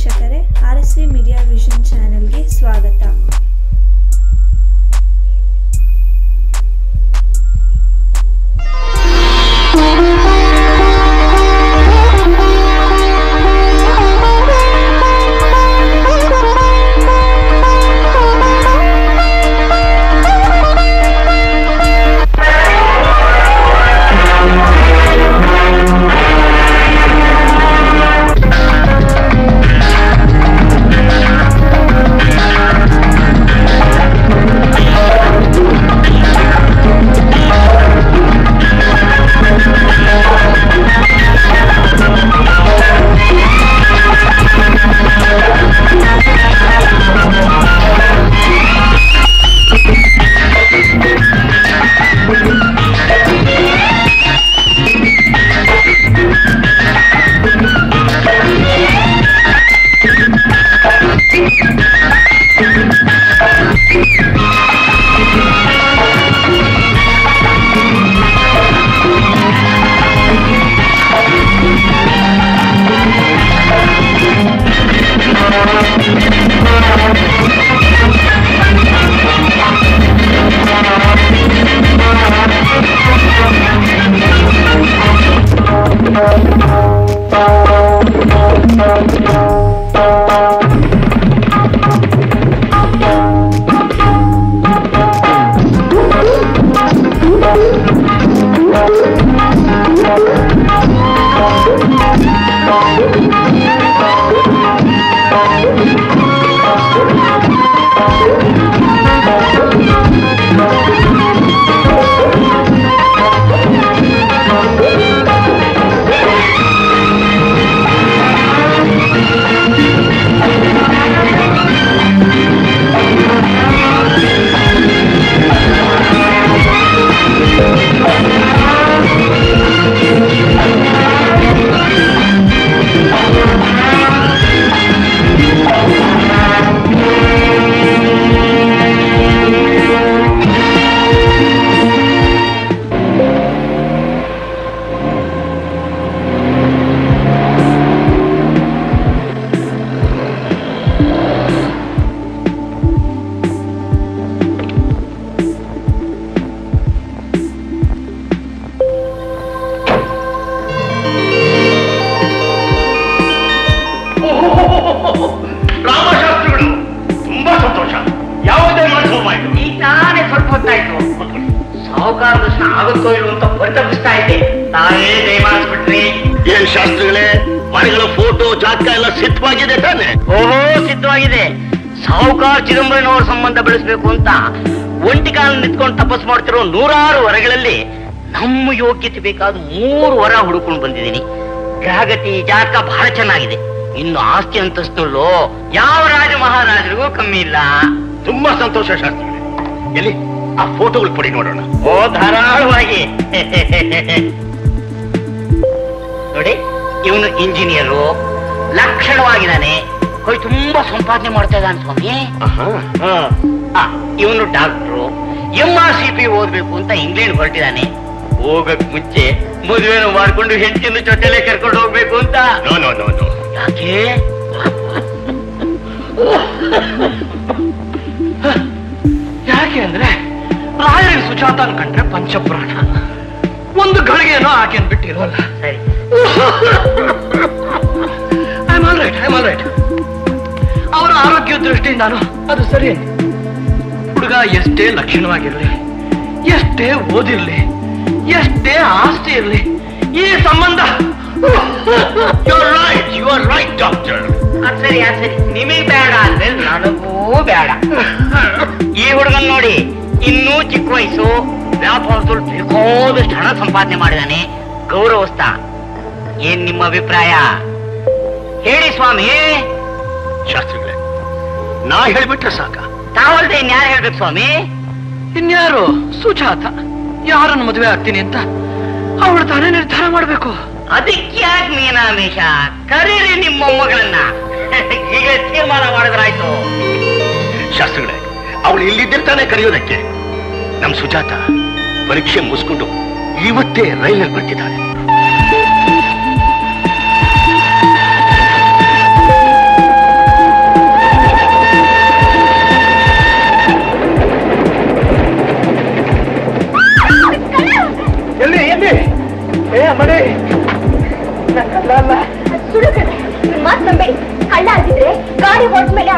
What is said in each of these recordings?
ವೀಕ್ಷಕರೇ R S V media vision ಚಾನೆಲ್ಗೆ ಸ್ವಾಗತ ರಾಮಶಾಸ್ತ್ರಿಗಳು ತುಂಬಾ ಸಂತೋಷ ಯಾವುದೇ ಮಾಡಿಸುವ ಈಗ ತಾನೇ ಸ್ವಲ್ಪ ಹೊತ್ತಾಯ್ತು ಸಾಹುಕಾರ ದರ್ಶನ ಆಗುತ್ತೋ ಇಲ್ವೋ ಅಂತ ಪರಿತಪಿಸ್ತಾ ಇದ್ದೆ ತಾವೇ ದಯಮಾಡಿಸ್ಬಿಟ್ರಿ ಏನ್ ಶಾಸ್ತ್ರಿಗಳೇ ಮನೆಗಳ ಫೋಟೋ ಜಾತಕ ಎಲ್ಲ ಸಿದ್ಧವಾಗಿದೆ ತಾನೆ ಓಹೋ ಸಿದ್ಧವಾಗಿದೆ ಸಾಹುಕಾರ ಚಿದಂಬರನವರ ಸಂಬಂಧ ಬೆಳೆಸ್ಬೇಕು ಅಂತ ಒಂಟಿ ಕಾಲ ನಿಂತ್ಕೊಂಡು ತಪಸ್ ಮಾಡ್ತಿರೋ ನೂರಾರು ವರಗಳಲ್ಲಿ ನಮ್ಮ ಯೋಗ್ಯತೆ ಬೇಕಾದ ಮೂರು ವರ ಹುಡುಕೊಂಡು ಬಂದಿದ್ದೀನಿ ಗ್ರಹಗತಿ ಜಾತಕ ಬಹಳ ಚೆನ್ನಾಗಿದೆ ಇನ್ನು ಆಸ್ತಿ ಅಂತಸ್ತುಲ್ಲೋ ಯಾವ ರಾಜ ಮಹಾರಾಜರಿಗೂ ಕಮ್ಮಿ ಇಲ್ಲ ತುಂಬಾ ಸಂತೋಷ ಶಾಸ್ತ್ರಿಗಳೇ ಎಲ್ಲಿ ಆ ಫೋಟೋಗಳು ಕೊಡಿ ನೋಡೋಣ ಓ ಧಾರಾಳವಾಗಿ ನೋಡಿ ಇವನು ಇಂಜಿನಿಯರು ಲಕ್ಷಣವಾಗಿದ್ದಾನೆ ಕೈ ತುಂಬಾ ಸಂಪಾದನೆ ಮಾಡ್ತಾ ಇದ್ದಾನೆ ಸ್ವಾಮಿ ಇವನು doctor M R C P ಓದ್ಬೇಕು ಅಂತ ಇಂಗ್ಲೆಂಡ್ ಹೊರಟಿದ್ದಾನೆ ಹೋಗಕ್ ಮುಂಚೆ ಮದುವೆನ ಮಾಡ್ಕೊಂಡು ಹೆಂಡತಿನ ಜೊತೆಲೆ ಕರ್ಕೊಂಡು ಹೋಗ್ಬೇಕು ಅಂತ ನೋ ನೋ ನೋ ನೋ ಯಾಕೆ ಯಾಕೆ ಅಂದ್ರೆ ರಾಯರಿಗೆ ಸುಜಾತ ಅನ್ಕಂಡ್ರೆ ಪಂಚಪ್ರಾಣ ಒಂದು ಗಳಿಗೆನೋ ಆಕೆನ್ ಬಿಟ್ಟಿರೋಲ್ಲ ಸರಿ I all right I all right ಅವರ ಆರೋಗ್ಯ ದೃಷ್ಟಿಯಿಂದಾನು ಅದು ಸರಿ ಹುಡುಗ ಎಷ್ಟೇ ಲಕ್ಷಣವಾಗಿರ್ಲಿ ಎಷ್ಟೇ ಓದಿರ್ಲಿ ಎಷ್ಟೇ ಆಸ್ತಿ ಇರ್ಲಿ ಈ ಸಂಬಂಧ you are right you are right doctor ಅದ್ ಸರಿ ಅದ್ ಸರಿ ನಿಮಗ್ ಬೇಡ ಅಂದ್ರೆ ನನಗೂ ಬೇಡ ಈ ಹುಡುಗನ್ ನೋಡಿ ಇನ್ನೂ ಚಿಕ್ಕ ವಯಸ್ಸು ವ್ಯಾಪಾರದಲ್ಲಿ ಬೇಕಾದಷ್ಟು ಹಣ ಸಂಪಾದನೆ ಮಾಡಿದಾನೆ ಗೌರವಸ್ಥ ಏನ್ ನಿಮ್ಮ ಅಭಿಪ್ರಾಯ ಹೇಳಿ ಸ್ವಾಮಿ ಶಾಸ್ತ್ರಿಗಳೇ ನಾ ಹೇಳ್ಬಿಟ್ರೆ ಸಾಕ ತಾವಲ್ದೆ ಇನ್ಯಾರು ಹೇಳ್ಬೇಕು ಸ್ವಾಮಿ ಇನ್ಯಾರು ಸುಜಾತ ಯಾರನ್ನು ಮದುವೆ ಆಗ್ತೀನಿ ಅಂತ ಅವಳು ತಾನೇ ನಿರ್ಧಾರ ಮಾಡ್ಬೇಕು ಅದಕ್ಕೆ ಯಾಕೆ ಮೀನಾಮೇಶ ಕರೀರಿ ನಿಮ್ಮ ಮೊಮ್ಮಗಳನ್ನ ಈಗ ತೀರ್ಮಾನ ಮಾಡಿದ್ರಾಯ್ತು ಶಾಸ್ತ್ರಿಗಳೇ ಅವಳು ಇಲ್ಲಿದ್ದಿರ್ತಾನೆ ಕರೆಯೋದಕ್ಕೆ ನಮ್ ಸುಜಾತ ಪರೀಕ್ಷೆ ಮುಗಿಸ್ಕೊಂಡು ಇವತ್ತೇ ರೈಲಲ್ಲಿ ಬರ್ತಿದ್ದಾಳೆ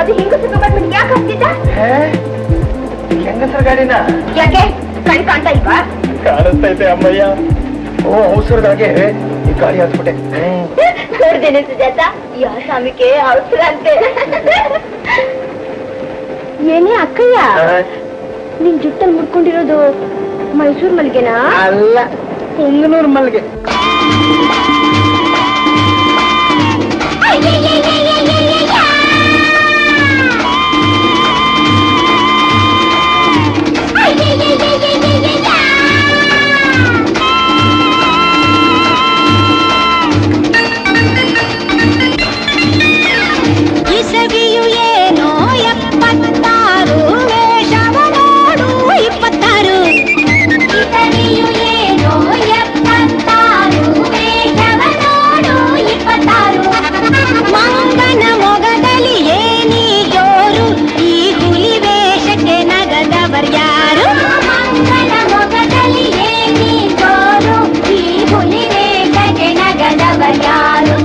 ಅದು ಹಿಂಗಸ ಕಂಪಾರ್ಟ್ಮೆಂಟ್ ಯಾಕೆ ಹತ್ತಿದ್ದ ಹೆಂಗಸರ ಗಾಡಿನ ಯಾಕೆ ಕಣ್ ಕಾಣ್ತಾ ಇಲ್ವಾ ಕಾಣಿಸ್ತೈತೆ ಅಮ್ಮಯ್ಯ ಓ ಅವಸರದಾಗೆ ಈ ಗಾಡಿ ಹತ್ಬಿಟ್ಟೆ ನೋಡ್ದೇನೆ ಸುಜಾತ ಈ ಆಸಾಮಿಗೆ ಅವಸರ ಅಂತೆ ಏನೇ ಅಕ್ಕಯ್ಯ ನಿನ್ ಜುಟ್ಟಲ್ಲಿ ಮುಡ್ಕೊಂಡಿರೋದು ಮೈಸೂರ್ ಮಲ್ಗೆನಾ ಅಲ್ಲ ಪುಂಗನೂರ್ ಮಲ್ಗೆ ಇಸವಿಯು ಏನೋ ಎಪ್ಪತ್ತಾರು ವೇಷವ ನೋಡು ಇಪ್ಪತ್ತಾರು ಇಸವಿಯು ಏನೋ ಎಪ್ಪತ್ತಾರು ವೇಷವ ನೋಡು ಇಪ್ಪತ್ತಾರು ಮಂಗನ ಮೊಗದಲ್ಲಿ ಏನಿ ಜೋರು ಈ ಹುಲಿ ವೇಷಕ್ಕೆ ನಗದವರ್ಯಾರು ಮಂಗನ ಮೊಗದಲ್ಲಿ ಏನಿ ಜೋರು ಈ ಹುಲಿ ವೇಷಕ್ಕೆ ನಗದವರ್ಯಾರು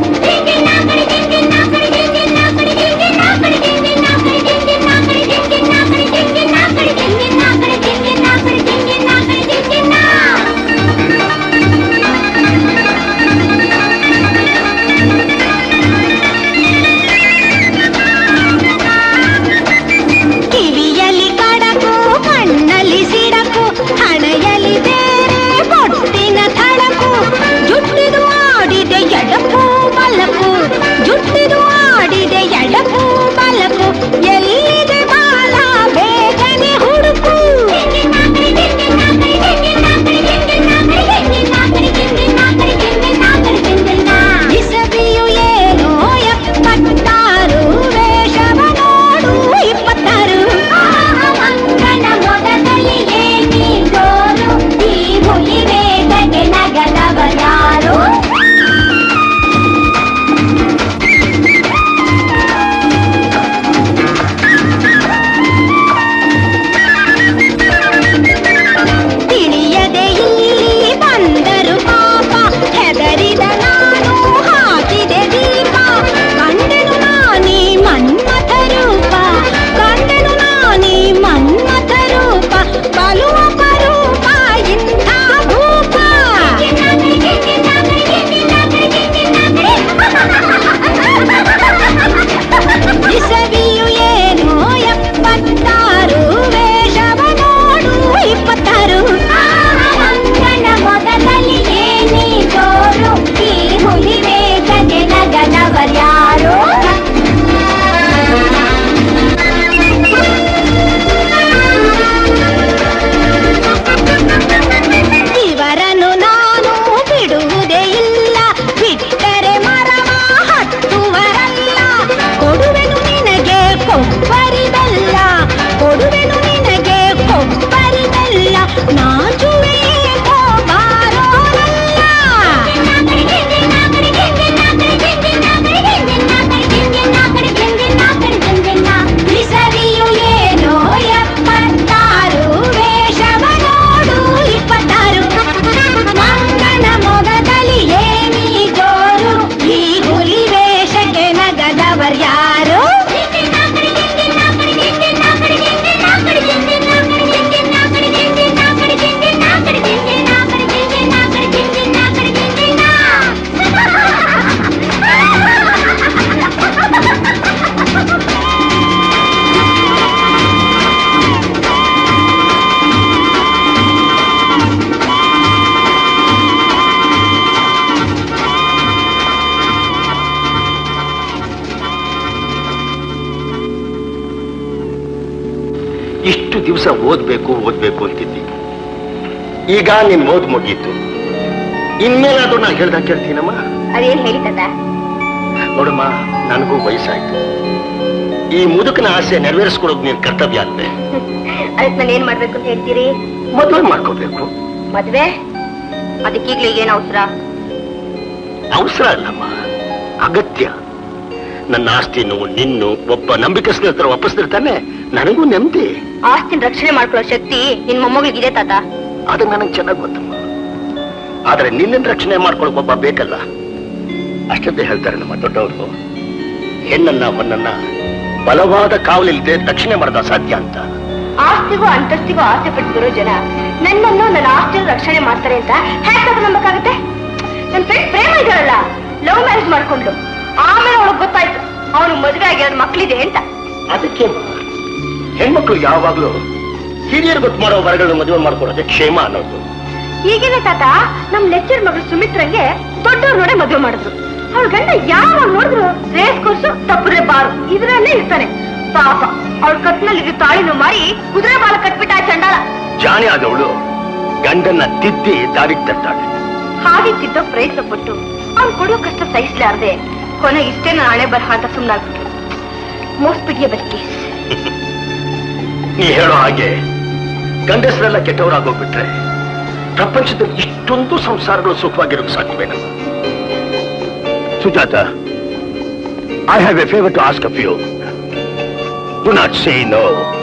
ಕಿವಿಯಲ್ಲಿ ಕಡಕು ಕಣ್ಣಲ್ಲಿ ಸಿಡಕು ಹಣೆಯಲ್ಲಿ ಬೇರೆ ಕೊಟ್ಟಿನ ಥಳಕು ಜುಟ್ಟಿದು ಆಡಿದೆ ಎಡಕು ಬಲಕು ಜುಟ್ಟಿದು ಆಡಿದೆ ಎಡಕು ಬಲಕು ಎಲ್ಲಿದೆ ಬಾಲ ಬೇಗನೆ ಹುಡುಕು ಇಸವಿಯು ಏನೋ ಎಪ್ಪತ್ತಾರು ವೇಷವ ನೋಡು ಇಪ್ಪತ್ತಾರು ಮಂಗನ ಮೊದಲಲ್ಲಿ ಏನಿ ಜೋರು ಈ ಹುಲಿ ವೇಗಕ್ಕೆ ನಗದವ ಯಾರು ತಿಳಿಯದೆ ಇಲ್ಲಿ ಬಂದರು ಪಾಪ ಹೆದರಿದ ನಾನು ಹಾಕಿದೆ ದೀಪ ಕಂಡೆನು ನಾನಿ ಮನ್ಮಥ ರೂಪ ಕಂಡೆನು ನಾನಿ ಮನ್ಮಥ ರೂಪ ಬಲು ಅಪರೂಪ ಇಂಥ ಭೂಪ ಇಸವಿಯು ಏನೋ ಎಪ್ಪತ್ತಾರು ವೇಷವ ನೋಡು ಇಪ್ಪತ್ತಾರು ಮಂಗನ ಮೊದಲಲ್ಲಿ ಏನಿ ಜೋರು ಈ ಹುಲಿ ವೇಷಕ್ಕೆ ನಗದವರ್ಯಾರು ಇವರನ್ನು ನಾನು ಬಿಡುವುದೇ ಇಲ್ಲ ಬಿಟ್ಟರೆ ಮರವ ಹತ್ತುವರಲ್ಲ ಕೊಡುವೆನು ನಿನಗೆ ಕೊಬ್ಬರಿ ಬೆಲ್ಲ ಕೊಡುವೆನು ನಿನಗೆ ಕೊಬ್ಬರಿ ಬೆಲ್ಲ ನಾಚುವೆ ಏಕೋ ಬಾರೋರಲ್ಲ ಬಿಸರಿಯು ಏನೋ ಎಪ್ಪತ್ತಾರು ವೇಷವ ನೋಡು ಇಪ್ಪತ್ತಾರು ಮಂಗನ ಮೊಗದಲ್ಲಿ ಏನಿ ಜೋರು ಈ ಹುಲಿ ವೇಷಕ್ಕೆ ನಗದವರ್ಯಾರು ಇಷ್ಟು ದಿವಸ ಓದ್ಬೇಕು ಓದ್ಬೇಕು ಅಂತಿದ್ದಿ ಈಗ ನಿಮ್ ಓದ್ ಮುಗೀತು ಇನ್ಮೇಲಾದ್ರೂ ನಾ ಹೇಳ್ದಾಗ ಕೇಳ್ತೀನಮ್ಮ ಅದೇನ್ ಹೇಳಿ ತಾತ ನೋಡಮ್ಮ ನನಗೂ ವಯಸ್ಸಾಯ್ತು ಈ ಮುದುಕನ ಆಸೆ ನೆರವೇರಿಸ್ಕೊಡೋದು ನೀನ್ ಕರ್ತವ್ಯ ಅಲ್ವೇ ಅದಕ್ಕೆ ನಾನು ಏನ್ ಮಾಡ್ಬೇಕು ಅಂತ ಹೇಳ್ತೀರಿ ಮದುವೆ ಮಾಡ್ಕೋಬೇಕು ಮದ್ವೆ ಅದಕ್ಕೀಗ್ಲೇ ಏನ್ ಅವಸರ ಅವಸರ ಅಲ್ಲಮ್ಮ ಅಗತ್ಯ ನನ್ನ ಆಸ್ತಿಯನ್ನು ನಿನ್ನು ಒಬ್ಬ ನಂಬಿಕಸ್ನ ಹತ್ರ ವಾಪಸ್ತಿರ್ತಾನೆ ನನಗೂ ನೆಮ್ಮದಿ ಆಸ್ತಿನ ರಕ್ಷಣೆ ಮಾಡ್ಕೊಳ್ಳೋ ಶಕ್ತಿ ನಿನ್ ಮೊಮ್ಮಗಳಿಗಿದೆ ತಾತ ಅದು ನನಗೆ ಚೆನ್ನಾಗಿ ಗೊತ್ತಮ್ಮ ಆದ್ರೆ ನಿನ್ನನ್ನು ರಕ್ಷಣೆ ಮಾಡ್ಕೊಳಕ್ ಒಬ್ಬ ಬೇಕಲ್ಲ ಅಷ್ಟೊತ್ತೆ ಹೇಳ್ತಾರೆ ನಮ್ಮ ದೊಡ್ಡವರು ಹೆಣ್ಣನ್ನ ಹೊನ್ನನ್ನ ಬಲವಾದ ಕಾವಲಿಲ್ಲದೆ ರಕ್ಷಣೆ ಮಾಡೋದ ಸಾಧ್ಯ ಅಂತ ಆಸ್ತಿಗೂ ಅಂತಸ್ತಿಗೂ ಆಸೆ ಪಟ್ಟು ಬರೋ ಜನ ನನ್ನನ್ನು ನನ್ನ ಆಸ್ತಿಯನ್ನು ರಕ್ಷಣೆ ಮಾಡ್ತಾರೆ ಅಂತ ಹೇಗೆ ನಂಬಕ್ಕಾಗತ್ತೆ ನನ್ನ ಫ್ರೆಂಡ್ ಪ್ರೇಮ ಇದ್ದಾಳಲ್ಲ ಲವ್ ಮ್ಯಾರೇಜ್ ಮಾಡ್ಕೊಂಡ್ಲು ಆಮೇಲೆ ಅವಳಿಗೆ ಗೊತ್ತಾಯ್ತು ಅವನು ಮದುವೆ ಆಗಿರೋದು ಮಕ್ಳಿದೆ ಅಂತ ಅದಕ್ಕೆ ಹೆಣ್ಮಕ್ಳು ಯಾವಾಗ್ಲೂ ಹಿರಿಯರು ಗೊತ್ತು ಮಾಡೋ ವರಗಳನ್ನ ಮದುವೆ ಮಾಡ್ಕೊಡೋದೇ ಕ್ಷೇಮ ಅನ್ನೋದು ಈಗಿನ ತಾತ ನಮ್ ಲೆಕ್ಚರ್ ಮಗಳು ಸುಮಿತ್ರಂಗೆ ದೊಡ್ಡವ್ರ ನೋಡೆ ಮದುವೆ ಮಾಡಿದ್ರು ಅವಳ ಗಂಡ ಯಾವಾಗ ನೋಡಿದ್ರು ರೇಸ್ ಕೋರ್ಸು ತಪ್ಪರೆ ಬಾರು ಇದ್ರಲ್ಲೇ ಇರ್ತಾನೆ ಪಾಪ ಅವಳ ಕತ್ನಲ್ಲಿ ತಾಳಿನ ಮಾರಿ ಕುದುರೆ ಬಾಲ ಕಟ್ಬಿಟ್ಟ ಆ ಚಂಡಾಲ ಜಾಣಿ ಆದವಳು ಗಂಡನ್ನ ತಿದ್ದಿ ದಾರಿಗೆ ತರ್ತಾಳೆ ಹಾಗೆ ತಿದ್ದೋ ಪ್ರಯತ್ನ ಪಟ್ಟು ಅವ್ನು ಕೊಡೋ ಕಷ್ಟ ಸಹಿಸ್ಲಾರ್ದೆ ಕೊನೆ ಇಷ್ಟೇ ನಾನು ಹಣೆ ಬರಹ ಅಂತ ಸುಮ್ಮನಾಗ್ಬಿಟ್ರು ಮೋಸ್ಪಿಟಿಗೆ ಬದುಕಿ ನೀ ಹೇಳೋ ಹಾಗೆ ಗಂಡಸರೆಲ್ಲ ಕೆಟ್ಟವರಾಗೋಗ್ಬಿಟ್ರೆ ಪ್ರಪಂಚದಲ್ಲಿ ಇಷ್ಟೊಂದು ಸಂಸಾರಗಳು ಸುಖವಾಗಿರೋದು ಸಾಧ್ಯವೇನಲ್ಲ Sujata I have a favour to ask of you do not say no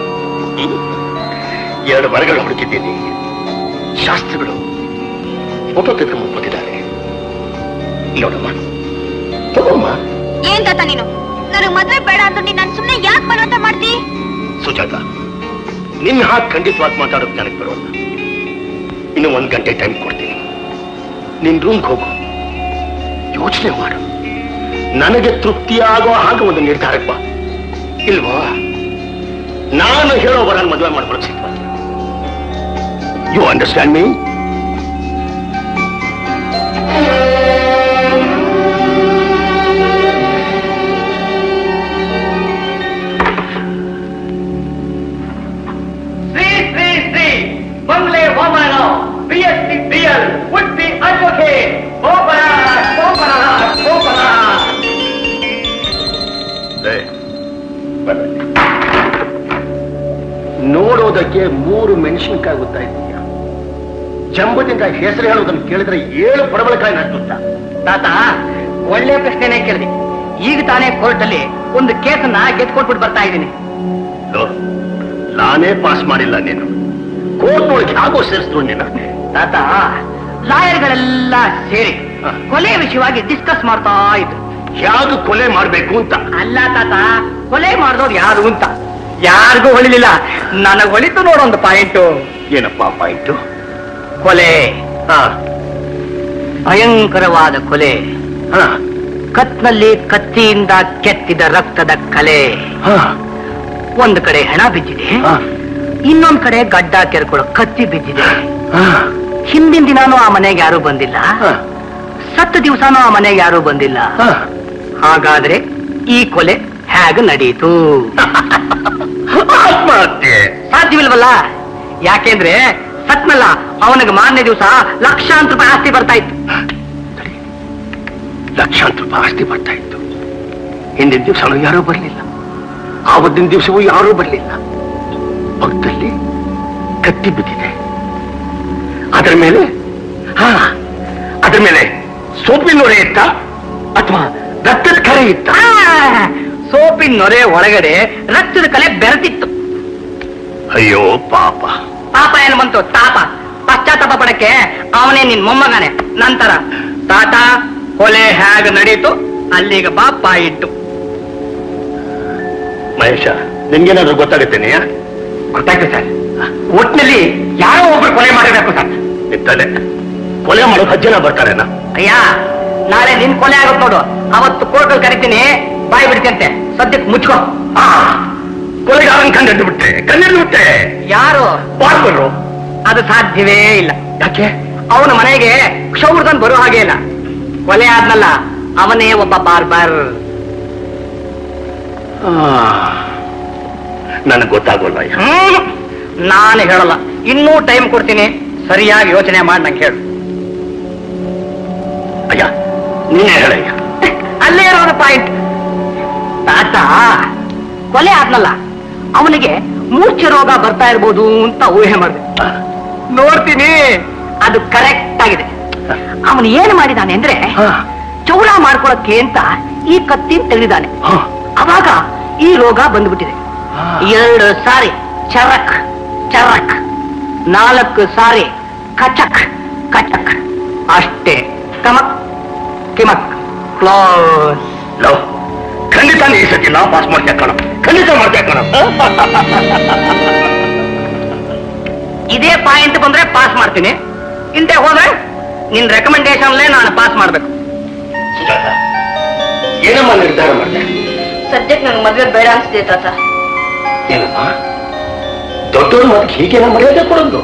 ಎರಡು ಮರಗಳು ಹುಡುಕಿದ್ದೀನಿ ಶಾಸ್ತ್ರಿಗಳು ಫೋಟೋ ತೆಗೆದು ಕೊಟ್ಟಿದ್ದಾರೆ ನೋಡಮ್ಮ ತಗೋಮ್ಮ ಏನ್ ತಾತ ನೀನು ನನಗ್ ಮದ್ವೆ ಬೇಡ ಅಂತ ನೀನ್ ನನ್ ಸುಮ್ನೆ ಯಾಕೆ ಬಲವಂತ ಮಾಡ್ತಿ ಸುಜಾತ ನಿನ್ನ ಹಾಗೆ ಖಂಡಿತವಾಗಿ ಮಾತಾಡೋದು ನನಗೆ ಬರೋಲ್ಲ ಇನ್ನು ಒಂದ್ ಗಂಟೆ ಟೈಮ್ ಕೊಡ್ತೀನಿ ನಿನ್ ರೂಮ್ಗೆ ಹೋಗು ಯೋಚನೆ ಮಾಡು ನನಗೆ ತೃಪ್ತಿಯಾಗೋ ಹಾಗೆ ಒಂದು ನಿರ್ಧಾರಕ್ಕೆ ಬಾ ಇಲ್ವಾ ನಾನು ಹೇಳೋ ವರ ಮದುವೆ ಮಾಡ್ಕೊಳ್ಳೋಕೆ ಸಿದ್ಧ you understand me Shri Shri Shri Bangle Vamana B S C B L Udupi advocate ಗೋಪನ ಗೋಪನ ಗೋಪನ ನೋಡೋದಕ್ಕೆ ಮೂರು ಮೆಣಸಿನಕಾಯಿ ಗೊತ್ತಾ ಇದೆಯಾ ಜಂಬದಿಂದ ಹೆಸರು ಹೇಳೋದನ್ನು ಕೇಳಿದ್ರೆ ಏಳು ಪಡವಳಕಾಯಿ ನಷ್ಟುತ್ತ ತಾತ ಒಳ್ಳೆ ಪ್ರಶ್ನೆನೇ ಕೇಳಿದೆ ಈಗ ತಾನೇ ಕೋರ್ಟ್ ಅಲ್ಲಿ ಒಂದು ಕೇಸನ್ನ ಗೆದ್ಕೊಟ್ಬಿಟ್ಟು ಬರ್ತಾ ಇದ್ದೀನಿ ನಾನೇ ಪಾಸ್ ಮಾಡಿಲ್ಲ ನೀನು ಕೋರ್ಟ್ ಒಳಗೆ ಯಾಕೋ ಸೇರಿಸಿದ್ರು ನೀನು ತಾತ ಲಾಯರ್ಗಳೆಲ್ಲ ಸೇರಿ ಹ. ಕೊಲೆ ವಿಷಯವಾಗಿ ಡಿಸ್ಕಸ್ ಮಾಡ್ತಾ ಇದ್ರು ಯಾರು ಕೊಲೆ ಮಾಡ್ಬೇಕು ಅಂತ ಅಲ್ಲ ತಾತ ಕೊಲೆ ಮಾಡಿದವ್ರು ಯಾರು ಅಂತ ಯಾರಿಗೂ ಹೊಳಿಲಿಲ್ಲ ನನಗ್ ಹೊಳಿತು ನೋಡೊಂದು ಪಾಯಿಂಟು ಏನಪ್ಪ ಪಾಯಿಂಟು ಕೊಲೆ ಹಾ ಭಯಂಕರವಾದ ಕೊಲೆ ಹಾ ಕತ್ನಲ್ಲಿ ಕತ್ತಿಯಿಂದ ಕೆತ್ತಿದ ರಕ್ತದ ಕಲೆ ಹಾ ಒಂದು ಕಡೆ ಹೆಣ ಬಿದ್ದಿದೆ ಹಾ ಇನ್ನೊಂದ್ ಕಡೆ ಗಡ್ಡ ಕೆರ್ಕೊಳ್ಳೋ ಕತ್ತಿ ಬಿದ್ದಿದೆ ಹಾ ಹಿಂದಿನ ದಿನಾನೂ ಆ ಮನೆಗೆ ಯಾರು ಬಂದಿಲ್ಲ ಹಾ ಸತ್ತ ದಿವಸನೂ ಆ ಮನೆಗೆ ಯಾರು ಬಂದಿಲ್ಲ ಹಾ ಹಾಗಾದ್ರೆ ಈ ಕೊಲೆ ಹೇಗೆ ನಡೆಯಿತು ಆತ್ಮಹತ್ಯೆ ಸಾಧ್ಯವಿಲ್ವಲ್ಲ ಯಾಕೆಂದ್ರೆ ಸತ್ನಲ್ಲ ಅವನಿಗೆ ಮಾರನೇ ದಿವಸ ಲಕ್ಷಾಂತರ ರೂಪಾಯಿ ಆಸ್ತಿ ಬರ್ತಾ ಇತ್ತು ಲಕ್ಷಾಂತರ ರೂಪಾಯಿ ಆಸ್ತಿ ಬರ್ತಾ ಇತ್ತು ಹಿಂದಿನ ದಿವಸ ಯಾರೂ ಬರಲಿಲ್ಲ ಆವತ್ತಿನ ದಿವಸವೂ ಯಾರೂ ಬರಲಿಲ್ಲ ಪಕ್ಕದಲ್ಲಿ ಕತ್ತಿ ಬಿದ್ದಿದೆ ಅದರ ಮೇಲೆ ಹಾ ಅದರ ಮೇಲೆ ಸೋಪಿನ ನೊರೆ ಇತ್ತ ಅಥವಾ ರಕ್ತದ ಕರೆ ಇತ್ತ ಆ, ಸೋಪಿನ ನೊರೆ ಒಳಗಡೆ ರಕ್ತದ ಕಲೆ ಬೆರೆತಿತ್ತು ಅಯ್ಯೋ ಪಾಪ ಪಾಪ ಏನು ಬಂತು ತಾಪ ಪಶ್ಚಾತ್ತಾಪ ಪಡಕ್ಕೆ ಅವನೇ ನಿನ್ ಮೊಮ್ಮಗನೆ ನಂತರ ತಾತ ಕೊಲೆ ಹೇಗೆ ನಡೀತು ಅಲ್ಲಿಗೆ ಬಾಪ ಇಟ್ಟು ಮಹೇಶ ನಿನ್ಗೇನಾದ್ರೂ ಗೊತ್ತಾಗುತ್ತೆ ಗೊತ್ತಾಯ್ತು ಸರ್ ಒಟ್ಟಿನಲ್ಲಿ ಯಾರೋ ಒಬ್ರು ಕೊಲೆ ಮಾಡಿರ್ಬೇಕು ಸರ್ ಇರ್ತದೆ ಕೊಲೆ ಮಾಡೋ ಹತ್ತು ಜನ ಬರ್ತಾರೇನ ಅಯ್ಯ ನಾಳೆ ನಿನ್ ಕೊಲೆ ಆಗುತ್ತೆ ನೋಡು ಅವತ್ತು ಕೋರ್ಟಲ್ಲಿ ಕರಿತೀನಿ ಬಾಯಿ ಬಿಡ್ತಂತೆ ಸದ್ಯಕ್ಕೆ ಮುಚ್ಕೋ ಕೊಲೆಗಾರನ್ ಕಂಡಿದ್ದು ಬಿಟ್ಟೆ ಕಂಡಿದ್ದು ಬಿಟ್ಟೆ ಯಾರು ಬಾರ್ಬರು ಅದು ಸಾಧ್ಯವೇ ಇಲ್ಲ ಯಾಕೆ ಅವನ ಮನೆಗೆ ಕ್ಷೌರ್ಧನ್ ಬರೋ ಹಾಗೆ ಇಲ್ಲ ಕೊಲೆ ಆದ್ನಲ್ಲ ಅವನೇ ಒಬ್ಬ ಬಾರ್ಬರ್ ನನಗೆ ಗೊತ್ತಾಗೋಲ್ಲ ಅಯ್ಯ. ಹ್ಮ್ ನಾನು ಹೇಳಲ್ಲ ಇನ್ನೂ ಟೈಮ್ ಕೊಡ್ತೀನಿ ಸರಿಯಾಗಿ ಯೋಚನೆ ಮಾಡಿ ನಂಗೆ ಹೇಳು ಅಯ್ಯ ನೀನೇ ಹೇಳಯ್ಯ ಅಲ್ಲೇ ಇರೋದು ಪಾಯಿಂಟ್ ತಾತ ಕೊಲೆ ಆದ್ನಲ್ಲ ಅವನಿಗೆ ಮೂರ್ಛೆ ರೋಗ ಬರ್ತಾ ಇರ್ಬೋದು ಅಂತ ಊಹೆ ಮಾಡಿದೆ ಆ, ನೋಡ್ತೀನಿ ಅದು ಕರೆಕ್ಟ್ ಆಗಿದೆ ಅವನು ಏನು ಮಾಡಿದಾನೆ ಅಂದ್ರೆ ಹಾ, ಚೌಳ ಮಾಡ್ಕೊಳಕ್ಕೆ ಅಂತ ಈ ಕತ್ತಿನ ತೆಗೆದಿದ್ದಾನೆ ಹಾ, ಅವಾಗ ಈ ರೋಗ ಬಂದ್ಬಿಟ್ಟಿದೆ ಹಾ. ಎರಡು ಸಾರಿ ಚರಕ್ ಚರಕ್ ನಾಲ್ಕು ಸಾರಿ ಕಚಕ್ ಕಚಕ್ ಅಷ್ಟೇ ಕಮಕ್ ಕಿಮಕ್ ಕ್ಲೋಸ್ ಲವ್ ಖಂಡಿತ ನೀ ಈ ಸತಿ ನಾ ಪಾಸ್ ಮಾಡ್ತೇವೆ ಕಣ ಖಂಡಿತ ಮಾಡ್ತೇವೆ ಕಣ ಇದೇ ಪಾಯಿಂಟ್ ಬಂದ್ರೆ ಪಾಸ್ ಮಾಡ್ತೀನಿ ಇಂತೆ ಹೋದ್ರೆ ನಿನ್ ರೆಕಮೆಂಡೇಶನ್ಲೇ ನಾನು ಪಾಸ್ ಮಾಡ್ಬೇಕು ಸುಜಾತ ಏನಮ್ಮ ನಿರ್ಧಾರ ಮಾಡಿದೆ ಸದ್ಯಕ್ಕೆ ನಂಗೆ ಮದ್ವೆ ಬೇಡ ಅನ್ಸ್ತಿದೆ ತಾತ ಏನಮ್ಮ ದೊಡ್ಡವ್ರ ಮಾತಿಗೆ ಹೀಗೇನ ಮರ್ಯಾದೆ ಕೊಡೋದು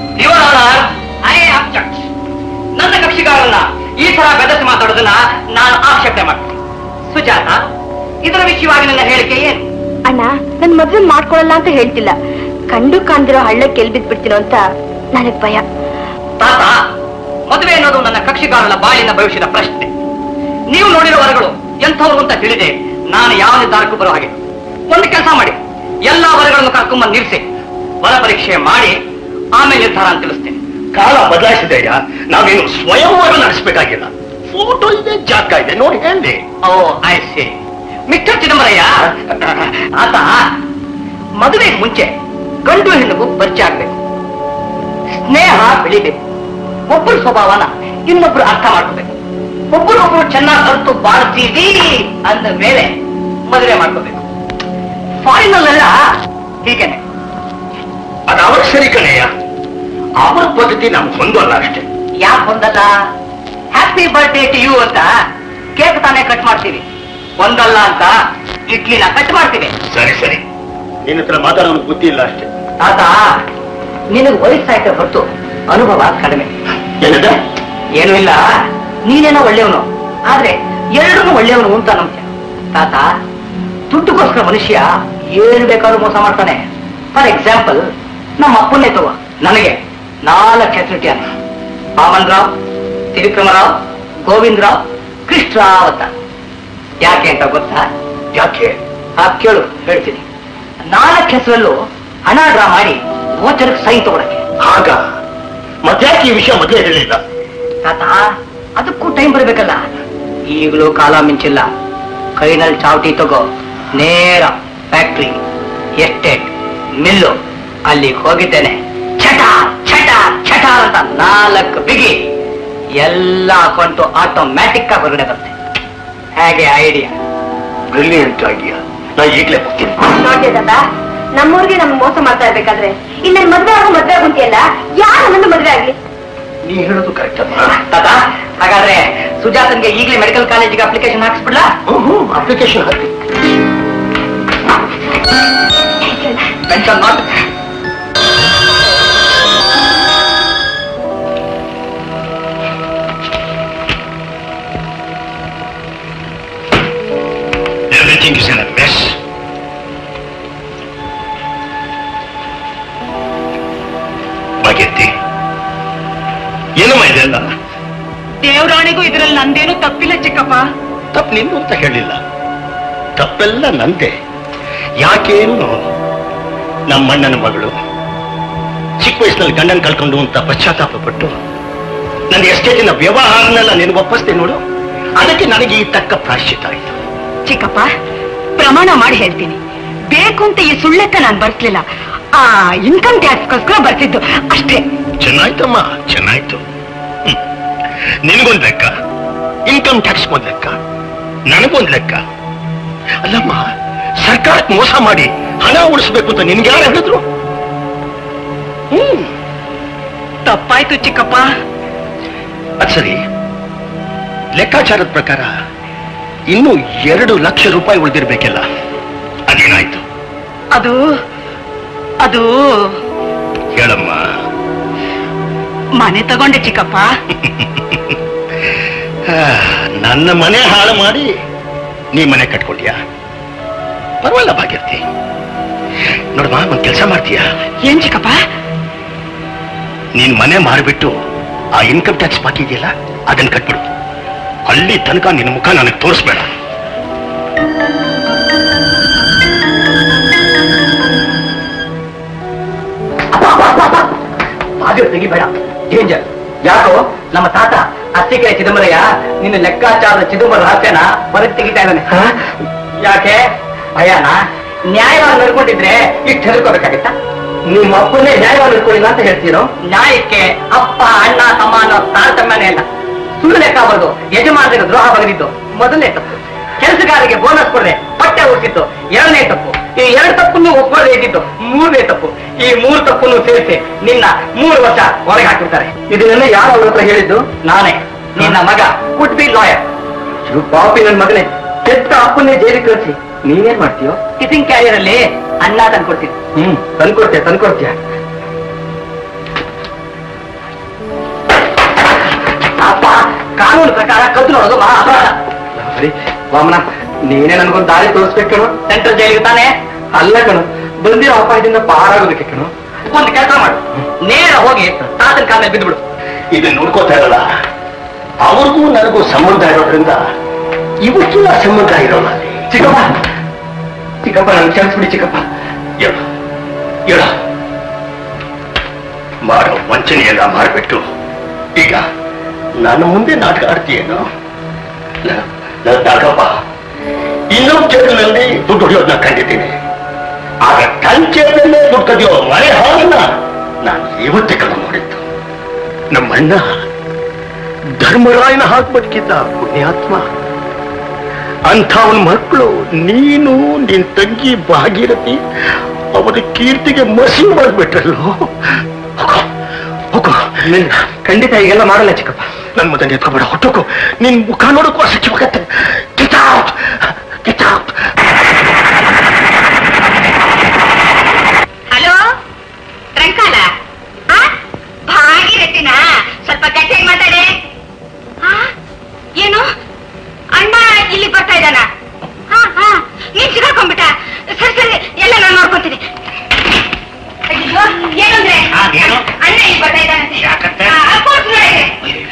ಐ ಅಬ್ಜೆಕ್ಟ್ ನನ್ನ ಕಕ್ಷಿಗಾರನ್ನ ಈ ತರ ಬೆದರಿಸಿ ಮಾತಾಡೋದನ್ನ ನಾನು ಆಕ್ಷೇಪಣೆ ಮಾಡ್ತೀನಿ ಸುಜಾತ ಇದರ ವಿಷಯವಾಗಿ ನನ್ನ ಹೇಳಿಕೆ ಏನು ಅಣ್ಣ ನನ್ ಮದ್ವೆ ಮಾಡ್ಕೊಳಲ್ಲ ಅಂತ ಹೇಳ್ತಿಲ್ಲ ಕಂಡು ಕಾಣ್ದಿರೋ ಹಳ್ಳಕ್ಕೆ ಎಲ್ ಬಿದ್ಬಿಡ್ತೀನೋ ಅಂತ ನನಗ್ ಭಯ ತಾತ ಮದುವೆ ಅನ್ನೋದು ನನ್ನ ಕಕ್ಷಿಗಾರನ ಬಾಳಿನ ಭವಿಷ್ಯದ ಪ್ರಶ್ನೆ ನೀವು ನೋಡಿರೋ ವರಗಳು ಎಂಥವ್ರು ಅಂತ ತಿಳಿದೆ ನಾನು ಯಾವ ನಿರ್ಧಾರಕ್ಕೂ ಬರೋ ಹಾಗೆ ಒಂದು ಕೆಲಸ ಮಾಡಿ ಎಲ್ಲಾ ವರಗಳನ್ನು ಕರ್ಕೊಂಬಂದು ನಿಲ್ಲಿಸಿ ವರ ಪರೀಕ್ಷೆ ಮಾಡಿ ಆಮೇಲೆ ನಿರ್ಧಾರ ಅಂತ ತಿಳಿಸ್ತೇನೆ ಕಾಲ ಬದಲಾಯಿಸಿದೆಯ ನಾವೇನು ಸ್ವಯಂವರ ನಡೆಸಬೇಕಾಗಿಲ್ಲ ಫೋಟೋ ಇದೆ ಜಾಗ ಇದೆ ನೋಡಿ ಹೇಳಿ oh I see mister Chidambarayya ಆತ ಮದುವೆ ಮುಂಚೆ ಗಂಡು ಹೆಣ್ಣಿಗೂ ಪರಿಚಯ ಆಗ್ಬೇಕು ಸ್ನೇಹ ಬೆಳಿಬೇಕು ಒಬ್ಬರ ಸ್ವಭಾವನ ಇನ್ನೊಬ್ರು ಅರ್ಥ ಮಾಡ್ಕೋಬೇಕು ಒಬ್ಬರೊಬ್ರು ಚೆನ್ನಾಗಿ ಅರ್ತು ಬಾಳ್ತೀವಿ ಅಂದ ಮೇಲೆ ಮದುವೆ ಮಾಡ್ಕೋಬೇಕು ಫಾರಿನಲ್ಲೆಲ್ಲ ಹೀಗೇನೆ ಅದು ಅವರ ಸರಿ ಕಣಯ್ಯ ಅವರ ಪದ್ಧತಿ ನಮ್ಗೆ ಹೊಂದಲ್ಲ ಅಷ್ಟೇ ಯಾಕೆ ಹೊಂದಲ್ಲ ಹ್ಯಾಪಿ ಬರ್ಡೇ ಟು ಯು ಅಂತ ಕೇಕ್ ತಾನೇ ಕಟ್ ಮಾಡ್ತೀವಿ ಒಂದಲ್ಲ ಅಂತ ಇಡ್ಲಿನ ಕಟ್ ಮಾಡ್ತೀವಿ ಸರಿ ಸರಿ ನಿನ್ನ ಹತ್ರ ಮಾತಾಡೋದು ಬುದ್ಧಿ ಇಲ್ಲ ಅಷ್ಟೇ ತಾತ ನಿನಗೆ ವಯಸ್ಸಾಯ್ತು ಹೊರತು ಅನುಭವ ಕಡಿಮೆ ಏನಿದೆ ಏನೂ ಇಲ್ಲ ನೀನೇನೋ ಒಳ್ಳೆಯವನು ಆದ್ರೆ ಎರಡೂ ಒಳ್ಳೆಯವನು ಅಂತ ನಂಬ್ಯ ತಾತ ದುಡ್ಡುಗೋಸ್ಕರ ಮನುಷ್ಯ ಏನು ಬೇಕಾದ್ರೂ ಮೋಸ ಮಾಡ್ತಾನೆ ಫಾರ್ ಎಕ್ಸಾಂಪಲ್ ನಮ್ಮ ಅಪ್ಪನ್ನೇ ತಗೋ ನನಗೆ ನಾಲ್ಕು ಹೆಸರಿಟ್ಟಿಯಾನೆ ವಾಮನ್ ರಾವ್ ತ್ರಿವಿಕ್ರಮರಾವ್ ಗೋವಿಂದರಾವ್ ಕೃಷ್ಣರಾವ್ ಅಂತ ಯಾಕೆ ಅಂತ ಗೊತ್ತಾ ಯಾಕೆ ಆ ಕೇಳು ಹೇಳ್ತೀನಿ ನಾಲ್ಕು ಹೆಸರಲ್ಲೂ ಹಣ ಡ್ರಾ ಮಾಡಿ ವೋಚರ್ಗೆ ಸೈನ್ ತಗೊಳಕ್ಕೆ ಆಗ ಮತ್ತ್ಯಾಕೆ ಈ ವಿಷಯ ಮೊದಲೇ ಹೇಳಿಲ್ಲ ತಾತ ಅದಕ್ಕೂ ಟೈಮ್ ಬರಬೇಕಲ್ಲ ಈಗಲೂ ಕಾಲ ಮಿಂಚಿಲ್ಲ ಕೈನಲ್ಲಿ ಚಾವಟಿ ತಗೋ ನೇರ ಫ್ಯಾಕ್ಟ್ರಿ ಎಸ್ಟೇಟ್ ಮಿಲ್ಲು ಅಲ್ಲಿಗೆ ಹೋಗಿದ್ದೇನೆ ಚಟ ಚಟ ಚಟ ಅಂತ ನಾಲ್ಕು ಬಿಗಿ ಎಲ್ಲ ಅಕೌಂಟು ಆಟೋಮ್ಯಾಟಿಕ್ ಆಗಿ ಹೊರಗಡೆ ಬರುತ್ತೆ ಹೇಗೆ ಐಡಿಯಾ ಬ್ರಿಲಿಯಂಟ್ ಐಡಿಯಾ ನಾ ಈಗಲೇ ಹೋಗ್ತೀನಿ ನೋಡ್ತಿದ್ದ ನಮ್ಮೂರಿಗೆ ನಮ್ಗೆ ಮೋಸ ಮಾಡ್ತಾ ಇರ್ಬೇಕಾದ್ರೆ ಇಲ್ಲಿ ನನ್ ಮದ್ವೆ ಆಗೋ ಮದ್ವೆ ಆಗುಂತಿಯಲ್ಲ ಯಾರು ನನ್ನ ಮದ್ವೆ ಆಗ್ಲಿ ನೀ ಹೇಳೋದು ಕರೆಕ್ಟ್ ಅಮ್ಮ ತಾತ ಹಾಗಾದ್ರೆ ಸುಜಾತನ್ಗೆ ಈಗಲೇ ಮೆಡಿಕಲ್ ಕಾಲೇಜಿಗೆ ಅಪ್ಲಿಕೇಶನ್ ಹಾಕ್ಸ್ಬಿಡ್ಲಾ ಹ್ಮ್ ಅಪ್ಲಿಕೇಶನ್ ಹಾಕಿ ಮೆನ್ಷನ್ ಮಾಡು Everything is in a mess. ಭಾಗ್ಯಂತಿ ಏನಮ್ಮ ಇದೆಲ್ಲ ದೇವರಾಣಿಗೂ ಇದರಲ್ಲಿ ನಂದೇನು ತಪ್ಪಿಲ್ಲ ಚಿಕ್ಕಪ್ಪ ತಪ್ಪು ನಿಂದು ಅಂತ ಹೇಳಿಲ್ಲ ತಪ್ಪೆಲ್ಲ ನಂದೆ ಯಾಕೇನು ನಮ್ಮಣ್ಣನ ಮಗಳು ಚಿಕ್ಕ ವಯಸ್ಸಿನಲ್ಲಿ ಗಂಡನ ಕಳ್ಕೊಂಡು ಅಂತ ಪಶ್ಚಾತ್ತಾಪ ಪಟ್ಟು ನನ್ನ ಎಸ್ಟೇಟಿನ ವ್ಯವಹಾರನೆಲ್ಲ ನಿನಗೆ ಒಪ್ಪಿಸ್ತೆ ನೋಡು ಅದಕ್ಕೆ ನನಗೆ ಈ ತಕ್ಕ ಪ್ರಾಶ್ಚಿತ ಆಯಿತು ಚಿಕ್ಕಪ್ಪ ಪ್ರಮಾಣ ಮಾಡಿ ಹೇಳ್ತೀನಿ ಬೇಕು ಅಂತ ಈ ಸುಳ್ಳೆತ್ತ ನಾನು ಬರ್ಸ್ಲಿಲ್ಲ ಆ ಇನ್ಕಮ್ ಟ್ಯಾಕ್ಸ್ಗೋಸ್ಕರ ಬರ್ತಿದ್ದು ಅಷ್ಟೇ ಚೆನ್ನಾಯ್ತಮ್ಮ ಚೆನ್ನಾಯ್ತು ಹ್ಮ್. ನಿನಗೊಂದ್ ಲೆಕ್ಕ ಇನ್ಕಮ್ ಟ್ಯಾಕ್ಸ್ ಒಂದ್ ಲೆಕ್ಕ ನನಗೊಂದ್ ಲೆಕ್ಕ ಅಲ್ಲಮ್ಮ ಸರ್ಕಾರಕ್ಕೆ ಮೋಸ ಮಾಡಿ ಹಣ ಉಳಿಸ್ಬೇಕು ಅಂತ ನಿನ್ಗೆ ಯಾರು ಹೇಳಿದ್ರು ಹ್ಮ್ ತಪ್ಪಾಯ್ತು ಚಿಕ್ಕಪ್ಪ ಅದ್ ಸರಿ ಲೆಕ್ಕಾಚಾರದ ಪ್ರಕಾರ ಇನ್ನೂ ಎರಡು ಲಕ್ಷ ರೂಪಾಯಿ ಉಳಿದಿರ್ಬೇಕಲ್ಲ ಅದೇನಾಯ್ತು ಅದು ಅದು ಹೇಳಮ್ಮ ಮನೆ ತಗೊಂಡೆ ಚಿಕ್ಕಪ್ಪ ಆ, ನನ್ನ ಮನೆ ಹಾಳು ಮಾಡಿ ನೀ ಮನೆ ಕಟ್ಕೊಟ್ಯಾ ಪರವಾಗಿಲ್ಲ ಭಾಗ್ಯರ್ತಿ ನೋಡಮ್ಮ ಒಂದ್ ಕೆಲಸ ಮಾಡ್ತೀಯಾ ಏನ್ ಚಿಕ್ಕಪ್ಪ ನೀನ್ ಮನೆ ಮಾರ್ಬಿಟ್ಟು ಆ ಇನ್ಕಮ್ ಟ್ಯಾಕ್ಸ್ ಬಾಕಿ ಇದೆಯಲ್ಲ ಅದನ್ನ ಕಟ್ಬಿಡು ಅಲ್ಲಿ ತನಕ ನಿನ್ನ ಮುಖ ನನಗೆ ತೋರಿಸ್ಬೇಡ ಬಾಗಿಲು ತೆಗಿಬೇಡ ಡೇಂಜರ್ ಯಾಕೋ ನಮ್ಮ ತಾತ ಅತ್ತಿಕೆರೆ ಚಿದಂಬರಯ್ಯ ನಿನ್ನ ಲೆಕ್ಕಾಚಾರದ ಚಿದಂಬರ ರಹಸ್ಯನ ಹೊರಗೆ ತೆಗಿತಾ ಇದ್ದಾನೆ ಯಾಕೆ ಭಯನ ನ್ಯಾಯವಾಗಿ ನಡ್ಕೊಂಡಿದ್ರೆ ಇಷ್ಟು ಹೆದರ್ಕೋಬೇಕಾಗಿತ್ತ ನಿಮ್ಮ ಅಪ್ಪನೇ ನ್ಯಾಯವಾಗಿ ನಡ್ಕೊಳ್ಳಿಲ್ಲ ಅಂತ ಹೇಳ್ತೀರೋ ನ್ಯಾಯಕ್ಕೆ ಅಪ್ಪ ಅಣ್ಣ ತಮ್ಮ ಅನ್ನೋ ತಾರತಮ್ಯನೇ ಇಲ್ಲ ಸುಳ್ಳು ಲೆಕ್ಕ ಬರೋದು ಯಜಮಾನರಿಗೆ ದ್ರೋಹ ಬಗೆದಿದ್ದು ಮೊದಲನೇ ತಪ್ಪು ಕೆಲಸಗಾರರಿಗೆ ಬೋನಸ್ ಕೊಡದೆ ಹೊಟ್ಟೆ ಉಳಿಸಿದ್ದು ಎರಡನೇ ತಪ್ಪು ಈ ಎರಡು ತಪ್ಪನ್ನು ಒಪ್ಕೊಳ್ಳದೆ ಇದ್ದಿದ್ದು ಮೂರನೇ ತಪ್ಪು ಈ ಮೂರು ತಪ್ಪನ್ನು ಸೇರಿಸಿ ನಿನ್ನ ಮೂರು ವರ್ಷ ಹೊರಗೆ ಹಾಕಿರ್ತಾರೆ ಇದನ್ನೆಲ್ಲ ಯಾರು ಅವ್ರ ಹತ್ರ ಹೇಳಿದ್ದು ನಾನೇ ನಿನ್ನ ಮಗ ಕುಡ್ ಬಿ ಲಾಯರ್ ಪಾಪಿ ನನ್ನ ಮಗನೇ ಕೆಟ್ಟ ಅಪ್ಪನ್ನೇ ಜೈಲಿಗೆ ಕಳಿಸಿ ನೀನೇನ್ ಮಾಡ್ತೀಯೋ ಟಿಫಿನ್ ಕ್ಯಾರಿಯರ್ ಅಲ್ಲಿ ಅನ್ನ ತಂದ್ಕೊಡ್ತೀನಿ ಹ್ಮ್ ತಂದ್ಕೊಡ್ತೀಯ ತಂದ್ಕೊಡ್ತೀಯ ಅಪ್ಪ ಕಾನೂನು ಪ್ರಕಾರ ಕದ್ದು ನೋಡೋದು ಮಹಾ ಅಪರಾಧ ಸರಿ ವಾಮನ ನೀನೇ ನನ್ಗೊಂದು ದಾರಿ ತೋರಿಸ್ಬೇಕು ಕಣು ಸೆಂಟ್ರಲ್ ಜೈಲಿಗೆ ತಾನೆ ಅಲ್ಲ ಕಣು ಬಂದಿರೋ ಅಪಾಯದಿಂದ ಪಾರಾಗೋದಕ್ಕೆ ಕಣು ಒಂದು ಕೆಲಸ ಮಾಡು ನೇರ ಹೋಗಿ ತಾತನ ಕಾಲ ಮೇಲೆ ಬಿದ್ದುಬಿಡು ಇದನ್ನ ನೋಡ್ಕೋತಾ ಇರಲ್ಲ ಅವ್ರಿಗೂ ನನಗೂ ಸಂಬಂಧ ಇರೋದ್ರಿಂದ ಇವತ್ತು ಆ ಸಂಬಂಧ ಇರೋಲ್ಲ ಚಿಕ್ಕಪ್ಪ ಚಿಕ್ಕಪ್ಪ ನನ್ ಕ್ಷಮಿಸ್ಬಿಡಿ ಚಿಕ್ಕಪ್ಪ ಹೇಳ ಹೇಳ ಮಾಡೋ ವಂಚನೆಯೆಲ್ಲ ಮಾಡಿಬಿಟ್ಟು ಈಗ ನನ್ನ ಮುಂದೆ ನಾಟಕ ಆಡ್ತೀಯೇನು ನ- ನ- ನಾಗಪ್ಪ ಇನ್ನೊಂದು ಚೇತನಲ್ಲಿ ದುಡ್ಡು ಹೊಡೆಯೋದನ್ನ ಕಂಡಿದ್ದೀನಿ ಆಗ ತನ್ನ ಚೇತನಲ್ಲೇ ದುಡ್ಡು ಕದಿಯೋ ಮನೆ ಹಾಲನ್ನ ನಾನು ಇವತ್ತೇ ಕಣ ನೋಡಿದ್ದು ನಮ್ಮಣ್ಣ ಧರ್ಮರಾಯನ ಹಾಕಿ ಬದುಕಿದ್ದ ಪುಣ್ಯಾತ್ಮ ಅಂಥವನ ಮಕ್ಕಳು ನೀನು ನಿನ್ ತಂಗಿ ಭಾಗೀರಥಿ ಅವರ ಕೀರ್ತಿಗೆ ಮಸಿ ಮಾಡಿಬಿಟ್ರಲ್ಲೋ ಹೋಗೋ ಹೋಗೋ ಖಂಡಿತ ಈಗೆಲ್ಲ ಮಾಡಲ್ಲ ಚಿಕ್ಕಪ್ಪ ನನ್ ಮುಂದೆ ಎತ್ಕೊಬೇಡ ಹೊಟ್ಟೋಗು ನಿನ್ ಮುಖ ನೋಡಕ್ಕೂ ಅಸಖ್ಯ ಹೋಗತ್ತೆ get out get out hello ರಂಕಾಲ ಆ? ಭಾಗೀರಥಿನ ಸ್ವಲ್ಪ ಗಟ್ಟಿಯಾಗಿ ಮಾತಾಡೆ ಆ? ಏನು ಅಣ್ಣ ಇಲ್ಲಿ ಬರ್ತಾ ಇದ್ದಾನ ಹಾ ಹಾ ನೀನ್ ಸಿಗಾಕೊಂಡ್ಬಿಟ್ಟ ಸರಿ ಸರಿ ಎಲ್ಲ ನಾನು ನೋಡ್ಕೊಂತೀನಿ ಅಯ್ಯೋ ಏನಂದ್ರೆ ಅದೇನು? ಅಣ್ಣ ಇಲ್ಲಿ ಬರ್ತಾ ಇದ್ದಾನಂತೆ ಯಾಕಂತೆ? ಆ, ಆ ಕೋಟ್ ನೋಡಿದೆ.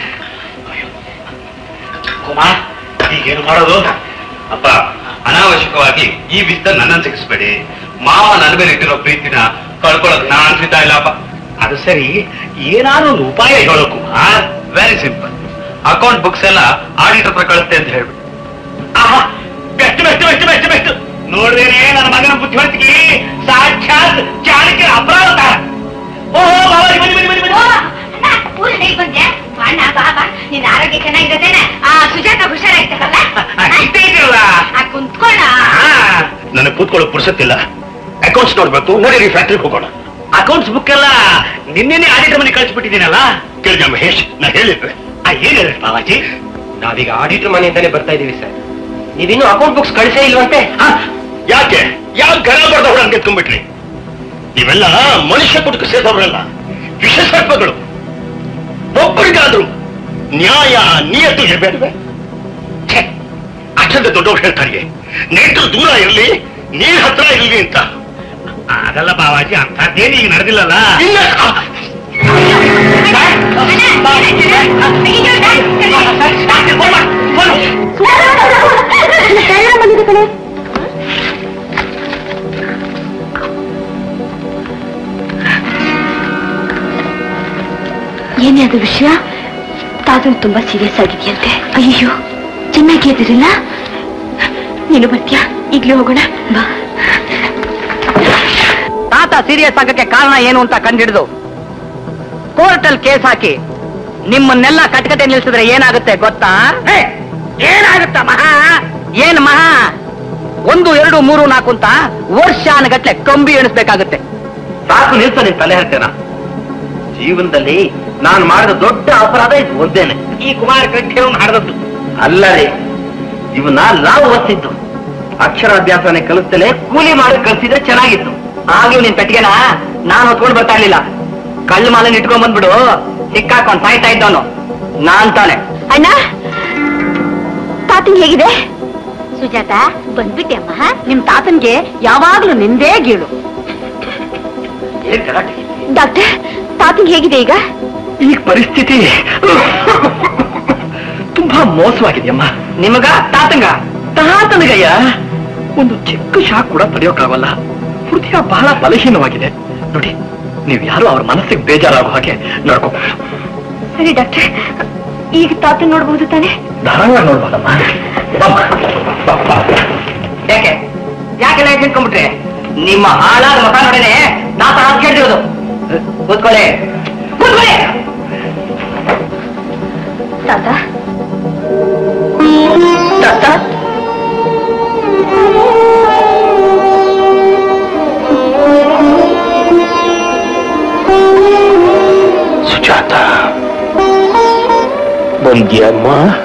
ಕುಮಾರ್ ಈಗೇನು ಮಾಡೋದು ಅಪ್ಪ ಅನಾವಶ್ಯಕವಾಗಿ ಈ ವಿಷಯ ನನ್ನನ್ನು ಸಿಗಿಸ್ಬೇಡಿ ಮಾವ ನನ್ನ ಮೇಲೆ ಇಟ್ಟಿರೋ ಪ್ರೀತಿನ ಕಳ್ಕೊಳ್ಳೋದು ನಾನ್ ಸಿದ್ಧ ಇಲ್ಲ ಅಪ್ಪ ಅದು ಸರಿ ಏನಾದ್ರು ಒಂದು ಉಪಾಯ ಹೇಳೋ Kumar very simple account books ಎಲ್ಲ ಆಡಿಟರ್ ಹತ್ರ ಕಳಿಸ್ತೆ ಅಂತ ಹೇಳ್ಬಿಟ್ಟು ಆಹಾ best best best best best ನೋಡ್ದೇನೆ ನನ್ನ ಮಗನ ಬುದ್ಧಿವಂತಿಕೆ ಸಾಕ್ಷಾತ್ ಚಾಣಕ್ಯ ಅಪರಾಧ ಓಹೋ ಬಾಬಾ ಬನ್ನಿ ಬನ್ನಿ ಬನ್ನಿ ಓ, ಬನ್ನಿ ಅಣ್ಣ ಊರಿಂದ ಹೇಗ್ ಬಂದೆ ಅಣ್ಣ ಬಾ ಬಾ ನಿನ್ನ ಆರೋಗ್ಯ ಚೆನ್ನಾಗಿರತ್ತೇನೆ ಆ ಸುಜಾತ ಹುಷಾರಾಗ್ತಾರಲ್ಲ ಇಷ್ಟೇ ಇದೆಯಲ್ಲ. ಆ ಕುಂತ್ಕೊಳ್ಳ ನನಗೆ ಕೂತ್ಕೊಳ್ಳೋ ಪುರ್ಸತ್ತಿಲ್ಲ ಅಕೌಂಟ್ಸ್ ನೋಡ್ಬೇಕು ನಡೀರಿ ಫ್ಯಾಕ್ಟ್ರಿಗೆ ಹೋಗೋಣ ಅಕೌಂಟ್ಸ್ ಬುಕ್ ಎಲ್ಲ ನಿನ್ನೆನೆ ಆಡಿಟರ್ ಮನೆ ಕಳಿಸ್ಬಿಟ್ಟಿದ್ದೀನಲ್ಲ ಕೇಳಿದ ಮಹೇಶ್ ನಾ ಹೇಳಿದ್ದೆ ಆ, ಏನ್ ಹೇಳಿದ್ರು ಬಾಬಾಜಿ ನಾವೀಗ ಆಡಿಟರ್ ಮನೆಯಿಂದಾನೇ ಬರ್ತಾ ಇದೀವಿ ಸರ್ ನೀವಿನ್ನೂ ಅಕೌಂಟ್ ಬುಕ್ಸ್ ಕಳಿಸೇ ಇಲ್ವಂತೆ ಹ? ಯಾಕೆ ಯಾಕೆ ಗರ ಬರ್ದ ಹೊರ ಗೆದ್ಕೊಂಡ್ಬಿಟ್ರಿ ನೀವೆಲ್ಲ ಮನುಷ್ಯ ಕುಟುಕ ಸೇರಿದವರೆಲ್ಲ ವಿಶೇಷತ್ವಗಳು ಒಬ್ಬರಿಗಾದ್ರು ನ್ಯಾಯ ನಿಯತ್ತು ಇರಬೇಡವೆ ಅಷ್ಟೊಂದು ದೊಡ್ಡವ್ರು ಹೇಳ್ತಾರೆ ನೇಟ್ರು ದೂರ ಇರಲಿ ನೀರ್ ಹತ್ರ ಇರಲಿ ಅಂತ ಅದಲ್ಲ ಬಾಬಾಜಿ ಅಂಥದ್ದೇನು ಈಗ ನಡೆದಿಲ್ಲಲ್ಲ ಇನ್ನ ಏನೇ ಅದು ವಿಷಯ ತಾತನ್ ತುಂಬಾ ಸೀರಿಯಸ್ ಆಗಿದೆಯಂತೆ ಅಯ್ಯೋ ಚೆನ್ನಾಗಿ ಎದಿರಿಲ್ಲ ನೀನು ಬರ್ತೀಯಾ ಈಗ್ಲೇ ಹೋಗೋಣ ಬಾ ತಾತ ಸೀರಿಯಸ್ ಆಗಕ್ಕೆ ಕಾರಣ ಏನು ಅಂತ ಕಂಡಿಡಿದು ಕೋರ್ಟಲ್ ಕೇಸ್ ಹಾಕಿ ನಿಮ್ಮನ್ನೆಲ್ಲ ಕಟ್ಕತೆ ನಿಲ್ಸಿದ್ರೆ ಏನಾಗುತ್ತೆ ಗೊತ್ತಾ ಏನಾಗುತ್ತ ಮಹಾ ಏನ್ ಮಹಾ ಒಂದು ಎರಡು ಮೂರು ನಾಲ್ಕು ಅಂತ ವರ್ಷಾನಗಟ್ಲೆ ಕಂಬಿ ಎಣಿಸ್ಬೇಕಾಗುತ್ತೆ ಸಾಕು ನಿಲ್ಸ ನಿನ್ ತಲೆ ಹೇಳ್ತೇನ ಜೀವನದಲ್ಲಿ ನಾನು ಮಾಡಿದ ದೊಡ್ಡ ಅಪರಾಧ ಇದು ಒಂದೇನೆ ಈ ಕುಮಾರ ಕಟ್ಟೆ ಮಾಡಿದದ್ದು ಅಲ್ಲದೆ ಇವನ್ನ ನಾವು ಓದ್ತಿದ್ದು ಅಕ್ಷರಾಭ್ಯಾಸನೆ ಕಲಿಸ್ತೇನೆ ಕೂಲಿ ಮಾಡಿ ಕಲಿಸಿದ್ರೆ ಚೆನ್ನಾಗಿತ್ತು ಆಗ್ಲೂ ನಿನ್ ಪೆಟ್ಟಿಗೆನ ನಾನು ಹೊತ್ಕೊಂಡು ಬರ್ತಾ ಇರ್ಲಿಲ್ಲ ಕಳ್ಳು ಮಾಲನ್ ಇಟ್ಕೊಂಡ್ ಬಂದ್ಬಿಡು ಸಿಕ್ಕಾಕೊಂಡ್ ಸಾಯ್ತಾ ಇದ್ದವನು ನಾನ್ ತಾನೆ ಅಣ್ಣ ತಾತನ್ ಹೇಗಿದೆ ಸುಜಾತ ಬಂದ್ಬಿಟ್ಟೆ ಅಮ್ಮ ನಿಮ್ ತಾತನ್ಗೆ ಯಾವಾಗ್ಲೂ ನಿಂದೇ ಗೀಳು ಏನ್ ಗಲಾಟೆ ಡಾಕ್ಟರ್ ತಾತನ್ ಹೇಗಿದೆ ಈಗ ಈ ಪರಿಸ್ಥಿತಿ ತುಂಬಾ ಮೋಸವಾಗಿದೆಯಮ್ಮ ನಿಮಗ ತಾತಂಗ ತಾತನಿಗಯ್ಯ ಒಂದು ಚಿಕ್ಕ ಶಾಕ್ ಕೂಡ ತಡೆಯೋಕ್ಕಾಗಲ್ಲ ಹೃದಯ ಬಹಳ ಬಲಹೀನವಾಗಿದೆ ನೋಡಿ ನೀವು ಯಾರು ಅವ್ರ ಮನಸ್ಸಿಗೆ ಬೇಜಾರಾಗೋ ಹಾಗೆ ನಡ್ಕೋ ಸರಿ ಡಾಕ್ಟರ್ ಈಗ ತಾತನ್ ನೋಡ್ಬೋದು ತಾನೆ ಧಾರಾವಾಹಿ ನೋಡ್ಬೋದಮ್ಮ ಯಾಕೆ ಯಾಕೆಲ್ಲ ನಿಂತ್ಕೊಂಡ್ಬಿಟ್ರೆ ನಿಮ್ಮ ಹಾಳಾದ ಮತ ನೋಡೇನೆ ನಾತ ಹಾಕಿ ಕೇಳಿರೋದು ಕೂತ್ಕೊಳ್ಳಿ ಕೂತ್ಕೊಳ್ಳಿ ತಾತ ತಾತ ಬಂದ್ಯಮ್ಮ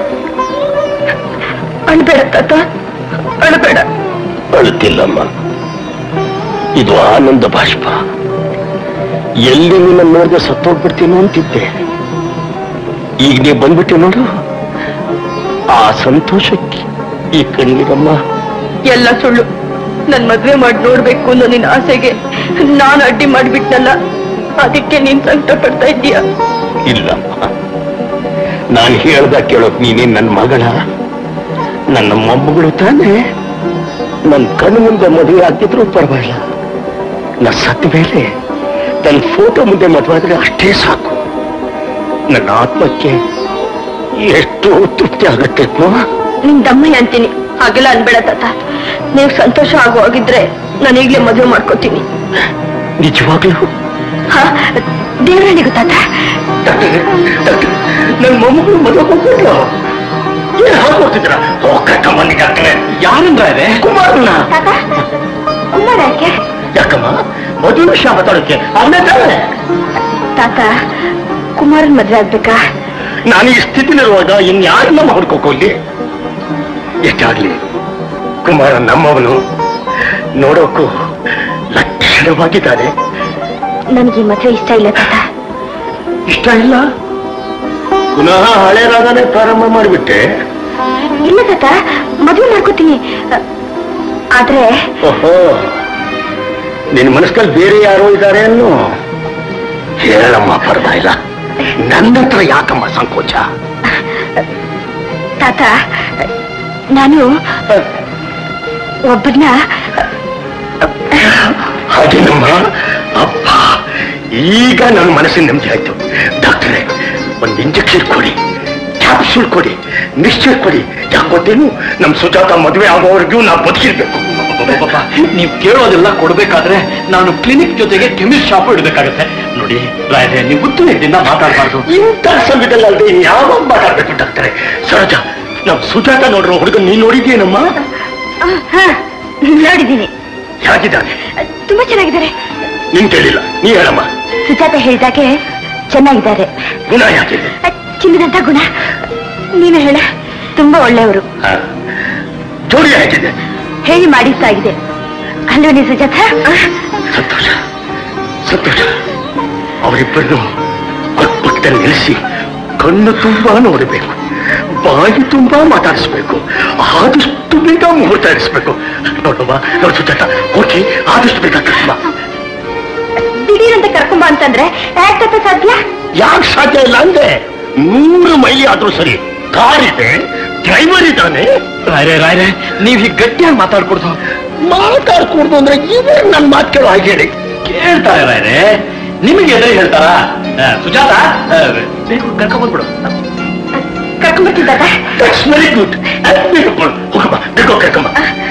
ಅಳ್ಬೇಡ ತಾತ ಅಳ್ಬೇಡ ಅಳುತ್ತಿಲ್ಲಮ್ಮ ಇದು ಆನಂದ ಬಾಷ್ಪ ಎಲ್ಲಿ ನಿನ್ನ ನೋಡಿದ್ರೆ ಸತ್ತೋಗ್ಬಿಡ್ತೀನೋ ಅಂತಿದ್ದೆ ಈಗ ನೀವು ಬಂದ್ಬಿಟ್ಟೆ ನೋಡು ಆ ಸಂತೋಷಕ್ಕೆ ಈ ಕಣ್ಣೀರಮ್ಮ ಎಲ್ಲ ಸುಳ್ಳು ನನ್ ಮದ್ವೆ ಮಾಡಿ ನೋಡ್ಬೇಕು ಅನ್ನೋ ನಿನ್ ಆಸೆಗೆ ನಾನ್ ಅಡ್ಡಿ ಮಾಡ್ಬಿಟ್ನಲ್ಲ ಅದಕ್ಕೆ ನೀನ್ ಸಂಕಟ ಪಡ್ತಾ ಇದ್ದೀಯ ಇಲ್ಲಮ್ಮ ನಾನು ಹೇಳ್ದ ಕೇಳೋಕ್ ನೀನೇ ನನ್ನ ಮಗಳ ನನ್ನ ಮೊಮ್ಮಗಳು ತಾನೇ ನನ್ನ ಕಣ್ಣು ಮುಂದೆ ಮದುವೆ ಆಗ್ತಿದ್ರು ಪರವಾಗಿಲ್ಲ ನಾ ಸತ್ತ ಮೇಲೆ ತನ್ನ ಫೋಟೋ ಮುಂದೆ ಮದುವೆ ಆದ್ರೆ ಅಷ್ಟೇ ಸಾಕು ನನ್ನ ಆತ್ಮಕ್ಕೆ ಎಷ್ಟು ತೃಪ್ತಿ ಆಗತ್ತೆ ಅಮ್ಮ. ನಿನ್ ದಮ್ಮಯ್ಯ ಅಂತೀನಿ ಹಾಗೆಲ್ಲ ಅನ್ಬೇಡ ತಾತ ನೀವ್ ಸಂತೋಷ ಆಗೋ ಹಾಗಿದ್ರೆ ನಾನು ಈಗ್ಲೇ ಮದುವೆ ಮಾಡ್ಕೋತೀನಿ ನಿಜವಾಗ್ಲೂ ಹಾ ದೇವರನಿಗೂ ತಾತ ಡಾಕ್ಟರ್ ಡಾಕ್ಟರ್ ನನ್ನ ಮೊಮ್ಮಗಳು ಮದುವೆ ಹೋಗ್ಬಿಟ್ರು ಏನ್ ಹಾಕೋತಿದ್ರ ಕರ್ಕೊಂಬನ್ನಿ ಡಾಕ್ಟ್ರೆ ಯಾರಂದ್ರ ಇದೆ ಕುಮಾರಣ್ಣ ತಾತ ಕುಮಾರ ಯಾಕೆ ಯಾಕಮ್ಮ ಮದುವೆ ವಿಷಯ ಮಾತಾಡೋಕೆ ಅವನೇ ತಾನೆ ತಾತ ಕುಮಾರನ್ ಮದ್ವೆ ಆಗ್ಬೇಕಾ ನಾನು ಈ ಸ್ಥಿತಿಲಿರುವಾಗ ಇನ್ಯಾರನ್ನ ಮಾಡ್ಕೋಕೋಲಿ ಎಷ್ಟಾಗ್ಲಿ ಕುಮಾರ ನಮ್ಮವನು ನೋಡೋಕ್ಕೂ ಲಕ್ಷಣವಾಗಿದ್ದಾನೆ ನನ್ಗೆ ಈ ಮದ್ವೆ ಇಷ್ಟ ಇಲ್ಲ ತಾತ ಇಷ್ಟ ಇಲ್ಲ ಪುನಃ ಹಳೆ ರಾಗನೇ ಪ್ರಾರಂಭ ಮಾಡಿಬಿಟ್ಟೆ ಇಲ್ಲ ತಾತ ಮದ್ವೆ ಮಾಡ್ಕೋತೀನಿ ಆದ್ರೆ ಓಹೋ ನಿನ್ನ ಮನಸ್ಸಲ್ಲಿ ಬೇರೆ ಯಾರೋ ಇದ್ದಾರೆ ಅನ್ನೋ ಹೇಳಮ್ಮ ಪರವಾಗಿಲ್ಲ ನನ್ನ ಹತ್ರ ಯಾಕಮ್ಮ ಸಂಕೋಚ ತಾತ ನಾನು ಒಬ್ಬರನ್ನ ಹಾಗೇನಮ್ಮ ಅಪ್ಪ ಈಗ ನನ್ನ ಮನಸ್ಸಿನ ನೆಮ್ಮದಿ ಆಯ್ತು ಡಾಕ್ಟ್ರೆ ಒಂದು ಇಂಜೆಕ್ಷನ್ ಕೊಡಿ ಕ್ಯಾಪ್ಸೂಲ್ ಕೊಡಿ ನಿಶ್ಚಯ ಕೊಡಿ ಯಾಕೆ ಗೊತ್ತೇನು ನಮ್ ಸುಜಾತ ಮದುವೆ ಆಗೋವರೆಗೂ ನಾವು ಬದುಕಿರ್ಬೇಕು ನೀವು ಕೇಳೋದೆಲ್ಲ ಕೊಡ್ಬೇಕಾದ್ರೆ ನಾನು ಕ್ಲಿನಿಕ್ ಜೊತೆಗೆ ಕೆಮಿಸ್ಟ್ ಶಾಪ್ ಇಡಬೇಕಾಗತ್ತೆ ನೋಡಿ ರಾಯರೇ ನೀವು ಉತ್ತು ನಿದ್ದಿಂದ ಮಾತಾಡಬಾರ್ದು ಇಂಥ ಸಮಯದಲ್ಲಿ ಅಲ್ಲದೆ ಯಾವಾಗ ಮಾತಾಡ್ಬೇಕು ಡಾಕ್ಟ್ರೆ ಸರೋಜ ನಮ್ ಸುಜಾತ ನೋಡ್ರೋ ಹುಡುಗ ನೀನ್ ನೋಡಿದ್ಯೇನಮ್ಮ ನೋಡಿದ್ದೀನಿ ಹೇಗಿದ್ದಾನೆ ತುಂಬಾ ಚೆನ್ನಾಗಿದ್ದಾರೆ ನಿನ್ ಕೇಳಿಲ್ಲ ನೀ ಹೇಳಮ್ಮ ಸುಜಾತ ಹೇಳಿದಾಗೆ ಚೆನ್ನಾಗಿದ್ದಾರೆ ಗುಣ ಯಾಕಿದೆ ಚಿನ್ನದಂತ ಗುಣ ನೀವೇ ಹೇಳ ತುಂಬಾ ಒಳ್ಳೆಯವರು ಹಾ. ಜೋಡಿ ಹೇಗಿದೆ ಹೇಳಿ ಮಾಡಿಸ್ತಾಗಿದೆ ಅಲ್ವೇ ನೀ ಸುಜಾತ ಸಂತೋಷ ಸಂತೋಷ ಅವರಿಬ್ಬರನ್ನು ಅಕ್ಕಪಕ್ಕದಲ್ಲಿ ನಿಲ್ಲಿಸಿ ಕಣ್ಣು ತುಂಬಾ ನೋಡಬೇಕು ಬಾಯಿ ತುಂಬಾ ಮಾತಾಡಿಸ್ಬೇಕು ಆದಷ್ಟು ಬೇಗ ಮುಹೂರ್ತ ಇರಿಸ್ಬೇಕು ನೋಡಮ್ಮ ನೋಡು ಸುಜಾತ ಓಕೆ ಆದಷ್ಟು ಬೇಗ ಕರ್ಮ ದಿಢೀರಂತ ಕರ್ಕೊಂಬ ಅಂತಂದ್ರೆ ಯಾಕೆ ಸಾಧ್ಯ ಯಾಕೆ ಸಾಧ್ಯ ಇಲ್ಲ ಅಂದ್ರೆ ನೂರು ಮೈಲಿ ಆದ್ರೂ ಸರಿ ಕಾರ್ ಇದೆ ಡ್ರೈವರ್ ಇದ್ದಾನೆ ರಾಯರೇ ರಾಯರೇ ನೀವು ಹೀಗೆ ಗಟ್ಟಿಯಾಗಿ ಮಾತಾಡ್ಕೊಡ್ದು ಮಾತಾಡ್ಕೊಡ್ದು ಅಂದ್ರೆ ಇವರು ನನ್ನ ಮಾತು ಕೇಳೋ ಹಾಗೆ ಹೇಳಿ ಕೇಳ್ತಾರೆ ರಾಯರೇ ನಿಮಗೆ ಎದುರು ಹೇಳ್ತಾರಾ ಆ, ಸುಜಾತ ಆ, ಬೇಕು ಕರ್ಕೊಂಡ್ಬಂದ್ಬಿಡು ಕರ್ಕೊಂಬರ್ತೀನಿ ತಾತ ದಟ್ಸ್ ವೆರಿ ಗುಡ್ ಹೋಗಮ್ಮ ಬೇಕೋ ಕರ್ಕಮ್ಮ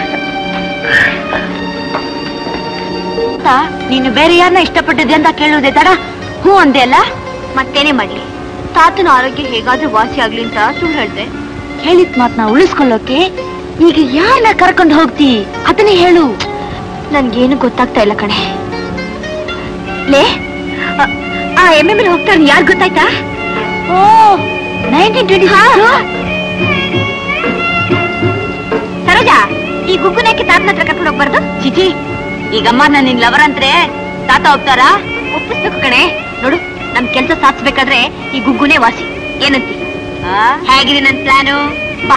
ನೀನು ಬೇರೆ ಯಾರನ್ನ ಇಷ್ಟಪಟ್ಟಿದ್ದೆ ಅಂತ ಕೇಳುವುದೇ ತಡ ಹ್ಞೂ ಅಂದೆ ಅಲ್ಲ ಮತ್ತೇನೇ ಮಾಡ್ಲಿ ತಾತನ ಆರೋಗ್ಯ ಹೇಗಾದ್ರೂ ವಾಸಿ ಆಗ್ಲಿ ಅಂತ ಸುಳ್ಳು ಹೇಳ್ದೆ ಹೇಳಿದ ಮಾತನ್ನ ಉಳಿಸ್ಕೊಳ್ಳೋಕೆ ಈಗ ಯಾರನ್ನ ಕರ್ಕೊಂಡು ಹೋಗ್ತಿ ಅದನ್ನೇ ಹೇಳು ನನ್ಗೇನು ಗೊತ್ತಾಗ್ತಾ ಇಲ್ಲ ಕಣೆ ಲೇ ಅ- ಆ ಎಮ್ಮೆ ಮೇಲೆ ಹೋಗ್ತಾರೆ ಯಾರು ಗೊತ್ತಾಯ್ತಾ ಓ ನೈನ್ಟೀನ್ ಟ್ವೆಂಟಿ ಸರೋಜಾ ಈ ಗುಗ್ಗುನಕ್ಕೆ ತಾತನ ಹತ್ರ ಕರ್ಕೊಂಡು ಹೋಗ್ಬಾರ್ದು ಚಿಚಿ ಈಗಮ್ಮ ನಾನು ನಿನ್ ಲವರ್ ಅಂದ್ರೆ ತಾತ ಹೋಗ್ತಾರಾ ಒಪ್ಪಿಸ್ಬೇಕು ಕಣೆ ನೋಡು ನಮ್ ಕೆಲ್ಸ ಸಾಧಿಸ್ಬೇಕಾದ್ರೆ ಈ ಗುಗ್ಗುನೇ ವಾಸಿ ಏನಂತಿ ಹೇಗಿದೆ ನನ್ ಪ್ಲಾನು ಬಾ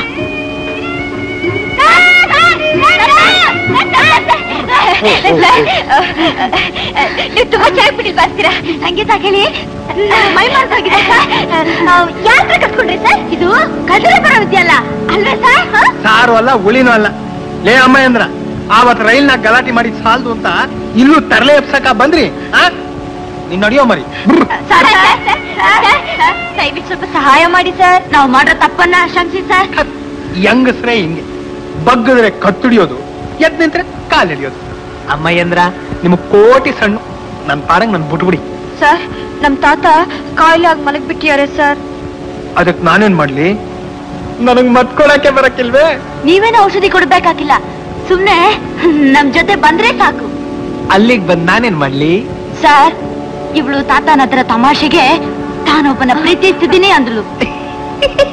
ನೀವು ತುಂಬಾ ಚೆನ್ನಾಗಿ ಬಿಟ್ಟಿಲ್ ಬಾಸ್ತೀರಾ ಹಂಗೆ ತಾಕೇಳಿ ಮೈ ಮಾಡ್ತಾಗಿದೆ ಯಾತ್ರ ಕಟ್ಕೊಂಡ್ರಿ ಸರ್ ಇದು ಕದರ ಬರೋ ವಿದ್ಯೆ ಅಲ್ಲ ಅಲ್ವೇ ಸರ್ ಸಾರು ಅಲ್ಲ ಉಳಿನೂ ಅಲ್ಲ ಲೇ ಅಮ್ಮಯ್ಯಂದ್ರ ಆವತ್ ರೈಲ್ನಾಗ ಗಲಾಟೆ ಮಾಡಿ ಸಾಲ್ದು ಅಂತ ಇಲ್ಲೂ ತರಲೆ ಎಪ್ಸಕ ಬಂದ್ರಿ ಆ ನಿನ್ ನಡಿಯೋ ಮರಿ ದಯವಿಟ್ಟು ಸ್ವಲ್ಪ ಸಹಾಯ ಮಾಡಿ ಸರ್ ನಾವು ಮಾಡೋ ತಪ್ಪನ್ನ ಕ್ಷಮಿಸಿ ಸರ್ ಹೆಂಗಸ್ರೆ ಹಿಂಗೆ ಬಗ್ಗದ್ರೆ ಕತ್ತುಡಿಯೋದು ಎದ್ ನಿಂತ್ರೆ ಕಾಲ್ ಹಿಡಿಯೋದು ಅಮ್ಮಯ್ಯಂದ್ರ ನಿಮ್ ಕೋಟಿ ಸಣ್ಣ ನನ್ ಪಾಡಂಗ್ ನನ್ ಬಿಟ್ಬಿಡಿ ಸರ್ ನಮ್ ತಾತ ಕಾಯಿಲೆ ಆಗಿ ಮಲಗ್ ಬಿಟ್ಟಿದ್ದಾರೆ ಸರ್ ಅದಕ್ ನಾನೇನ್ ಮಾಡ್ಲಿ ನನಗ್ ಮತ್ಕೊಳಕ್ಕೆ ಬರಕ್ಕಿಲ್ವೇ ನೀವೇನು ಔಷಧಿ ಕೊಡ್ಬೇಕಾಗಿಲ್ಲ ಸುಮ್ನೆ ನಮ್ ಜೊತೆ ಬಂದ್ರೆ ಸಾಕು ಅಲ್ಲಿಗ್ ಬಂದ್ ನಾನೇನ್ ಮಾಡ್ಲಿ ಸರ್ ಇವಳು ತಾತನ ಹತ್ರ ತಮಾಷೆಗೆ ತಾನೊಬ್ಬನ ಪ್ರೀತಿಸ್ತಿದ್ದೀನಿ ಅಂದ್ಲು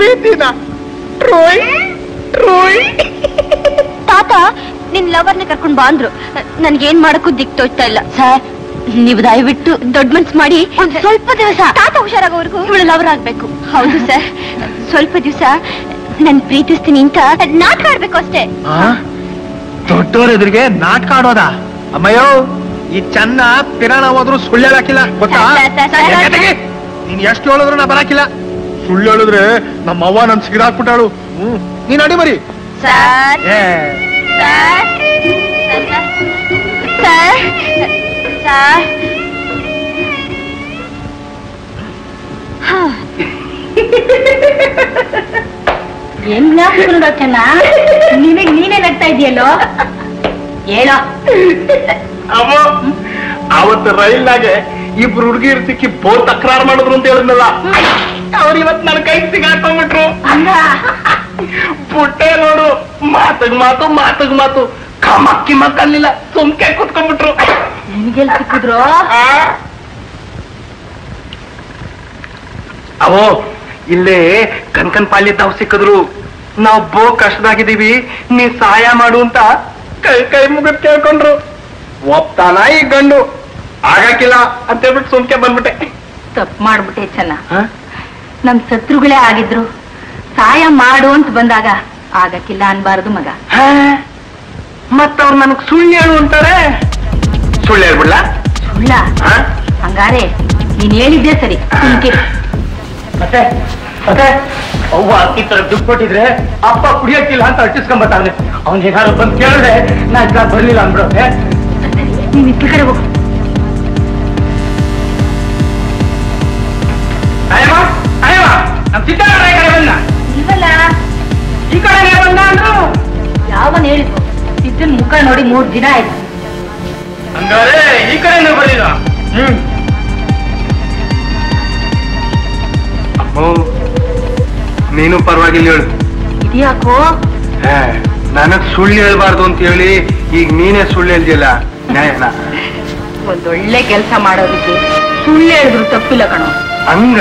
ಪ್ರೀತಿನ ಟ್ರೋಯ್ ಟ್ರೋಯ್ ತಾತ ನಿನ್ ಲವರ್ನ ಕರ್ಕೊಂಡ್ ಬಾ ಅಂದ್ರು ನನ್ಗೇನ್ ಮಾಡಕ್ಕೂ ದಿಕ್ ತೋಚ್ತಾ ಇಲ್ಲ ಸರ್ ನೀವು ದಯವಿಟ್ಟು ದೊಡ್ಡ ಮನ್ಸ್ ಮಾಡಿ ಒಂದ್ ಸ್ವಲ್ಪ ದಿವಸ ತಾತ ಹುಷಾರಾಗೋವರೆಗೂ ಇವಳು ಲವರ್ ಆಗ್ಬೇಕು ಹೌದು ಸರ್ ಸ್ವಲ್ಪ ದಿವಸ ನನ್ ಪ್ರೀತಿಸ್ತೀನಿ ಅಂತ ನಾಟಕ ಆಡ್ಬೇಕು ಅಷ್ಟೇ ದೊಡ್ಡವ್ರ ಎದುರಿಗೆ ನಾಟಕ ಆಡೋದ ಅಮ್ಮಯ್ಯೋ ಈ ಚೆನ್ನ ಪಿರಾಣ ಹೋದ್ರು ಸುಳ್ಳು ಹೇಳಕ್ಕಿಲ್ಲ ಗೊತ್ತಾ ಸ- ಸ- ಸ- ಯಾಕೆ ತೆಗಿ? ನೀನ್ ಎಷ್ಟು ಹೇಳಿದ್ರು ನಾ ಬರಾಕಿಲ್ಲ ಸುಳ್ಳು ಹೇಳಿದ್ರೆ ನಮ್ಮ ಅವ್ವ ನನ್ ಸಿಗಿದಾಕ್ಬಿಟ್ಟಾಳು ಹ್ಮ್ ನೀನ್ ಅಡಿ ಮರಿ ಸರ್ ಏ ಸರ್ ಸರ್ ಸರ್ ಏನ್ ಜ್ಞಾಪಕ ಚೆನ್ನ ನಿನಗ್ ನೀನೇ ನಗ್ತಾ ಇದೆಯಲ್ಲೋ ಹೇಳೋ ಅಮ್ಮ ಅವತ್ತು ರೈಲ್ನಾಗೆ ಇಬ್ರು ಹುಡುಗಿರು ಸಿಕ್ಕಿ ಬೋರ್ ತಕರಾರು ಮಾಡಿದ್ರು ಅಂತ ಹೇಳಿದ್ನಲ್ಲ ಅವ್ರು ಇವತ್ ನನ್ನ ಕೈ ಸಿಗಾಕೊಂಡ್ಬಿಟ್ರು ಪುಟ್ಟೆ ನೋಡು ಮಾತಗ್ ಮಾತು ಮಾತಗ್ ಮಾತು ಕಮಕ್ಕಿ ಮಕ್ಕಲ್ಲಿಲ್ಲ ಸುಮ್ಕೆ ಕುತ್ಕೊಂಡ್ಬಿಟ್ರು ನಿನ್ಗೆಲ್ ಸಿಕ್ಕಿದ್ರು ಅವೋ ಇಲ್ಲೇ ಕನ್ಕನ್ ಪಾಲಿ ತಾವ್ ಸಿಕ್ಕಿದ್ರು ನಾವ್ ಬೋ ಕಷ್ಟದಾಗಿದ್ದೀವಿ ನೀ ಸಹಾಯ ಮಾಡು ಅಂತ ಕೈ ಕೈ ಮುಗಿದ್ ಕೇಳ್ಕೊಂಡ್ರು ಒಪ್ತಾನ ಈ ಗಂಡು ಆಗಕ್ಕಿಲ್ಲ ಅಂತ ಹೇಳ್ಬಿಟ್ಟು ಸುಮ್ಕೆ ಬಂದ್ಬಿಟ್ಟೆ ತಪ್ಪು ಮಾಡ್ಬಿಟ್ಟೆ ಚೆನ್ನ ಹ? ನಮ್ ಶತ್ರುಗಳೇ ಆಗಿದ್ರು ಸಹಾಯ ಮಾಡು ಅಂತ ಬಂದಾಗ ಆಗಕ್ಕಿಲ್ಲ ಅನ್ಬಾರದು ಮಗ ಹಾ? ಮತ್ತ ಅವ್ರು ನನಗ್ ಸುಳ್ಳು ಹೇಳು ಅಂತಾರೆ ಸುಳ್ಳು ಹೇಳ್ಬಿಡ್ಲ ಸುಳ್ಳ ಹಂಗಾರೆ ನೀನ್ ಹೇಳಿದ್ದೆ ಸರಿ ಸುಮ್ಕೆ ಮತ್ತೆ ಮತ್ತೆ ಅವ್ವ ಈ ತರ ದುಡ್ಡು ಕೊಟ್ಟಿದ್ರೆ ಅಪ್ಪ ಕುಡಿಯಕ್ಕಿಲ್ಲ ಅಂತ ಅಟ್ಟಿಸ್ಕೊಂಬತ್ತಾನೆ ಅವ್ನ್ ಏನಾರು ಬಂದ್ ಕೇಳಿದ್ರೆ ನಾ ಇದ್ರಾಗ್ ಬರ್ಲಿಲ್ಲ ಅಂದ್ಬಿಡುತ್ತೆ ನೀನ್ ಇತ್ತ ಕಡೆ ಹೋಗು ಅಯ್ಯಮ್ಮ ಅಯ್ಯಮ್ಮ ನಮ್ ಸಿದ್ದರಾಮಯ್ಯ ಈ ಕಡೆ ಬಂದ ಇಲ್ವಲ್ಲ ಈ ಕಡೆನೇ ಬಂದ ಅಂದ್ರು ಯಾವನ್ ಹೇಳಿದ್ರು ಸಿದ್ದನ್ ಮುಖ ನೋಡಿ ಮೂರ್ ದಿನ ಆಯ್ತು ಹಂಗಾರೆ ಈ ಕಡೆನೇ ಬರ್ಲಿಲ್ಲ ಹ್ಮ್ ಅಮ್ಮೋ ನೀನು ಪರವಾಗಿಲ್ಲ ಹೇಳು ಇದ್ಯಾಕೋ ನನಗ್ ಸುಳ್ಳು ಹೇಳ್ಬಾರ್ದು ಅಂತ ಹೇಳಿ ಈಗ ನೀನೇ ಸುಳ್ಳು ಹೇಳ್ದಿಲ್ಲ ನ್ಯಾಯನ ಒಂದೊಳ್ಳೆ ಕೆಲಸ ಮಾಡೋದಕ್ಕೆ ಸುಳ್ಳು ಹೇಳಿದ್ರು ತಪ್ಪಿಲ್ಲ ಕಣೋ ಹಂಗ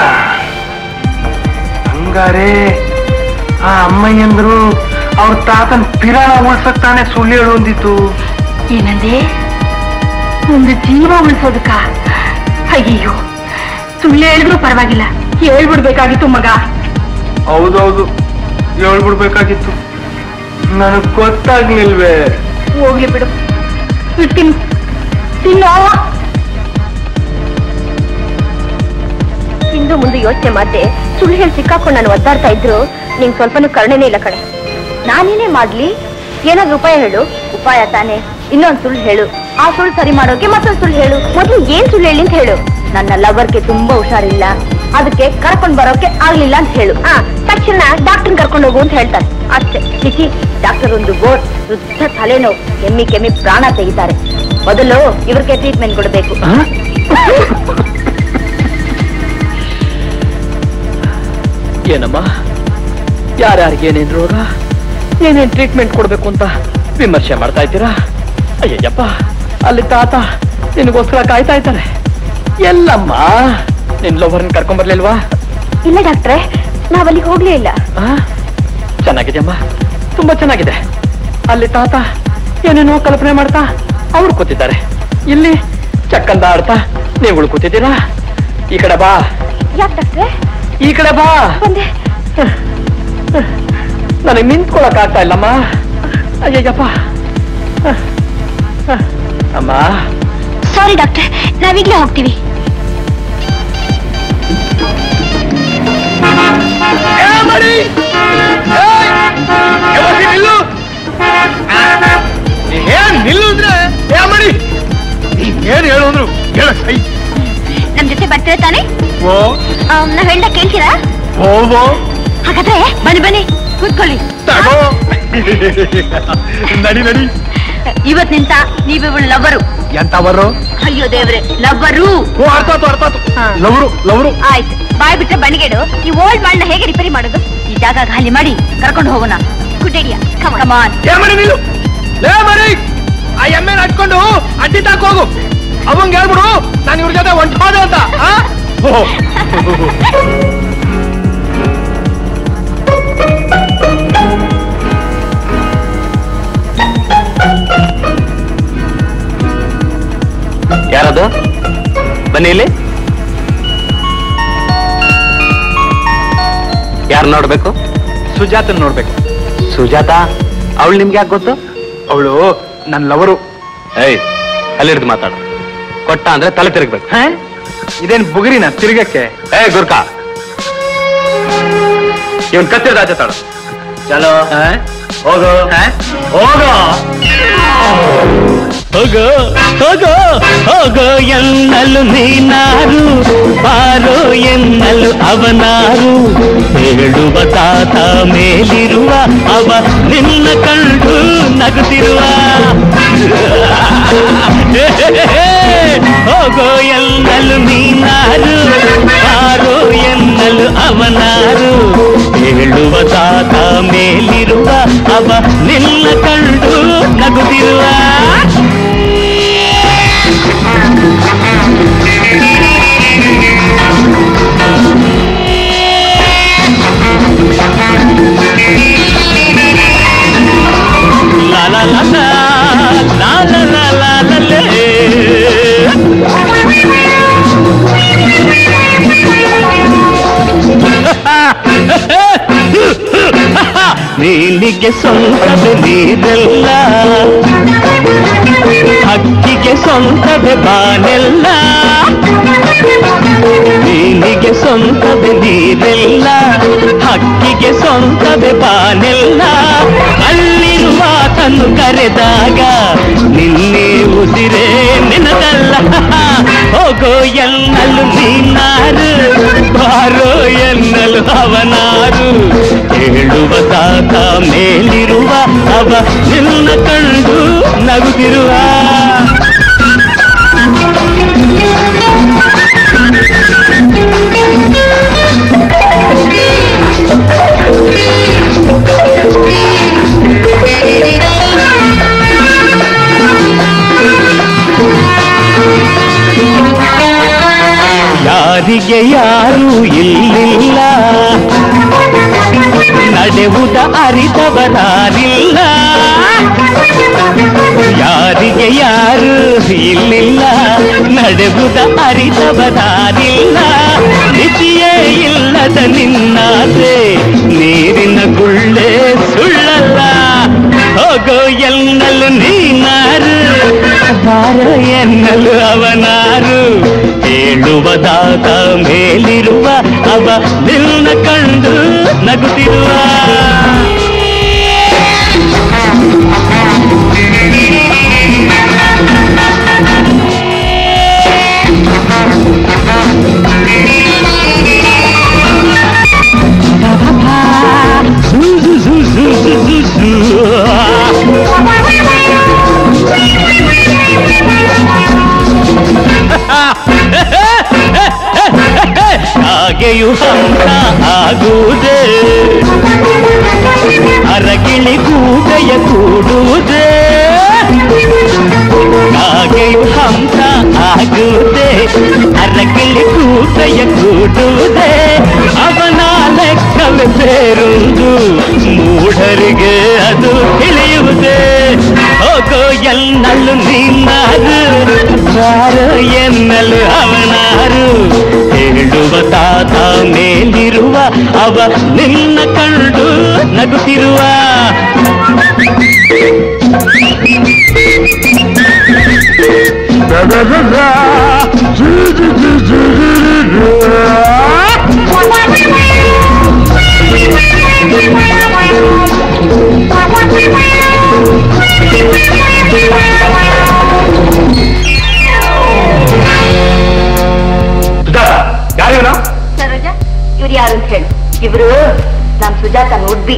ಹಂಗಾರೆ ಆ ಅಮ್ಮಯ್ಯಂದ್ರು ಅವ್ರ ತಾತನ್ ಪಿರಾಣ ಉಳ್ಸಕ್ ತಾನೇ ಸುಳ್ಳು ಹೇಳು ಅಂದಿತ್ತು ಏನಂದೆ ಒಂದು ಜೀವ ಉಳಿಸೋದಕ್ಕ ಅಯ್ಯೋ ಸುಳ್ಳು ಹೇಳಿದ್ರು ಪರವಾಗಿಲ್ಲ ಹೇಳ್ಬಿಡ್ಬೇಕಾಗಿತ್ತು ಮಗ ಹೌದೌದು ಹೇಳ್ಬಿಡ್ಬೇಕಾಗಿತ್ತು ನನಗ್ ಗೊತ್ತಾಗ್ಲಿಲ್ವೇ ಹೋಗ್ಲಿ ಬಿಡು ಇಡ್ತೀನಿ ತಿನ್ನೋ ಹಿಂದು ಮುಂದೆ ಯೋಚನೆ ಮಾಡ್ದೆ ಸುಳ್ಳು ಹೇಳಿ ಸಿಕ್ಕಾಕೊಂಡು ನಾನು ಒದ್ದಾಡ್ತಾ ಇದ್ರು ನಿಂಗೆ ಸ್ವಲ್ಪನೂ ಕರುಣೆನೇ ಇಲ್ಲ ಕಣೆ ನಾನೇನೇ ಮಾಡ್ಲಿ ಏನಾದ್ರು ಉಪಾಯ ಹೇಳು ಉಪಾಯ ತಾನೆ ಇನ್ನೊಂದ್ ಸುಳ್ಳು ಹೇಳು ಆ ಸುಳ್ಳು ಸರಿ ಮಾಡೋಕೆ ಮತ್ತೊಂದ್ ಸುಳ್ಳು ಹೇಳು ಮೊದಲು ಏನ್ ಸುಳ್ಳು ಹೇಳಿ ಅಂತ ಹೇಳು ನನ್ನ ಲವರ್ಗೆ ತುಂಬಾ ಹುಷಾರಿಲ್ಲ ಅದಕ್ಕೆ ಕರ್ಕೊಂಡ್ ಬರೋಕೆ ಆಗ್ಲಿಲ್ಲ ಅಂತ ಹೇಳು ಆ ತಕ್ಷಣ ಡಾಕ್ಟರ್ ಕರ್ಕೊಂಡು ಹೋಗು ಅಂತ ಹೇಳ್ತಾರೆ ಅಷ್ಟೇ ಚಿಚಿ ಡಾಕ್ಟರ್ ಒಂದು ಬೋರ್ಡ್ ಶುದ್ಧ ತಲೆನೋವು ಕೆಮ್ಮಿ ಕೆಮ್ಮಿ ಪ್ರಾಣ ತೆಗಿತಾರೆ ಮೊದಲು ಇವ್ರಿಗೆ ಟ್ರೀಟ್ಮೆಂಟ್ ಕೊಡಬೇಕು ಏನಮ್ಮ ಯಾರ್ಯಾರಿಗೆ ಏನೇನ್ ರೋಗ ಏನೇನ್ ಟ್ರೀಟ್ಮೆಂಟ್ ಕೊಡ್ಬೇಕು ಅಂತ ವಿಮರ್ಶೆ ಮಾಡ್ತಾ ಇದ್ದೀರಾ ಅಯ್ಯಯ್ಯಪ್ಪ ಅಲ್ಲಿ ತಾತ ನಿನಗೋಸ್ಕರ ಕಾಯ್ತಾ ಇದ್ದಾರೆ ಎಲ್ಲಮ್ಮ ನಿನ್ ಲೋವರ್ನ ಕರ್ಕೊಂಡ್ ಬರ್ಲಿಲ್ವಾ ಇಲ್ಲ ಡಾಕ್ಟ್ರೆ ನಾವಲ್ಲಿಗೆ ಹೋಗ್ಲೇ ಇಲ್ಲ ಆ? ಚೆನ್ನಾಗಿದೆಯಮ್ಮ ತುಂಬಾ ಚೆನ್ನಾಗಿದೆ ಅಲ್ಲಿ ತಾತ ಏನೇನೋ ಕಲ್ಪನೆ ಮಾಡ್ತಾ ಅವ್ರು ಕೂತಿದ್ದಾರೆ ಇಲ್ಲಿ ಚಕ್ಕಂದ ಆಡ್ತಾ ನೀವುಗಳು ಕೂತಿದ್ದೀರಾ ಈ ಕಡೆ ಬಾ ಯಾಕೆ ಡಾಕ್ಟ್ರೆ ಈ ಕಡೆ ಬಾ ಬಂದೆ ನನಗೆ ನಿಂತ್ಕೊಳಕ್ ಆಗ್ತಾ ಇಲ್ಲಮ್ಮ ಅಯ್ಯಯ್ಯಪ್ಪ ಅಮ್ಮ ಸಾರಿ ಡಾಕ್ಟ್ರೆ ನಾವೀಗ್ಲೇ ಹೋಗ್ತೀವಿ ಏನ್ ನಿಲ್ಲು ಅಂದ್ರೆ ಏ ಮಾಡಿ ಏನ್ ಹೇಳು ಅಂದ್ರು ಹೇಳ ಸೈ ನಮ್ ಜೊತೆ ಬರ್ತೀರಾ ತಾನೆ ಓ ನಾವ್ ಹೇಳ್ದ ಕೇಳ್ತೀರಾ ಹೋಗೋ ಹಾಗಾದ್ರೆ ಬನ್ನಿ ಬನ್ನಿ ಕೂತ್ಕೊಳ್ಳಿ ತಗೋ ನಡಿ ನಡಿ ಇವತ್ ನಿಂತ ನೀವಿವಳು ಲವ್ವರು ಎಂತವರು ಅಯ್ಯೋ ದೇವ್ರೆ ಲವ್ವರು ಓ ಅರ್ಥಾತು ಅರ್ಥಾತು ಹಾ. ಲವರು ಲವರು ಆಯ್ತು ಬಾಯ್ ಬಿಟ್ರೆ ಬನಿಗೆಡು ಈ ಓಲ್ಡ್ ಮಾಡನ್ನ ಹೇಗೆ ರಿಪೇರಿ ಮಾಡೋದು ಈ ಜಾಗ ಖಾಲಿ ಮಾಡಿ ಕರ್ಕೊಂಡು ಹೋಗೋಣ ಗುಡ್ ಐಡಿಯಾ ಕಮಾನ್ ಏ ಮರಿ ನಿಲ್ಲು ಲೇ ಮರಿ ಆ ಎಮ್ಮೆ ಹಟ್ಕೊಂಡು ಅಡ್ಡಿ ತಾಕ್ ಹೋಗು ಅವಂಗ್ ಹೇಳ್ಬಿಡು ನಾನು ಇವ್ರ ಜೊತೆ ಹೊಂಟೋದೆ ಅಂತ ಆ? ಓ. ಬನ್ನಿ ಇಲ್ಲಿ ಯಾರು ನೋಡ್ಬೇಕು ಸುಜಾತನ್ ನೋಡ್ಬೇಕು ಸುಜಾತ ಅವಳು ನಿಮ್ಗೆ ಯಾಕೆ ಗೊತ್ತು ಅವಳು ನನ್ನ ಲವರು ಏಯ್ ಅಲ್ಲಿಡ್ದು ಮಾತಾಡು ಕೊಟ್ಟ ಅಂದ್ರೆ ತಲೆ ತಿರುಗ್ಬೇಕು ಹಾ ಇದೇನ್ ಬುಗುರಿನ ತಿರ್ಗಕ್ಕೆ ಏ ಗುರ್ಕಾ ಇವನ್ ಕತ್ತಿದ ಆಚೆ ತಾಳು ಚಲೋ ಹಾ? ಹೋಗು ಹಾ? ಹೋಗು ಹೋಗೋ ಹೋಗೋ ಹೋಗೋ ಎನ್ನಲು ನೀನಾರು ಬಾರೋ ಎನ್ನಲು ಅವನಾರು ಹೇಳುವ ತಾತ ಮೇಲಿರುವ ಅವ ನಿನ್ನ ಕಂಡು ನಗುತ್ತಿರುವ ಹೋಗೋ ಎನ್ನಲು ನೀನಾರು ಬಾರೋ ಎನ್ನಲು ಅವನಾರು ಹೇಳುವ ತಾತ ಮೇಲಿರುವ ಅವ ನಿನ್ನ ಕಂಡು ನಗುತ್ತಿರುವ La la la la la la la la la le. ನೀನಿಗೆ ಸ್ವಂತದ ನೀರೆಲ್ಲ ಹಕ್ಕಿಗೆ ಸ್ವಂತದ ಬಾನೆಲ್ಲ ನೀನಿಗೆ ಸ್ವಂತದ ನೀರೆಲ್ಲ ಹಕ್ಕಿಗೆ ಸ್ವಂತದ ಬಾನೆಲ್ಲ ಅಲ್ಲಿರುವ ತನ್ನು ಕರೆದಾಗ ನಿನ್ನೆ ಉಸಿರೇ ನಿನದಲ್ಲ ಹೋಗೋ ಎನ್ನಲು ನೀನಾರು ಬಾರೋ ಎನ್ನಲು ಅವನಾರು ಹೇಳುವ ತಾತ ಮೇಲಿರುವ ಅವ ನಿನ್ನ ಕಂಡು ನಗುತ್ತಿರುವ ಯಾರಿಗೆ ಯಾರು ಇಲ್ಲಿಲ್ಲ ನಡೆವುದ ಅರಿತವರಾರಿಲ್ಲ ಯಾರಿಗೆ ಯಾರು ಇಲ್ಲಿಲ್ಲ ನಡೆವುದ ಅರಿತವರಾರಿಲ್ಲ ಮಿತಿಯೇ ಇಲ್ಲದ ನಿನ್ನಾಸೆ ನೀರಿನ ಗುಳ್ಳೆ ಸುಳ್ಳಲ್ಲ ಹೋಗೋ ಎನ್ನಲು ನೀನಾರು ಬಾರೋ ಎನ್ನಲು ಅವನಾರು ಹೇಳುವ ದಾತ ಮೇಲಿರುವ ಅವ ನಿನ್ನ ಕಂಡು ನಗುತ್ತಿರುವ ಹಾಗೆಯೂ ಹಂಸ ಆಗುವುದೇ ಅರಗಿಳಿ ಕೂಗಯ ಕೂಡುವುದೇ ಹಾಗೆಯೂ ಹಂಸ ಆಗುವುದೇ ಅರಗಿಳಿ ಕೂಗಯ ಕೂಡುವುದೇ ಅವನ ಲೆಕ್ಕವೇ ಬೇರೊಂದು ಮೂಢರಿಗೆ ಅದು ತಿಳಿಯುವುದೇ ಹೋಗೋ ಎನ್ನಲು ನೀನಾರು ಬಾರೋ ಎನ್ನಲು ಅವನಾರು ಹೇಳುವ ತಾತ ಮೇಲಿರುವ ಅವ ನಿನ್ನ ಕಂಡು ನಗುತ್ತಿರುವ ಯಾರೇನೋ ಸರೋಜ ಇವ್ರು ಯಾರು ಅಂತ ಹೇಳು ಇವ್ರು ನಮ್ ಸುಜಾತ ನೋಡ್ಬಿ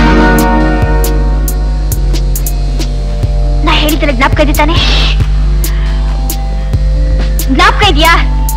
ನಾ ಹೇಳಿದ್ದಲ್ಲ ಜ್ಞಾಪಕ ಇದೆ ತಾನೆ ಜ್ಞಾಪಕ ಇದೆಯಾ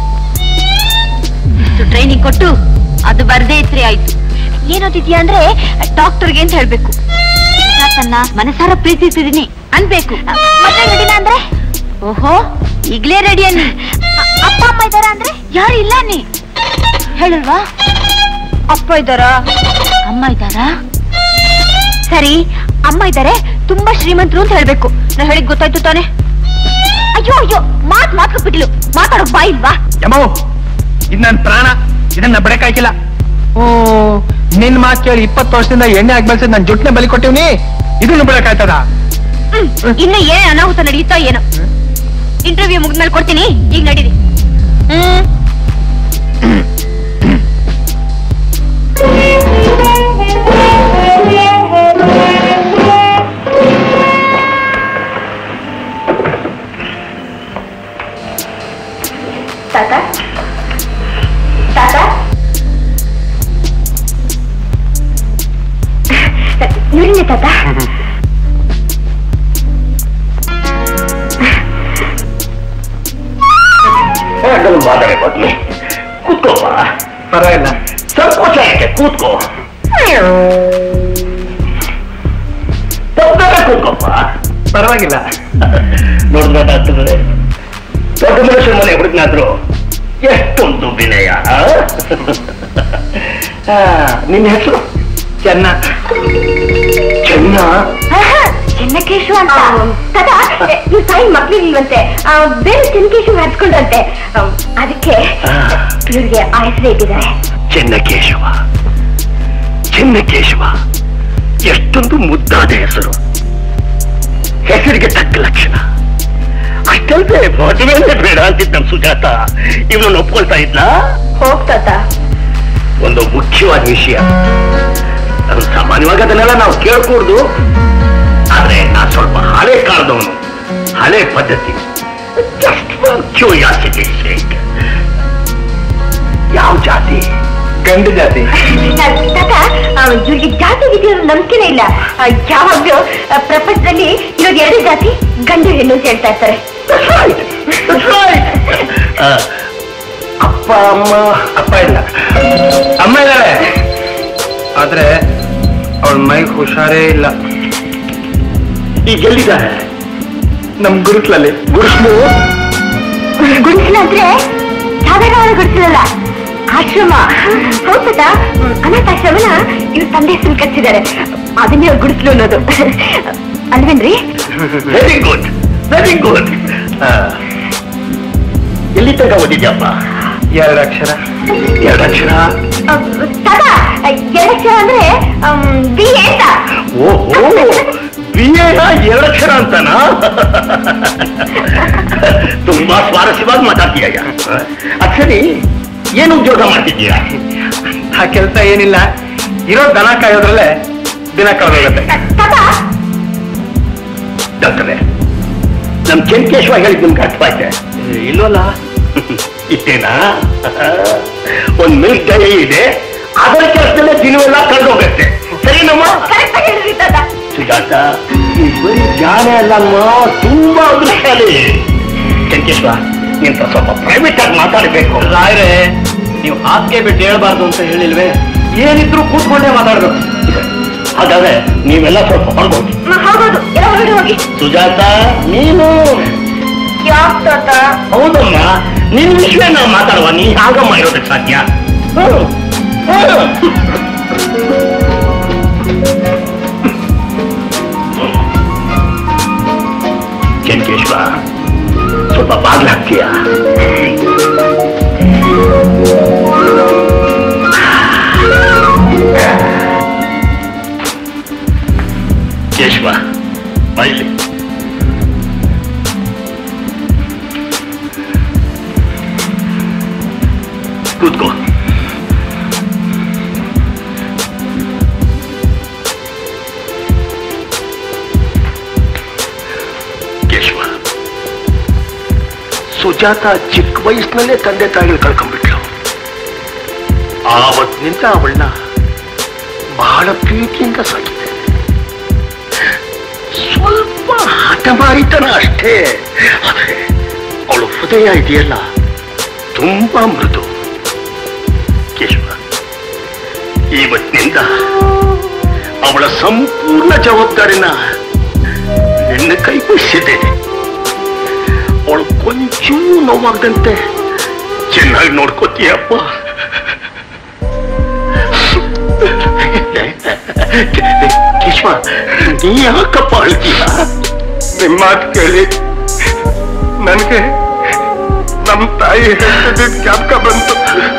ಇಷ್ಟು ಟ್ರೈನಿಂಗ್ ಕೊಟ್ಟು ಅದು ಬರ್ದೇ ಇತ್ರಿ ಆಯ್ತು ಏನೋದಿದ್ಯಾ ಅಂದ್ರೆ ಡಾಕ್ಟರ್ಗೆ ಅಂತ ಹೇಳ್ಬೇಕು ಸುಜಾತನ್ನ ಮನಸಾರ ಪ್ರೀತಿಸಿದೀನಿ ಅನ್ಬೇಕು ಮತ್ತೆ ರೆಡಿನ ಅಂದ್ರೆ ಓಹೋ ಈಗ್ಲೇ ರೆಡಿ ಅನ್ನಿ ಅಪ್ಪ ಅಮ್ಮ ಇದ್ದಾರ ಅಂದ್ರೆ ಯಾರು ಇಲ್ಲ ನೀ ಹೇಳಲ್ವಾ ಅಪ್ಪ ಇದ್ದಾರಾ ಅಮ್ಮ ಇದ್ದಾರಾ ಸರಿ ಅಮ್ಮ ಇದ್ದಾರೆ ತುಂಬಾ ಶ್ರೀಮಂತರು ಅಂತ ಹೇಳ್ಬೇಕು ನಾ ಹೇಳಿದ್ ಗೊತ್ತಾಯ್ತು ತಾನೆ ಅಯ್ಯೋ ಅಯ್ಯೋ ಮಾತ್ ಮಾತ್ ಬಿಟ್ಲು ಮಾತಾಡೋ ಬಾಯಿ ಇಲ್ವಾ ಯಮೋ ಇದು ನನ್ನ ಪ್ರಾಣ ಇದನ್ನ ಬಿಡಕ್ಕಾಗಿಲ್ಲ ಓ ನಿನ್ ಮಾತು ಕೇಳಿ ಇಪ್ಪತ್ತು ವರ್ಷದಿಂದ ಎಣ್ಣೆ ಹಾಕಿ ಬೆಳೆಸಿದ್ ನನ್ನ ಜುಟ್ನೆ ಬಲಿ ಕೊಟ್ಟಿವ್ನಿ ಇದನ್ನು ಬಿಡಕ್ಕಾಯ್ತದ ಹ್ಮ್. ಇನ್ನು ಏನ್ ಅನಾಹುತ ನಡೆಯುತ್ತೋ ಏನೋ ಇಂಟರ್ವ್ಯೂ ಮುಗಿದ್ಮೇಲೆ ಕೊಡ್ತೀನಿ ಈಗ ನಡೀರಿ ಹ್ಮ್ ತಾತ ತಾತ ನೋಡಿ ತಾತ ಮಾತಾಡೆ ಬದ್ಲಿ ಕೂತ್ಕೋಪ್ಪ ಪರವಾಗಿಲ್ಲ ಸಂಕೋಚ ಯಾಕೆ ಕೂತ್ಕೋ ಪಕ್ಕದಲ್ಲೇ ಕೂತ್ಕೋಪ್ಪ ಪರವಾಗಿಲ್ಲ ನೋಡ್ಬೇಕಾಗ್ತದೆ ದೊಡ್ಡ ಮನುಷ್ಯನ ಮನೆ ಹುಡುಗನಾದ್ರು ಎಷ್ಟೊಂದು ವಿನಯ ಆ? ಆ, ನಿನ್ನ ಹೆಸರು ಚೆನ್ನ ಚೆನ್ನ ಚೆನ್ನಕೇಶವ ಅಂತ ತಾತ ನೀವು ತಾಯಿ ಮಕ್ಳಿರ್ಲಿಲ್ವಂತೆ ಆ, ಬೇರೆ ಚೆನ್ನಕೇಶವ ಹಚ್ಕೊಂಡ್ರಂತೆ ಆ, ಅದಕ್ಕೆ ಇವ್ರಿಗೆ ಆ ಹೆಸರು ಇಟ್ಟಿದ್ದಾರೆ ಚೆನ್ನಕೇಶವ ಚೆನ್ನಕೇಶವ ಎಷ್ಟೊಂದು ಮುದ್ದಾದ ಹೆಸರು ಹೆಸರಿಗೆ ತಕ್ಕ ಲಕ್ಷಣ ಅಷ್ಟಲ್ದೆ ಮದುವೆನೇ ಬೇಡ ಅಂತಿದ್ದ ನಮ್ ಸುಜಾತ ಇವನನ್ನು ಒಪ್ಕೊಳ್ತಾ ಇದ್ನ ಹೋಗ್ತಾತ ಒಂದು ಮುಖ್ಯವಾದ ವಿಷಯ ಅದು ಸಾಮಾನ್ಯವಾಗಿ ಅದನ್ನೆಲ್ಲ ನಾವು ಕೇಳ್ಕೂಡ್ದು ಆದ್ರೆ ನಾನ್ ಸ್ವಲ್ಪ ಹಳೆ ಕಾಲದವನು ಹಳೆ ಪದ್ಧತಿ ಜಸ್ಟ್ ಕ್ಯೂರಿಯಾಸಿಟಿ ಸೇಕ್ ಯಾವ ಜಾತಿ ಗಂಡು ಜಾತಿ ತಾತ ಆ, ಇವ್ರಿಗೆ ಜಾತಿ ಗೀತಿ ಅನ್ನೋ ನಂಬಿಕೆನೇ ಇಲ್ಲ ಆ, ಯಾವಾಗ್ಲೂ ಆ, ಪ್ರಪಂಚದಲ್ಲಿ ಇರೋದು ಎರಡು ಜಾತಿ ಗಂಡು ಹೆಣ್ಣು ಅಂತ ಹೇಳ್ತಾ ಇರ್ತಾರೆ That's right. That's right. ಆ, ಅಪ್ಪ ಅಮ್ಮ ಅಪ್ಪ ಇಲ್ಲ ಅಮ್ಮ ಇದ್ದಾಳೆ ಆದ್ರೆ ಅವಳ ಮೈಗೆ ಹುಷಾರೇ ಇಲ್ಲ ಈಗ ಎಲ್ಲಿದ್ದಾರೆ ನಮ್ ಗುರುತ್ಲಲ್ಲಿ ಗುರುಸ್ಲು ಗುಡಿಸಲ ಅಂದ್ರೆ ಸಾಧಾರಣವಾದ ಗುಡಿಸಲಲ್ಲ ಆಶ್ರಮ ಹೌದಾ ಅನಾಥಾಶ್ರಮನ ಇವ್ರ ತಂದೆ ಹೆಸರು ಕಚ್ಚಿದ್ದಾರೆ ಅದನ್ನೇ ಅವ್ರು ಗುಡಿಸ್ಲು ಅನ್ನೋದು ಅಲ್ವೇನ್ರಿ ವೆರಿ ಗುಡ್ ವೆರಿ ಗುಡ್ ಎಲ್ಲಿ ತನಕ ಓದಿದ್ಯಪ್ಪ ಎರಡು ಅಕ್ಷರ ಎರಡು ಅಕ್ಷರ ತಾತ ಎರಡಕ್ಷರ ಅಂದ್ರೆ ಬಿ ಎ ಅಂತ ಓಹೋ ಬಿ ಎರಡು ಅಕ್ಷರ ಅಂತನಾ ತುಂಬಾ ಸ್ವಾರಸ್ಯವಾಗಿ ಮಾತಾಡ್ತೀಯ ಅಕ್ಷರಿ ಏನು ಉದ್ಯೋಗ ಮಾಡ್ತಿದ್ದೀಯಾ ಆ ಕೆಲಸ ಏನಿಲ್ಲ ಇರೋ ದನ ಕಾಯೋದ್ರಲ್ಲೇ ದಿನ ಕಳೆದೋಗುತ್ತೆ ತಾತ ಡಾಕ್ಟರೇ ನಮ್ ಚೆನ್ಕೇಶ್ವ ಹೇಳಿದ್ ನಿಮ್ಗೆ ಅರ್ಥವಾಯ್ತೆ ಇಲ್ವಲ್ಲ ಇಷ್ಟೇನಾ ಒಂದ್ ಮಿಲ್ಕ್ ಡೈರಿ ಇದೆ ಅದರ ಕೆಲಸದಲ್ಲೇ ದಿನವೆಲ್ಲ ಕಳೆದೋಗತ್ತೆ ಸರಿನಮ್ಮ ಕರೆಕ್ಟ್ ಆಗಿ ಹೇಳಿದ್ರಿ ತಾತ ಸುಜಾತ ಈ ಬರೀ ಜಾಣ ಅಲ್ಲಮ್ಮ ತುಂಬಾ ಅದೃಷ್ಟಶಾಲಿ ಚೆನ್ಕೇಶ್ವ ನಿಂತ ಸ್ವಲ್ಪ ಪ್ರೈವೇಟ್ ಆಗಿ ಮಾತಾಡಬೇಕು ರಾಯ್ರೆ ನೀವು ಹಾಸಿಗೆ ಬಿಟ್ಟು ಹೇಳ್ಬಾರ್ದು ಅಂತ ಹೇಳಿಲ್ವೇ ಏನಿದ್ರು ಕೂತ್ಕೊಂಡೇ ಮಾತಾಡ್ಬೇಕು ಹಾಗಾದ್ರೆ ನೀವೆಲ್ಲ ಸ್ವಲ್ಪ ಹೊರಗೋಗಿ ಮ, ಹೌದೌದು ಎಲ್ಲ ಹೊರಗಡೆ ಹೋಗಿ ಸುಜಾತ ನೀನು ಯಾಕೆ ತಾತ ಹೌದಮ್ಮ ನಿನ್ ವಿಷಯ ನಾವು ಮಾತಾಡುವ ನೀ ಆಗಮ್ಮ ಇರೋದಕ್ಕೆ ಸಾಧ್ಯ ಹ್ಮ್. ಹ್ಮ್. ಚೆನ್ಕೇಶ್ವ ಸ್ವಲ್ಪ ಬಾಗ್ಲ ಹಾಕ್ತೀಯಾ ಕೇಶವ ಬೈಲಿ ಕೂತ್ಕೋ ಕೇಶವ ಸುಜಾತ ಚಿಕ್ಕ ವಯಸ್ಸಿನಲ್ಲೇ ತಂದೆ ತಾಯಿಗಳು ಕಳ್ಕೊಂಡ್ಬಿಟ್ಲು ಆವತ್ತಿನಿಂದ ಅವಳನ್ನ ಬಹಳ ಪ್ರೀತಿಯಿಂದ ಸಾಕಿದೆ ಸ್ವಲ್ಪ ಹಠಮಾರಿತನ ಅಷ್ಟೇ ಆದ್ರೆ ಅವಳು ಹೃದಯ ಇದೆಯಲ್ಲ ತುಂಬಾ ಮೃದು ಕೇಶವ ಇವತ್ತಿನಿಂದ ಅವಳ ಸಂಪೂರ್ಣ ಜವಾಬ್ದಾರಿನ ನಿನ್ನ ಕೈ ವಹಿಸಿದ್ದೇನೆ ಅವಳು ಕೊಂಚವೂ ನೋವಾಗದಂತೆ ಚೆನ್ನಾಗಿ ನೋಡ್ಕೋತೀಯಪ್ಪ ಕೇಶವ ನೀ ಯಾಕಪ್ಪ ಅಳ್ತೀಯ ನಿಮ್ ಮಾತು ಕೇಳಿ ನನಗೆ ನಮ್ ತಾಯಿ ಹೇಳ್ತಿದ್ದ ಜ್ಞಾಪಕ ಬಂತು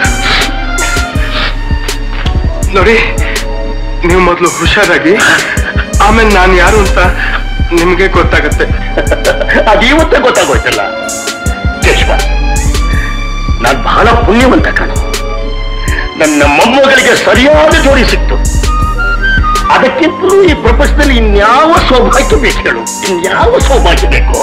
ನೋಡಿ ನೀವು ಮೊದಲು ಹುಷಾರಾಗಿ ಆಮೇಲೆ ನಾನು ಯಾರು ಅಂತ ನಿಮ್ಗೆ ಗೊತ್ತಾಗತ್ತೆ ಅದೀವತ್ತೇ ಗೊತ್ತಾಗೋಯ್ತಲ್ಲ ಕೇಶವ ನಾನ್ ಬಹಳ ಪುಣ್ಯವಂತ ಕಣ ನನ್ನ ಮೊಮ್ಮಗಳಿಗೆ ಸರಿಯಾದ ಜೋಡಿ ಸಿಕ್ತು ಅದಕ್ಕಿಂತಲೂ ಈ ಪ್ರಪಂಚದಲ್ಲಿ ಇನ್ಯಾವ ಸೌಭಾಗ್ಯ ಬೇಕು ಹೇಳು ಇನ್ಯಾವ ಸೌಭಾಗ್ಯ ಬೇಕು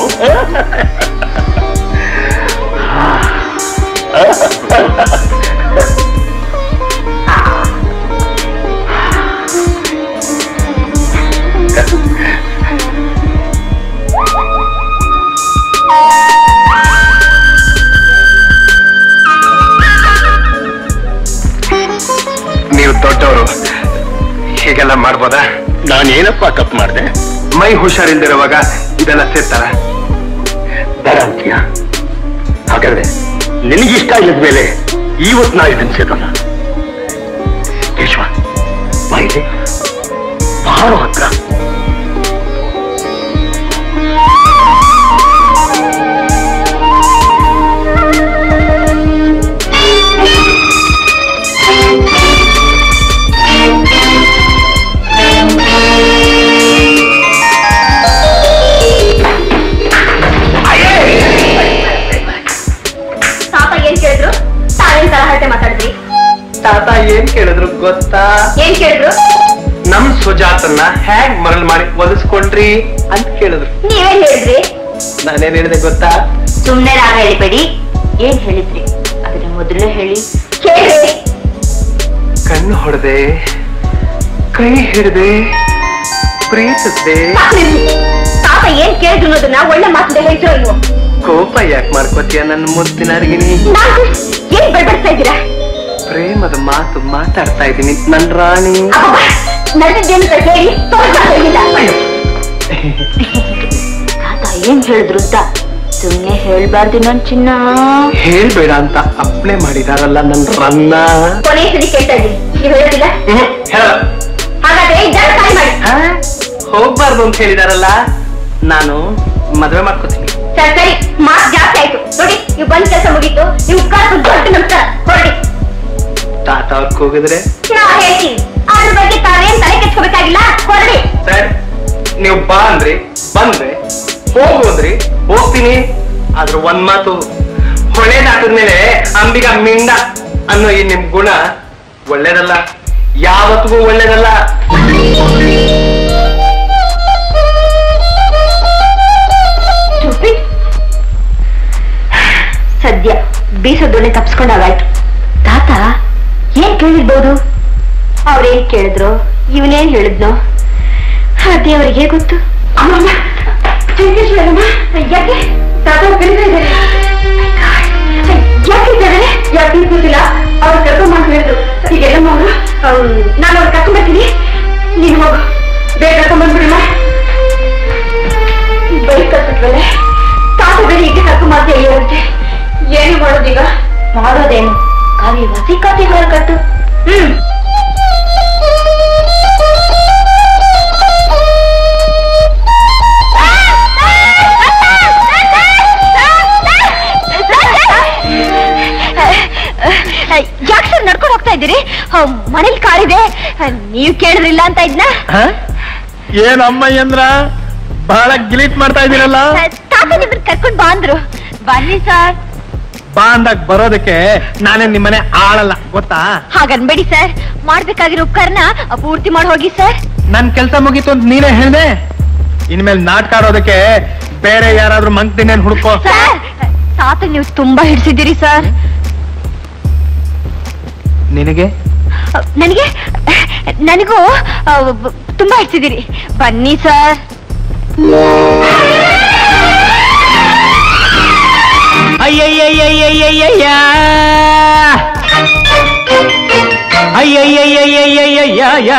ನೀವು ದೊಡ್ಡವರು ಹೀಗೆಲ್ಲ ಮಾಡ್ಬೋದಾ ನಾನೇನಪ್ಪ ತಪ್ಪು ಮಾಡಿದೆ ಮೈ ಹುಷಾರಿಲ್ದಿರುವಾಗ ಇದೆಲ್ಲ ಸೇರ್ತಾರ ಬೇಡ ಅಂತೀಯ ಹಾಗಾದ್ರೆ ನಿನಗಿಷ್ಟ ಇಲ್ಲದ ಮೇಲೆ ಇವತ್ತು ನಾ ಇದನ್ನ ಸೇರೋಣ ಕೇಶವ ಬಾಯಿಲೆ ಬಹಳ ಹತ್ರ ತಾತ ಏನ್ ಕೇಳಿದ್ರು ತಾವೇನ್ ತರಹಟೆ ಮಾತಾಡಿದ್ರಿ ತಾತ ಏನ್ ಕೇಳಿದ್ರು ಗೊತ್ತಾ ಏನ್ ಕೇಳಿದ್ರು ನಮ್ ಸುಜಾತನ್ನ ಹೇಗ್ ಮರಳು ಮಾಡಿ ಒಲಿಸ್ಕೊಂಡ್ರಿ ಅಂತ ಕೇಳಿದ್ರು ನೀವೇನ್ ಹೇಳಿದ್ರಿ ನಾನೇನ್ ಹೇಳಿದೆ ಗೊತ್ತಾ ಸುಮ್ನೆ ರಾಗ ಹೇಳಿಬೇಡಿ ಏನ್ ಹೇಳಿದ್ರಿ ಅದನ್ನ ಮೊದಲೇ ಹೇಳಿ ಕೇಳಿ ಕಣ್ಣು ಹೊಡೆದೆ ಕೈ ಹಿಡಿದೆ ಪ್ರೀತಿಸ್ದೆ ತಾತ ಏನ್ ಕೇಳಿದ್ರು ಅನ್ನೋದನ್ನ ಒಳ್ಳೆ ಮಾತಿಂದ ಹೇಳ್ತಿರೋ ಇಲ್ವೋ ಕೋಪ ಯಾಕೆ ಮಾಡ್ಕೋತೀಯ ನನ್ನ ಮುದ್ದಿನ ಅರ್ಗಿನಿ ನಾನು ಏನ್ ಬಡ್ಬಡ್ತಾ ಇದ್ದೀರಾ ಪ್ರೇಮದ ಮಾತು ಮಾತಾಡ್ತಾ ಇದ್ದೀನಿ ನನ್ ರಾಣಿ ನಡೆದಿದ್ದೇನು ಅಂತ ಹೇಳಿ ತೋರ್ಸ ಹೇಳಿಲ್ಲ ತಾತ ಏನ್ ಹೇಳಿದ್ರು ಅಂತ ಸುಮ್ನೆ ಹೇಳ್ಬಾರ್ದು ನನ್ ಚಿನ್ನ ಹೇಳ್ಬೇಡ ಅಂತ ಅಪ್ಲೈ ಮಾಡಿದಾರಲ್ಲ ನನ್ ರನ್ನ ಕೊನೆ ಸರಿ ಕೇಳ್ತಾ ಇದ್ದೀನಿ ನೀವು ಹೇಳೋದಿಲ್ಲ ಹ್ಮ್, ಹೇಳ. ಹಾಗಾದ್ರೆ ಜಾಗ ಖಾಲಿ ಮಾಡಿ ಆ? ಹೋಗ್ಬಾರ್ದು ಅಂತ ಹೇಳಿದಾರಲ್ಲ ನಾನು ಮದ್ವೆ ಮಾಡ್ಕೋತೀನಿ ಸರಿ ಸರಿ ಮಾತು ಜಾಸ್ತಿ ಆಯ್ತು ನೋಡಿ ನೀವು ಬಂದ್ ಕೆಲಸ ಮುಗೀತು ನೀವು ಉಪಕಾರ ದೊಡ್ಡ ನಮಸ್ಕಾರ ಹೊರಡಿ ತಾತ ಅವ್ರಿಗೆ ಹೋಗಿದ್ರೆ ನಾ ಹೇಳ್ತೀನಿ ಅದ್ರ ಬಗ್ಗೆ ತಾವೇನ್ ತಲೆ ಕೆಚ್ಕೋಬೇಕಾಗಿಲ್ಲ ಹೊರಡಿ ಸರ್ ನೀವು ಬಾ ಅಂದ್ರಿ ಬಂದ್ರೆ ಹೋಗು ಅಂದ್ರಿ ಹೋಗ್ತೀನಿ ಆದ್ರ ಒಂದ್ ಮಾತು ಹೊಳೆ ದಾಟದ್ಮೇಲೆ ಅಂಬಿಗ ಮಿಂಡ ಅನ್ನೋ ಈ ನಿಮ್ ಗುಣ ಒಳ್ಳೇದಲ್ಲ ಯಾವತ್ತಿಗೂ ಒಳ್ಳೇದಲ್ಲ Stupid. ಸದ್ಯ ಬೀಸೋದೊನ್ನೆ ತಪ್ಸ್ಕೊಂಡಾಗಾಯ್ತು ತಾತ ಏನ್ ಕೇಳಿರ್ಬೋದು ಅವ್ರೇನ್ ಕೇಳಿದ್ರು ಇವನೇನ್ ಹೇಳಿದ್ನೋ ಆ ದೇವರಿಗೆ ಗೊತ್ತು ಅಮ್ಮಮ್ಮ ಚಂದ್ರೇಶ್ವರಮ್ಮ ಯಾಕೆ ತಾತ ಕರೀತಾ ಇದ್ದಾರೆ ಯಾಕಿದ್ದಾರೆ ಯಾಕೆ ಗೊತ್ತಿಲ್ಲ ಅವ್ರು ಕರ್ಕೊಂಡ್ ಹೇಳಿದ್ರು ಈಗೆಲ್ಲ ಅವರು ನಾನು ಅವ್ರು ಕರ್ಕೊಂಡ್ ಬರ್ತೀನಿ ನೀನು ಹೋಗು ಬೇಗ ಕರ್ಕೊಂಡ್ ಬಂದ್ಬಿಡಮ್ಮ ಬೈಕ್ ಕರ್ಕೊಂಡ್ವಲ್ಲ ತಾತ ಬೇರೆ ಈಗ ಕರ್ಕೊಂಡ್ ಮಾತ್ರ ಹೇಳುತ್ತೆ ಏನು ಮಾಡೋದೀಗ ಮಾಡೋದೇನು ಕಾವಿ ವಸಿ ಕಾಫಿ ಹಾಲು ಕಟ್ಟು ಹ್ಮ್ ಯಾಕೆ ಸರ್ ನಡ್ಕೊಂಡು ಹೋಗ್ತಾ ಇದ್ದೀರಿ ಮನೇಲಿ ಕಾರಿದೆ ನೀವ್ ಕೇಳಿದ್ರಿಲ್ಲ ಅಂತ ಇದ್ನ ಏನ್ ಅಮ್ಮಯ್ಯ ಅಂದ್ರ ಬಹಳ ಗಿಲೀಟ್ ಮಾಡ್ತಾ ಇದೀರಲ್ಲ ತಾತ ನಿಮ್ಮನ್ನ ಕರ್ಕೊಂಡ್ ಬಾ ಅಂದ್ರು ಬನ್ನಿ ಸರ್ ಬಾ ಅಂದಾಗ ಬರೋದಕ್ಕೆ ನಾನೇ ನಿಮ್ಮನೆ ಆಳಲ್ಲ ಗೊತ್ತಾ ಹಾಗನ್ಬೇಡಿ ಸರ್ ಮಾಡ್ಬೇಕಾಗಿರೋ ಉಪಕಾರನ ಪೂರ್ತಿ ಮಾಡಿ ಹೋಗಿ ಸರ್ ನನ್ ಕೆಲ್ಸ ಮುಗೀತು ಅಂತ ನೀನೇ ಹೇಳ್ದೆ ಇನ್ಮೇಲೆ ನಾಟಕ ಆಡೋದಕ್ಕೆ ಬೇರೆ ಯಾರಾದ್ರೂ ಮಂಕ್ತಿನೇನ್ ಹುಡ್ಕೋ ಸರ್ ತಾತ ನೀವು ತುಂಬಾ ಹಿಡ್ಸಿದ್ದೀರಿ ಸರ್ ನಿನಗೆ ನನಗೆ ನನಗೂ ಆ, ಬ- ತುಂಬಾ ಹಿಡ್ಸಿದ್ದೀರಿ ಬನ್ನಿ ಸರ್ ಅಯ್ಯಯ್ಯಯ್ಯಯ್ಯಯ್ಯಯ್ಯ ಅಯ್ಯಯ್ಯಯ್ಯಯ್ಯಯ್ಯಯ್ಯ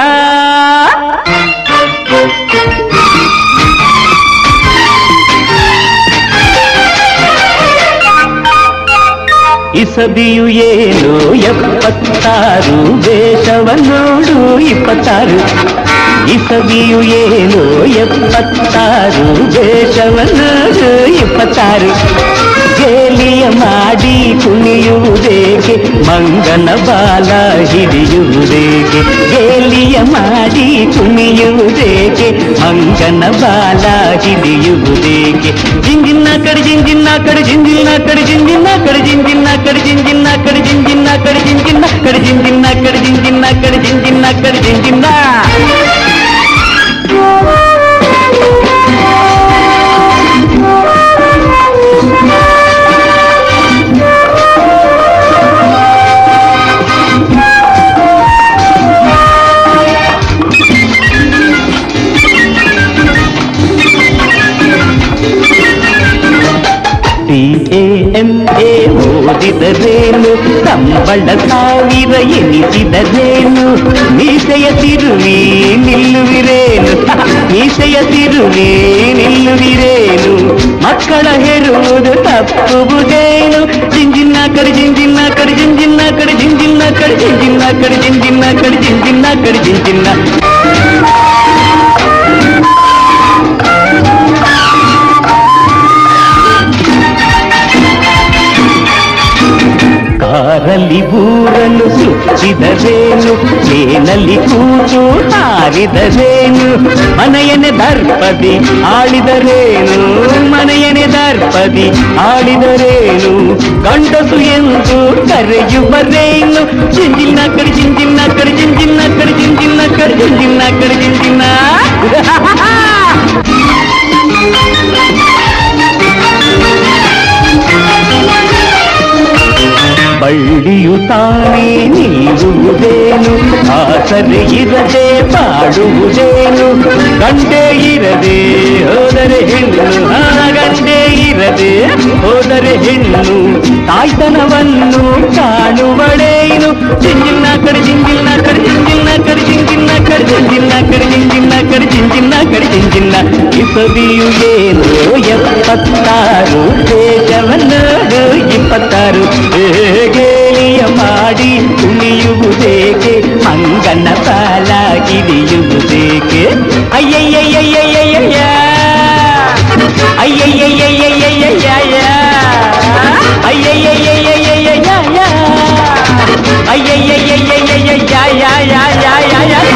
ಇಸಬಿಯು ಏನು ಎಪ್ಪತ್ತಾರು ವೇಷವನ್ನೋಡು ಇಪ್ಪತ್ತಾರು ಇಸಬಿಯು ಏನು ಎಪ್ಪತ್ತಾರು ವೇಷವನ್ನೋಡು ಇಪ್ಪತ್ತಾರು ಗೇಲಿಯ ಮಾಡಿ ಕುಣಿಯುವುದೇಕೆ ಮಂಗನ ಬಾಲ ಹಿಡಿಯುವುದೇಕೆ ಗೇಲಿಯ ಮಾಡಿ ಕುಣಿಯುವುದೇಕೆ ಮಂಗನ ಬಾಲ ಹಿಡಿಯುವುದೇಕೆ ಜಿಂಜಿನ್ನ ಕಡೆ ಜಿಂಜಿನ್ನ ಕಡೆ ಜಿಂಜಿನ್ನ ಕಡೆ ಜಿಂಜಿನ್ನ ಕಡೆ ಜಿಂಜಿನ್ನ ಕಡೆ ಜಿಂಜಿನ್ನ ಕಡೆ ಜಿಂಜಿನ್ನ ಕಡೆ ಜಿಂಜಿನ್ನ ಕಡೆ ಜಿಂಜಿನ್ನ ಕಡೆ ಜಿಂಜಿನ್ನ ಕಡೆ ಜಿಂಜಿನ್ನ ಕಡೆ ಜಿಂಜಿನ್ನ ಸಿ ಎ ಎಂ ಎ ಓದಿದರೇನು ಸಂಬಳ ಸಾವಿರ ಎನಿಸಿದರೇನು ಮೀಸೆಯ ತಿರುವಿ ನಿಲ್ಲುವಿರೇನು ಮೀಸೆಯ ತಿರುವಿ ನಿಲ್ಲುವಿರೇನು ಮಕ್ಕಳ ಹೆರುವುದು ತಪ್ಪುವುದೇನು ಜಿಂಜಿನ್ನ ಕಡೆ ಜಿಂಜಿನ್ನ ಕಡೆ ಜಿಂಜಿನ್ನ ಕಡೆ ಜಿಂಜಿನ್ನ ಕಡೆ ಜಿಂಜಿನ್ನ ಕಡೆ ಜಿಂಜಿನ್ನ ಕಡೆ ಜಿಂಜಿನ್ನ ಕಡೆ ಜಿಂಜಿನ್ನ ಕಾರಲ್ಲಿ ಬೂರನ್ನು ಸುತ್ತಿದರೇನು ಮೇನಲ್ಲಿ ಕೂತು ಹಾರಿದರೇನು ಮನೆಯನೆ ದರ್ಪದಿ ಆಳಿದರೇನು ಮನೆಯನೆ ದರ್ಪದಿ ಆಳಿದರೇನು ಗಂಡಸು ಎಂದು ಕರೆಯುವರೇನು ಜಿಂಜಿನ್ನ ಕಡೆ ಜಿಂಜಿನ್ನ ಕಡೆ ಜಿಂಜಿನ್ನ ಕಡೆ ಜಿಂಜಿನ್ನ ಕಡೆ ಜಿಂಜಿನ್ನ ಕಡೆ ಜಿಂಜಿನ್ನ ಬಳ್ಳಿಯು ತಾನೇ ನಿಲ್ಲುವುದೇನು ಆಸರೆ ಇರದೆ ಬಾಡುವುದೇನು ಗಂಡೆ ಇರದೆ ಹೋದರೆ ಹೆಣ್ಣು ಆ ಗಂಡೆ ಇರದೆ ಹೋದರೆ ಹೆಣ್ಣು ತಾಯ್ತನವನ್ನು ಕಾಣುವಳೇನು ಜಿಂಜಿನ್ನ ಕಡೆ ಜಿಂಜಿನ್ನ ಕಡೆ ಜಿಂಜಿನ್ನ ಕಡೆ ಜಿಂಜಿನ್ನ ಕಡೆ ಜಿಂಜಿನ್ನ ಕಡೆ ಜಿಂಜಿನ್ನ ಕಡೆ ಜಿಂಜಿನ್ನ ಕಡೆ ಜಿಂಜಿನ್ನ ಇಸವಿಯು ಏನು ಎಪ್ಪತ್ತಾರು ದೇಶವನ್ನು ಇಪ್ಪತ್ತಾರು ಗೇಲಿಯ ಮಾಡಿ ಕುಣಿಯುವುದೇಕೆ ಮಂಗನ ಬಾಲ ಹಿಡಿಯುವುದೇಕೆ ಅಯ್ಯಯ್ಯಯ್ಯಯ್ಯಯ್ಯಯ್ಯ ಅಯ್ಯಯ್ಯಯ್ಯಯ್ಯಯ್ಯಯ್ಯ ಅಯ್ಯಯ್ಯಯ್ಯಯ್ಯಯ್ಯಯ್ಯ ಅಯ್ಯಯ್ಯಯ್ಯಯ್ಯಯ್ಯಯ್ಯ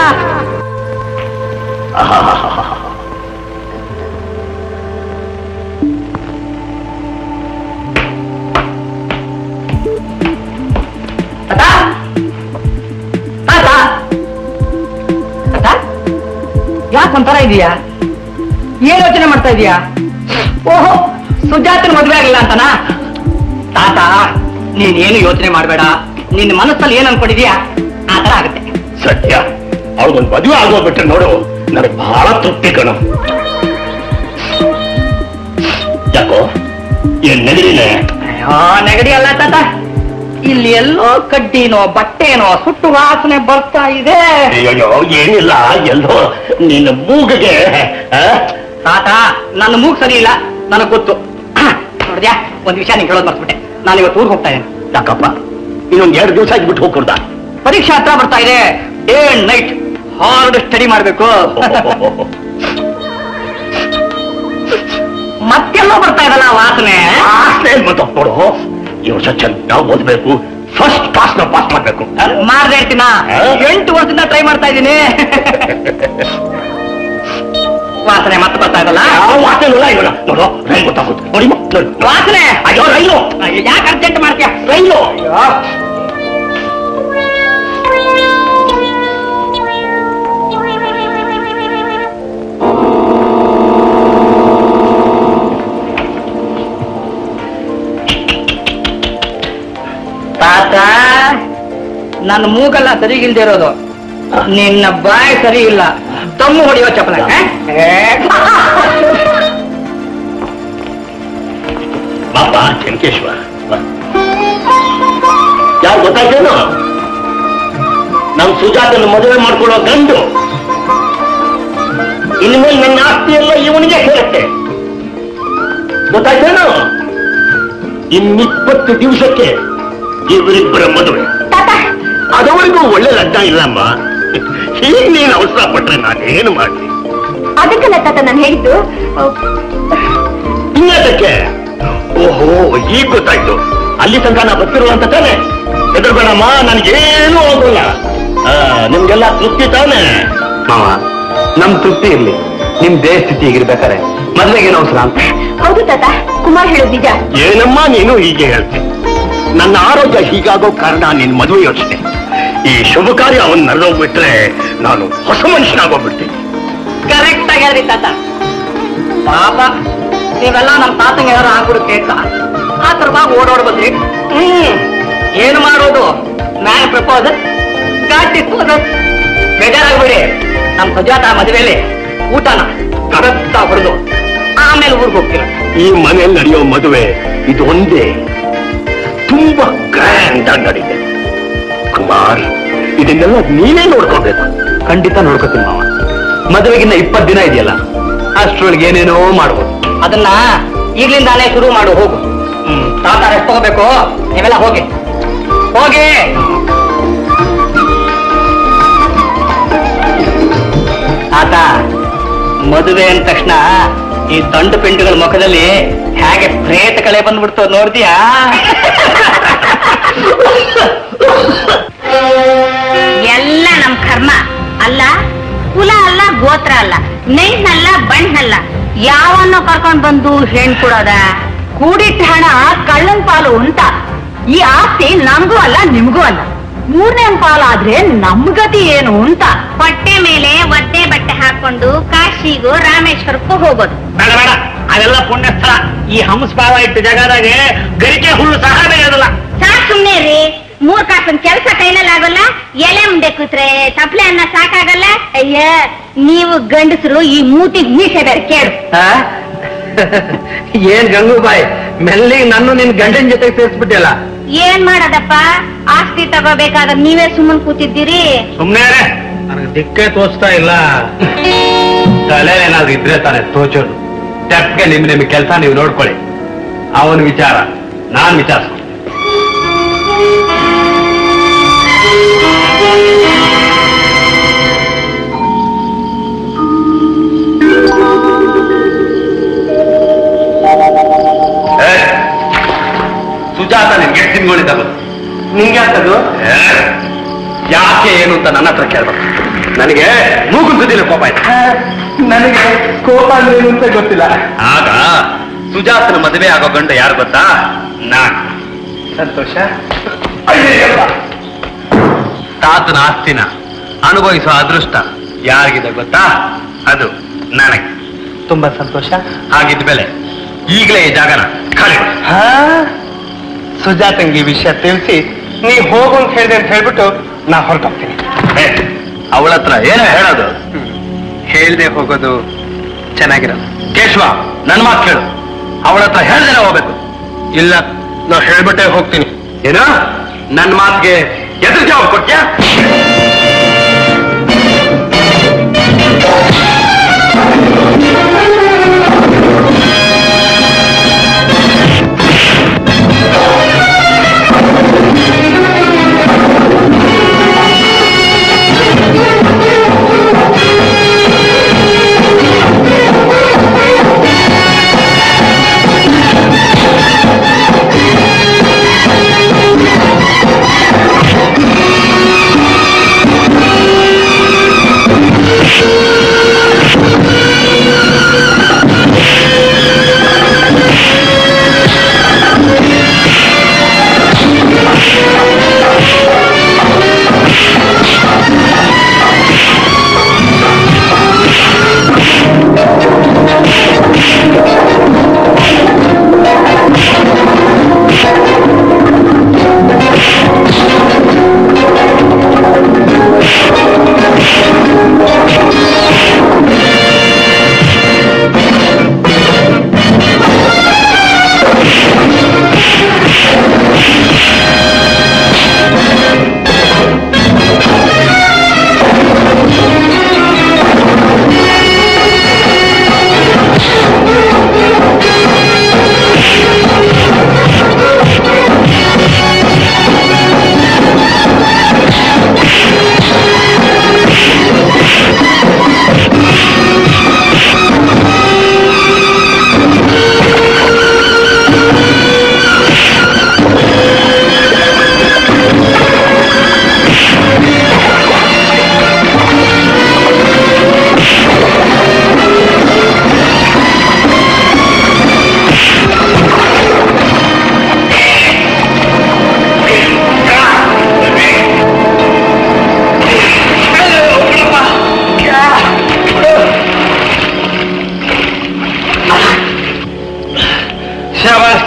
ಯಾಕೆ ಒಂಥರ ಇದೀಯಾ ಏನ್ ಯೋಚನೆ ಮಾಡ್ತಾ ಇದೀಯಾ ಓಹೋ ಸುಜಾತನ ಮದ್ವೆ ಆಗಿಲ್ಲ ಅಂತನಾ ತಾತ ನೀನೇನು ಯೋಚನೆ ಮಾಡಬೇಡ ನಿನ್ನ ಮನಸ್ಸಲ್ಲಿ ಏನ್ ಅನ್ಕೊಂಡಿದ್ಯಾ ಆ ತರ ಆಗುತ್ತೆ ಸತ್ಯ ಅವಳೊಂದು ಮದುವೆ ಆಗೋಗ್ಬಿಟ್ರೆ ನೋಡು ನನಗೆ ಬಹಳ ತೃಪ್ತಿ ಕಣ ಯಾಕೋ ಏನ್ ನೆಗಡಿನೇ ಅಯ್ಯೋ ನೆಗಡಿ ಅಲ್ಲ ತಾತ ಇಲ್ಲಿ ಎಲ್ಲೋ ಕಡ್ಡಿನೋ ಬಟ್ಟೆನೋ ಸುಟ್ಟು ವಾಸನೆ ಬರ್ತಾ ಇದೆ ಅಯ್ಯೋ ಏನಿಲ್ಲ ಎಲ್ಲೋ ನಿನ್ನ ಮೂಗಿಗೆ ಆ? ತಾತ ನನ್ನ ಮೂಗ್ ಸರಿ ಇಲ್ಲ ನನಗ್ ಗೊತ್ತು ನೋಡಿದ್ಯಾ ಒಂದ್ ವಿಷಯ ನೀನ್ ಹೇಳೋದ್ ಮರ್ತ್ಬಿಟ್ಟೆ ನಾನು ಇವತ್ತು ಊರಿಗೆ ಹೋಗ್ತಾ ಇದ್ದೇನೆ ಯಾಕಪ್ಪ ಇನ್ನೊಂದ್ ಎರಡು ದಿವಸ ಆಗಿಬಿಟ್ಟು ಹೋಗ್ಕೊಡ್ದ ಪರೀಕ್ಷೆ ಹತ್ರ ಬರ್ತಾ ಇದೆ day and night hard study ಮಾಡ್ಬೇಕು ಮತ್ತೆಲ್ಲೋ ಬರ್ತಾ ಇದಲ್ಲ ವಾಸನೆ ಮತ್ತೆ ನೋಡು ಈ ವರ್ಷ ಚೆನ್ನಾಗಿ ಓದ್ಬೇಕು ಫಸ್ಟ್ ಕ್ಲಾಸ್ ನ ಪಾಸ್ ಮಾಡ್ಬೇಕು ಆ? ಮಾರ್ದೆ ಇರ್ತೀನ ಹಾ? ಎಂಟು ವರ್ಷದಿಂದ ಟ್ರೈ ಮಾಡ್ತಾ ಇದ್ದೀನಿ ವಾಸನೆ ಮತ್ತೆ ಬರ್ತಾ ಇದಲ್ಲ ಯಾವ ವಾಸನೆ ಇಲ್ಲ ಇವನ ನೋಡು ರೈಲ್ ಗೊತ್ತಾಗುತ್ತೆ ನೋಡಿ ನೋಡಿ ವಾಸನೆ ಅಯ್ಯೋ ರೈಲು ಯಾಕೆ ಅರ್ಜೆಂಟ್ ಮಾಡ್ತೀಯ ರೈಲು ತಾತ ನನ್ನ ಮೂಗಲ್ಲ ಸರಿಗಿಲ್ದೇ ಇರೋದು ನಿನ್ನ ಬಾಯಿ ಸರಿ ಇಲ್ಲ ದಮ್ಮು ಹೊಡೆಯೋ ಚಪ್ಪಲ ಬಾಬಾ ಚೆಂಕೇಶ್ವರ ಯಾರು ಗೊತ್ತಾಯ್ತೇನು ನಮ್ ಸುಜಾತನ ಮದುವೆ ಮಾಡ್ಕೊಳ್ಳೋ ಗಂಡು ಇನ್ಮೇಲೆ ನನ್ನ ಆಸ್ತಿ ಎಲ್ಲ ಇವನಿಗೆ ಸೇರುತ್ತೆ ಗೊತ್ತಾಯ್ತೇನು ಇನ್ನಿಪ್ಪತ್ತು ದಿವಸಕ್ಕೆ ಇವರಿಬ್ಬರ ಮದುವೆ ಅದವರೆಗೂ ಒಳ್ಳೆ ಲಗ್ನ ಇಲ್ಲಮ್ಮ ಹೀಗೆ ನೀನು ಅವಸರ ಪಟ್ರೆ ನಾನೇನು ಮಾಡ್ಲಿ ಅದಕ್ಕಲ್ಲ ತಾತ ನಾನು ಹೇಳಿದ್ದು ಇನ್ನದಕ್ಕೆ ಓಹೋ ಈಗ ಗೊತ್ತಾಯ್ತು ಅಲ್ಲಿ ತನಕ ನಾ ಬರ್ತಿರೋ ಅಂತ ತಾನೆ ಹೆದರ್ಬೇಡಮ್ಮ ನನ್ಗೇನು ಆಗೋಲ್ಲ ಆ, ನಿಮ್ಗೆಲ್ಲ ತೃಪ್ತಿ ತಾನೆ ಮಾವ ನಮ್ ತೃಪ್ತಿ ಇರ್ಲಿ ನಿಮ್ ದೇಹ ಸ್ಥಿತಿ ಹೀಗಿರ್ಬೇಕಾರೆ ಮದ್ವೆಗೇನು ಅವಸರ ಅಂತ ಹೌದು ತಾತ ಕುಮಾರ್ ಹೇಳೋದು ನಿಜ ಏನಮ್ಮ ನೀನು ಹೀಗೆ ಹೇಳ್ತಿ ನನ್ನ ಆರೋಗ್ಯ ಹೀಗಾಗೋ ಕಾರಣ ನಿನ್ ಮದುವೆ ಯೋಚನೆ ಈ ಶುಭ ಕಾರ್ಯ ಅವನ್ ನಡೆದೋಗ್ಬಿಟ್ರೆ ನಾನು ಹೊಸ ಮನುಷ್ಯನಾಗೋಗ್ಬಿಡ್ತೀನಿ ಕರೆಕ್ಟ್ ಆಗಿ ಹೇಳ್ರಿ ತಾತ ಪಾಪ ನೀವೆಲ್ಲ ನಮ್ಮ ತಾತಂಗೆ ಯಾರು ಆಗ್ಬಿಡು ಕೇಳ್ತಾ ಆ ತರವಾಗಿ ಓಡೋಡ್ ಬಂದ್ರಿ ಹ್ಮ್ ಏನು ಮಾಡೋದು ಮ್ಯಾನ್ ಪ್ರಪೋಸ್ ಗಾಡ್ ಡಿಸ್ಪೋಸ್ ಬೇಜಾರಾಗ್ಬಿಡಿ ನಮ್ ಸುಜಾತ ಮದುವೆಯಲ್ಲಿ ಊಟನ ಕರೆಕ್ಟ್ ಹೊಡೆದು ಆಮೇಲೆ ಊರಿಗೆ ಹೋಗ್ತೀರ ಈ ಮನೆಯಲ್ಲಿ ನಡೆಯೋ ಮದುವೆ ಇದು ಒಂದೇ ತುಂಬಾ ಗ್ರ್ಯಾಂಡ್ ಆಗಿ ನಡೀತೆ ಕುಮಾರ್ ಇದನ್ನೆಲ್ಲ ನೀನೇ ನೋಡ್ಕೋಬೇಕು ಖಂಡಿತ ನೋಡ್ಕೋತೀನಿ ಮಾವ ಮದುವೆಗಿನ್ನ ಇಪ್ಪತ್ತು ದಿನ ಇದೆಯಲ್ಲ ಅಷ್ಟ್ರೊಳಗೆ ಏನೇನೋ ಮಾಡ್ಬೋದು ಅದನ್ನ ಈಗ್ಲಿಂದಾನೇ ಶುರು ಮಾಡು ಹೋಗು ಹ್ಮ್ ತಾತ ರೆಸ್ಟ್ ತಗೋಬೇಕು ನೀವೆಲ್ಲ ಹೋಗಿ ಹೋಗಿ ತಾತ ಮದುವೆ ಅಂದ ತಕ್ಷಣ ಈ ದಂಡು ಪಿಂಡುಗಳ ಮುಖದಲ್ಲಿ ಹೇಗೆ ಪ್ರೇತ ಕಳೆ ಬಂದ್ಬಿಡ್ತು ನೋಡ್ತೀಯಾ ಎಲ್ಲ ನಮ್ ಕರ್ಮ ಅಲ್ಲ ಕುಲ ಅಲ್ಲ ಗೋತ್ರ ಅಲ್ಲ ನೆಂಟ್ನಲ್ಲ ಬಣ್ಣಲ್ಲ ಯಾವನ್ನೋ ಕರ್ಕೊಂಡ್ ಬಂದು ಹೆಣ್ ಕೊಡೋದ ಕೂಡಿಟ್ಟ ಹಣ ಕಳ್ಳನ್ ಪಾಲು ಅಂತ ಈ ಆಸ್ತಿ ನಮಗೂ ಅಲ್ಲ ನಿಮ್ಗೂ ಅಲ್ಲ ಮೂರನೇ ಪಾಲಾದ್ರೆ ನಮ್ ಗತಿ ಏನು ಅಂತ ಹೊಟ್ಟೆ ಮೇಲೆ ಒದ್ದೆ ಬಟ್ಟೆ ಹಾಕೊಂಡು ಕಾಶಿಗೂ ರಾಮೇಶ್ವರಕ್ಕೂ ಹೋಗೋದು ಬೇಡ ಬೇಡ ಅದೆಲ್ಲ ಪುಣ್ಯ ಸ್ಥಳ ಈ ಹಂಸ ಭಾವ ಇಟ್ಟು ಜಗದಾಗೆ ಗರಿಕೆ ಹುಲ್ಲು ಸಹ ಬೆಳೆಯೋದಿಲ್ಲ ಸಾಕ್ ಸುಮ್ನೆ ರೀ ಮೂರ್ ಕಾಸನ್ ಕೆಲ್ಸ ಕೈನಲ್ಲಿ ಆಗೋಲ್ಲ ಎಲೆ ಮುಂದೆ ಕೂತ್ರೆ ತಪ್ಲೆ ಅನ್ನ ಸಾಕಾಗಲ್ಲ ಅಯ್ಯ ನೀವು ಗಂಡಸರು ಈ ಮೂತಿಗ್ ಮೀಸೆ ಬೇರೆ ಕೇಳು ಏನ್ ಗಂಗೂಬಾಯಿ ಮೆಲ್ಲಿಗೆ ನನ್ನ ನಿನ್ ಗಂಡನ ಜೊತೆಗೆ ಸೇರಿಸ್ಬಿಟ್ಟಿಯಲ್ಲ ಏನ್ ಮಾಡೋದಪ್ಪ ಆಸ್ತಿ ತಗೋಬೇಕಾದ್ರೆ ನೀವೇ ಸುಮ್ಮನ್ ಕೂತಿದ್ದೀರಿ ಸುಮ್ನೆ ನನಗೆ ದಿಕ್ಕೇ ತೋಚ್ತಾ ಇಲ್ಲ ತಲೆ ಏನಾದ್ರು ಇದ್ರೆ ತಾನೆ ತೋಚೋದು ಸ್ಟೆಪ್ಗೆ ನಿಮ್ ನಿಮ್ ಕೆಲಸ ನೀವು ನೋಡ್ಕೊಳ್ಳಿ ಅವನ ವಿಚಾರ ನಾನ್ ವಿಚಾರಿಸ್ತೀನಿ ಏ, ಸುಜಾತ ನಿನ್ಗೆ ಎಷ್ಟು ತಿನ್ಕೊಂಡಿದ್ದಾಗ ನಿಂಗೆ ಆಗ್ತದು ಯಾಕೆ ಏನು ಅಂತ ನನ್ನ ಹತ್ರ ಕೇಳ್ಬೇಕು ನನಗೆ ಮೂಗುಂದಿಲ್ಲ ಕೋಪ ಆಯ್ತು ನನಗೆ ಕೋಪ ಅಂದ್ರೆ ಏನು ಅಂತ ಗೊತ್ತಿಲ್ಲ ಆಗ ಸುಜಾತನ ಮದುವೆ ಆಗೋ ಗಂಡ ಯಾರು ಗೊತ್ತಾ ನಾನ್ ಸಂತೋಷ ಅಯ್ಯಯ್ಯಪ್ಪ. ತಾತನ ಆಸ್ತಿನ ಅನುಭವಿಸುವ ಅದೃಷ್ಟ ಯಾರಿಗಿದೆ ಗೊತ್ತಾ ಅದು ನನಗೆ ತುಂಬಾ ಸಂತೋಷ ಹಾಗಿದ್ಮೇಲೆ ಈಗಲೇ ಈ ಜಾಗನ ಖಾಲಿ ಮಾಡು. ಹಾ ಸುಜಾತಂಗೆ ಈ ವಿಷಯ ತಿಳಿಸಿ ನೀ ಹೋಗು ಅಂತ ಹೇಳಿದೆ ಅಂತ ಹೇಳ್ಬಿಟ್ಟು ನಾ ಹೊರಟೋಗ್ತೀನಿ ಏ, ಅವಳ ಹತ್ರ ಏನೋ ಹೇಳೋದು ಹೇಳ್ದೆ ಹೋಗೋದು ಚೆನ್ನಾಗಿರಲ್ಲ ಕೇಶವ ನನ್ನ ಮಾತು ಕೇಳು ಅವಳ ಹತ್ರ ಹೇಳ್ದೇನೆ ಹೋಗ್ಬೇಕು ಇಲ್ಲ ನಾ ಹೇಳ್ಬಿಟ್ಟೆ ಹೋಗ್ತೀನಿ ಏನು ನನ್ನ ಮಾತಿಗೆ ಎದುರು ಜವಾಬ್ ಕೊಟ್ಯಾ ಆ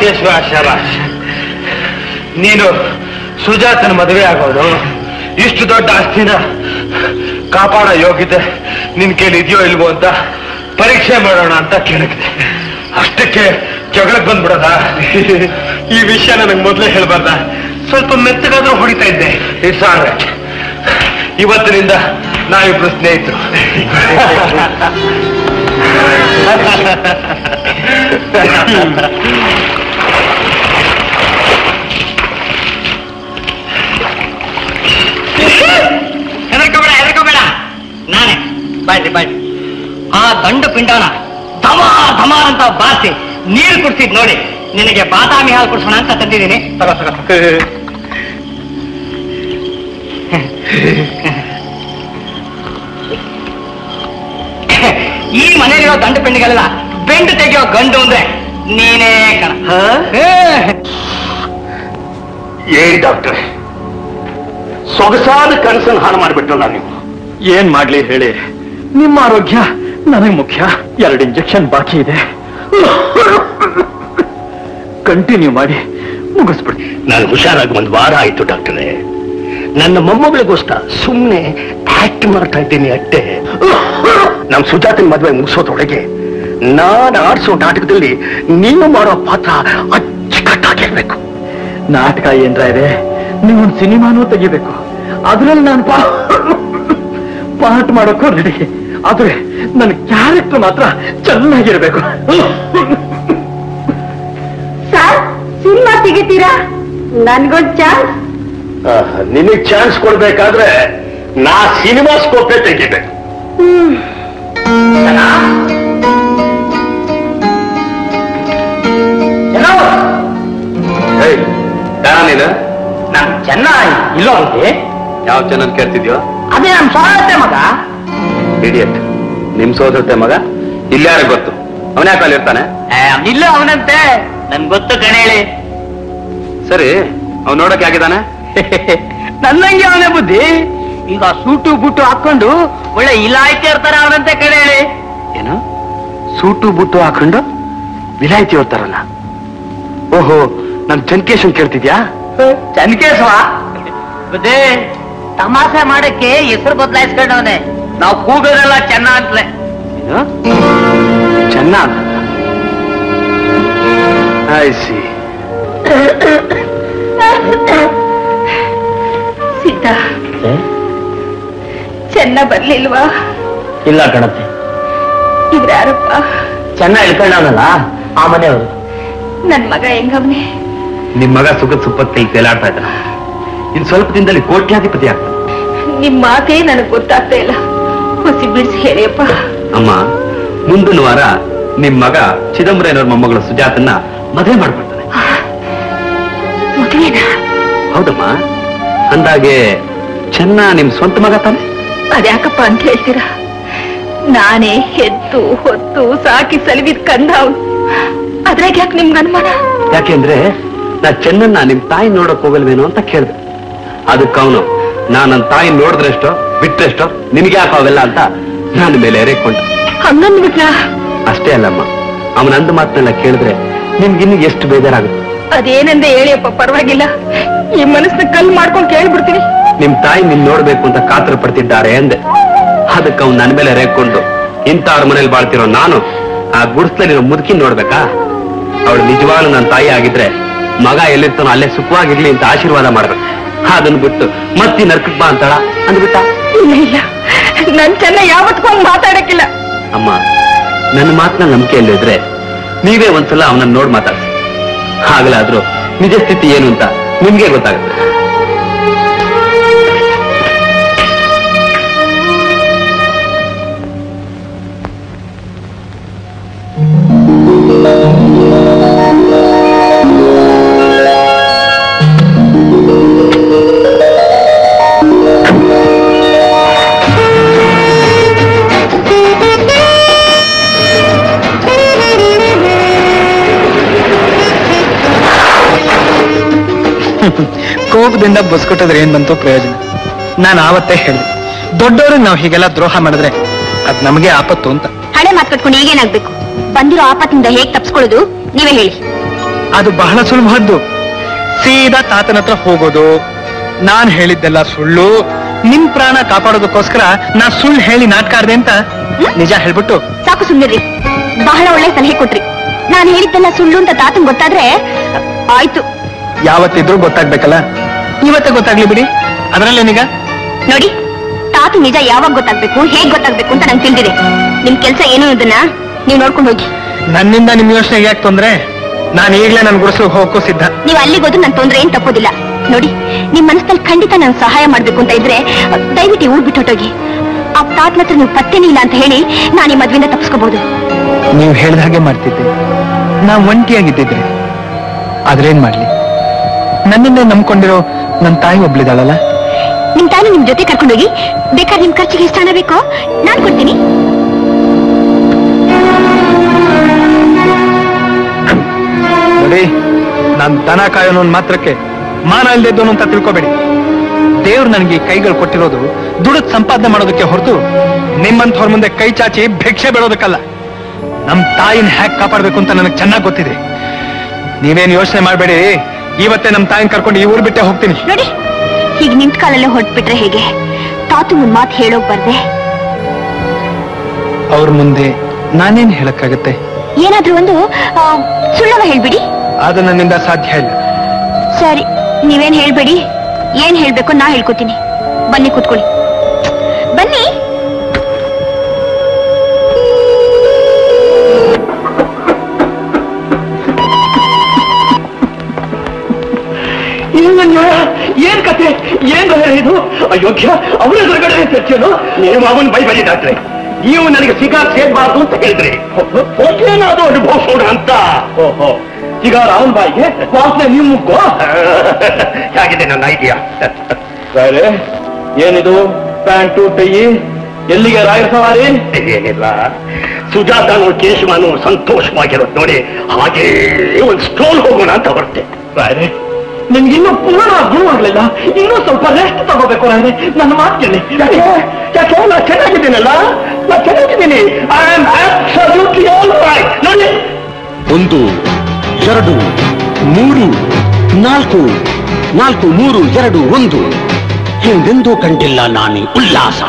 ಕೇಶವ ಶಬಾಷ್ ನೀನು ಸುಜಾತನ ಮದುವೆ ಆಗೋದು ಇಷ್ಟು ದೊಡ್ಡ ಆಸ್ತಿನ ಕಾಪಾಡೋ ಯೋಗ್ಯತೆ ನಿನ್ ಕೈಲಿ ಇದೆಯೋ ಇಲ್ವೋ ಅಂತ ಪರೀಕ್ಷೆ ಮಾಡೋಣ ಅಂತ ಕೇಳಿದೆ ಅಷ್ಟಕ್ಕೆ ಜಗಳಕ್ಕೆ ಬಂದ್ಬಿಡದ ಈ ವಿಷಯ ನನಗೆ ಮೊದಲೇ ಹೇಳ್ಬಾರ್ದ ಸ್ವಲ್ಪ ಮೆತ್ತಗಾದ್ರೂ ಹೊಡಿತಾ ಇದ್ದೆ ಇಟ್ಸ್ ಆಲ್ ರೈಟ್ ಇವತ್ತಿನಿಂದ ನಾವಿಬ್ರು ಸ್ನೇಹಿತರು ಹೆದರ್ಕೋಬೇಡ ಹೆದರ್ಕೋಬೇಡ ನಾನೇ ಬಾಯ್ರಿ ಬಾಯ್ರಿ ಆ ದಂಡು ಪಿಂಡನ ಧಮ ಧಮ ಅಂತ ಬಾಸಿ ನೀರು ಕುಡ್ಸಿದ್ ನೋಡಿ ನಿನಗೆ ಬಾದಾಮಿ ಹಾಲು ಕುಡ್ಸೋಣ ಅಂತ ತಂದಿದ್ದೀನಿ ತಗೋ ತಗೋ ಈ ಮನೆಯಲ್ಲಿರೋ ದಂಡು ಪಿಂಡಿಗಳೆಲ್ಲ ಬೆಂಡು ತೆಗೆಯೋ ಗಂಡು ಅಂದ್ರೆ ನೀನೇ ಕಣ ಹೇ. ಏನ್ ಡಾಕ್ಟರ್ ಸೊಗಸಾದ ಕನಸನ್ನು ಹಾಳು ಮಾಡಿಬಿಟ್ರಲ್ಲ ನೀವು ಏನ್ ಮಾಡ್ಲಿ ಹೇಳಿ ನಿಮ್ಮ ಆರೋಗ್ಯ ನನಗೆ ಮುಖ್ಯ ಎರಡು ಇಂಜೆಕ್ಷನ್ ಬಾಕಿ ಇದೆ ಕಂಟಿನ್ಯೂ ಮಾಡಿ ಮುಗಿಸ್ಬಿಡಿ ನಾನು ಹುಷಾರಾಗಿ ಒಂದು ವಾರ ಆಯ್ತು ಡಾಕ್ಟರೇ ನನ್ನ ಮೊಮ್ಮಗಳಿಗೋಸ್ಕರ ಸುಮ್ಮನೆ ಆಕ್ಟ್ ಮಾಡ್ತಾ ಇದ್ದೀನಿ ಅಟ್ಟೆ ನಮ್ ಸುಜಾತನ ಮದುವೆ ಮುಗಿಸೋದ್ರೊಳಗೆ ನಾನು ಆಡಿಸೋ ನಾಟಕದಲ್ಲಿ ನೀವು ಮಾಡೋ ಪಾತ್ರ ಅಚ್ಚುಕಟ್ಟಾಗಿರ್ಬೇಕು ನಾಟಕ ಏನ್ರ ಇದೆ ನೀವೊಂದು ಸಿನಿಮಾನೂ ತೆಗಿಬೇಕು ಅದ್ರಲ್ಲಿ ನಾನು ಪಾ ಪಾಠ ಮಾಡೋಕ್ಕೂ ರೆಡಿ ಆದ್ರೆ ನನ್ನ ಕ್ಯಾರೆಕ್ಟರ್ ಮಾತ್ರ ಚೆನ್ನಾಗಿರ್ಬೇಕು ಸರ್ ಸಿನಿಮಾ ತೆಗಿತೀರಾ ನನ್ಗೊಂದ್ ಚಾನ್ಸ್ ನಿನಗ್ ಚಾನ್ಸ್ ಕೊಡ್ಬೇಕಾದ್ರೆ ನಾ ಸಿನಿಮಾ ಸ್ಕೋಪೇ ತೆಗಿಬೇಕು ನೀನು ನಮ್ ಚೆನ್ನ ಇಲ್ಲೋ ಅಂತೆ ಯಾವ ಚಾನಲ್ ಕೇಳ್ತಿದ್ಯೋ ಅದೇ ನಮ್ ಸೋದರತ್ತೆ ಮಗ ಇಡಿಯಟ್ ನಿಮ್ ಸೋದರತೆ ಮಗ ಇಲ್ಲಾರ ಗೊತ್ತು ಅವನ್ಯಾಕ ಅಲ್ಲಿ ಇರ್ತಾನೆ ಇಲ್ಲ ಅವನಂತೆ ನನ್ ಗೊತ್ತು ಕಣೇಳಿ ಸರಿ ಅವ್ನು ನೋಡಕ್ ಆಗಿದ್ದಾನೆ ನನ್ನಂಗೆ ಅವನೇ ಬುದ್ಧಿ ಈಗ ಸೂಟು ಬುಟ್ಟು ಹಾಕೊಂಡು ಒಳ್ಳೆ ಇಲಾಯ್ತಿ ಇರ್ತಾರ ಅವನಂತೆ ಕಣೇಳಿ ಏನು ಸೂಟು ಬುಟ್ಟು ಹಾಕೊಂಡು ವಿಲಾಯ್ತಿ ಓದ್ತಾರಲ್ಲ ಓಹೋ ನಮ್ ಚನ್ಕೇಶನ್ ಕೇಳ್ತಿದ್ಯಾ ಚನ್ಕೇಶ್ವ ಬುದ್ಧಿ ತಮಾಷೆ ಮಾಡಕ್ಕೆ ಹೆಸರು ಬದಲಾಯಿಸ್ಕೊಂಡವನೆ ನಾವು ಕೂಗೋದೆಲ್ಲ ಚೆನ್ನ ಅಂತಲೇ ಏನು ಚೆನ್ನ ಐ ಸಿ ಸೀತಾ ಚೆನ್ನ ಬರ್ಲಿಲ್ವಾ ಇಲ್ಲ ಕಣತ್ತೆ ಇವ್ರ್ಯಾರಪ್ಪ ಚೆನ್ನ ಇಳ್ಕೊಂಡವನಲ್ಲ ಆ ಮನೆಯವರು ನನ್ ಮಗ ಹೆಂಗವ್ನೆ ನಿಮ್ ಮಗ ಸುಖದ ಸುಪ್ಪತ್ತಲ್ಲಿ ತೇಲಾಡ್ತಾ ಇದ್ದಾನ ಇನ್ ಸ್ವಲ್ಪ ದಿನದಲ್ಲಿ ಕೋಟ್ಯಾಧಿಪತಿ ಆಗ್ತಾನೆ ನಿಮ್ ಮಾತೇ ನನಗ್ ಗೊತ್ತಾಗ್ತಾ ಇಲ್ಲ ಹುಸಿ ಬಿಡಿಸಿ ಹೇಳಿಯಪ್ಪ ಅಮ್ಮ ಮುಂದಿನ ವಾರ ನಿಮ್ ಮಗ ಚಿದಂಬರನವ್ರ ಮೊಮ್ಮಗಳು ಸುಜಾತನ್ನ ಮದುವೆ ಮಾಡ್ಕೊಳ್ತಾನೆ ಮದುವೆನಾ ಹೌದಮ್ಮ ಅಂದಾಗೆ ಚೆನ್ನ ನಿಮ್ ಸ್ವಂತ ಮಗ ತಾನೆ ಅದ್ಯಾಕಪ್ಪ ಅಂತ ಹೇಳ್ತೀರಾ ನಾನೇ ಹೆತ್ತು ಹೊತ್ತು ಸಾಕಿ ಸಲಿವಿದ್ ಕಂದ ಅವನು ಅದ್ರಾಗ ಯಾಕೆ ನಿಮ್ಗೆ ಅನುಮಾನ ಯಾಕೆಂದ್ರೆ ನಾ ಚೆನ್ನನ್ನ ನಿಮ್ ತಾಯಿ ನೋಡಕ್ ಹೋಗಲ್ವೇನೋ ಅಂತ ಕೇಳ್ದೆ ಅದಕ್ಕೆ ಅವನು ನಾ ನನ್ನ ತಾಯಿ ನೋಡಿದ್ರೆಷ್ಟೋ ಬಿಟ್ರೆಷ್ಟೋ ನಿಮ್ಗೆ ಯಾಕೆ ಅವೆಲ್ಲ ಅಂತ ನನ್ನ ಮೇಲೆ ಎರೆಕೊಂಡ ಹಂಗಂದ್ಬಿಟ್ರ ಅಷ್ಟೇ ಅಲ್ಲಮ್ಮ ಅವನ ಅಂದ ಮಾತನ್ನೆಲ್ಲ ಕೇಳಿದ್ರೆ ನಿಮ್ಗಿನ್ನು ಎಷ್ಟು ಬೇಜಾರಾಗುತ್ತೆ ಅದೇನಂದೆ ಹೇಳಿಯಪ್ಪ ಪರವಾಗಿಲ್ಲ ಈ ಮನಸ್ಸನ್ನ ಕಲ್ ಮಾಡ್ಕೊಂಡು ಕೇಳ್ಬಿಡ್ತೀನಿ ನಿಮ್ ತಾಯಿ ನಿನ್ ನೋಡ್ಬೇಕು ಅಂತ ಕಾತರ ಪಡ್ತಿದ್ದಾರೆ ಅಂದೆ ಅದಕ್ಕೆ ಅವ್ನು ನನ್ನ ಮೇಲೆ ರೇಕೊಂಡು ಇಂಥವ್ರ ಮನೇಲಿ ಬಾಳ್ತಿರೋ ನಾನು ಆ ಗುಡಿಸ್ಲಲ್ಲಿರೋ ಮುದುಕಿ ನೋಡ್ಬೇಕಾ ಅವಳು ನಿಜವಾಗ್ಲೂ ನನ್ನ ತಾಯಿ ಆಗಿದ್ರೆ ಮಗ ಎಲ್ಲಿರ್ತಾನೋ ಅಲ್ಲೇ ಸುಖವಾಗಿರ್ಲಿ ಅಂತ ಆಶೀರ್ವಾದ ಮಾಡ್ಬೇಕು ಅದನ್ನ ಬಿಟ್ಟು ಮತ್ತಿ ನರ್ಕಕ್ ಬಾ ಅಂತಾಳ ಅಂದ್ಬಿಟ್ಟ ಇಲ್ಲ ಇಲ್ಲ ನನ್ ಚೆನ್ನ ಯಾವತ್ಕೊಂಡ್ ಮಾತಾಡಕ್ಕಿಲ್ಲ ಅಮ್ಮ ನನ್ನ ಮಾತನ್ನ ನಂಬಿಕೆಯಲ್ಲಿದ್ರೆ ನೀವೇ ಒಂದ್ಸಲ ಅವನನ್ನ ನೋಡ್ ಮಾತಾಡ್ಸಿ ಆಗ್ಲಾದ್ರೂ ನಿಜ ಸ್ಥಿತಿ ಏನು ಅಂತ ನಿಮ್ಗೆ ಗೊತ್ತಾಗುತ್ತೆ ಕೋಪದಿಂದ ಬಸ್ಕೊಟ್ಟದ್ರೆ ಏನ್ ಬಂತು ಪ್ರಯೋಜನ ನಾನು ಆವತ್ತೇ ಹೇಳಿದೆ ದೊಡ್ಡವ್ರಿಗೆ ನಾವು ಹೀಗೆಲ್ಲ ದ್ರೋಹ ಮಾಡಿದ್ರೆ ಅದ್ ನಮಗೆ ಆಪತ್ತು ಅಂತ ಹಳೆ ಮಾತು ಕಟ್ಕೊಂಡು ಈಗೇನಾಗ್ಬೇಕು ಬಂದಿರೋ ಆಪತ್ತಿಂದ ಹೇಗ್ ತಪ್ಸ್ಕೊಳ್ಳೋದು ನೀವೇ ಹೇಳಿ ಅದು ಬಹಳ ಸುಲಭದ್ದು ಸೀದಾ ತಾತನ ಹತ್ರ ಹೋಗೋದು ನಾನ್ ಹೇಳಿದ್ದೆಲ್ಲ ಸುಳ್ಳು ನಿಮ್ ಪ್ರಾಣ ಕಾಪಾಡೋದಕ್ಕೋಸ್ಕರ ನಾ ಸುಳ್ಳು ಹೇಳಿ ನಾಟಕ ಆಡ್ದೆ ಅಂತ ನಿಜ ಹೇಳ್ಬಿಟ್ಟು ಸಾಕು ಸುಮ್ಮನಿರಿ ಬಹಳ ಒಳ್ಳೆ ಸಲಹೆ ಕೊಟ್ರಿ ನಾನು ಹೇಳಿದ್ದೆಲ್ಲ ಸುಳ್ಳು ಅಂತ ತಾತನ್ ಗೊತ್ತಾದ್ರೆ ಆಯ್ತು ಯಾವತ್ತಿದ್ರೂ ಗೊತ್ತಾಗ್ಬೇಕಲ್ಲ ಇವತ್ತೇ ಗೊತ್ತಾಗ್ಲಿ ಬಿಡಿ ಅದರಲ್ಲೇನೀಗ ನೋಡಿ ತಾತು ನಿಜ ಯಾವಾಗ ಗೊತ್ತಾಗ್ಬೇಕು ಹೇಗ್ ಗೊತ್ತಾಗ್ಬೇಕು ಅಂತ ನಂಗೆ ತಿಳಿದಿದೆ ನಿಮ್ ಕೆಲ್ಸ ಏನು ಅನ್ನೋದನ್ನ ನೀವು ನೋಡ್ಕೊಂಡು ಹೋಗಿ ನನ್ನಿಂದ ನಿಮ್ ಯೋಚನೆಗೆ ಯಾಕೆ ತೊಂದ್ರೆ ನಾನು ಈಗ್ಲೇ ನನ್ ಗುಡಿಸ್ಲು ಹೋಗಕ್ಕೂ ಸಿದ್ಧ ನೀವು ಅಲ್ಲಿಗೆ ಹೋದ್ರು ನನ್ ತೊಂದ್ರೆ ಏನ್ ತಪ್ಪೋದಿಲ್ಲ ನೋಡಿ ನಿಮ್ ಮನಸ್ಸಲ್ಲಿ ಖಂಡಿತ ನಾನು ಸಹಾಯ ಮಾಡ್ಬೇಕು ಅಂತ ಇದ್ರೆ ದಯವಿಟ್ಟು ಊರ್ ಬಿಟ್ಟು ಹೊಟ್ಟೋಗಿ ಆ ತಾತನ ಹತ್ರ ನೀವು ಪತ್ತೇನೇ ಇಲ್ಲ ಅಂತ ಹೇಳಿ ನಾನು ಈ ಮದ್ವೆಯಿಂದ ತಪ್ಪಿಸ್ಕೋಬಹುದು ನೀವು ಹೇಳ್ದ ಹಾಗೆ ಮಾಡ್ತಿದ್ದೆ ನಾ ಒಂಟಿಯಾಗಿದ್ದಿದ್ರೆ ಆದ್ರೇನ್ ಮಾಡ್ಲಿ ನನ್ನಿಂದ ನಂಬ್ಕೊಂಡಿರೋ ನನ್ ತಾಯಿ ಒಬ್ಳಿದಾಳಲ್ಲ ನಿಮ್ ತಾನು ನಿಮ್ ಜೊತೆ ಕರ್ಕೊಂಡೋಗಿ ಬೇಕಾದ್ರೆ ನಿಮ್ ಖರ್ಚಿಗೆ ಎಷ್ಟು ಹಣ ಬೇಕೋ ನಾನ್ ಕೊಡ್ತೀನಿ ನೋಡಿ ನಾನ್ ದನ ಕಾಯೋನು ಒಂದ್ ಮಾತ್ರಕ್ಕೆ ಮಾನ ಇಲ್ದಿದ್ದೋನು ಅಂತ ತಿಳ್ಕೊಬೇಡಿ ದೇವ್ರು ನನಗೆ ಈ ಕೈಗಳು ಕೊಟ್ಟಿರೋದು ದುಡಿದ್ ಸಂಪಾದನೆ ಮಾಡೋದಕ್ಕೆ ಹೊರತು ನಿಮ್ಮಂಥವ್ರ ಮುಂದೆ ಕೈ ಚಾಚಿ ಭಿಕ್ಷೆ ಬೆಳೋದಕ್ಕಲ್ಲ ನಮ್ ತಾಯಿನ ಹ್ಯಾಕ್ ಕಾಪಾಡ್ಬೇಕು ಅಂತ ನನಗೆ ಚೆನ್ನಾಗಿ ಗೊತ್ತಿದೆ ನೀವೇನ್ ಯೋಚನೆ ಮಾಡ್ಬೇಡಿ ಇವತ್ತೇ ನಮ್ ತಾಯಿನ ಕರ್ಕೊಂಡು ಈ ಊರು ಬಿಟ್ಟೆ ಹೋಗ್ತೀನಿ ನೋಡಿ ಹೀಗೆ ನಿಂತ ಕಾಲಲ್ಲೇ ಹೊರಟ್ಬಿಟ್ರೆ ಹೇಗೆ ತಾತು ಒಂದ್ ಮಾತು ಹೇಳೋಕ್ ಬರ್ದೆ ಅವ್ರ ಮುಂದೆ ನಾನೇನ್ ಹೇಳಕ್ಕಾಗತ್ತೆ ಏನಾದ್ರೂ ಒಂದು ಆ, ಸುಳ್ಳವ ಹೇಳ್ಬಿಡಿ ಅದು ನನ್ನಿಂದ ಸಾಧ್ಯ ಇಲ್ಲ ಸರಿ ನೀವೇನ್ ಹೇಳ್ಬೇಡಿ ಏನ್ ಹೇಳ್ಬೇಕು ನಾ ಹೇಳ್ಕೊತೀನಿ ಬನ್ನಿ ಕೂತ್ಕೊಳ್ಳಿ ಬನ್ನಿ ಏನ್ ಕತೆ ಏನ್ ರಹಳೆ ಇದು ಅಯೋಗ್ಯ ಅವರ ಎದುರುಗಡೆ ಚರ್ಚೆನು ನೀವು ಅವನ್ ಬೈಬಲಿ ಡಾಕ್ಟ್ರೆ ನೀವು ನನಗೆ ಸಿಗಾರ್ ಸೇರ್ಬಾರ್ದು ಅಂತ ಹೇಳಿದ್ರಿ ಏನಾದ್ರು ಅನುಭವಿಸೋಣ ಅಂತ ಓಹೋ ಸಿಗಾರ್ ಅವನ್ ಬಾಯಿಗೆ ವಾಸನೆ ನೀವು ಮುಗ್ಗೋ ಹೇಗಿದೆ ನನ್ನ ಐಡಿಯಾ ಬೇರೆ ಏನಿದು ಪ್ಯಾಂಟು ಟೈ ಎಲ್ಲಿಗೆ ರಾಯರ ಸವಾರಿ ಏನಿಲ್ಲ ಸುಜಾತನು ಕೇಶವನು ಸಂತೋಷವಾಗಿರೋದು ನೋಡಿ ಹಾಗೇ ಒಂದು ಸ್ಟೋಲ್ ಹೋಗೋಣ ಅಂತ ಹೊರಟೆ ಬೇರೆ ನಿಮ್ಗಿನ್ನೂ ಪೂರ್ಣ ಗುಣವಾಗ್ಲಿಲ್ಲ ಇನ್ನೂ ಸ್ವಲ್ಪ ರೆಸ್ಟ್ ತಗೋಬೇಕು ರಾಯರೆ ನನ್ನ ಮಾತು ಕೇಳಿ ಯಾಕೆ ಯಾಕೆ ನಾ ಚೆನ್ನಾಗಿದ್ದೀನಲ್ಲ ನಾ ಚೆನ್ನಾಗಿದ್ದೀನಿ I am absolutely all right ನೋಡಿ ಒಂದು ಎರಡು ಮೂರು ನಾಲ್ಕು ನಾಲ್ಕು ಮೂರು ಎರಡು ಒಂದು ಎಂದೆಂದೂ ಕಂಡಿಲ್ಲ ನಾನಿ ಉಲ್ಲಾಸ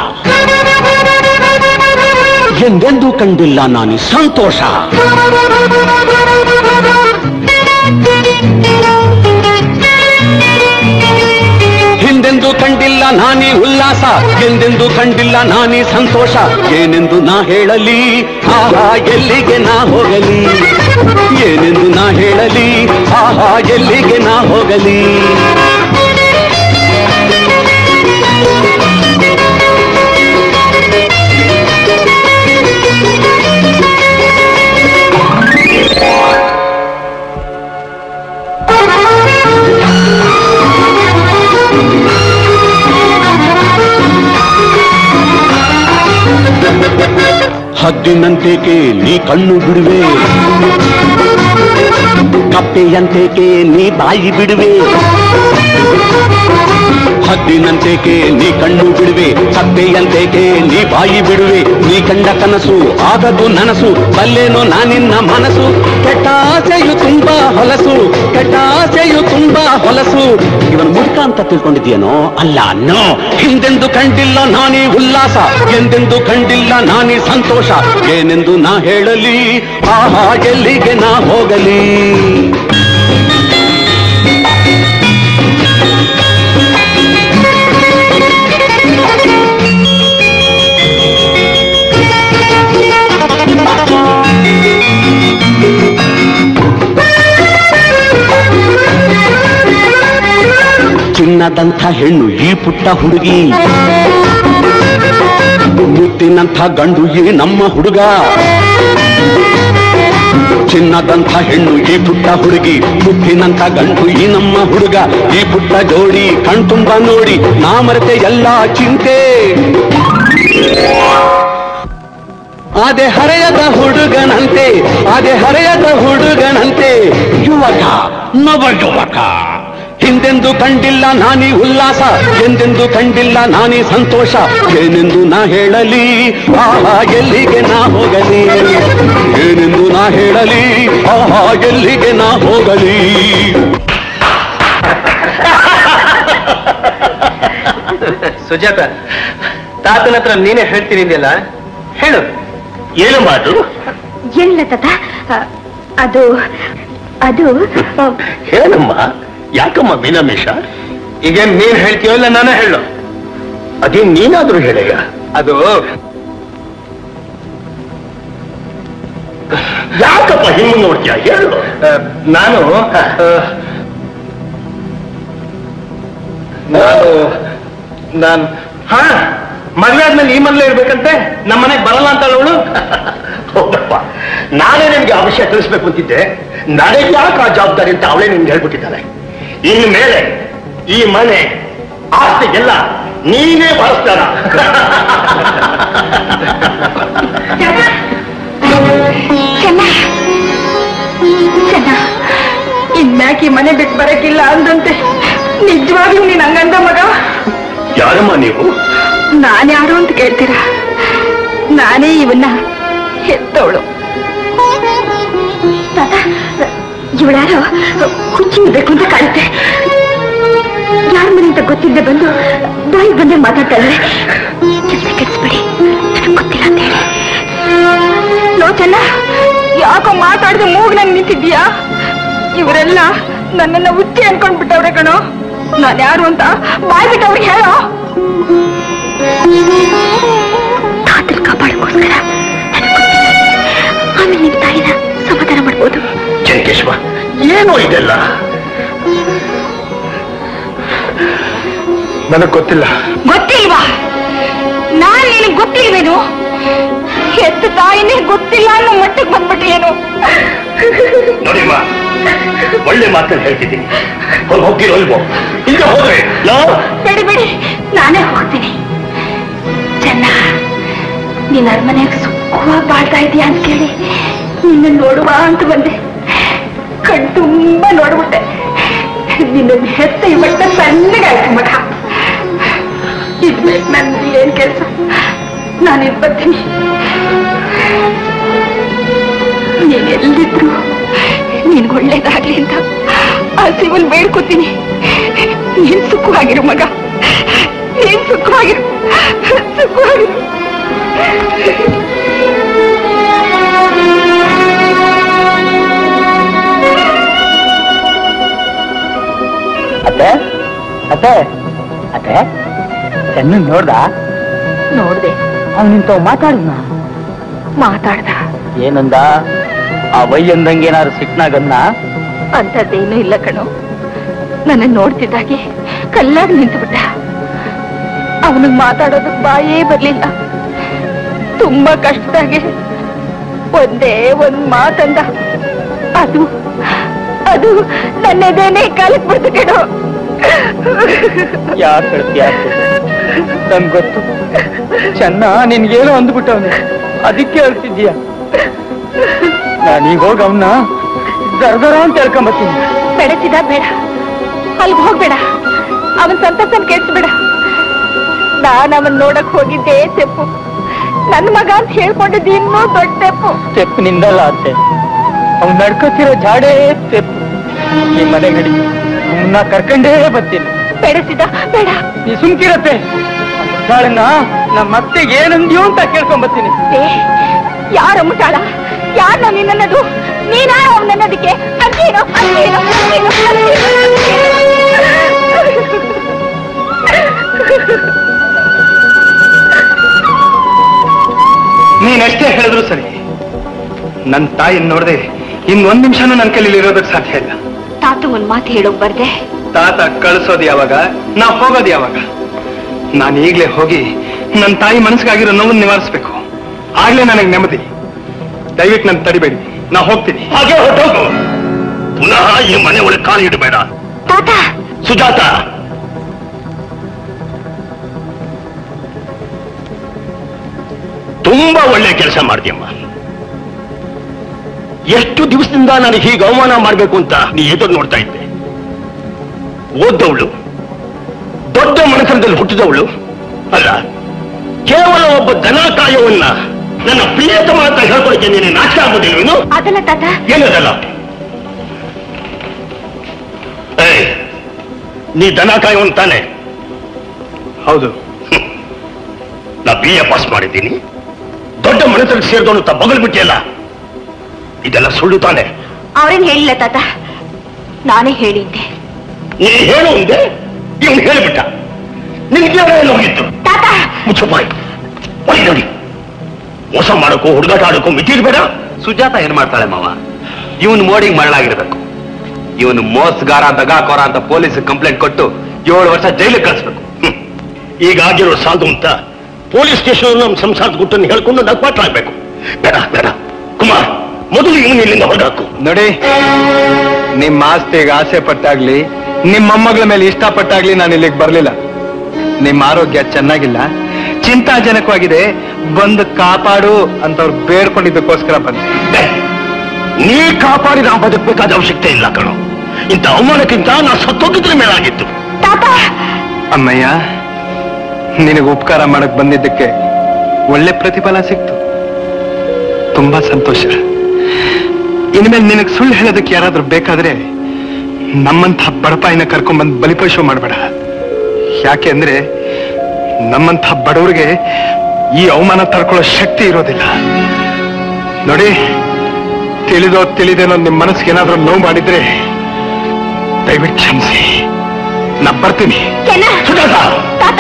ಎಂದೆಂದೂ ಕಂಡಿಲ್ಲ ನಾನಿ ಸಂತೋಷ ಹಿಂದೆಂದೂ ಕಂಡಿಲ್ಲ ನಾನಿ ಉಲ್ಲಾಸ ಎಂದೆಂದೂ ಕಂಡಿಲ್ಲ ನಾನಿ ಸಂತೋಷ ಏನೆಂದು ನಾ ಹೇಳಲಿ ಆಹಾ ಎಲ್ಲಿಗೆ ನಾ ಹೋಗಲಿ ಏನೆಂದು ನಾ ಹೇಳಲಿ ಆಹಾ ಎಲ್ಲಿಗೆ ನಾ ಹೋಗಲಿ ಹದ್ದಿನಂತೇಕೆ ನೀ ಕಣ್ಣು ಬಿಡುವೆ ಕಪ್ಪೆಯಂತೇಕೆ ನೀ ಬಾಯಿ ಬಿಡುವೆ ಹದ್ದಿನಂತೇಕೆ ನೀ ಕಣ್ಣು ಬಿಡುವೆ ಕಪ್ಪೆಯಂತೇಕೆ ನೀ ಬಾಯಿ ಬಿಡುವೆ ನೀ ಕಂಡ ಕನಸು ಆಗದು ನನಸು ಬಲ್ಲೇನೋ ನಾನಿನ್ನ ಮನಸ್ಸು ಕೆಟ್ಟ ಆಸೆಯು ತುಂಬಾ ಹೊಲಸು ಕೆಟ್ಟ ಆಸೆಯು ತುಂಬಾ ಹೊಲಸು ಇವನು ಮುಡ್ಕ ಅಂತ ತಿಳ್ಕೊಂಡಿದ್ಯೇನೋ ಅಲ್ಲ ನೋ ಹಿಂದೆಂದು ಕಂಡಿಲ್ಲ ನಾನೀ ಉಲ್ಲಾಸ ಎಂದೆಂದು ಕಂಡಿಲ್ಲ ನಾನೀ ಸಂತೋಷ ಏನೆಂದು ನಾ ಹೇಳಲಿ ಆಹಾ ಎಲ್ಲಿಗೆ ನಾ ಹೋಗಲಿ ಚಿನ್ನದಂಥ ಹೆಣ್ಣು ಈ ಪುಟ್ಟ ಹುಡುಗಿ ಮುತ್ತಿನಂಥ ಗಂಡು ಈ ನಮ್ಮ ಹುಡುಗ ಚಿನ್ನದಂಥ ಹೆಣ್ಣು ಈ ಪುಟ್ಟ ಹುಡುಗಿ ಮುತ್ತಿನಂಥ ಗಂಡು ಈ ನಮ್ಮ ಹುಡುಗ ಈ ಪುಟ್ಟ ಜೋಡಿ ಕಣ್ತುಂಬ ನೋಡಿ ನಾ ಮರೆತೆ ಎಲ್ಲ ಚಿಂತೆ ಅದೆ ಹರೆಯದ ಹುಡುಗನಂತೆ ಅದೆ ಹರೆಯದ ಹುಡುಗನಂತೆ ಯುವಕ ನವ ಯುವಕ ಹಿಂದೆಂದು ಕಂಡಿಲ್ಲ ನಾನಿ ಉಲ್ಲಾಸ ಎಂದೆಂದು ಕಂಡಿಲ್ಲ ನಾನಿ ಸಂತೋಷ ಏನೆಂದು ನಾ ಹೇಳಲಿ ಆಹಾ ಎಲ್ಲಿಗೆ ನಾ ಹೋಗಲಿ ಏನೆಂದು ನಾ ಹೇಳಲಿ ಆಹಾ ಎಲ್ಲಿಗೆ ನಾ ಹೋಗಲಿ ಸುಜಾತ ತಾತನ ಹತ್ರ ನೀನೇ ಹೇಳ್ತೀನಿ ಇದೆಯಲ್ಲ ಹೇಳು ಏನು ಮಾತು ಏನಿಲ್ಲ ತಾತ ಆ, ಅದು ಅದು ಆ, ಹೇಳಮ್ಮ ಯಾಕಮ್ಮ ಮೀನಾಮೇಶ ಈಗೇನ್ ನೀನ್ ಹೇಳ್ತೀಯೋ ಇಲ್ಲ ನಾನೇ ಹೇಳು ಅದೇ ನೀನಾದ್ರೂ ಹೇಳಯ್ಯ ಅದು ಯಾಕಪ್ಪ ಹಿಂಗ್ ನೋಡ್ತೀಯ ಹೇಳು ಆ, ನಾನು ಆ, ನಾನು ನಾನ್ ಹಾ ಮದ್ವೆ ಆದ್ಮೇಲೆ ಈ ಮನೇಲೆ ಇರ್ಬೇಕಂತೆ ನಮ್ಮ ಮನೆಗೆ ಬರಲ್ಲ ಅಂತ ಅವಳು ಹೌದಪ್ಪ ನಾನೇ ನಿನ್ಗೆ ಆ ವಿಷಯ ತಿಳಿಸ್ಬೇಕು ಅಂತಿದ್ದೆ ನನಗೆ ಯಾಕೆ ಆ ಜವಾಬ್ದಾರಿ ಅಂತ ಅವಳೇ ನಿನ್ಗೆ ಹೇಳ್ಬಿಟ್ಟಿದ್ದಾಳೆ ಇನ್ನು ಮೇಲೆ ಈ ಮನೆ ಆಸ್ತಿಗೆಲ್ಲ ನೀನೇ ಬಳಸ್ತಾರ ಚೆನ್ನ ಚೆನ್ನ ಇನ್ಯಾಕೆ ಈ ಮನೆ ಬಿಟ್ಟು ಬರಕ್ಕಿಲ್ಲ ಅಂದಂತೆ ನಿಜವಾಗ್ಲೂ ನೀನ್ ಹಂಗಂದ ಮಗ ಯಾರಮ್ಮ ನೀವು ನಾನ್ಯಾರು ಅಂತ ಕೇಳ್ತೀರಾ ನಾನೇ ಇವನ್ನ ಹೆತ್ತವಳು ತಾತ ಇವಳ್ಯಾರೋ ಹುಚ್ಚಿ ಇರ್ಬೇಕು ಅಂತ ಕಾಣುತ್ತೆ ಯಾರ ಮನೆ ಅಂತ ಗೊತ್ತಿದ್ದೆ ಬಂದು ಬಾಯಿ ಬಂದೆ ಮಾತಾಡ್ತಾ ಇದ್ರೆ ಚಿಂತೆ ಕೆಡಿಸ್ಬೇಡಿ ನನಗ್ ಗೊತ್ತಿಲ್ಲ ಅಂತ ಹೇಳಿ ನೋ ಚೆನ್ನ ಯಾಕೋ ಮಾತಾಡಿದ ಮೂಗ್ ನಂಗೆ ನಿಂತಿದ್ಯಾ ಇವರೆಲ್ಲ ನನ್ನನ್ನ ಹುಚ್ಚಿ ಅನ್ಕೊಂಡ್ಬಿಟ್ಟವ್ರೆ ಕಣೋ ನಾನ್ ಯಾರು ಅಂತ ಬಾಯ್ ಬಿಟ್ಟು ಅವ್ರಿಗೆ ಹೇಳೋ ತಾತಲ್ ಕಾಪಾಡಕ್ಕೋಸ್ಕರ ನನಗ್ ಗೊತ್ತಿಲ್ಲ. ಆಮೇಲೆ ನಿಮ್ ತಾಯಿನ ಸಮಾಧಾನ ಮಾಡ್ಬೋದು ಚೆಂಕೇಶ್ವ ಏನು ಇದೆಲ್ಲ ನನಗ್ ಗೊತ್ತಿಲ್ಲ ಗೊತ್ತಿಲ್ವಾ ನಾನ್ ನಿನಗ್ ಗೊತ್ತಿಲ್ವೇನು ಹೆತ್ತ ತಾಯಿನೇ ಗೊತ್ತಿಲ್ಲ ಅನ್ನೋ ಮಟ್ಟಕ್ಕೆ ಬಂದ್ಬಿಟ್ಟಿಯೇನು ನೋಡಿಮ್ಮ ಒಳ್ಳೆ ಮಾತನ್ನು ಹೇಳ್ತಿದ್ದೀನಿ ಹೋಗಿ ಹೋಗ್ತಿರೋ ಇಲ್ವೋ ಹಿಂದೆ ಹೋದ್ರೆ ನಾ ಬಿಡಿ ಬಿಡಿ ನಾನೇ ಹೋಗ್ತೀನಿ ಚೆನ್ನ ನೀನ್ ಅರಮನೆಯಾಗ ಸುಖವಾಗಿ ಬಾಳ್ತಾ ಇದೀಯ ಅಂತ ಕೇಳಿ ನಿನ್ನ ನೋಡುವ ಅಂತ ಬಂದೆ ಕಣ್ ತುಂಬಾ ನೋಡ್ಬಿಟ್ಟೆ ನಿನ್ನ ಹೆತ್ತ ಇವತ್ತ ಸಣ್ಣಗಾಯ್ತು ಮಗ ಇದ್ಬೇಕು ನನ್ಗೆ ಏನ್ ಕೆಲಸ ನಾನು ಇದ್ ಬರ್ತೀನಿ ನೀನ್ ಎಲ್ಲಿದ್ರು ನಿನ್ಗೆ ಒಳ್ಳೇದಾಗ್ಲಿ ಅಂತ ಆ ಶಿವನ್ ಬೇಡ್ಕೋತೀನಿ ನೀನ್ ಸುಖವಾಗಿರು ಮಗ ನೀನ್ ಸುಖವಾಗಿರು ಸುಖವಾಗಿರು ಅತ್ತೆ ಅತ್ತೆ ಅತ್ತೆ ಚೆನ್ನ ನೋಡ್ದ ನೋಡ್ದೆ ಅವ್ನು ನಿಂತ ಮಾತಾಡಿದ್ನ ಮಾತಾಡ್ದ ಏನಂದ ಆ ವಯ್ಯಂದಂಗೆ ಏನಾದ್ರು ಸಿಟ್ನಾಗನ್ನ ಅಂಥದ್ದೇನೂ ಇಲ್ಲ ಕಣೋ ನನ್ನ ನೋಡ್ತಿದ್ದಾಗೆ ಕಲ್ಲಾಗಿ ನಿಂತುಬಿಟ್ಟ ಅವನಿಗೆ ಮಾತಾಡೋದಕ್ ಬಾಯೇ ಬರ್ಲಿಲ್ಲ ತುಂಬಾ ಕಷ್ಟದಾಗೆ ಒಂದೇ ಒಂದ್ ಮಾತಂದ ಅದು ಅದು ನನ್ನೆದೇನೆ ಕಾಲಕ್ ಬಿಡ್ತು ಕಣೋ ಯಾಕೆ ಹೇಳ್ತೀಯ ನನ್ ಗೊತ್ತು ಚೆನ್ನ ನಿನ್ಗೇನೋ ಅಂದ್ಬಿಟ್ಟವನು ಅದಕ್ಕೆ ಹೇಳ್ತಿದ್ದೀಯ ನಾನೀಗ ಹೋಗಿ ಅವನ್ನ ದರ್ದರ ಅಂತ ಹೇಳ್ಕೊಂಬತ್ತೀನಿ ಬೆಳೆಸಿದ ಬೇಡ ಅಲ್ಗ್ ಹೋಗ್ಬೇಡ ಅವನ್ ಸಂತಸನ್ ಕೆಡ್ಸ್ಬೇಡ ನಾನ್ ಅವನ್ ನೋಡಕ್ ಹೋಗಿದ್ದೆ ತೆಪ್ಪು ನನ್ ಮಗ ಅಂತ ಹೇಳ್ಕೊಂಡಿದ್ದು ಇನ್ನೂ ದೊಡ್ಡ ತೆಪ್ಪು ಸ್ಟೆಪ್ ನಿಂದಲ್ಲ ಅತ್ತೆ ಅವ್ನು ನಡ್ಕೋತಿರೋ ಜಾಡೇ ಸ್ಟೆಪ್ ಈ ಮನೆ ನಡಿ ಅವನ್ನ ಕರ್ಕೊಂಡೇ ಬರ್ತೀನಿ ಬೆಳೆಸಿದ ಬೇಡ ನೀ ಸುಮ್ಕಿರತ್ತೆ ಜಾಳನ್ನ ನಮ್ಮ ಮತ್ತೆ ಏನಂದ್ಯೋ ಅಂತ ಕೇಳ್ಕೊಂಡ್ ಬರ್ತೀನಿ ಏ ಯಾರ ಮುಟ್ಟಾಳ ಯಾರ ನಿನ್ನದು ನೀನಾ ಅವನನ್ನೋದಕ್ಕೆ ಅಂತೀನೋ ಅಂತೀನೋ ಅಂತೀನೋ ನೀನೆಷ್ಟೇ ಹೇಳಿದ್ರು ಸರಿ ನನ್ನ ತಾಯಿನ ನೋಡದೆ ಇನ್ ಒಂದ್ ನಿಮಿಷನೂ ನನ್ನ ಕೈಲಿ ಇರೋದಕ್ಕೆ ಸಾಧ್ಯ ಇಲ್ಲ ತಾತು ಒಂದ್ ಮಾತು ಹೇಳೋಕ್ ಬರ್ದೆ ತಾತ ಕಳಿಸೋದು ಯಾವಾಗ ನಾ ಹೋಗೋದು ಯಾವಾಗ ನಾನು ಈಗ್ಲೇ ಹೋಗಿ ನನ್ನ ತಾಯಿ ಮನಸ್ಸಿಗಾಗಿರೋ ನೋವು ನಿವಾರಿಸ್ಬೇಕು ಆಗ್ಲೇ ನನಗೆ ನೆಮ್ಮದಿ ದಯವಿಟ್ಟು ನನ್ನ ತಡಿಬೇಡಿ ನಾ ಹೋಗ್ತೀನಿ ಹಾಗೆ ಹೊರಟೋಗು ಪುನಃ ಈ ಮನೆ ಒಳಗೆ ಕಾಲು ಇಡಬೇಡ ತಾತ ಸುಜಾತ ತುಂಬಾ ಒಳ್ಳೆ ಕೆಲಸ ಮಾಡ್ತೀಯಮ್ಮ ಎಷ್ಟು ದಿವಸದಿಂದ ನಾನು ಹೀಗೆ ಅವಮಾನ ಮಾಡ್ಬೇಕು ಅಂತ ನೀ ಎದುರು ನೋಡ್ತಾ ಇದ್ದೆ ಓದ್ದವಳು ದೊಡ್ಡ ಮನಸ್ಸಲ್ಲಿ ಹುಟ್ಟಿದವಳು ಅಲ್ಲ ಕೇವಲ ಒಬ್ಬ ದನ ಕಾಯವನ್ನ ನನ್ನ ಪ್ರಿಯತಮ ಅಂತ ಹೇಳ್ಕೊಳಕ್ಕೆ ನೀನು ನಾಶ ಆಗೋದಿಲ್ವೇನು ಅದಲ್ಲ ತಾತ ಏನದಲ್ಲ ಏಯ್, ನೀ ದನ ಕಾಯುವನ್ ತಾನೆ ಹೌದು ಹ್ಮ್. ನಾ ಬಿ ಎ ಪಾಸ್ ಮಾಡಿದ್ದೀನಿ ದೊಡ್ಡ ಮನಸ್ಸಲ್ಲಿ ಸೇರಿದವನು ಅಂತ ಬಗಲ್ ಬಿಟ್ಟಿಯಲ್ಲ ಇದೆಲ್ಲ ಸುಳ್ಳು ತಾನೆ ಅವ್ರೇನ್ ಹೇಳಿಲ್ಲ ತಾತ ನಾನೇ ಹೇಳಿದ್ದೆ ನೀ ಹೇಳು ಅಂದೆ ಇವನು ಹೇಳಿಬಿಟ್ಟ ನಿನ್ಗೆ ಏನು ಹೋಗಿತ್ತು ತಾತ ಮುಚ್ಚು ಬಾಯ್ ಒಳ್ಳೆ ನೋಡಿ ಮೋಸ ಮಾಡೋಕ್ಕೂ ಹುಡುಗಾಟ ಆಡೋಕ್ಕೂ ಮಿತಿರ್ಬೇಡ ಸುಜಾತ ಏನ್ ಮಾಡ್ತಾಳೆ ಮಾವ ಇವನ್ ಮೋಡಿಗೆ ಮರಳಾಗಿರ್ಬೇಕು ಇವನು ಮೋಸಗಾರ ದಗಾಕೋರ ಅಂತ ಪೊಲೀಸ್ ಕಂಪ್ಲೇಂಟ್ ಕೊಟ್ಟು ಏಳು ವರ್ಷ ಜೈಲಿಗೆ ಕಳಿಸ್ಬೇಕು ಹ್ಮ್. ಈಗ ಆಗಿರೋ ಸಾಲದು ಅಂತ ಪೊಲೀಸ್ ಸ್ಟೇಷನ್ ನಮ್ಮ ಸಂಸಾರದ ಗುಟ್ಟನ್ನು ಹೇಳ್ಕೊಂಡು ನಗ್ಪಾಟ್ಲಾಗ್ಬೇಕು ಬೇಡ ಬೇಡ ಕುಮಾರ್ ಮೊದಲು ಇವನು ಇಲ್ಲಿಂದ ಹೊರಗಾಕು ನೋಡಿ ನಿಮ್ಮ ಆಸ್ತಿಗೆ ಆಸೆ ಪಟ್ಟಾಗ್ಲಿ ನಿಮ್ಮ ಮೊಮ್ಮಗಳ ಮೇಲೆ ಇಷ್ಟಪಟ್ಟಾಗ್ಲಿ ನಾನು ಇಲ್ಲಿಗೆ ಬರ್ಲಿಲ್ಲ ನಿಮ್ಮ ಆರೋಗ್ಯ ಚೆನ್ನಾಗಿಲ್ಲ ಚಿಂತಾಜನಕವಾಗಿದೆ ಬಂದು ಕಾಪಾಡು ಅಂತವ್ರು ಬೇಡ್ಕೊಂಡಿದ್ದಕ್ಕೋಸ್ಕರ ಬಂದೆ ಬೇ, ನೀ ಕಾಪಾಡಿ ನಾವು ಬದುಕಬೇಕಾದ ಅವಶ್ಯಕತೆ ಇಲ್ಲ ಕಣೋ ಇಂಥ ಅವಮಾನಕ್ಕಿಂತ ನಾ ಸತ್ತೋಗಿದ್ರೆ ಮೇಲಾಗಿತ್ತು ತಾತ ಅಮ್ಮಯ್ಯ ನಿನಗೆ ಉಪಕಾರ ಮಾಡಕ್ ಬಂದಿದ್ದಕ್ಕೆ ಒಳ್ಳೆ ಪ್ರತಿಫಲ ಸಿಕ್ತು ತುಂಬಾ ಸಂತೋಷ ಇನ್ಮೇಲೆ ನಿನಗೆ ಸುಳ್ಳು ಹೇಳೋದಕ್ಕೆ ಯಾರಾದ್ರೂ ಬೇಕಾದ್ರೆ ನಮ್ಮಂಥ ಬಡಪಾಯಿನ ಕರ್ಕೊಂಡ್ಬಂದು ಬಲಿಪಶು ಮಾಡಬೇಡ ಯಾಕೆ ಅಂದ್ರೆ ನಮ್ಮಂಥ ಬಡವರಿಗೆ ಈ ಅವಮಾನ ತಡ್ಕೊಳ್ಳೋ ಶಕ್ತಿ ಇರೋದಿಲ್ಲ ನೋಡಿ ತಿಳಿದೋ ತಿಳಿದೇನೋ ನಿಮ್ಮ ಮನಸ್ಸಿಗೆ ಏನಾದ್ರೂ ನೋವು ಮಾಡಿದ್ರೆ ದಯವಿಟ್ಟು ಕ್ಷಮಿಸಿ ನಾ ಬರ್ತೀನಿ ಚೆನ್ನ ಸುಜಾತ ತಾತ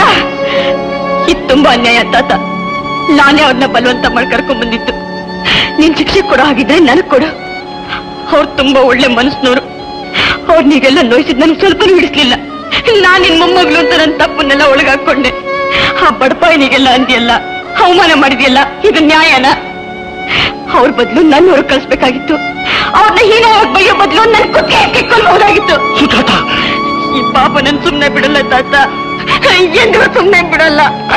ಇದು ತುಂಬಾ ಅನ್ಯಾಯ ತಾತ ನಾನೇ ಅವ್ರನ್ನ ಬಲವಂತ ಮಾಡಿ ಕರ್ಕೊಂಡ್ ಬಂದಿದ್ದು ನೀನ್ ಶಿಕ್ಷೆ ಕೊಡೋ ಹಾಗಿದ್ರೆ ನನಗ್ ಕೊಡು ಅವ್ರು ತುಂಬಾ ಒಳ್ಳೆ ಮನಸ್ಸಿನವರು ಅವ್ರು ನೀಗೆಲ್ಲ ನೋಯಿಸಿದ್ ನನಗೆ ಸ್ವಲ್ಪನೂ ಹಿಡಿಸ್ಲಿಲ್ಲ ನಾನ್ ನಿನ್ ಮೊಮ್ಮಗಳು ಅಂತ ನನ್ನ ತಪ್ಪನ್ನೆಲ್ಲ ಒಳಗಾಕೊಂಡೆ ಆ ಬಡಪಾಯಿನಿಗೆಲ್ಲ ಅಂದಿಯಲ್ಲ ಅವಮಾನ ಮಾಡಿದ್ಯಲ್ಲ ಇದು ನ್ಯಾಯನ ಅವ್ರ ಬದಲು ನನ್ನ ಹೊರಗೆ ಕಳಿಸ್ಬೇಕಾಗಿತ್ತು ಅವ್ರನ್ನ ಹೀನ ಬೈಯೋ ಬದಲು ನನ್ ಕುತ್ತಿಗೆ ಕಿತ್ಕೊಳ್ಬಹುದಾಗಿತ್ತು ಸುಜಾತ ಈ ಪಾಪ ನನ್ ಸುಮ್ನೆ ಬಿಡಲ್ಲ ತಾತ ಎಂದ್ರು ಸುಮ್ನೆ ಬಿಡಲ್ಲ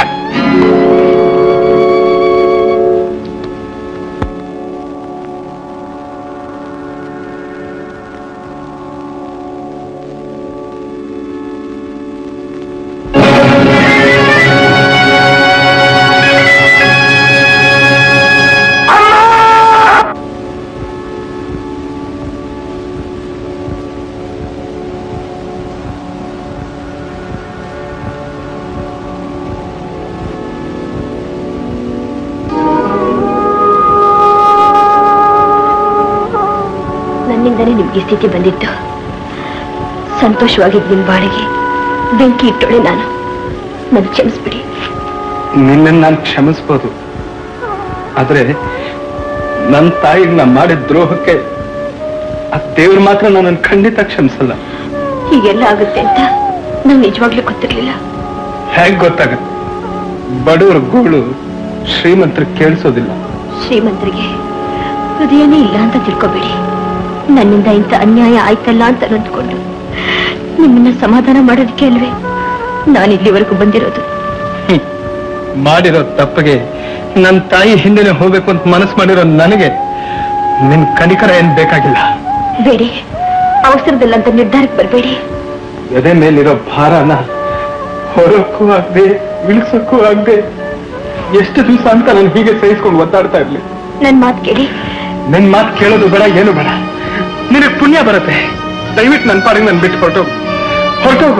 ನನ್ನಿಂದನೇ ನಿಮ್ಗೆ ಈ ಸ್ಥಿತಿ ಬಂದಿತ್ತು ಸಂತೋಷವಾಗಿದ್ದು ನಿಮ್ ಬಾಳಿಗೆ ಬೆಂಕಿ ಇಟ್ಟೊಳೆ ನಾನು ನನ್ ಕ್ಷಮಿಸ್ಬಿಡಿ ನಿನ್ನನ್ನು ನಾನು ಕ್ಷಮಿಸ್ಬೋದು ಆದ್ರೆ ನನ್ನ ತಾಯಿಗೆ ನಾ ಮಾಡಿದ ದ್ರೋಹಕ್ಕೆ ಆ ದೇವ್ರು ಮಾತ್ರ ನನ್ನನ್ನು ಖಂಡಿತ ಕ್ಷಮಿಸಲ್ಲ ಹೀಗೆಲ್ಲ ಆಗುತ್ತೆ ಅಂತ ನಂಗೆ ನಿಜವಾಗ್ಲೂ ಗೊತ್ತಿರ್ಲಿಲ್ಲ ಹೇಗ್ ಗೊತ್ತಾಗತ್ತೆ ಬಡವ್ರ ಗೋಳು ಶ್ರೀಮಂತರಿಗೆ ಕೇಳಿಸೋದಿಲ್ಲ ಶ್ರೀಮಂತರಿಗೆ ಹೃದಯನೇ ಇಲ್ಲ ಅಂತ ತಿಳ್ಕೊಬೇಡಿ ನನ್ನಿಂದ ಇಂಥ ಅನ್ಯಾಯ ಆಯ್ತಲ್ಲ ಅಂತ ನೊಂದ್ಕೊಂಡು ನಿಮ್ಮನ್ನ ಸಮಾಧಾನ ಮಾಡೋದಕ್ಕೆ ಅಲ್ವೇ ನಾನು ಇಲ್ಲಿವರೆಗೂ ಬಂದಿರೋದು ಮಾಡಿರೋ ತಪ್ಪಿಗೆ ನನ್ನ ತಾಯಿ ಹಿಂದೆನೆ ಹೋಗ್ಬೇಕು ಅಂತ ಮನಸ್ಸು ಮಾಡಿರೋ ನನಗೆ ನಿನ್ ಕನಿಕರ ಏನ್ ಬೇಕಾಗಿಲ್ಲ ಬೇಡಿ ಅವಸರದಲ್ಲಂತ ನಿರ್ಧಾರಕ್ಕೆ ಬರಬೇಡಿ ಎದೆ ಮೇಲಿರೋ ಭಾರನ ಹೊರಕ್ಕೂ ಆಗದೆ ಇಳಿಸಕ್ಕೂ ಆಗದೆ ಎಷ್ಟು ದಿವಸ ಅಂತ ನಾನು ಹೀಗೆ ಸಹಿಸ್ಕೊಂಡು ಒದ್ದಾಡ್ತಾ ಇರ್ಲಿ ನನ್ ಮಾತು ಕೇಳಿ ನಿನ್ ಮಾತು ಕೇಳೋದು ಬೇಡ ಏನು ಬೇಡ ನಿನಗೆ ಪುಣ್ಯ ಬರುತ್ತೆ ದಯವಿಟ್ಟು ನನ್ನ ಪಾಡಿಗೆ ನಾನು ಬಿಟ್ಟು ಹೊರಟೋಗು ಹೊರಟೋಗು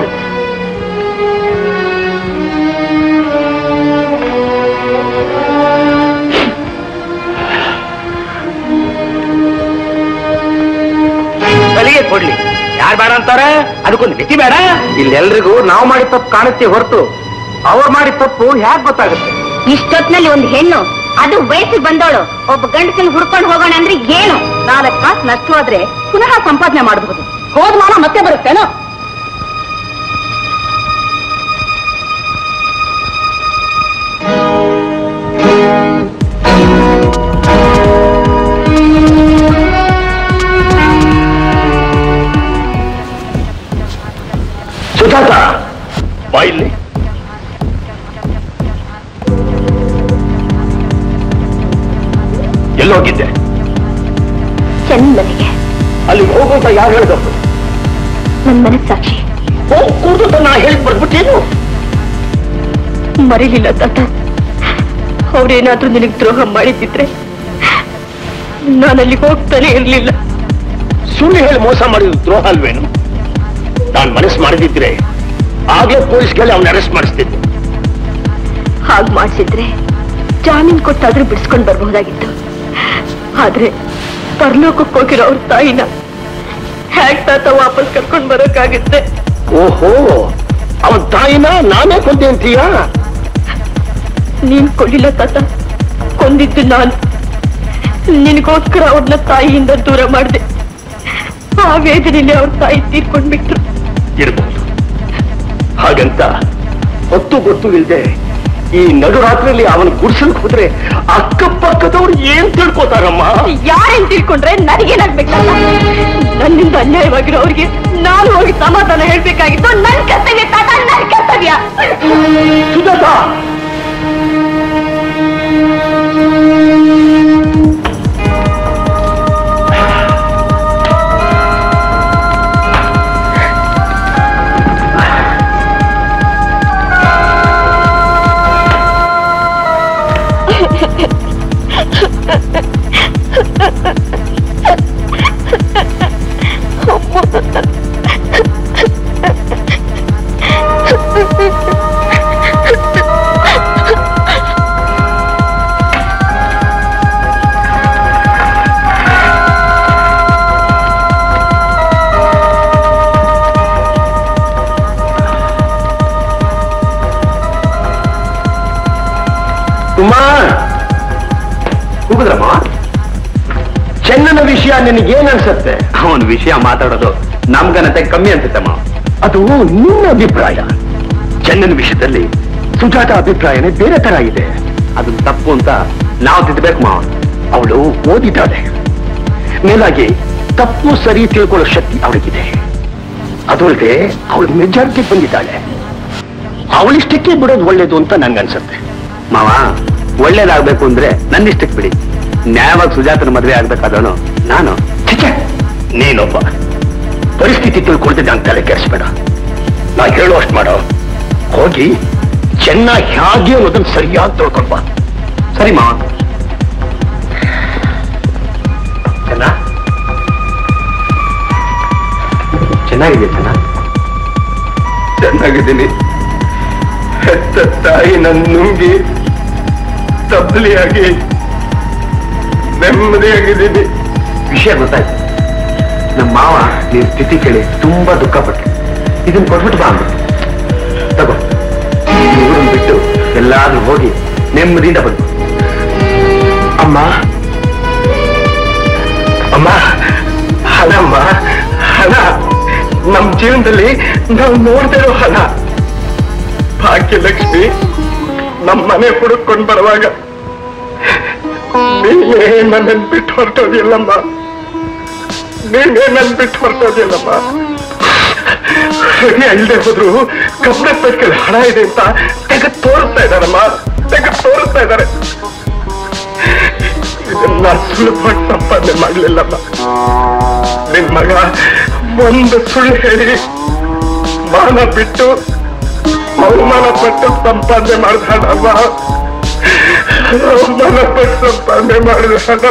ಬಲಿಗೆ ಕೊಡ್ಲಿ ಯಾರು ಬೇಡ ಅಂತಾರೆ ಅದಕ್ಕೊಂದು ಮಿತಿ ಬೇಡ ಇಲ್ಲೆಲ್ರಿಗೂ ನಾವು ಮಾಡಿದ ತಪ್ಪು ಕಾಣುತ್ತೆ ಹೊರತು ಅವ್ರು ಮಾಡಿದ ತಪ್ಪು ಹ್ಯಾಕ್ ಗೊತ್ತಾಗುತ್ತೆ ಇಷ್ಟೊತ್ನಲ್ಲಿ ಒಂದು ಹೆಣ್ಣು ಅದು ವಯಸ್ಸಿಗೆ ಬಂದವಳು ಒಬ್ಬ ಗಂಡಸನ್ ಹುಡ್ಕೊಂಡು ಹೋಗೋಣ ಅಂದ್ರೆ ಏನು ನಾಲ್ಕು ಕಾಸು ನಷ್ಟವಾದ್ರೆ ಪುನಃ ಸಂಪಾದನೆ ಮಾಡಬಹುದು ಹೋದ್ಮಾನ ಮತ್ತೆ ಬರುತ್ತೇನೋ ಸುಜಾತ ಬಾಯಿಲ್ಲಿ ಎಲ್ಲೋಗಿದ್ದೆ ಚೆನ್ನ ಮನೆಗೆ ಅಲ್ಲಿ ಹೋಗುವಂತ ಯಾರು ಹೇಳಿದವರು ನನ್ ಮನಸ್ಸಾಕ್ಷಿ ಹೋಗ್ ಕೂತು ನಾ ಹೇಳಿ ಬರ್ಬಿಟ್ಟೇನು ಮರೀಲಿಲ್ಲ ತಾತ ಅವ್ರೇನಾದ್ರೂ ನಿನಗ್ ದ್ರೋಹ ಮಾಡಿದ್ದಿದ್ರೆ ನಾನು ಅಲ್ಲಿಗೆ ಹೋಗ್ತಾನೆ ಇರ್ಲಿಲ್ಲ ಸುಳ್ಳು ಹೇಳಿ ಮೋಸ ಮಾಡಿದ್ರು ದ್ರೋಹ ಅಲ್ವೇನು ನಾನ್ ಮನಸ್ಸು ಮಾಡಿದಿದ್ರೆ ಆಗ್ಲೇ ಪೊಲೀಸ್ಗೆಲ್ಲ ಅವನ ಅರೆಸ್ಟ್ ಮಾಡಿಸ್ತಿದ್ದೆ ಹಾಗ್ ಮಾಡ್ಸಿದ್ರೆ ಜಾಮೀನ್ ಕೊಟ್ಟಾದ್ರೂ ಬಿಡಿಸ್ಕೊಂಡ್ ಬರ್ಬಹುದಾಗಿತ್ತು ಆದ್ರೆ ಪರಲೋಕಕ್ಕೆ ಹೋಗಿರೋ ಅವ್ರ ತಾಯಿನ ಹ್ಯಾಗ್ ತಾತ ವಾಪಸ್ ಕರ್ಕೊಂಡ್ ಬರೋಕ್ಕಾಗುತ್ತೆ ಓಹೋ ಅವನ್ ತಾಯಿನ ನಾನೇ ಕೊಂದೆ ಅಂತೀಯ ನೀನ್ ಕೊಡ್ಲಿಲ್ಲ ತಾತ ಕೊಂದಿದ್ದು ನಾನು ನಿನಗೋಸ್ಕರ ಅವ್ರನ್ನ ತಾಯಿಯಿಂದ ದೂರ ಮಾಡಿದೆ ಆ ವೇದನೆಯಲ್ಲಿ ಅವ್ರ ತಾಯಿ ತೀರ್ಕೊಂಡ್ಬಿಟ್ರು ಇರ್ಬೋದು ಹಾಗಂತ ಹೊತ್ತು ಗೊತ್ತು ಇಲ್ದೆ ಈ ನಡುರಾತ್ರಿಯಲ್ಲಿ ಅವನ ಗುಡ್ಸಲ್ಕ್ ಹೋದ್ರೆ ಅಕ್ಕಪಕ್ಕದವ್ರು ಏನ್ ತಿಳ್ಕೊತಾರಮ್ಮ ಯಾರೇನ್ ತಿಳ್ಕೊಂಡ್ರೆ ನನಗೇನಾಗ್ಬೇಕಲ್ಲ ನನ್ನಿಂದ ಅನ್ಯಾಯವಾಗಿರೋ ಅವ್ರಿಗೆ ನಾನು ಹೋಗಿ ಸಮಾಧಾನ ಹೇಳ್ಬೇಕಾಗಿತ್ತು ನನ್ ಕರ್ತವ್ಯ ತಾತ ನನ್ ಕರ್ತವ್ಯ ಸುಜಾತ ಕುಮಾರ್ ಹೋಗುದ್ರಮ್ಮ ಚೆನ್ನನ ವಿಷಯ ನಿನಗೇನ್ ಅನ್ಸತ್ತೆ ಅವನ ವಿಷಯ ಮಾತಾಡೋದು ನಮ್ಗನತೆ ಕಮ್ಮಿ ಅನ್ಸುತ್ತಮ್ಮ ಅದು ನಿನ್ನ ಅಭಿಪ್ರಾಯ ಚೆನ್ನನ ವಿಷಯದಲ್ಲಿ ಸುಜಾತ ಅಭಿಪ್ರಾಯನೇ ಬೇರೆ ತರ ಇದೆ ಅದು ತಪ್ಪು ಅಂತ ನಾವು ತಿದ್ದಬೇಕು ಮಾವ ಅವಳು ಓದಿದ್ದಾಳೆ ಮೇಲಾಗಿ ತಪ್ಪು ಸರಿ ತಿಳ್ಕೊಳ್ಳೋ ಶಕ್ತಿ ಅವಳಿಗಿದೆ ಅದಲ್ಲದೆ ಅವಳು ಮೆಜಾರಿಟಿ ಬಂದಿದ್ದಾಳೆ ಅವಳಿಷ್ಟಕ್ಕೆ ಬಿಡೋದು ಒಳ್ಳೇದು ಅಂತ ನನ್ಗನ್ಸತ್ತೆ ಮಾವ ಒಳ್ಳೇದಾಗ್ಬೇಕು ಅಂದ್ರೆ ನನ್ನಿಷ್ಟಕ್ಕೆ ಬಿಡಿ ನ್ಯಾಯವಾಗಿ ಸುಜಾತನ ಮದುವೆ ಆಗ್ಬೇಕಾದವನು ನಾನು ಛೆ, ನೀನೊಬ್ಬ ಪರಿಸ್ಥಿತಿ ತಿಳ್ಕೊಳ್ತಿದ್ದ ಅಂತ ತಲೆ ಕೆಡಿಸ್ಬೇಡ ನಾ ಹೇಳೋ ಅಷ್ಟು ಮಾಡೋ ಹೋಗಿ ಚೆನ್ನ ಹೇಗೆ ಅನ್ನೋದನ್ನ ಸರಿಯಾಗಿ ತಿಳ್ಕೊಂಡ್ ಬಾ ಸರಿ ಮಾವ ಚೆನ್ನ ಚೆನ್ನಾಗಿದೆ ಚೆನ್ನ ಚೆನ್ನಾಗಿದ್ದೀನಿ ಹೆತ್ತ ತಾಯಿ ನನ್ನ ನುಂಗಿ ತಬ್ಬಲಿಯಾಗಿ ನೆಮ್ಮದಿಯಾಗಿದ್ದೀನಿ ವಿಷಯ ಗೊತ್ತಾಯ್ತು ನಮ್ಮ ಮಾವ ನೀನ್ ಸ್ಥಿತಿ ಕೇಳಿ ತುಂಬಾ ದುಃಖ ಪಟ್ರು ಇದನ್ನ ಕೊಟ್ಬಿಟ್ಟು ಬಾ ಅಂದ್ರು ತಗೋ ಊರನ್ನ ಬಿಟ್ಟು ಎಲ್ಲಾದ್ರೂ ಹೋಗಿ ನೆಮ್ಮದಿಯಿಂದ ಬಂದು ಅಮ್ಮ ಅಮ್ಮ ಹಣಮ್ಮ ಹಣ ನಮ್ ಜೀವನದಲ್ಲಿ ನಾವು ನೋಡ್ತಾ ಇರೋ ಹಣ ಭಾಗ್ಯಲಕ್ಷ್ಮಿ ನಮ್ ಮನೆ ಹುಡುಕೊಂಡ್ ಬರುವಾಗ ನೀನೇ ನನ್ನನ್ ಬಿಟ್ಟು ಹೊರಟೋದಿಲ್ಲಮ್ಮ ನೀನೇ ನನ್ ಬಿಟ್ಟು ಹೊರಟೋದಿಲ್ಲಮ್ಮ ಸರಿ ಅಲ್ದೆ ಹೋದ್ರು ಕಬ್ಬಣ ಪೆಟ್ಕಲ್ಲಿ ಹಣ ಇದೆ ಅಂತ ತೆಗೆದು ತೋರಿಸ್ತಾ ಇದ್ದಾರಮ್ಮ ತೆಗೆದು ತೋರಿಸ್ತಾ ಇದ್ದಾರೆ ಇದೆಲ್ಲ ಸುಲಭವಾಗಿ ಸಂಪಾದನೆ ಮಾಡ್ಲಿಲ್ಲಮ್ಮ ನಿನ್ ಮಗ ಒಂದು ಸುಳ್ಳು ಹೇಳಿ ಮಾನ ಬಿಟ್ಟು ಅವಮಾನ ಪಟ್ಟು ಸಂಪಾದನೆ ಮಾಡಿದ ಹಣಮ್ಮ ಅವಮಾನ ಪಟ್ಟು ಸಂಪಾದನೆ ಮಾಡಿದ ಹಣ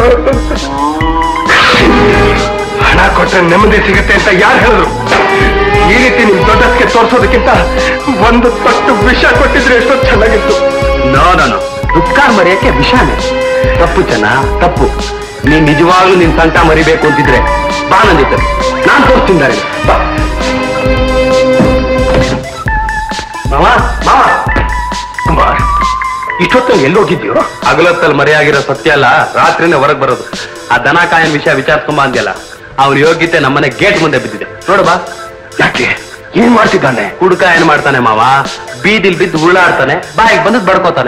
ಹಣ ಕೊಟ್ರೆ ನೆಮ್ಮದಿ ಸಿಗುತ್ತೆ ಅಂತ ಯಾರು ಹೇಳಿದ್ರು ಈ ರೀತಿ ನಿಮ್ ದೊಡ್ಡಕ್ಕೆ ತೋರಿಸೋದಕ್ಕಿಂತ ಒಂದು ಪಟ್ಟು ವಿಷ ಕೊಟ್ಟಿದ್ರೆ ಎಷ್ಟೋ ಚೆನ್ನಾಗಿತ್ತು ನೋ ನೋ ನೋ ದುಃಖ ಮರೆಯಕ್ಕೆ ವಿಷಾನೆ ತಪ್ಪು ಚೆನ್ನ ತಪ್ಪು ನೀನ್ ನಿಜವಾಗ್ಲೂ ನಿನ್ ಸಂಕಟ ಮರಿಬೇಕು ಅಂತಿದ್ರೆ ಬಾ ನನ್ನ ಜೊತೆ ನಾನ್ ತೋರಿಸ್ತೀನಿ ದಾರಿ. ಬಾ ಮಾವ ಮಾವ ಕುಮಾರ್ ಇಷ್ಟೊತ್ತಲ್ಲಿ ಎಲ್ಲೋಗಿದ್ಯೋ ಹಗಲೊತ್ತಲ್ಲಿ ಮರೆಯಾಗಿರೋ ಸತ್ಯ ಅಲ್ಲ ರಾತ್ರಿನೇ ಹೊರಗ್ ಬರೋದು ಆ ದನ ಕಾಯನ್ ವಿಷಯ ವಿಚಾರಿಸ್ಕೊಂಬ ಅಂದ್ಯಲ್ಲ ಅವ್ನ ಯೋಗ್ಯತೆ ನಮ್ಮನೆ ಗೇಟ್ ಮುಂದೆ ಬಿದ್ದಿದೆ ನೋಡು ಬಾ ಯಾಕೆ ಏನ್ ಮಾಡ್ತಿದ್ದಾನೆ ಹುಡುಕ ಏನ್ ಮಾಡ್ತಾನೆ ಮಾವ ಬೀದಿಲ್ ಬಿದ್ದು ಉಳ್ಳಾಡ್ತಾನೆ ಬಾಯಿಗೆ ಬಂದದ್ ಬಡ್ಕೋತಾನೆ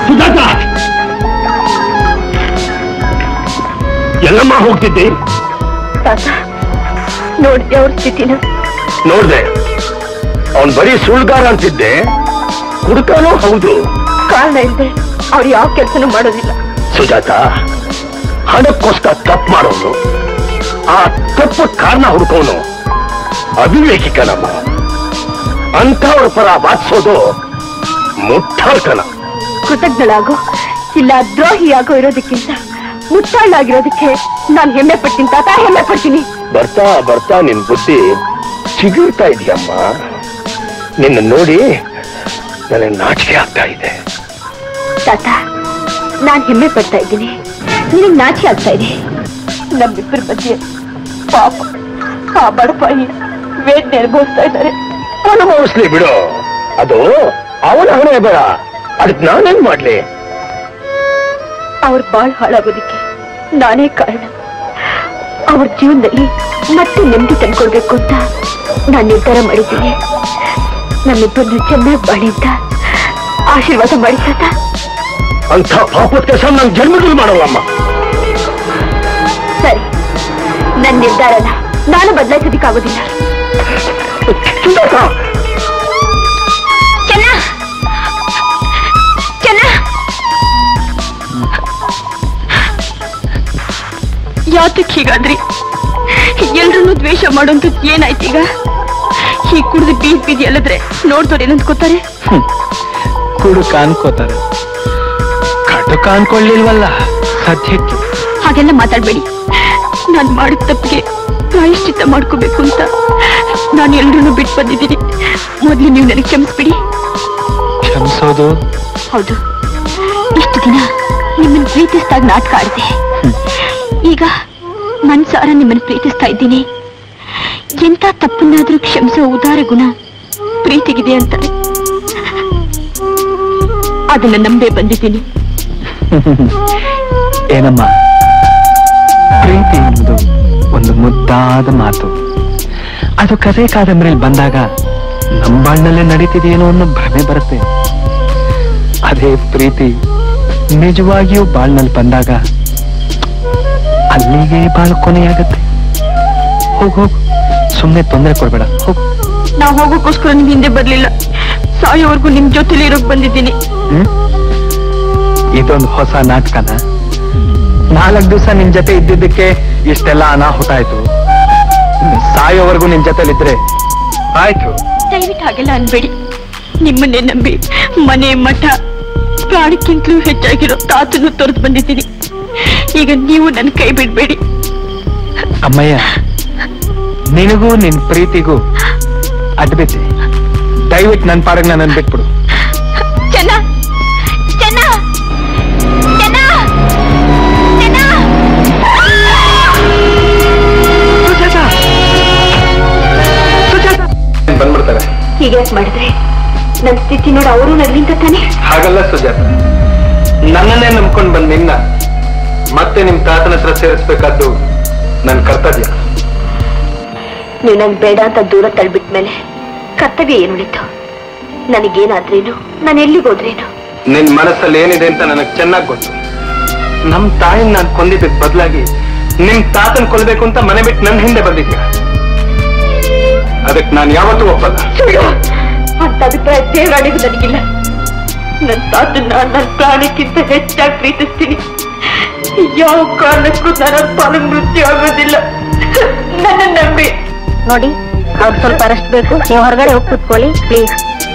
ಎಲ್ಲಮ್ಮ ಹೋಗ್ತಿದ್ದೆ ತಾತ ನೋಡ್ದೆ ಅವ್ರ ಸ್ಥಿತಿನ ನೋಡ್ದೆ ಅವನ್ ಬರೀ ಸುಳ್ಗಾರ ಅಂತಿದ್ದೆ ಕುಡುಕನೂ ಹೌದು ಕಾರಣ ಇಲ್ಲದೆ ಅವ್ರು ಯಾವ ಕೆಲಸನೂ ಮಾಡೋದಿಲ್ಲ ಸುಜಾತ ಹಣಕ್ಕೋಸ್ಕರ ತಪ್ಪು ಮಾಡೋನು ಆ ತಪ್ಪು ಕಾರಣ ಹುಡುಕೋನು ಅವಿವೇಕಿ ಕಣಮ್ಮ ಅಂಥವ್ರ ಪರ ವಾದಿಸೋದು ಮುಟ್ಟಾಳ್ತನ ಕೃತಜ್ಞಳಾಗೋ ಇಲ್ಲ ದ್ರೋಹಿಯಾಗೋ ಇರೋದಕ್ಕಿಂತ ಮುಟ್ಟಾಳಾಗಿರೋದಕ್ಕೆ ನಾನು ಹೆಮ್ಮೆ ಪಡ್ತೀನಿ ತಾತ ಹೆಮ್ಮೆ ಪಡ್ತೀನಿ ಬರ್ತಾ ಬರ್ತಾ ನಿನ್ ಬುದ್ಧಿ ಚಿಗುರ್ತಾ ಇದೆಯಮ್ಮ ನಿನ್ನ ನೋಡಿ ನನಗೆ ನಾಚಿಕೆ ಆಗ್ತಾ ಇದೆ ತಾತ ನಾನ್ ಹೆಮ್ಮೆ ಪಡ್ತಾ ಇದ್ದೀನಿ ನಿನಗ್ ನಾಚಿ ಆಗ್ತಾ ಇದೆ ನಮ್ಮಿಬ್ಬರ ಮಧ್ಯೆ ಪಾಪ ಆ ಬಡಪಾಯಿ ವೇದನೆ ಅನುಭವಿಸ್ತಾ ಇದ್ದಾರೆ ಅನುಭವಿಸ್ಲಿ ಬಿಡು ಅದು ಅವನ ಹಣೆ ಬೇಡ ಅದಕ್ಕೆ ನಾನೇನ್ ಮಾಡ್ಲಿ ಅವ್ರ ಬಾಳ್ ಹಾಳಾಗೋದಿಕ್ಕೆ ನಾನೇ ಕಾರಣ ಅವ್ರ ಜೀವನದಲ್ಲಿ ಮತ್ತೆ ನೆಮ್ಮದಿ ತಂದ್ಕೊಳ್ಬೇಕು ಅಂತ ನಾನು ನಿರ್ಧಾರ ಮಾಡಿದ್ದೀನಿ ನಮ್ಮಿಬ್ಬರನ್ನ ಚೆನ್ನಾಗಿ ಬಾಳಿ ಅಂತ ಆಶೀರ್ವಾದ ಮಾಡಿ ತಾತ ಅಂಥ ಪಾಪದ ಕೆಲಸ ನನ್ ಜನ್ಮದಲ್ಲಿ ಮಾಡಲ್ಲಮ್ಮ ಸರಿ ನನ್ನ ನಿರ್ಧಾರನ ನಾನು ಬದಲಾಯಿಸೋದಿಕ್ಕಾಗೋದಿಲ್ಲ ಸುಜಾತ ಚೆನ್ನ ಚೆನ್ನ ಯಾತಕ್ ಹೀಗಾದ್ರಿ ಎಲ್ರನ್ನೂ ದ್ವೇಷ ಮಾಡೋಂಥದ್ದು ಏನಾಯ್ತೀಗ ಹೀಗ್ ಕುಡ್ದು ಬೀದ್ ಬೀದಿ ಅಲ್ಲದ್ರೆ ನೋಡ್ದವ್ರು ಏನಂದ್ಕೋತಾರೆ ಕುಡುಕ ಅನ್ಕೋತಾರೆ ಕಟುಕ ಅನ್ಕೊಳ್ಳಿಲ್ವಲ್ಲ ಸದ್ಯಕ್ಕೆ ಹಾಗೆಲ್ಲ ಮಾತಾಡ್ಬೇಡಿ ನಾನ್ ಮಾಡಿದ ತಪ್ಪಿಗೆ ಪ್ರಾಯಶ್ಚಿತ್ತ ಮಾಡ್ಕೋಬೇಕು ಅಂತ ನಾನು ಎಲ್ರನ್ನೂ ಬಿಟ್ಟು ಬಂದಿದ್ದೀನಿ ಮೊದ್ಲು ನೀವು ನನಗೆ ಕ್ಷಮಿಸ್ಬಿಡಿ ಕ್ಷಮಿಸೋದು ಹೌದು ಇಷ್ಟು ದಿನ ನಿಮ್ಮನ್ನ ಪ್ರೀತಿಸ್ದಾಗ ನಾಟಕ ಆಡಿದೆ ಈಗ ಮನ್ಸಾರ ನಿಮ್ಮನ್ನ ಪ್ರೀತಿಸ್ತಾ ಇದ್ದೀನಿ ಎಂತ ತಪ್ಪನ್ನಾದ್ರೂ ಕ್ಷಮಿಸೋ ಉದಾರ ಗುಣ ಪ್ರೀತಿಗಿದೆ ಅಂತಾರೆ ಅದನ್ನ ನಂಬೇ ಬಂದಿದ್ದೀನಿ ಏನಮ್ಮ ಪ್ರೀತಿ ಎನ್ನುವುದು ಒಂದು ಮುದ್ದಾದ ಮಾತು ಅದು ಕಥೆ ಕಾದಂಬರಿಯಲ್ಲಿ ಬಂದಾಗ ನಮ್ಮ ಬಾಳ್ನಲ್ಲೇ ನಡೀತಿದೆಯೇನೋ ಅನ್ನೋ ಭ್ರಮೆ ಬರುತ್ತೆ ಅದೇ ಪ್ರೀತಿ ನಿಜವಾಗಿಯೂ ಬಾಳ್ನಲ್ಲಿ ಬಂದಾಗ ಅಲ್ಲಿಗೆ ಬಾಳು ಕೊನೆಯಾಗತ್ತೆ ಹೋಗ್ ಹೋಗ್ ಸುಮ್ಮನೆ ತೊಂದರೆ ಕೊಡ್ಬೇಡ ಹೋಗ್ ನಾವು ಹೋಗೋಕ್ಕೋಸ್ಕರ ನಿಮ್ ಹಿಂದೆ ಬರ್ಲಿಲ್ಲ ಸಾಯೋವರೆಗೂ ನಿಮ್ ಜೊತೆಲಿ ಇರೋಕ್ ಬಂದಿದ್ದೀನಿ ಹ್ಮ್? ಇದೊಂದು ಹೊಸ ನಾಟಕನ ನಾಲ್ಕು ದಿವಸ ನಿನ್ ಜೊತೆ ಇದ್ದಿದ್ದಕ್ಕೆ ಇಷ್ಟೆಲ್ಲ ಅನಾಹುತ ಆಯ್ತು ಸಾಯೋವರೆಗೂ ನಿನ್ ಜೊತೆಲಿದ್ರೆ ಆಯ್ತು ದಯವಿಟ್ಟು ಹಾಗೆಲ್ಲ ಅನ್ಬೇಡಿ ನಿಮ್ಮನ್ನೇ ನಂಬಿ ಮನೆ ಮಠ ಪ್ರಾಣಕ್ಕಿಂತಲೂ ಹೆಚ್ಚಾಗಿರೋ ತಾತನ್ನು ತೊರೆದು ಬಂದಿದ್ದೀನಿ ಈಗ ನೀವು ನನ್ನ ಕೈ ಬಿಡ್ಬೇಡಿ ಅಮ್ಮಯ್ಯ ನಿನಗೂ ನಿನ್ ಪ್ರೀತಿಗೂ ಅಡ್ಬಿದ್ದೆ ದಯವಿಟ್ಟು ನನ್ ಪಾಡಿಗೆ ನನ್ನ ಬಿಟ್ಬಿಡು ಚೆನ್ನ ಚೆನ್ನ ಚೆನ್ನ ಚೆನ್ನ ಬಂದ್ಬಿಡ್ತಾರೆ ಹೀಗೆ ಮಾಡಿದ್ರೆ ನನ್ನ ಸ್ಥಿತಿ ನೋಡಿ ಅವರು ನನ್ನಿಂದ ತಾನೆ ಹಾಗಲ್ಲ ಸುಜಾತ ನನ್ನನ್ನೇ ನಂಬ್ಕೊಂಡ್ ಬಂದ್ ನಿನ್ನ ಮತ್ತೆ ನಿಮ್ ತಾತನ ಹತ್ರ ಸೇರಿಸ್ಬೇಕಾದ್ದು ನನ್ ಕರ್ತವ್ಯ ನೀವು ನನ್ ಬೇಡ ಅಂತ ದೂರ ತಳ್ಬಿಟ್ಮೇಲೆ ಕರ್ತವ್ಯ ಏನು ಉಳಿತು ನನಗೇನಾದ್ರೇನು ನಾನು ಎಲ್ಲಿಗೋದ್ರೇನು ನಿನ್ ಮನಸ್ಸಲ್ಲಿ ಏನಿದೆ ಅಂತ ನನಗ್ ಚೆನ್ನಾಗ್ ಗೊತ್ತು ನಮ್ ತಾಯಿನ ನಾನ್ ಕೊಂದಿದ್ದಕ್ ಬದಲಾಗಿ ನಿಮ್ ತಾತನ್ ಕೊಲ್ಬೇಕು ಅಂತ ಮನೆ ಬಿಟ್ಟು ನನ್ ಹಿಂದೆ ಬಂದಿದ್ಯಾ ಅದಕ್ ನಾನ್ ಯಾವತ್ತೂ ಒಪ್ಪಲ್ಲ ಸುಳ್ಳು ಅಂತ ಅಭಿಪ್ರಾಯ ದೇವರಾಣಿಗೂ ನನಗಿಲ್ಲ ನನ್ನ ತಾತನ್ನ ನನ್ನ ಪ್ರಾಣಕ್ಕಿಂತ ಹೆಚ್ಚಾಗಿ ಪ್ರೀತಿಸ್ತೀನಿ ಯಾವ ಕಾರಣಕ್ಕೂ ನನ್ನ ಪಾಲು ಮೃತ್ಯು ಆಗೋದಿಲ್ಲ ನನ್ನ ನಂಬಿ ನೋಡಿ ಅವ್ರು ಸ್ವಲ್ಪ ರೆಸ್ಟ್ ಬೇಕು ನೀವು ಹೊರಗಡೆ ಹೋಗಿ ಕೂತ್ಕೊಳ್ಳಿ ಪ್ಲೀಸ್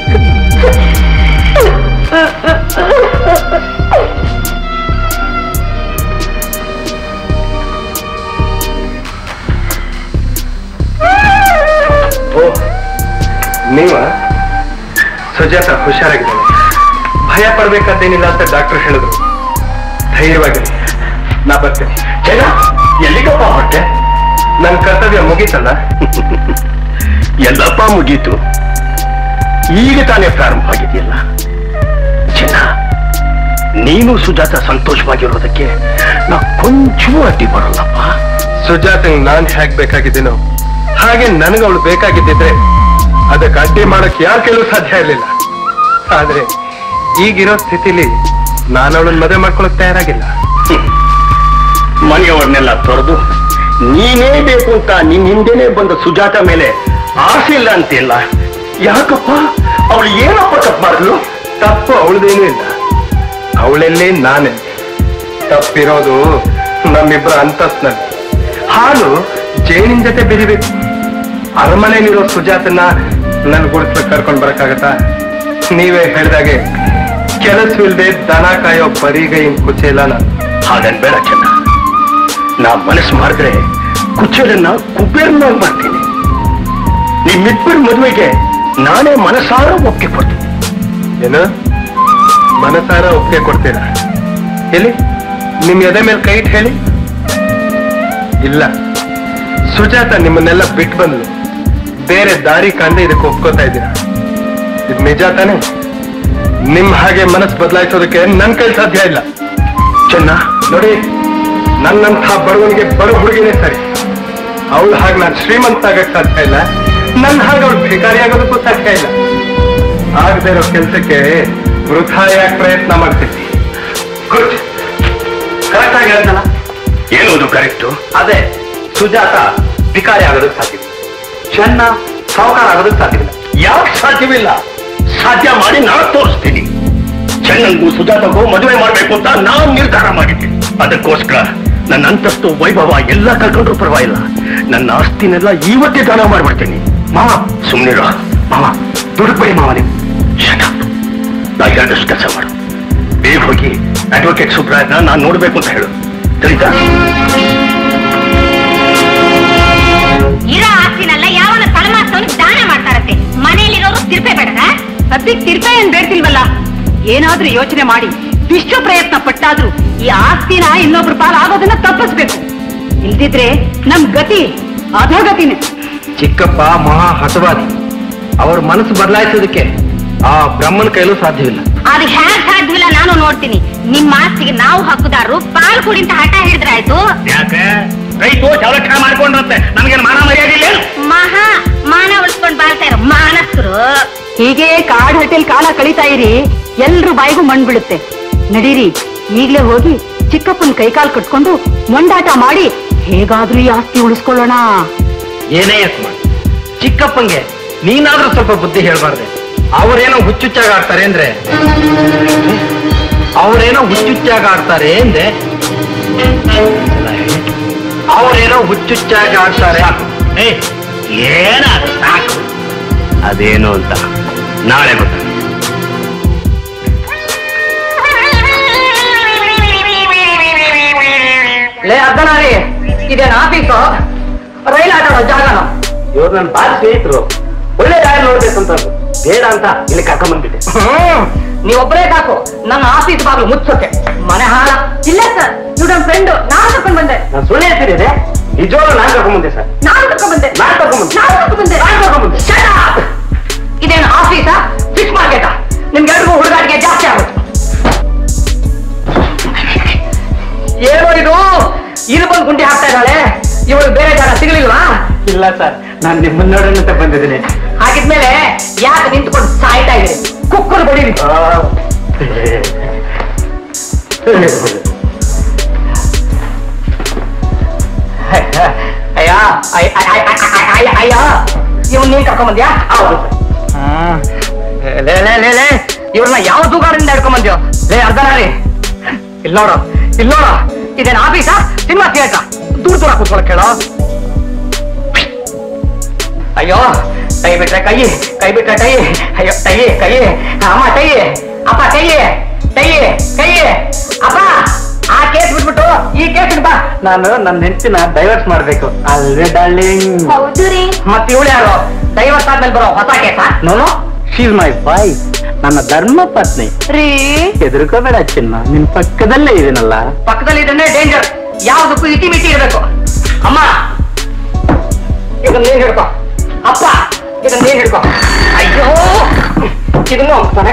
ಓ ನೀವ ಸುಜಾತ ಹುಷಾರಾಗಿದ್ದಾಳೆ ಭಯ ಪಡ್ಬೇಕಾದ್ದೇನಿಲ್ಲ ಅಂತ ಡಾಕ್ಟರ್ ಹೇಳಿದ್ರು ಧೈರ್ಯವಾಗಿರಿ ನಾ ಬರ್ತೇನೆ ಜನ ಎಲ್ಲಿಗಪ್ಪ ಹೊಟ್ಟೆ ನನ್ ಕರ್ತವ್ಯ ಮುಗೀತಲ್ಲ ಎಲ್ಲಪ್ಪ ಮುಗೀತು ಈಗ ತಾನೇ ಪ್ರಾರಂಭ ಆಗಿದೆಯಲ್ಲ ಚಿನ್ನ ನೀನು ಸುಜಾತ ಸಂತೋಷವಾಗಿರೋದಕ್ಕೆ ನಾ ಕೊಂಚವೂ ಅಡ್ಡಿ ಬರಲ್ಲಪ್ಪ ಸುಜಾತಂಗ್ ನಾನ್ ಹೇಗ್ ಬೇಕಾಗಿದ್ದೀನೋ ಹಾಗೆ ನನಗೆ ಅವಳು ಬೇಕಾಗಿದ್ದಿದ್ರೆ ಅದಕ್ಕೆ ಅಡ್ಡಿ ಮಾಡಕ್ ಯಾರ ಕೆಲವು ಸಾಧ್ಯ ಇರಲಿಲ್ಲ ಆದ್ರೆ ಈಗಿರೋ ಸ್ಥಿತಿಲಿ ನಾನು ಅವಳನ್ನ ಮದುವೆ ಮಾಡ್ಕೊಳಕ್ ತಯಾರಾಗಿಲ್ಲ ಮನೆಯವರನ್ನೆಲ್ಲ ತೊರೆದು ನೀನೇ ಬೇಕು ಅಂತ ನಿನ್ ಹಿಂದೆನೆ ಬಂದ ಸುಜಾತ ಮೇಲೆ ಆಸೆ ಇಲ್ಲ ಅಂತಿಲ್ಲ ಯಾಕಪ್ಪ ಅವಳು ಏನಪ್ಪ ತಪ್ಪು ಮಾಡಿದ್ಲು ತಪ್ಪು ಅವಳದೇನೂ ಇಲ್ಲ ಅವಳೆಲ್ಲೇ ನಾನೇ ತಪ್ಪಿರೋದು ನಮ್ಮಿಬ್ಬರ ಅಂತಸ್ನಲ್ಲಿ ಹಾಲು ಜೇನಿನ ಜೊತೆ ಬೆರಿಬೇಕು ಅರಮನೆಯಲ್ಲಿರೋ ಸುಜಾತನ ನನ್ ಗುಡಿಸ್ಲಿಕ್ಕೆ ಕರ್ಕೊಂಡ್ ಬರಕ್ಕಾಗತ್ತಾ ನೀವೇ ಹೇಳ್ದಾಗೆ ಕೆಲಸವಿಲ್ಲದೆ ದನ ಕಾಯೋ ಬರಿಗೈನ್ ಕುಚೇಲ ನಾನು ಹಾಗನ್ಬೇಡ ಚೆನ್ನ ನಾ ಮನಸ್ಸು ಮಾಡಿದ್ರೆ ಕುಚ್ಚಲನ್ನ ಕುಬೇರ್ನಾಗ್ ಮಾಡ್ತೀನಿ ನಿಮ್ಮಿಬ್ಬರ ಮದುವೆಗೆ ನಾನೇ ಮನಸಾರ ಒಪ್ಪಿಗೆ ಕೊಡ್ತೀನಿ ಏನು ಮನಸಾರ ಒಪ್ಪಿಗೆ ಕೊಡ್ತೀರಾ ಎಲ್ಲಿ ನಿಮ್ ಎದೆ ಮೇಲೆ ಕೈ ಇಟ್ಟು ಹೇಳಿ ಇಲ್ಲ ಸುಜಾತ ನಿಮ್ಮನ್ನೆಲ್ಲ ಬಿಟ್ಟು ಬಂದ್ಲು ಬೇರೆ ದಾರಿ ಕಂಡು ಇದಕ್ಕೆ ಒಪ್ಕೋತಾ ಇದ್ದೀರಾ ಇದು ನಿಜ ತಾನೆ ನಿಮ್ ಹಾಗೆ ಮನಸ್ಸು ಬದಲಾಯಿಸೋದಕ್ಕೆ ನನ್ ಕೈ ಸಾಧ್ಯ ಇಲ್ಲ ಚೆನ್ನ ನೋಡಿ ನನ್ನಂಥ ಬಡವನಿಗೆ ಬಡ ಹುಡುಗಿನೇ ಸರಿ ಅವಳ ಹಾಗೆ ನಾನು ಶ್ರೀಮಂತ ಆಗಕ್ ಸಾಧ್ಯ ಇಲ್ಲ ನನ್ನ ಹಾಗೆ ಅವಳು ಭಿಕಾರಿ ಆಗೋದಕ್ಕೂ ಸಾಧ್ಯ ಇಲ್ಲ ಆಗದೆ ಇರೋ ಕೆಲ್ಸಕ್ಕೆ ವೃಥಾ ಯಾಕೆ ಪ್ರಯತ್ನ ಮಾಡ್ತೀನಿ ಗುಡ್ ಕರೆಕ್ಟ್ ಆಗಿ ಹೇಳ್ತಾನ ಏನೋದು ಕರೆಕ್ಟು ಅದೇ ಸುಜಾತ ಭಿಕಾರಿ ಆಗೋದಕ್ಕೆ ಸಾಧ್ಯ ಚೆನ್ನ ಸಾವುಕಾರ ಆಗೋದಕ್ಕೆ ಸಾಧ್ಯವಿಲ್ಲ ಯಾಕೆ ಸಾಧ್ಯವಿಲ್ಲ ಸಾಧ್ಯ ಮಾಡಿ ನಾನು ತೋರಿಸ್ತೀನಿ ಚೆನ್ನಂಗೂ ಸುಜಾತಗೂ ಮದುವೆ ಮಾಡ್ಬೇಕು ಅಂತ ನಾನು ನಿರ್ಧಾರ ಮಾಡಿದ್ದೀನಿ ಅದಕ್ಕೋಸ್ಕರ ನನ್ನ ಅಂತಸ್ತು ವೈಭವ ಎಲ್ಲ ಕಳ್ಕೊಂಡ್ರು ಪರವಾಗಿಲ್ಲ ನನ್ನ ಆಸ್ತಿನೆಲ್ಲ ಇವತ್ತೇ ದಾನ ಮಾಡ್ಬಿಡ್ತೀನಿ ಮಾವ ಸುಮ್ಮನಿರೋ ಮಾವ ದುಡುಕ್ಬೇಡಿ ಮಾವ ನೀವು ನಾ ಎರಡಷ್ಟು ಕೆಲಸ ಮಾಡು ಬೇಗ ಹೋಗಿ ಅಡ್ವೊಕೇಟ್ ಸುಬ್ರಾಯನ ನಾನು ನೋಡ್ಬೇಕು ಅಂತ ಹೇಳು ತಿಳಿತಾ ಇರೋ ಆಸ್ತಿನೆಲ್ಲ ಯಾವನ ತಳಮಾಸ್ತವನಿಗೆ ದಾನ ಮಾಡ್ತಾರತ್ತೆ ಮನೆಯಲ್ಲಿರೋರು ತಿರ್ಪೆ ಬೇಡದ ಸದ್ಯಕ್ಕೆ ತಿರ್ಪೆ ಏನ್ ಬೇಡ್ತಿಲ್ವಲ್ಲ ಏನಾದ್ರೂ ಯೋಚನೆ ಮಾಡಿ ವಿಶ್ವ ಪ್ರಯತ್ನ ಪಟ್ಟಾದ್ರೂ ಈ ಆಸ್ತಿನ ಇನ್ನೊಬ್ರ ಪಾಲ್ ಆಗೋದನ್ನ ತಪ್ಪಿಸ್ಬೇಕು ಇಲ್ದಿದ್ರೆ ನಮ್ ಗತಿ ಅಧೋಗತಿನೇ ಚಿಕ್ಕಪ್ಪ ಮಹಾ ಹಠವಾದಿ ಅವ್ರ ಮನಸ್ಸು ಬದಲಾಯಿಸೋದಕ್ಕೆ ಆ ಬ್ರಹ್ಮನ ಕೈಲೂ ಸಾಧ್ಯವಿಲ್ಲ ಅದು ಹ್ಯಾಕ್ ಸಾಧ್ಯವಿಲ್ಲ ನಾನು ನೋಡ್ತೀನಿ ನಿಮ್ಮ ಆಸ್ತಿಗೆ ನಾವು ಹಕ್ಕುದಾರರು ಪಾಲ್ ಕೊಡಿ ಅಂತ ಹಠ ಹಿಡಿದ್ರೆ ಆಯ್ತು ಯಾಕೆ ರೈತು ಜಲಕ್ಷಣ ಮಾಡ್ಕೊಂಡ್ರಂತೆ ನಮಗೇನು ಮಾನ ಮರ್ಯಾದೆ ಇಲ್ಲ ಮಹಾ ಮಾನ ಉಳಿಸ್ಕೊಂಡ್ ಬಾಳ್ತಾ ಇರೋ ಮಾನಸ್ಥರು ಹೀಗೆ ಕಾಡ್ ಹಟ್ಟಿಲ್ ಕಾಲ ಕಳೀತಾ ಇರಿ ಎಲ್ರು ಬಾಯಿಗೂ ಮಣ್ ಬೀಳುತ್ತೆ ನಡೀರಿ ಈಗ್ಲೇ ಹೋಗಿ ಚಿಕ್ಕಪ್ಪನ ಕೈಕಾಲ್ ಕಟ್ಕೊಂಡು ಮೊಂಡಾಟ ಮಾಡಿ ಹೇಗಾದ್ರೂ ಈ ಆಸ್ತಿ ಉಳಿಸ್ಕೊಳ್ಳೋಣ ಏನೇ ಯತ್ಮ ಚಿಕ್ಕಪ್ಪಂಗೆ ನೀನಾದ್ರೂ ಸ್ವಲ್ಪ ಬುದ್ಧಿ ಹೇಳ್ಬಾರ್ದೆ ಅವರೇನೋ ಹುಚ್ಚುಚ್ಚಾಗ ಆಡ್ತಾರೆ ಅಂದ್ರೆ ಅವರೇನೋ ಹುಚ್ಚುಚ್ಚಾಗ ಆಡ್ತಾರೆ ಎಂದೆ ಅವರೇನೋ ಹುಚ್ಚುಚ್ಚಾಗ ಆಡ್ತಾರೆ ಏನ ಸಾಕು ಅದೇನು ಅಂತ ನಾಳೆ ಗೊತ್ತ ಲೇ ಅರ್ಧನಾರಿ ಇದೇನು ಆಫೀಸು ರೈಲ್ ಆಟೋ ಜಾಗನ ಇವ್ರು ನನ್ನ ಬಾಳ ಸ್ನೇಹಿತರು ಒಳ್ಳೆ ದಾರಿ ನೋಡ್ಬೇಕು ಅಂತ ಬೇಡ ಅಂತ ಇಲ್ಲಿ ಕರ್ಕೊಂಡ್ಬಂದ್ಬಿಟ್ಟೆ ಹ್ಮ್ ನೀವೊಬ್ಬರೇ ಸಾಕು ನನ್ನ ಆಫೀಸ್ ಬಾಗ್ಲು ಮುಚ್ಚೋಕೆ ಮನೆ ಹಾಳ ಇಲ್ಲ ಸರ್ ಇವ್ ನಮ್ ಫ್ರೆಂಡ್ ನಾನು ಕರ್ಕೊಂಡ್ ಬಂದೆ ನಾನು ಸುಳ್ಳು ಹೇಳ್ತಿದ್ದೆ ನಿಜವಾಗ್ಲೂ ನಾನು ಕರ್ಕೊಂಡ್ಬಂದೆ ಸರ್ ನಾನು ಕರ್ಕೊಂಡ್ ಬಂದೆ ನಾನು ಕರ್ಕೊಂಡ್ಬಂದೆ ನಾನು ಕರ್ಕೊಂಡ್ ಬಂದೆ ನಾನು ಕರ್ಕೊಂಡ್ಬಂದೆ Shut up! ಇದೇನು ಆಫೀಸಾ ಫಿಕ್ಸ್ ಮಾರ್ಕೆಟಾ ನಿಮ್ಗೆಲ್ರಿಗೂ ಹುಡುಗಾಟಿಗೆ ಜಾಸ್ತಿ ಆಗುತ್ತೆ ಏನೋ ಇದು ಇದು ಬಂದು ಗುಂಡಿ ಹಾಕ್ತಾ ಇದ್ದಾಳೆ ಇವಳು ಬೇರೆ ಜಾಗ ಸಿಗಲಿಲ್ವಾ ಇಲ್ಲ ಸರ್ ನಾನು ನಿಮ್ಮನ್ನ ನೋಡೋಣ ಅಂತ ಬಂದಿದ್ದೀನಿ ಹಾಗಿದ್ಮೇಲೆ ಯಾಕೆ ನಿಂತ್ಕೊಂಡು ಸಾಯ್ತಾ ಇದ್ದೀರಿ ಕುಕ್ಕರ್ ಬಡೀರಿ ಅಯ್ಯ ಅಯ್ಯ ಅಯ್ಯ ಅಯ್ಯ ಇವನ್ ನೀನ್ ಕರ್ಕೊಂಡ್ ಬಂದ್ಯಾ ಹೌದು ಲೇ ಲೇ ಲೇ ಲೇ ಇವ್ರನ್ನ ಯಾವ ತೂಗಾರದಿಂದ ಹಿಡ್ಕೊಂಡ್ ಬಂದ್ಯೋ ಲೇ ಅರ್ಧನಾರಿ ಇಲ್ಲ ನೋಡು ಇಲ್ಲ ನೋಡು ಇದೇನ್ ಆಫೀಸಾ ಸಿನಿಮಾ ಥಿಯೇಟರ್ ದೂರ ದೂರ ಕೂತ್ಕೊಳಕ್ ಕೇಳೋ ಅಯ್ಯೋ ಕೈ ಬಿಟ್ರೆ ಕೈ ಕೈ ಬಿಟ್ರೆ ಕೈ ಅಯ್ಯೋ ಕೈ ಕೈ ಅಮ್ಮ ಕೈ ಅಪ್ಪ ಕೈ ಕೈ ಕೈ ಅಪ್ಪ ಆ ಕೇಸ್ ಬಿಟ್ಬಿಟ್ಟು ಈ ಕೇಸ್ ಬಾ ನಾನು ನನ್ನ ಹೆಂಡತಿನ ಡೈವರ್ಸ್ ಮಾಡ್ಬೇಕು ಅಲ್ವೇ ಡಾರ್ಲಿಂಗ್ ಹೌದು ರೀ ಮತ್ತೆ ಇವಳು ಯಾರು ಡೈವರ್ಸ್ ಆದ್ಮೇಲೆ ಬರೋ ಹೊಸ ಕೇಸಾ ನೋನು ಶೀಸ್ ಮೈ ವೈಫ್ ನನ್ನ ಧರ್ಮ ಪತ್ನಿ ರೀ ಹೆದರ್ಕೋಬೇಡ ಚಿನ್ನ ನಿನ್ ಪಕ್ಕದಲ್ಲೇ ಇದೀನಲ್ಲ ಪಕ್ಕದಲ್ಲಿ ಇದನ್ನೇ ಡೇಂಜರ್ ಯಾವ್ದಕ್ಕೂ ಇತಿ ಮಿತಿ ಇರಬೇಕು ಅಮ್ಮ ಇದನ್ನ ನೀನ್ ಹಿಡ್ಕೊ ಅಪ್ಪ ಇದನ್ನ ನೀನ್ ಹಿಡ್ಕೊ ಅಯ್ಯೋ ಇದನ್ನು ಹೋಗ್ತಾನೆ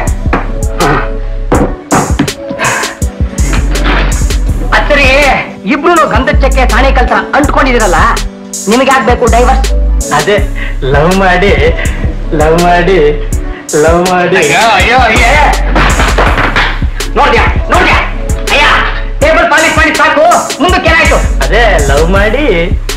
ಅಚ್ಚರಿ ಇಬ್ರು ಗಂಧದ ಚಕ್ಕೆ ಸಾಣೆ ಕಲ್ತ ಅಂಟ್ಕೊಂಡಿದಿರಲ್ಲ ನಿಮಗೆ ಆಗ್ಬೇಕು ಡೈವರ್ಸ್ ಅದೇ ಲವ್ ಮಾಡಿ ಲವ್ ಮಾಡಿ ಲವ್ ಮಾಡಿ ಅಯ್ಯೋ ಅಯ್ಯೋ ಅಯ್ಯೇ ನೋಡ್ಯಾ ನೋಡ್ಯಾ ಅಯ್ಯ ಟೇಬಲ್ ಪಾಲಿಶ್ ಮಾಡಿ ಸಾಕು ಮುಂದಕ್ಕೆ ಏನಾಯ್ತು ಅದೇ ಲವ್ ಮಾಡಿ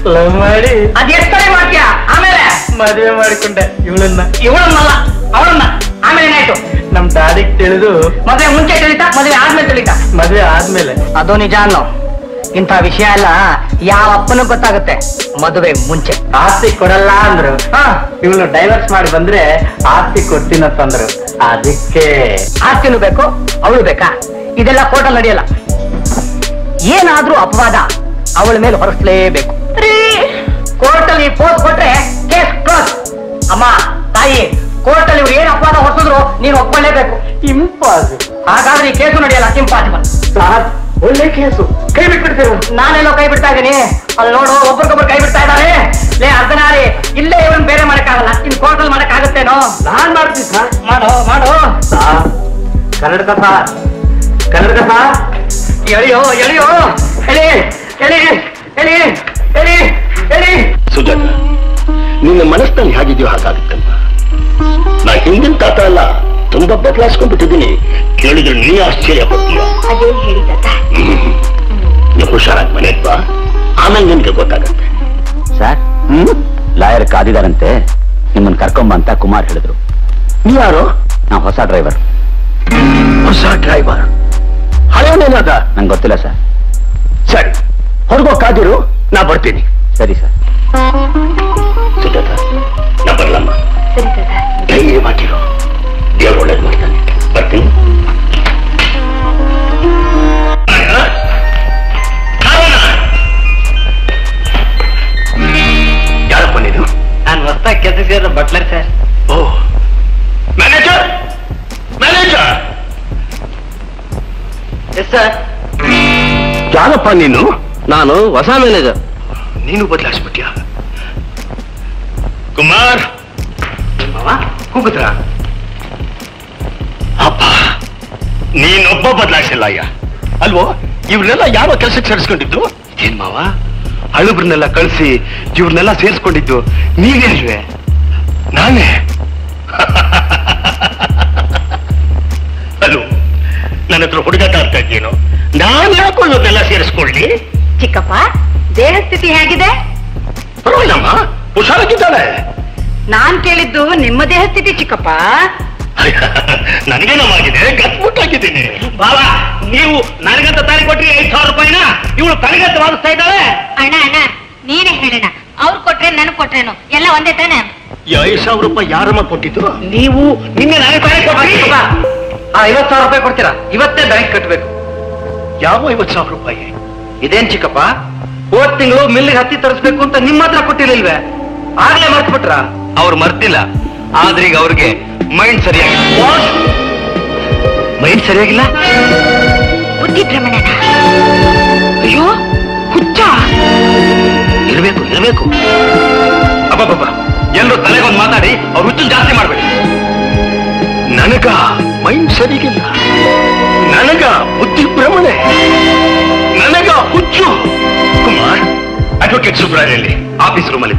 ಲವ್ ಮಾಡಿ ಅದ್ ಎಷ್ಟೇ ಮಾಡ್ತೀಯ ಆಮೇಲೆ ಮದುವೆ ಮಾಡಿಕೊಂಡೆ ಇವಳನ್ನ ಇವಳನ್ನಲ್ಲ ಅವಳನ್ನ ಆಮೇಲೆ ಏನಾಯ್ತು ನಮ್ ದಾದಿಗ್ ತಿಳಿದು ಮದುವೆ ಮುಂಚೆ ತಿಳಿತಾ ಮದುವೆ ಆದ್ಮೇಲೆ ತಿಳಿತಾ ಮದುವೆ ಆದ್ಮೇಲೆ ಅದು ನಿಜ ಅನ್ನೋ ಇಂಥ ವಿಷಯ ಎಲ್ಲ ಯಾವ ಅಪ್ಪನೂ ಗೊತ್ತಾಗುತ್ತೆ ಮದುವೆ ಮುಂಚೆ ಆಸ್ತಿ ಕೊಡಲ್ಲ ಅಂದ್ರು ಹಾ ಇವಳು ಡೈವರ್ಸ್ ಮಾಡಿ ಬಂದ್ರೆ ಆಸ್ತಿ ಕೊಡ್ತೀನಂತಂದ್ರು ಅದಕ್ಕೆ ಆಸ್ತಿನೂ ಬೇಕು ಅವಳು ಬೇಕಾ ಇದೆಲ್ಲ ಕೋರ್ಟಲ್ಲಿ ನಡೆಯಲ್ಲ ಏನಾದ್ರೂ ಅಪವಾದ ಅವಳ ಮೇಲೆ ಹೊರಸ್ಲೇಬೇಕು ಕೋರ್ಟಲ್ಲಿ ಪೋಸ್ ಕೊಟ್ರೆ ಕೇಸ್ ಕ್ಲೋಸ್ ಅಮ್ಮ ತಾಯಿ ಕೋರ್ಟಲ್ಲಿ ಇವ್ರು ಏನ್ ಅಪವಾದ ಹೊರಸಿದ್ರು ನೀನು ಒಪ್ಕೊಳ್ಳೇಬೇಕು ಇಂಪಾಸಿಬಲ್ ಹಾಗಾದ್ರೆ ಈ ಕೇಸು ನಡೆಯಲ್ಲ ಇಂಪಾಸಿಬಲ್ ಸಾರ್ ಒಳ್ಳೆ ಕೇಸು ಕೈ ಬಿಟ್ಬಿಡ್ತೇವೆ ನಾನೆಲ್ಲೋ ಕೈ ಬಿಡ್ತಾ ಇದ್ದೀನಿ ಅಲ್ಲಿ ನೋಡು ಒಬ್ರಿಗೊಬ್ರು ಕೈ ಬಿಡ್ತಾ ಇದ್ದಾರೆ ಲೇ ಅರ್ಧನಾರಿ ಇಲ್ಲೇ ಇವನ್ ಬೇರೆ ಮಾಡಕ್ಕಾಗಲ್ಲ ಇನ್ ಕೋರ್ಟಲ್ಲಿ ಮಾಡಕ್ಕಾಗತ್ತೇನೋ ನಾನ್ ಮಾಡ್ತೀನಿ ಸರ್ ಮಾಡೋ ಮಾಡೋ ಸಾರ್ ಕನ್ನಡಕ ಸಾರ್ ಕನ್ನಡಕ ಸಾರ್ ಎಳಿಯೋ ಎಳಿಯೋ ಎಳಿ ಎಳಿ ಎಳಿ ಎಳಿ ಎಳಿ ಸುಜಾತ ನಿನ್ನ ಮನಸ್ಸಿನಲ್ಲಿ ಹೇಗಿದೆಯೋ ಹಾಗಾಗುತ್ತಮ್ಮ ನಾ ಹಿಂದಿನ ತಾತ ಅಲ್ಲ ತುಂಬಾ ಬದಲಾಯಿಸ್ಕೊಂಡ್ಬಿಟ್ಟಿದ್ದೀನಿ ಕೇಳಿದ್ರೆ ನೀ ಆಶ್ಚರ್ಯ ಪಡ್ತೀಯ ಅದೇನ್ ಹೇಳಿ ತಾತ ನೀವು ಹುಷಾರಾಗಿ ಮನೆಗೆ ಬಾ ಆಮೇಲೆ ನಿನ್ಗೆ ಗೊತ್ತಾಗತ್ತೆ ಸರ್ ಲಾಯರ್ ಕಾದಿದಾರಂತೆ ನಿಮ್ಮನ್ನ ಕರ್ಕೊಂಬ ಅಂತ ಕುಮಾರ್ ಹೇಳಿದ್ರು ನೀ ಯಾರು ನಾವು ಹೊಸ ಡ್ರೈವರ್ ಹೊಸ ಡ್ರೈವರ್ ಹಳೆಯನೇನಾದ ನಂಗೆ ಗೊತ್ತಿಲ್ಲ ಸರ್ ಸರಿ ಹೊರಗೋ ಕಾದಿರು ನಾ ಬರ್ತೀನಿ ಸರಿ ಸರ್ ಸುಜಾತ ನಾ ಬರ್ಲಮ್ಮ ಸರಿ ತಾತ ಧೈರ್ಯವಾಗಿರು ದೇವ್ರು ಒಳ್ಳೇದು ಮಾಡ್ತಾನೆ ಬರ್ತೀನಿ ಯಾರಪ್ಪ ನೀನು ನಾನು ಹೊಸ್ದಾಗಿ ಕೆಲಸ ಸೇರಿದ butler sir oh manager manager yes sir ಯಾರಪ್ಪ ನೀನು ನಾನು ಹೊಸ ಮ್ಯಾನೇಜರ್ ನೀನು ಬದಲಾಯಿಸ್ಬಿಟ್ಯಾ ಕುಮಾರ್ ಕೂಗುದ್ರ ಅಪ್ಪ ನೀನೊಬ್ಬ ಬದಲಾಯಿಸಿಲ್ಲ ಅಯ್ಯ ಅಲ್ವೋ ಇವ್ರನ್ನೆಲ್ಲ ಯಾವ ಕೆಲಸಕ್ಕೆ ಸೇರಿಸ್ಕೊಂಡಿದ್ದು ಏನ್ ಮಾವ ಹಳುಬ್ರನ್ನೆಲ್ಲ ಕಳಿಸಿ ಇವ್ರನ್ನೆಲ್ಲ ಸೇರಿಸ್ಕೊಂಡಿದ್ದು ನೀವೇ ಅಲ್ವೇ ನಾನೇ ಅಲ್ವೋ ನನ್ನ ಹತ್ರ ಹುಡುಗಾಟ ಆಗ್ತಾ ಇದ್ದೇನು ನಾನು ಯಾಕೋ ಇವ್ರನ್ನೆಲ್ಲ ಸೇರಿಸ್ಕೊಳ್ಳಿ ಚಿಕ್ಕಪ್ಪ ದೇಹ ಸ್ಥಿತಿ ಹೇಗಿದೆ ಪರವಾಗಿಲ್ಲಮ್ಮ ಹುಷಾರಾಗಿದ್ದಾಳೆ ನಾನ್ ಕೇಳಿದ್ದು ನಿಮ್ಮ ದೇಹ ಸ್ಥಿತಿ ಚಿಕ್ಕಪ್ಪ ನನಗೇನವಾಗಿದೆ ಗಟ್ಮುಟ್ಟಾಗಿದ್ದೀನಿ ಬಾಬಾ ನೀವು ನನಗಂತ ತಾಳಿ ಕೊಟ್ರಿ ಐದ್ ಸಾವಿರ ರೂಪಾಯಿನ ಇವಳು ತನಗಂತ ವಾದಿಸ್ತಾ ಇದ್ದಾಳೆ ಅಣ್ಣ ಅಣ್ಣ ನೀನೇ ಹೇಳಣ್ಣ ಅವ್ರು ಕೊಟ್ರೆ ನನಗ್ ಕೊಟ್ರೇನು ಎಲ್ಲ ಒಂದೇ ತಾನೆ ಈ ಐದು ಸಾವಿರ ರೂಪಾಯಿ ಯಾರಮ್ಮ ಕೊಟ್ಟಿದ್ದು ನೀವು ನಿನ್ನೆ ನನಗೆ ತಾಳಿ ಕೊಟ್ರಿ ಆ ಐವತ್ ಸಾವಿರ ರೂಪಾಯಿ ಕೊಡ್ತೀರಾ ಇವತ್ತೇ ಬ್ಯಾಂಕ್ ಕಟ್ಟಬೇಕು ಯಾವ ಐವತ್ತು ಸಾವಿರ ರೂಪಾಯಿ ಇದೇನ್ ಚಿಕ್ಕಪ್ಪ ಹೋದ್ ತಿಂಗಳು ಮಿಲ್ಗೆ ಹತ್ತಿ ತರಿಸ್ಬೇಕು ಅಂತ ನಿಮ್ಮ ಹತ್ರ ಕೊಟ್ಟಿರ್ಲಿಲ್ವೇ ಆಗ್ಲೇ ಮರ್ತ್ ಬಿಟ್ರ ಅವ್ರು ಮರ್ತಿಲ್ಲ ಆದ್ರೆ ಈಗ ಅವ್ರಿಗೆ ಮೈಂಡ್ ಸರಿಯಾಗಿಲ್ಲ ಮೈಂಡ್ ಸರಿಯಾಗಿಲ್ಲ ಬುದ್ಧಿ ಭ್ರಮಣನ ಅಯ್ಯೋ ಹುಚ್ಚ ಇರ್ಬೇಕು ಇರ್ಬೇಕು ಅಬ್ಬಬ್ಬ ಎಲ್ಲರೂ ತಲೆಗೊಂದು ಮಾತಾಡಿ ಅವ್ರು ಹುಚ್ಚು ಜಾಸ್ತಿ ಮಾಡ್ಬೇಡಿ ನನಗ ಮೈಂಡ್ ಸರಿಗಿಲ್ಲ ನನಗ ಬುದ್ಧಿ ಭ್ರಮಣೆ ನನಗ ಹುಚ್ಚು ಕುಮಾರ್ ಅಡ್ವೊಕೇಟ್ ಸುಬ್ರಾಯಲ್ಲಿ ಆಫೀಸ್ ರೂಮಲ್ಲಿ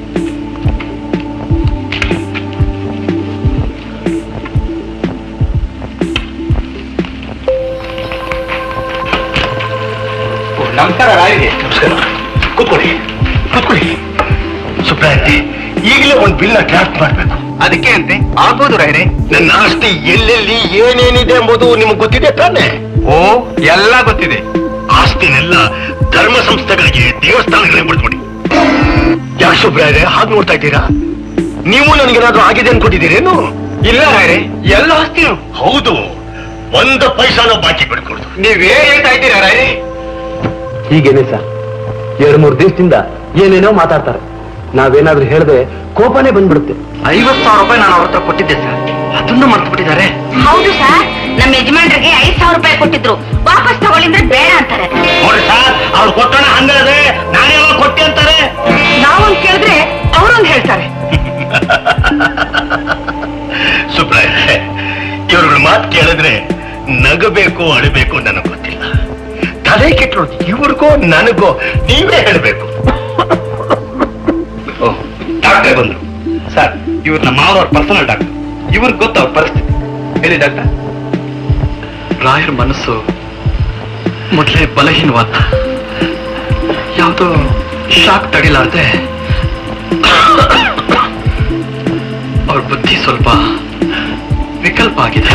ನಮಸ್ಕಾರ ರಾಯಿಗೆ ನಮಸ್ಕಾರ ಕೂತ್ಕೊಳ್ಳಿ ಕೂತ್ಕೊಳ್ಳಿ ಸುಬ್ರಾಯ ಈಗಲೇ ಒಂದು ಬಿಲ್ನ ಡ್ರಾಫ್ಟ್ ಮಾಡ್ಬೇಕು ಅದಕ್ಕೆ ಅಂತೆ ಆಗ್ಬೋದು ರಾಯ್ರೆ ನನ್ನ ಆಸ್ತಿ ಎಲ್ಲೆಲ್ಲಿ ಏನೇನಿದೆ ಎಂಬುದು ನಿಮಗೆ ಗೊತ್ತಿದೆ ತಾನೆ ಓ ಎಲ್ಲ ಗೊತ್ತಿದೆ ಆಸ್ತಿನೆಲ್ಲ ಧರ್ಮ ಸಂಸ್ಥೆಗಳಿಗೆ ದೇವಸ್ಥಾನಗಳಿಗೆ ಬಿಡ್ಕೊಡಿ ಯಾಕೆ ಸುಬ್ರಾಯರೇ ಹಾಗೆ ನೋಡ್ತಾ ಇದ್ದೀರಾ ನೀವು ನನಗೇನಾದ್ರೂ ಆಗಿದೆ ಅನ್ಕೊಂಡಿದ್ದೀರೇನು ಇಲ್ಲ ರಾಯ್ರೆ ಎಲ್ಲ ಆಸ್ತಿನು ಹೌದು ಒಂದು ಪೈಸಾನು ಬಾಕಿ ಬಿಡ್ಕೊಡ್ದು ನೀವೇ ಹೇಳ್ತಾ ಇದ್ದೀರಾ ರಾಯ್ರೆ ಹೀಗೇನೆ ಸರ್ ಎರಡ್ ಮೂರ್ ದಿವಸದಿಂದ ಏನೇನೋ ಮಾತಾಡ್ತಾರೆ ನಾವೇನಾದ್ರೂ ಹೇಳಿದ್ರೆ ಕೋಪನೇ ಬಂದ್ಬಿಡುತ್ತೆ ಐವತ್ ಸಾವಿರ ರೂಪಾಯಿ ನಾನು ಅವ್ರ ಹತ್ರ ಕೊಟ್ಟಿದ್ದೆ ಸರ್ ಅದನ್ನು ಮರ್ತು ಬಿಟ್ಟಿದ್ದಾರೆ ಹೌದು ಸರ್ ನಮ್ಮ ಯಜಮಾನ್ರಿಗೆ ಐದ್ ಸಾವಿರ ರೂಪಾಯಿ ಕೊಟ್ಟಿದ್ರು ವಾಪಸ್ ತಗೊಳ್ಳಿಂದ್ರೆ ಬೇಡ ಅಂತಾರೆ ನೋಡಿ ಸರ್ ಅವ್ರು ಕೊಟ್ಟಣ ಹಂಗದೆ ನಾನೇ ಕೊಟ್ಟೆ ಅಂತಾರೆ ನಾವೊಂದ್ ಕೇಳಿದ್ರೆ ಅವರೊಂದ್ ಹೇಳ್ತಾರೆ ಸುಬ್ರಾಯ ಇವ್ರ ಮಾತು ಕೇಳಿದ್ರೆ ನಗಬೇಕು ಅಳಬೇಕು ನನಗೆ ಗೊತ್ತಿಲ್ಲ ತಲೆ ಕೆಟ್ಟಿರೋದು ಇವ್ರಿಗೋ ನನಗೋ ನೀವೇ ಹೇಳಬೇಕು ಡಾಕ್ಟರ್ ಬಂದ್ರು ಸರ್ ಇವ್ರು ನಮ್ಮ ಮಾವನವ್ರ ಪರ್ಸನಲ್ ಡಾಕ್ಟರ್ ಇವ್ರಿಗೆ ಗೊತ್ತು ಅವ್ರ ಪರಿಸ್ಥಿತಿ ಹೇಳಿ ಡಾಕ್ಟರ್ ರಾಯರ ಮನಸ್ಸು ಮೊದಲೇ ಬಲಹೀನವಾದ ಯಾವುದೋ ಶಾಕ್ ತಡಿಲಾರ್ದೆ ಅವ್ರ ಬುದ್ಧಿ ಸ್ವಲ್ಪ ವಿಕಲ್ಪ ಆಗಿದೆ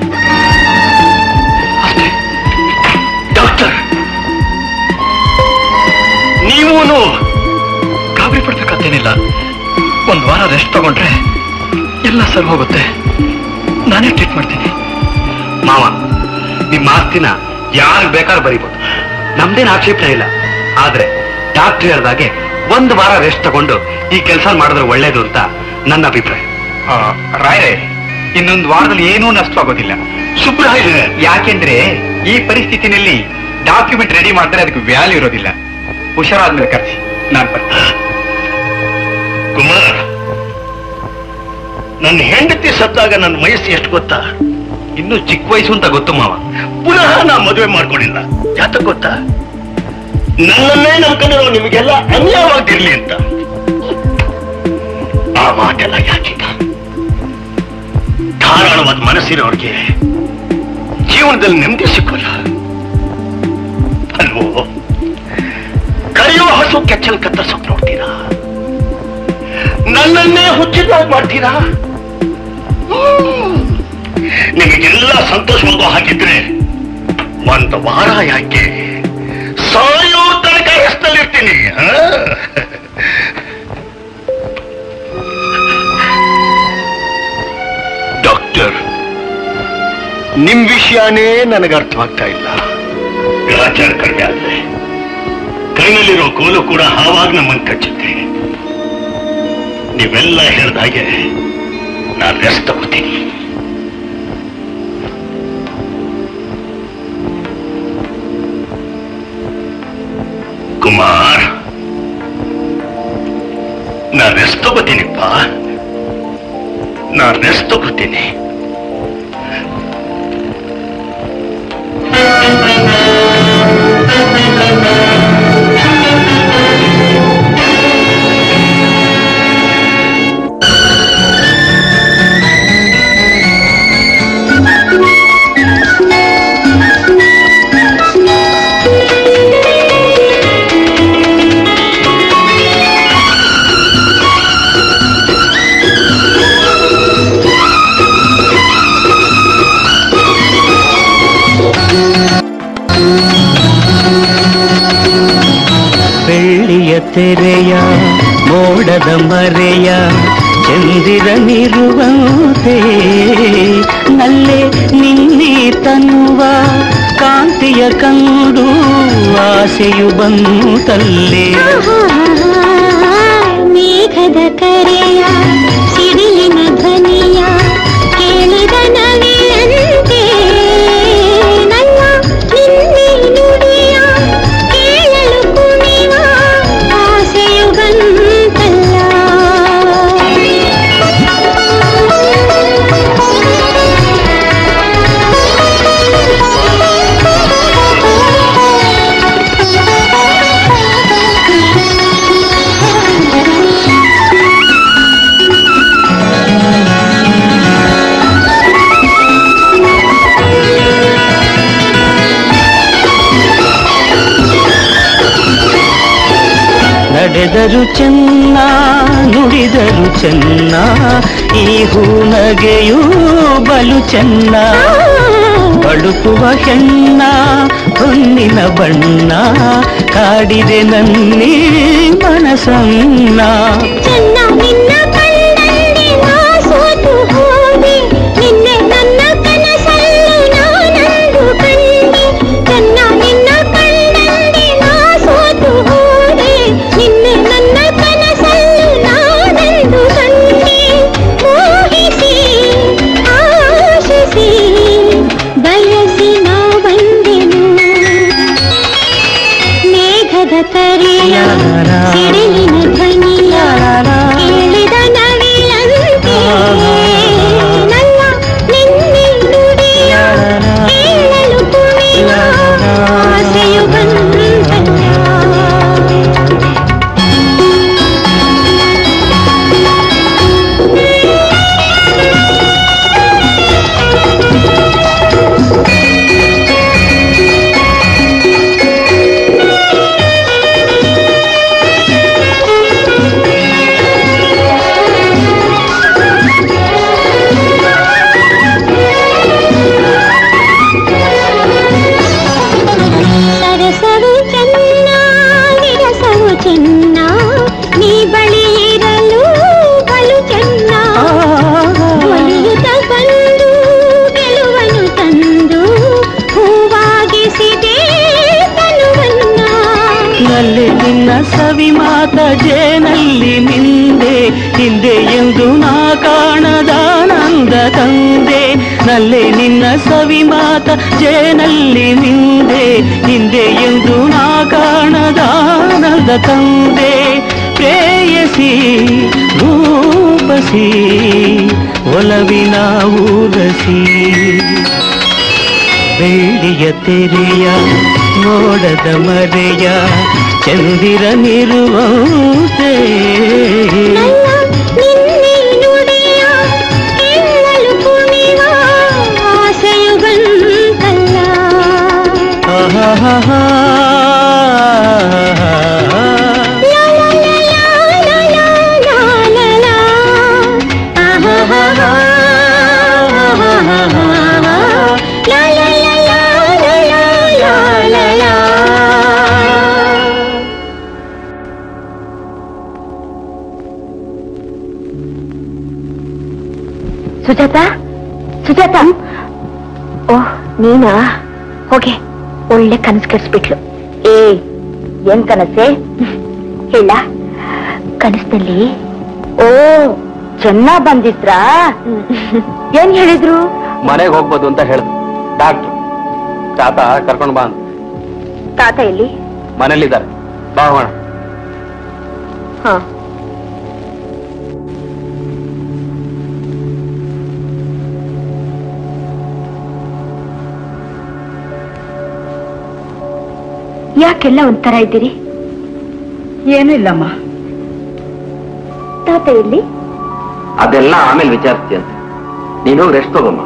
ಅಷ್ಟೇ ಡಾಕ್ಟರ್ ನೀವು ಗಾಬರಿ ಪಡ್ಬೇಕಂತೇನಿಲ್ಲ ಒಂದ್ ವಾರ ರೆಸ್ಟ್ ತಗೊಂಡ್ರೆ ಎಲ್ಲ ಸರಿ ಹೋಗುತ್ತೆ ನಾನೇ ಟ್ರೀಟ್ ಮಾಡ್ತೀನಿ ಮಾವ ನಿಮ್ಮ ಆಸ್ತಿನ ಯಾರು ಬೇಕಾದ್ರೂ ಬರೀಬಹುದು ನಮ್ದೇನು ಆಕ್ಷೇಪಣೆ ಇಲ್ಲ ಆದ್ರೆ ಡಾಕ್ಟರ್ ಹೇಳ್ದಾಗೆ ಒಂದು ವಾರ ರೆಸ್ಟ್ ತಗೊಂಡು ಈ ಕೆಲಸ ಮಾಡಿದ್ರೆ ಒಳ್ಳೇದು ಅಂತ ನನ್ನ ಅಭಿಪ್ರಾಯ ರಾಯರೇ ಇನ್ನೊಂದು ವಾರದಲ್ಲಿ ಏನೂ ನಷ್ಟವಾಗೋದಿಲ್ಲ ಸುಬ್ರಾಯ ಯಾಕೆಂದ್ರೆ ಈ ಪರಿಸ್ಥಿತಿನಲ್ಲಿ ಡಾಕ್ಯುಮೆಂಟ್ ರೆಡಿ ಮಾಡಿದ್ರೆ ಅದಕ್ಕೆ ವ್ಯಾಲ್ಯೂ ಇರೋದಿಲ್ಲ ಹುಷಾರಾದ್ಮೇಲೆ ಕರ್ಸಿ ನಾನು ಬರ್ತೀನಿ ಕುಮಾರ್ ನನ್ನ ಹೆಂಡತಿ ಸತ್ತಾಗ ನನ್ನ ವಯಸ್ಸು ಎಷ್ಟು ಗೊತ್ತಾ ಇನ್ನು ಚಿಕ್ಕ ವಯಸ್ಸು ಅಂತ ಗೊತ್ತು ಮಾವ ಪುನಃ ನಾ ಮದುವೆ ಮಾಡ್ಕೊಂಡಿಲ್ಲ ಯಾತಕ್ ಗೊತ್ತಾ ನನ್ನನ್ನೇ ನಂಬ್ಕೊಂಡಿರೋ ನಿಮಗೆಲ್ಲ ಅನ್ಯಾಯವಾಗ್ತಿರ್ಲಿ ಅಂತ ಆ ಮಾತೆಲ್ಲ ಯಾಕೀಗ ಧಾರಾಳವಾದ ಮನಸ್ಸಿರೋರ್ಗೆ ಜೀವನದಲ್ಲಿ ನೆಮ್ಮದಿ ಸಿಕ್ಕೋಲ್ಲ ಅಲ್ವೋ ಕರೆಯೋ ಹಸು ಕೆಚ್ಚಲ್ ಕತ್ತರಿಸೋಕ್ ನೋಡ್ತೀರಾ ನನ್ನನ್ನೇ ಹುಚ್ಚಿದಾಗ ಮಾಡ್ತೀರಾ ಹ್ಮ್. ನಿಮಗೆಲ್ಲ ಸಂತೋಷವಾಗೋ ಹಾಗಿದ್ರೆ ಒಂದು ವಾರ ಯಾಕೆ ಸಾಯೋ ತನಕ ಹೆಸರಲ್ಲಿರ್ತೀನಿ ಡಾಕ್ಟರ್ ನಿಮ್ ವಿಷಯನೇ ನನಗೆ ಅರ್ಥವಾಗ್ತಾ ಇಲ್ಲ ಗ್ರಾಚಾರ ಕಡಿಮೆ ಆದ್ರೆ ಕೈನಲ್ಲಿರೋ ಕೋಲು ಕೂಡ ಹಾವಾಗ ನಮ್ಮನ್ನು ಕಚ್ಚುತ್ತೆ ನೀವೆಲ್ಲ ಹೇಳ್ದ ಹಾಗೆ ನಾನು ರೆಸ್ಟ್ ತಗೋತೀನಿ ಕುಮಾರ್ ನಾ ರೆಸ್ಟ್ ತಗೋತೀನಿಪ್ಪ ನಾ ರೆಸ್ಟ್ ತಗೋತೀನಿ ಬೆಳ್ಳಿಯ ತೆರೆಯ ಮೋಡದ ಮರೆಯ ಚಂದಿರನಿರುವಂತೆ ನಲ್ಲೆ ನಿನ್ನೆ ತನ್ನುವ ಕಾಂತಿಯ ಕಂಡು ಆಸೆಯು ಬಂತಲ್ಲೇ ಮೇಘದ ಕರೆಯ ಸಿಡಿಲಿನ ಧ್ವನಿಯ ಕೇಳಿದ ನವಿಯಂತೆ ನನ್ನ ನಿನ್ನೆ ನುಡಿಯ ಕೇಳಲು ಕುಣಿವ ಆಸೆಯು ನಡೆದರು ಚೆನ್ನ ನುಡಿದರು ಚೆನ್ನ ಈ ಹೂನಗೆಯೂ ಬಲು ಚೆನ್ನ ಬಳುಕುವ ಹೆಣ್ಣ ಹೊನ್ನಿನ ಬಣ್ಣ ಕಾಡಿದೆ ನನ್ನಿ ಮನಸನ್ನ ಚೆನ್ನ ನಿನ್ನ ಕಣ್ಣಲ್ಲಿ ನಾ ಸೋತು ಹೋದೆ ನಿನ್ನೆ ನನ್ನ ಕನಸಲ್ಲೂ ನಾನಂದು ಕಂಡೆ ಚೆನ್ನ ನಿನ್ನ ಕಣ್ಣಲ್ಲಿ ನಾ ಸೋತು ಹೋದೆ ನಿನ್ನೆ ನನ್ನ ಕನಸಲ್ಲೂ ನಾನಂದು ಕಂಡೆ ಮೋಹಿಸಿ ಆಶಿಸಿ ಬಯಸಿ ನಾ ಬಂದೆನು ಮೇಘದ ತರೆಯ ಸಿಡಿಲಿನ ಧ್ವನಿಯ ಜೇನಲ್ಲಿ ನಿಂದೆ ಹಿಂದೆ ಎಂದು ನಾ ಕಾಣದಾನಂದ ತಂದೆ ನಲ್ಲೆ ನಿನ್ನ ಸವಿ ಮಾತ ಜೇನಲ್ಲಿ ನಿಂದೆ ಹಿಂದೆ ಎಂದು ನಾ ಕಾಣದಾನಂದ ತಂದೆ ಪ್ರೇಯಸಿ ರೂಪಸಿ ಒಲವಿನ ಊರಸಿ ಬೆಳ್ಳಿಯ ತೆರೆಯ ಮೋಡದ ಮರೆಯ ಚಂದಿರನಿರುವಂತೆ ನಿನ್ನೆ ನುಡಿಯ ಕೇಳಲು ಕುಣಿವ ಆಸೆಯು ಬಂತಲ್ಲ ಆಹಾಹಾಹಾ. ಲಾ ಲಾ ಲಾ ಲಾ ಲಾ ಲಾ ಲಾ ಲಾ. ಆಹಾಹಾಹಾ. ಲಾ ಲಾ ಲಾ ಲಾ ಲಾ ಲಾ ಲಾ ಲಾ. ಸುಜಾತ ಸುಜಾತ ಓಹ್ ನೀನಾ ಹೋಗೆ ಒಳ್ಳೆ ಕನಸು ಕೆಡಿಸ್ಬಿಟ್ಲು ಏ ಏನ್ ಕನಸೆ ಹೇಳ ಕನಸಿನಲ್ಲಿ ಓ ಚೆನ್ನಾಗ್ ಬಂದಿದ್ರಾ ಏನ್ ಹೇಳಿದ್ರು ಮನೆಗೆ ಹೋಗ್ಬೋದು ಅಂತ ಹೇಳಿದ್ರು ಡಾಕ್ಟ್ರು ತಾತ ಕರ್ಕೊಂಡು ಬಾ ಅಂತ ತಾತ ಎಲ್ಲಿ ಮನೇಲಿದ್ದಾರೆ ಬಾ ಹೋಗೋಣ ಹಾ ಯಾಕೆಲ್ಲ ಒಂಥರ ಇದ್ದೀರಿ ಏನೂ ಇಲ್ಲಮ್ಮ ತಾತ ಎಲ್ಲಿ ಅದೆಲ್ಲ ಆಮೇಲೆ ವಿಚಾರಿಸ್ತೀಯಂತೆ ನೀನು ರೆಸ್ಟ್ ತಗೋಮ್ಮ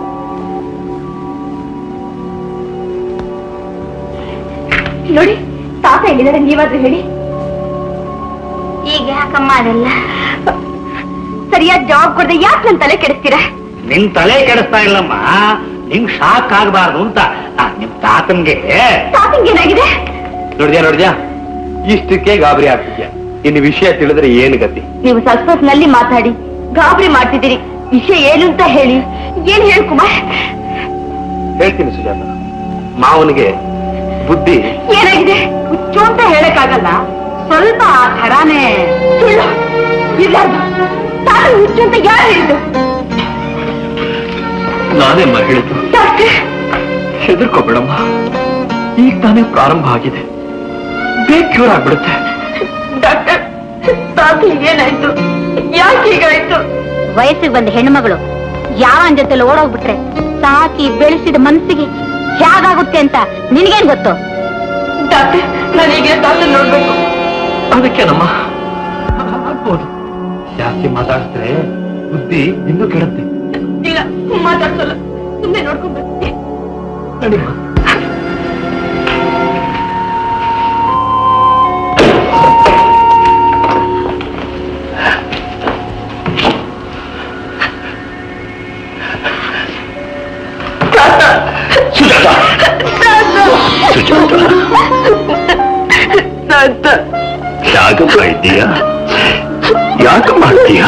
ನೋಡಿ ತಾತ ಎಲ್ಲಿದ್ದಾರೆ ನೀವಾದ್ರೂ ಹೇಳಿ ಈಗ ಯಾಕಮ್ಮ ಅದೆಲ್ಲ ಸರಿಯಾದ ಜವಾಬ್ ಕೊಡದೆ ಯಾಕೆ ನನ್ ತಲೆ ಕೆಡಿಸ್ತೀರಾ ನಿನ್ ತಲೆ ಕೆಡಿಸ್ತಾ ಇಲ್ಲಮ್ಮ ನಿಂಗ್ ಶಾಕ್ ಆಗ್ಬಾರ್ದು ಅಂತ ಆ, ನಿಮ್ ತಾತನ್ಗೆ ತಾತಂಗೆ ಏನಾಗಿದೆ ನೋಡಿದ್ಯಾ ನೋಡಿದ್ಯಾ ಇಷ್ಟಕ್ಕೆ ಗಾಬರಿ ಆಗ್ತಿದ್ಯಾ ಇನ್ನು ವಿಷಯ ತಿಳಿದ್ರೆ ಏನು ಗತಿ ನೀವು ಸಸ್ಪೆನ್ಸ್ ನಲ್ಲಿ ಮಾತಾಡಿ ಗಾಬರಿ ಮಾಡ್ತಿದ್ದೀರಿ ವಿಷಯ ಏನು ಅಂತ ಹೇಳಿ ಏನ್ ಹೇಳು ಕುಮಾರ್ ಹೇಳ್ತೀನಿ ಸುಜಾತ ಮಾವನಿಗೆ ಬುದ್ಧಿ ಏನಾಗಿದೆ ಹುಚ್ಚು ಅಂತ ಹೇಳಕ್ಕಾಗಲ್ಲ ಸ್ವಲ್ಪ ಆ ಥರಾನೇ ಸುಳ್ಳು ಇರ್ಲಾರ್ದು ತಾತ ಹುಚ್ಚು ಅಂತ ಯಾರು ಹೇಳಿದ್ದು ನಾನೇ ಹೇಳಿದ್ದು ಡಾಕ್ಟರ್ ಹೆದರ್ಕೋಬೇಡಮ್ಮ ಈಗ ತಾನೇ ಪ್ರಾರಂಭ ಆಗಿದೆ ಬೇಗ ಕ್ಯೂರ್ ಆಗ್ಬಿಡುತ್ತೆ ಡಾಕ್ಟರ್ ತಾತ ಏನಾಯ್ತು ಯಾಕೆ ಹೀಗಾಯ್ತು ವಯಸ್ಸಿಗೆ ಬಂದ ಹೆಣ್ಮಗಳು ಯಾವನ್ ಜೊತೆ ಓಡೋಗ್ಬಿಟ್ರೆ ಸಾಕಿ ಬೆಳೆಸಿದ ಮನಸ್ಸಿಗೆ ಹೇಗಾಗುತ್ತೆ ಅಂತ ನಿನಗೇನ್ ಗೊತ್ತು ಡಾಕ್ಟರ್ ನಾನೀಗ ತಾತ ನೋಡ್ಬೇಕು ಅದಕ್ಕೇನಮ್ಮ ಆಗ್ಬೋದು ಜಾಸ್ತಿ ಮಾತಾಡಿದ್ರೆ ಬುದ್ಧಿ ಇನ್ನೂ ಕೆಡುತ್ತೆ ಇಲ್ಲ ಮಾತಾಡ್ಸಲ್ಲ ಸುಮ್ಮನೆ ನೋಡ್ಕೊಂಡ್ ಬರ್ತೀನಿ ನಡಿಮ್ಮ ಸುಜಾತ ಸುಜಾತ ಯಾಕಪ್ಪ ಇದ್ದೀಯಾ ಯಾಕೆ ಮಾಡ್ತೀಯಾ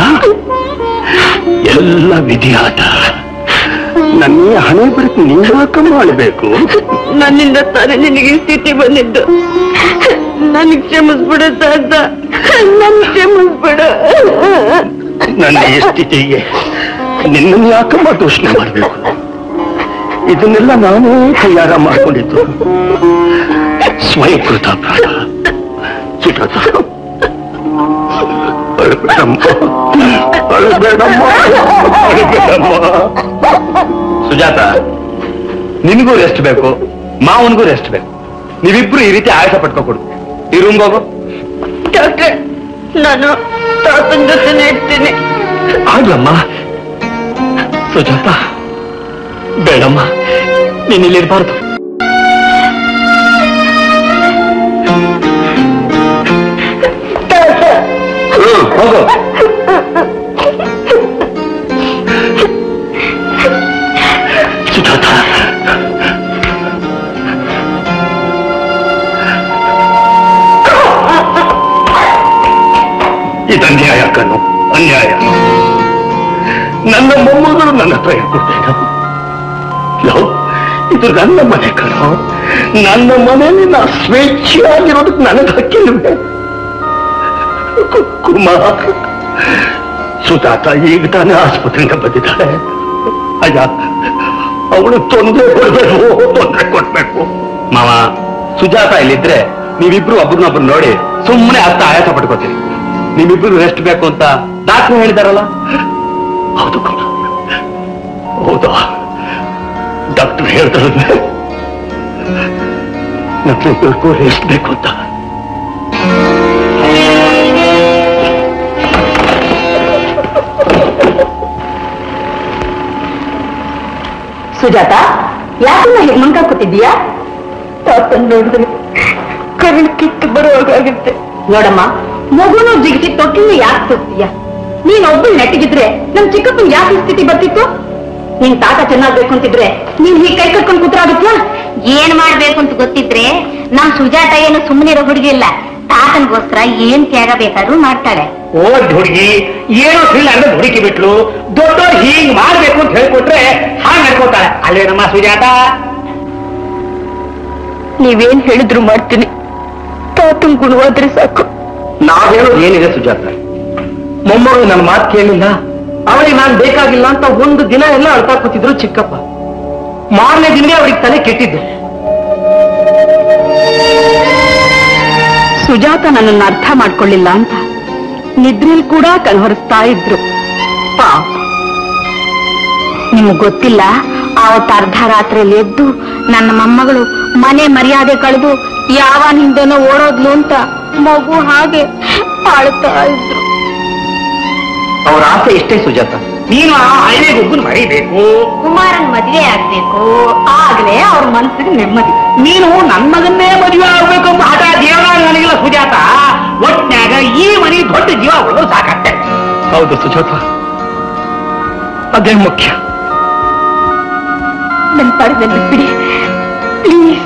ಎಲ್ಲ ವಿಧಿಯಾದ ನನ್ನ ಹಣೆ ಬರಕ್ಕೆ ನೀ ಯಾಕೆ ಮಾಡಬೇಕು ನನ್ನಿಂದ ತಾನೇ ನಿನಗೆ ಈ ಸ್ಥಿತಿ ಬಂದಿದ್ದು ನನಗೆ ಕ್ಷಮಿಸ್ಬಿಡು ತಾತ ನನ್ ಕ್ಷಮಿಸ್ಬಿಡು ನನ್ನ ಈ ಸ್ಥಿತಿಗೆ ನಿನ್ನನ್ನು ಯಾಕಮ್ಮ ದೂಷಣೆ ಮಾಡಬೇಕು ಇದನ್ನೆಲ್ಲ ನಾನೇ ತಯಾರ ಮಾಡ್ಕೊಂಡಿದ್ದು ಸ್ವಯಂಕೃತ ಅಪರಾಧ ಸುಜಾತ ಅಳಬೇಡಮ್ಮ ಅಳಬೇಡಮ್ಮ ಅಳಬೇಡಮ್ಮ ಸುಜಾತ ನಿನಗೂ ರೆಸ್ಟ್ ಬೇಕು ಮಾವನಿಗೂ ರೆಸ್ಟ್ ಬೇಕು ನೀವಿಬ್ರು ಈ ರೀತಿ ಆಯಾಸ ಪಟ್ಕೊಕೊಡು ಈ ರೂಮ್ಗೆ ಹೋಗು ಡಾಕ್ಟ್ರೆ ನಾನು ತಾತನ ಜೊತೆನೆ ಇರ್ತೀನಿ ಆಗ್ಲಮ್ಮ ಸುಜಾತ ಬೇಡಮ್ಮ ನೀನ್ ಇಲ್ಲಿರ್ಬಾರ್ದು ಹ್ಮ್ ಹೋಗು ಸುಜಾತ ಇದು ಅನ್ಯಾಯ ಕಣ್ಣು ಅನ್ಯಾಯ ನನ್ನ ಮೊಮ್ಮಗಳು ನನ್ನ ಹತ್ರ ಹೇಳ್ಕೊಡ್ತೇನೆ ಲೋ ಇದು ನನ್ನ ಮನೆ ಕಣೋ ನನ್ನ ಮನೆಯಲ್ಲಿ ನಾ ಸ್ವೇಚ್ಛೆಯಾಗಿರೋದಕ್ಕೆ ನನಗೆ ಹಕ್ಕಿಲ್ವೇ ಕುಮಾರ್ ಸುಜಾತ ಈಗ ತಾನೇ ಆಸ್ಪತ್ರೆಯಿಂದ ಬಂದಿದ್ದಾಳೆ ಅಯ್ಯ ಅವಳು ತೊಂದರೆ ಕೊಡ್ಬೇಕು ತೊಂದರೆ ಕೊಡ್ಬೇಕು ಮಾವ ಸುಜಾತ ಇಲ್ಲಿದ್ರೆ ನೀವಿಬ್ರು ಒಬ್ರನ್ನೊಬ್ರು ನೋಡಿ ಸುಮ್ಮನೆ ಅರ್ಥ ಆಯಾಸ ಪಡ್ಕೋತೀರಿ ನೀವಿಬ್ರು ರೆಸ್ಟ್ ಬೇಕು ಅಂತ ಡಾಕ್ಟರ್ ಹೇಳಿದಾರಲ್ಲ ಹೌದು ಕುಮಾರ್ ಹೌದಾ ಡಾಕ್ಟರ್ ಹೇಳ್ತಾರಲ್ಲ ನಮ್ಮಿಬ್ಬರಿಗೂ ರೆಸ್ಟ್ ಬೇಕು ಅಂತ ಸುಜಾತ ಯಾಕಮ್ಮ ಹೀಗೆ ಮಂಕ ಕೂತಿದ್ದೀಯಾ ತಾತನ್ ನೋಡಿದ್ರೆ ಕರುಳು ಕಿತ್ತು ಬರುವಾಗುತ್ತೆ ನೋಡಮ್ಮ ಮಗುನು ಜಿಗಿಸಿ ತೊಟ್ಟಿನ ಯಾಕೆ ತೋರ್ತೀಯ ನೀನ್ ಒಬ್ಬಳು ನೆಟ್ಟಿಗಿದ್ರೆ ನಮ್ ಚಿಕ್ಕಪ್ಪನ್ ಯಾಕೆ ಈ ಸ್ಥಿತಿ ಬರ್ತಿತ್ತು ನಿನ್ ತಾತ ಚೆನ್ನಾಗ್ಬೇಕು ಅಂತಿದ್ರೆ ನೀನ್ ಹೀಗೆ ಕೈ ಕಟ್ಕೊಂಡ್ ಕೂತ್ರಾಗುತ್ತಾ ಏನ್ ಮಾಡ್ಬೇಕು ಅಂತ ಗೊತ್ತಿದ್ರೆ ನಮ್ ಸುಜಾತ ಏನು ಸುಮ್ಮನಿರೋ ಹುಡುಗಿ ಇಲ್ಲ ತಾತನ್ಗೋಸ್ಕರ ಏನ್ ತ್ಯಾಗ ಬೇಕಾದ್ರೂ ಮಾಡ್ತಾಳೆ ಓದ್ ಹುಡುಗಿ ಏನೋ ತಿಳಿಲಾರ್ದೆ ಹುಡುಕಿ ಬಿಟ್ಲು ದೊಡ್ಡವ್ರು ಹೀಗ್ ಮಾಡ್ಬೇಕು ಅಂತ ಹೇಳ್ಕೊಟ್ರೆ ಹಾಗೆ ನಡ್ಕೋತಾಳೆ ಅಲ್ಲೇ ನಮ್ಮ ಸುಜಾತ ನೀವೇನ್ ಹೇಳಿದ್ರು ಮಾಡ್ತೀನಿ ತಾತನ್ ಗುಣವಾದ್ರೆ ಸಾಕು ನಾವೇನೋ ಏನಿದೆ ಸುಜಾತ ಮೊಮ್ಮಗಳು ನನ್ನ ಮಾತು ಕೇಳಿಲ್ಲ ಅವಳಿಗೆ ನಾನು ಬೇಕಾಗಿಲ್ಲ ಅಂತ ಒಂದು ದಿನ ಎಲ್ಲ ಅಳ್ತಾ ಕೂತಿದ್ರು ಚಿಕ್ಕಪ್ಪ ಮಾರನೇ ದಿನವೇ ಅವಳಿಗೆ ತಲೆ ಕೆಟ್ಟಿದ್ದು ಸುಜಾತ ನನ್ನನ್ನು ಅರ್ಥ ಮಾಡ್ಕೊಳ್ಳಿಲ್ಲ ಅಂತ ನಿದ್ರೆಲ್ ಕೂಡ ಕಣ್ಹೊರಿಸ್ತಾ ಇದ್ರು ಪಾಪ ನಿಮ್ಗ್ ಗೊತ್ತಿಲ್ಲ ಅವತ್ತು ಅರ್ಧ ರಾತ್ರಿಯಲ್ಲಿ ಎದ್ದು ನನ್ನ ಮೊಮ್ಮಗಳು ಮನೆ ಮರ್ಯಾದೆ ಕಳೆದು ಯಾವನಿಂದನೋ ಓಡೋದ್ಲು ಅಂತ ಮಗು ಹಾಗೆ ಆಳ್ತಾ ಇದ್ರು ಅವ್ರ ಆಸೆ ಇಷ್ಟೇ ಸುಜಾತ ನೀನು ಆ ಹಳ್ಳಿ ಗುಗ್ಗನ್ ಮರಿಬೇಕು ಕುಮಾರನ್ ಮದ್ವೆ ಆಗ್ಬೇಕು ಆಗ್ಲೇ ಅವ್ರ ಮನ್ಸಿಗೆ ನೆಮ್ಮದಿ ನೀನು ನನ್ನ ಮಗನ್ನೇ ಮದುವೆ ಆಗ್ಬೇಕು ಅಂತ ಹಠ ದೇವರ ನನಗಿಲ್ಲ ಸುಜಾತ ಒಟ್ನ್ಯಾಗ ಈ ಮನೆ ದೊಡ್ಡ ಜೀವ ಉಳಿದು ಸಾಕತ್ತೆ ಹೌದು ಸುಜಾತ ಅದೇ ಮುಖ್ಯ ನನ್ ಪಡೆದಲ್ಲಿ ಬಿಡಿ ಪ್ಲೀಸ್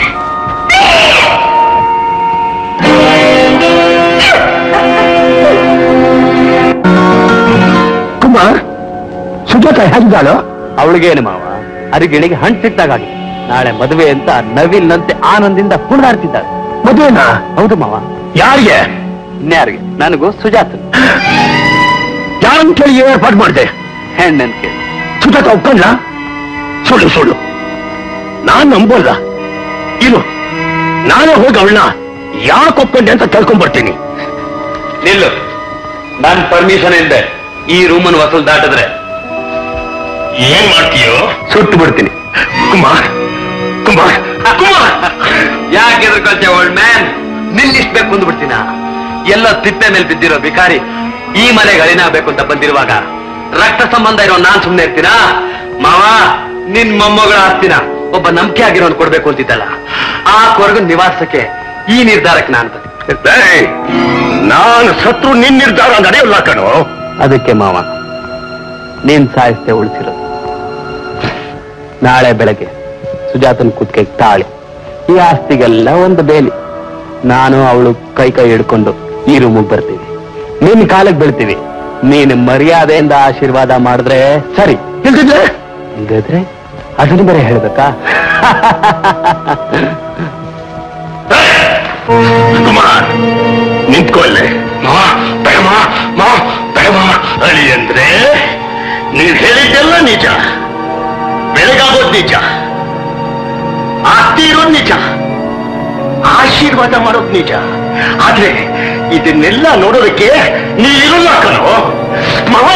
ಕುಮಾರ್ ಸುಜಾತ ಹೇಗಿದ್ದಾಳು ಅವಳಿಗೇನು ಮಾವ ಅರಿಗಿಣಿಗೆ ಹಣ್ಣು ಸಿಕ್ತಾಗಾಗಿ ನಾಳೆ ಮದುವೆ ಅಂತ ನವಿಲ್ನಂತೆ ಆನಂದಿಂದ ಕುಣಿದಾಡ್ತಿದ್ದಾಳೆ ಮದುವೆನಾ ಹೌದು ಮಾವ ಯಾರಿಗೆ ಇನ್ಯಾರಿಗೆ ನನಗೂ ಸುಜಾತ ಯಾರನ್ನು ಕೇಳಿ ಏರ್ಪಾಡು ಮಾಡಿದೆ ಹೆಣ್ಣನ್ ಕೇಳಿ ಸುಜಾತ ಒಪ್ಪಲ್ಲ ಸುಳ್ಳು ಸುಳ್ಳು ನಾನ್ ನಂಬೋಲ್ಲ ಇರು ನಾನೇ ಹೋಗಿ ಅವಳನ್ನ ಯಾಕೆ ಒಪ್ಕೊಂಡೆ ಅಂತ ಕೇಳ್ಕೊಂಡ್ಬರ್ತೀನಿ ನಿಲ್ಲು ನನ್ ಪರ್ಮಿಷನ್ ಇಲ್ಲದೆ ಈ ರೂಮನ್ ವಸೂಲ್ ದಾಟಿದ್ರೆ ಏನ್ ಮಾಡ್ತೀಯೋ ಸುಟ್ಟು ಬಿಡ್ತೀನಿ ಕುಮಾರ್ ಕುಮಾರ್ ಕುಮಾರ್ ಯಾಕೆ ಎದುರ್ಕೊಳ್ತೇವೆ ಓಲ್ಡ್ ಮ್ಯಾನ್ ನಿಲ್ಲಿಸ್ ಬೇಕು ಅಂದ್ಬಿಡ್ತೀನ ಎಲ್ಲ ತಿಪ್ಪೆ ಮೇಲೆ ಬಿದ್ದಿರೋ ಬಿಕಾರಿ ಈ ಮನೆಗೆ ಅಳಿನಾಗಬೇಕು ಅಂತ ಬಂದಿರುವಾಗ ರಕ್ತ ಸಂಬಂಧ ಇರೋ ನಾನ್ ಸುಮ್ನೆ ಇರ್ತೀನಾ ಮಾವ ನಿನ್ ಮೊಮ್ಮಗಳ ಆಸ್ತಿನ ಒಬ್ಬ ನಂಬಿಕೆ ಆಗಿರೋನ್ ಕೊಡ್ಬೇಕು ಅಂತಿದ್ದಲ್ಲ ಆ ಕೊರಗು ನಿವಾಸಕ್ಕೆ ಈ ನಿರ್ಧಾರಕ್ಕೆ ನಾನು ಬಂದೆ ಏಯ್, ನಾನು ಸತ್ರು ನಿನ್ ನಿರ್ಧಾರ ನಡೆಯಲ್ಲ ಕಣೋ ಅದಕ್ಕೆ ಮಾವ ನೀನ್ ಸಾಯಿಸ್ತೆ ಉಳಿಸಿರೋದು ನಾಳೆ ಬೆಳಗ್ಗೆ ಸುಜಾತನ್ ಕುತ್ತಿಗೆ ತಾಳಿ ಈ ಆಸ್ತಿಗೆಲ್ಲ ಒಂದು ಬೇಲಿ ನಾನು ಅವಳು ಕೈ ಕೈ ಹಿಡ್ಕೊಂಡು ಈ ರೂಮಿಗೆ ಬರ್ತೀವಿ ನಿನ್ ಕಾಲಕ್ಕೆ ಬೀಳ್ತೀವಿ ನೀನ್ ಮರ್ಯಾದೆಯಿಂದ ಆಶೀರ್ವಾದ ಮಾಡಿದ್ರೆ ಸರಿ ಇಲ್ದಿದ್ರೆ ಇಲ್ಲದ್ರೆ ಅದನ್ನು ಬೇರೆ ಹೇಳ್ಬೇಕಾ ಕುಮಾರ್ ನಿಂತ್ಕೊಳ್ಳೆ ಮಾ ಬೇಡಮ್ಮ ಮಾ ಬೇಡಮ್ಮ ಅಳಿ ಅಂದ್ರೆ ನೀನ್ ಹೇಳಿದ್ದೆಲ್ಲ ನಿಜ ಬೆಳಗಾಗೋದ್ ನಿಜ ಆಸ್ತಿ ಇರೋದ್ ನಿಜ ಆಶೀರ್ವಾದ ಮಾಡೋದ್ ನಿಜ ಆದ್ರೆ ಇದನ್ನೆಲ್ಲ ನೋಡೋದಕ್ಕೆ ನೀ ಇರಲ್ಲ ಕಣೋ ಮಾವ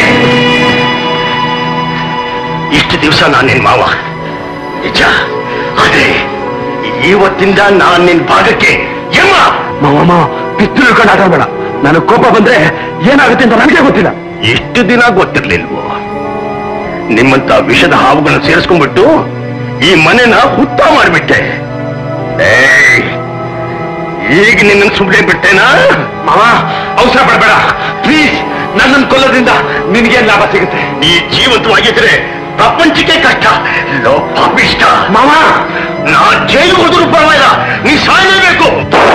ಇಷ್ಟು ದಿವಸ ನಾನು ನಿನ್ ಮಾವ ನಿಜ ಆದ್ರೆ ಇವತ್ತಿಂದ ನಾನ್ ನಿನ್ ಭಾಗಕ್ಕೆ ಎಮ್ಮ ಮಾವ ಪಿಸ್ತೂಲ್ ಹಿಡ್ಕೊಂಡು ಬೇಡ ನನಗೆ ಕೋಪ ಬಂದ್ರೆ ಏನಾಗುತ್ತೆ ಅಂತ ನನಗೆ ಗೊತ್ತಿಲ್ಲ ಎಷ್ಟು ದಿನ ಗೊತ್ತಿರ್ಲಿಲ್ವೋ ನಿಮ್ಮಂತ ವಿಷದ ಹಾವುಗಳನ್ನ ಸೇರಿಸ್ಕೊಂಡ್ಬಿಟ್ಟು ಈ ಮನೆನ ಹುತ್ತ ಮಾಡಿಬಿಟ್ಟೆ ಏಯ್, ಈಗ ನಿನ್ನ ಸುಮ್ಮನೆ ಬಿಟ್ಟೇನಾ ಮಾವ ಅವಸರ ಪಡಬೇಡ ಪ್ಲೀಸ್ ನನ್ನನ್ನು ಕೊಲ್ಲೋದ್ರಿಂದ ನಿನಗೆ ಲಾಭ ಸಿಗುತ್ತೆ ಈ ಜೀವಂತವಾಗಿದ್ರೆ ಪ್ರಪಂಚಕ್ಕೆ ಕಷ್ಟ ಲೋ ಪಾಪಿಷ್ಟ ಮಾವ ನಾ ಜೈಲು ಹೋದ್ರು ಪರವಾಗಿಲ್ಲ ನೀ ಸಾಯಲೇಬೇಕು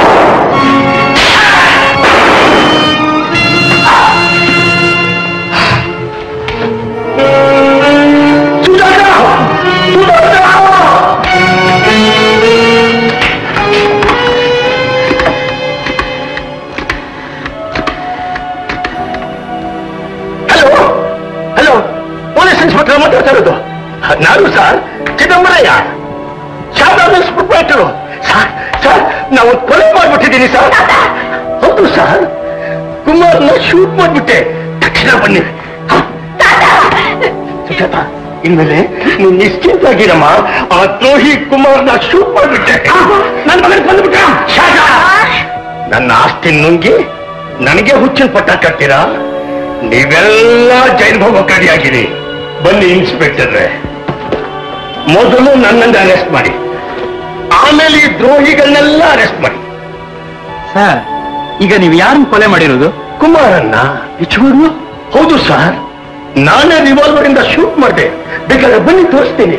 ಸುಜಾತ! ಸುಜಾತ! ನಾನು sir Chidambarayya Sharada's proprietor sir sir ನಾವು ಕೊಲೆ ಮಾಡ್ಬಿಟ್ಟಿದ್ದೀನಿ ಸರ್ ಹೌದು ಸರ್ ಕುಮಾರ್ನ ಶೂಟ್ ಮಾಡ್ಬಿಟ್ಟೆ ತಕ್ಷಣ ಬನ್ನಿ ಹ? ಸುಜಾತ ಇನ್ಮೇಲೆ ನೀನ್ ನಿಶ್ಚಿಂತಾಗಿರಮ್ಮ ಆ ದ್ರೋಹಿ ಕುಮಾರ್ನ ಶೂಟ್ ಮಾಡ್ಬಿಟ್ಟೆ ನನ್ನ ಮಗನಿಗೆ ಬಂದ್ಬಿಟ್ಟ ಶಾಜ ನನ್ನ ಆಸ್ತಿ ನುಂಗಿ ನನಗೆ ಹುಚ್ಚಿನ ಪಟ್ಟ ಕಟ್ತೀರಾ ನೀವೆಲ್ಲ ಜೈಲ್ ಹೋಗೋಕೆ ರೆಡಿಯಾಗಿರಿ ಬನ್ನಿ ಇನ್ಸ್ಪೆಕ್ಟರ್ರೆ ಮೊದಲು ನನ್ನನ್ನು ಅರೆಸ್ಟ್ ಮಾಡಿ ಆಮೇಲೆ ಈ ದ್ರೋಹಿಗಳನ್ನೆಲ್ಲ ಅರೆಸ್ಟ್ ಮಾಡಿ ಸರ್ ಈಗ ನೀವು ಯಾರನ್ನು ಕೊಲೆ ಮಾಡಿರೋದು ಕುಮಾರನ್ನ ನಿಜವಾಗ್ಲು ಹೌದು ಸರ್ ನಾನೇ ರಿವಾಲ್ವರ್ ಇಂದ ಶೂಟ್ ಮಾಡಿದೆ ಬೇಕಾದ್ರೆ ಬನ್ನಿ ತೋರಿಸ್ತೀನಿ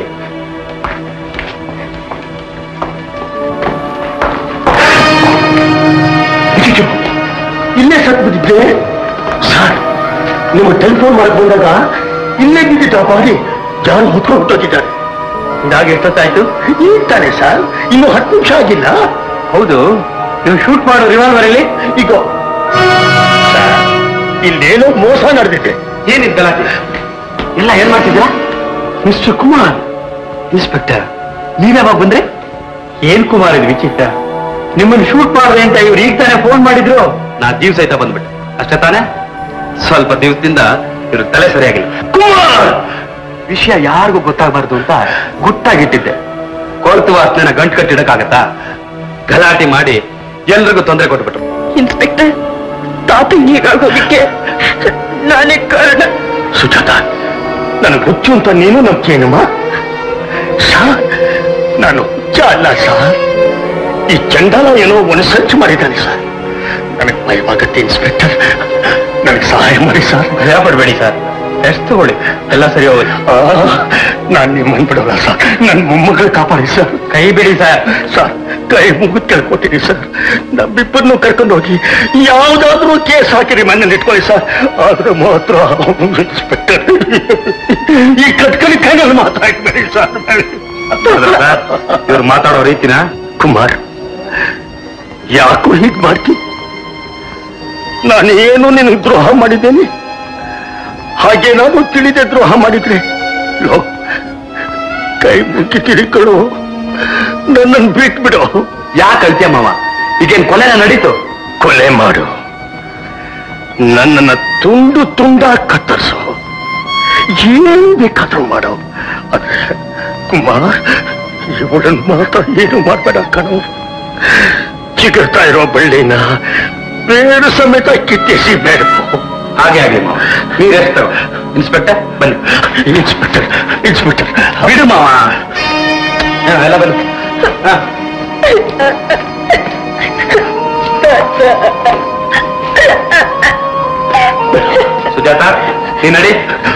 ಅಯ್ಯಯ್ಯೋ, ಇಲ್ಲೇ ಸತ್ ಬಿದ್ದಿದ್ದೆ ಸರ್ ನಿಮ್ಮ ಟೆಲಿಫೋನ್ ಮಾಡಕ್ ಬಂದಾಗ ಇಲ್ಲೇ ಬಿದ್ದಿದ್ದ ಬಾಡಿ ಜಾನ್ ಹೊತ್ಕೊಂಡು ಹೊಟ್ಟೋಗಿದ್ದಾರೆ ಇದಾಗ ಎಷ್ಟೊತ್ತಾಯ್ತು ಈಗ ತಾನೆ ಸರ್ ಇನ್ನು ಹತ್ತು ನಿಮಿಷ ಆಗಿಲ್ಲ ಹೌದು ನೀವು ಶೂಟ್ ಮಾಡೋ ರಿವಾಲ್ವರ್ ಅಲ್ಲಿ ಈಗ ಸರ್, ಇಲ್ಲೇನೋ ಮೋಸ ನಡೆದಿದೆ ಏನಿದ್ ಗಲಾಟೆ ಎಲ್ಲ ಏನ್ ಮಾಡ್ತಿದ್ದೀರಾ ಮಿಸ್ಟರ್ ಕುಮಾರ್ ಇನ್ಸ್ಪೆಕ್ಟರ್ ನೀವ್ಯಾವಾಗ ಬಂದ್ರೆ ಏನ್ ಕುಮಾರ್ ಇದು ವಿಚಿತ್ರ ನಿಮ್ಮನ್ನು ಶೂಟ್ ಮಾಡಿದೆ ಅಂತ ಇವ್ರು ಈಗ ತಾನೇ ಫೋನ್ ಮಾಡಿದ್ರು ನಾ ಜೀವ ಸಹಿತ ಬಂದ್ಬಿಟ್ಟೆ ಅಷ್ಟೇ ತಾನೇ ಸ್ವಲ್ಪ ದಿವಸದಿಂದ ಇವ್ರ ತಲೆ ಸರಿಯಾಗಿಲ್ಲ ಕುಮಾರ್ ವಿಷಯ ಯಾರಿಗೂ ಗೊತ್ತಾಗಬಾರ್ದು ಅಂತ ಗುಟ್ಟಾಗಿಟ್ಟಿದ್ದೆ ಕೊಳತು ವಾಸನೆನ ಗಂಟು ಕಟ್ಟಿಡಕ್ಕಾಗತ್ತಾ ಗಲಾಟೆ ಮಾಡಿ ಎಲ್ರಿಗೂ ತೊಂದರೆ ಕೊಟ್ಬಿಟ್ರು ಇನ್ಸ್ಪೆಕ್ಟರ್ ತಾತ ಹೀಗಾಗೋದಕ್ಕೆ ನಾನೇ ಕಾರಣ ಸುಜಾತ ನನಗೆ ಹುಚ್ಚು ಅಂತ ನೀನು ನಂಬ್ತೇನಮ್ಮ ಸರ್ ನಾನು ಹುಚ್ಚ ಅಲ್ಲ ಸರ್ ಈ ಚಂಡಾಲ ಏನೋ ಒಂದು ಸರ್ಚ್ ಮಾಡಿದ್ದಾನೆ ಸರ್ ನನಗೆ ಭಯವಾಗತ್ತೆ ಇನ್ಸ್ಪೆಕ್ಟರ್ ನನಗೆ ಸಹಾಯ ಮಾಡಿ ಸರ್ ಭಯ ಪಡಬೇಡಿ ಸರ್ ಎಷ್ಟು ತಗೊಳ್ಳಿ ಎಲ್ಲ ಸರಿ ಹೋಗಿ ನಾನು ನಿಮ್ಮನ್ನು ಬಿಡೋಲ್ಲ ಸರ್ ನನ್ನ ಮೊಮ್ಮಗಳು ಕಾಪಾಡಿ ಸರ್ ಕೈ ಬಿಡಿ ಸರ್ ಸರ್ ಕೈ ಮುಗಿದು ಕೇಳ್ಕೊತೀನಿ ಸರ್ ನಮ್ಮಿಬ್ಬರನ್ನು ಕರ್ಕೊಂಡು ಹೋಗಿ ಯಾವ್ದಾದ್ರೂ ಕೇಸ್ ಹಾಕಿರಿ ಮನೇಲಿ ಇಟ್ಕೊಳ್ಳಿ ಸರ್ ಆದ್ರೆ ಮಾತ್ರ ಇನ್ಸ್ಪೆಕ್ಟರ್ ಈ ಕಟ್ಕಲಿ ಕೈನಲ್ಲಿ ಮಾತಾಡ್ಬೇಡಿ ಸರ್ ಇವ್ರು ಮಾತಾಡೋ ರೀತಿನ ಕುಮಾರ್ ಯಾಕೋ ಹೀಗೆ ಮಾಡ್ತಿ ನಾನೇನು ನಿನಗೆ ದ್ರೋಹ ಮಾಡಿದ್ದೇನೆ ಹಾಗೆ ನಾನು ತಿಳಿದೆ ದ್ರೋಹ ಮಾಡಿದ್ರೆ ಲೋ, ಕೈ ಮುಗಿ ತಿರುಗಳು ನನ್ನನ್ನು ಬಿಟ್ಬಿಡು ಯಾಕೆ ಅಳ್ತೀಯ ಮಾವ ಈಗೇನ್ ಕೊಲೆನ ನಡೀತು ಕೊಲೆ ಮಾಡು ನನ್ನನ್ನ ತುಂಡು ತುಂಡ ಕತ್ತರಿಸು ಏನ್ ಬೇಕಾದ್ರೂ ಮಾಡೋ ಆದ್ರೆ ಕುಮಾರ್ ಇವಳನ್ ಮಾತ್ರ ಏನು ಮಾಡ್ಬೇಡ ಕಣೋ ಚಿಗುರ್ತಾ ಇರೋ ಬಳ್ಳಿನ ಬೇರು ಸಮೇತ ಕಿತ್ತೆಸಿ ಬೇಡವು ಹಾಗೆ ಆಗ್ಲಿ ಮಾವ ನೀರೆಷ್ಟು ಇನ್ಸ್ಪೆಕ್ಟರ್ ಬನ್ನಿ ಇನ್ಸ್ಪೆಕ್ಟರ್ ಇನ್ಸ್ಪೆಕ್ಟರ್ ಬಿಡು ಮಾವ ಹಾ, ಎಲ್ಲ ಬನ್ನಿ ಹಾ. ಸುಜಾತ ನೀ ನಡಿ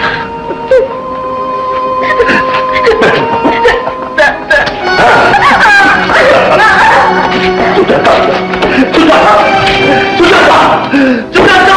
ಸುಜಾತ ಸುಜಾತ ಸುಜಾತ ಸುಜಾತ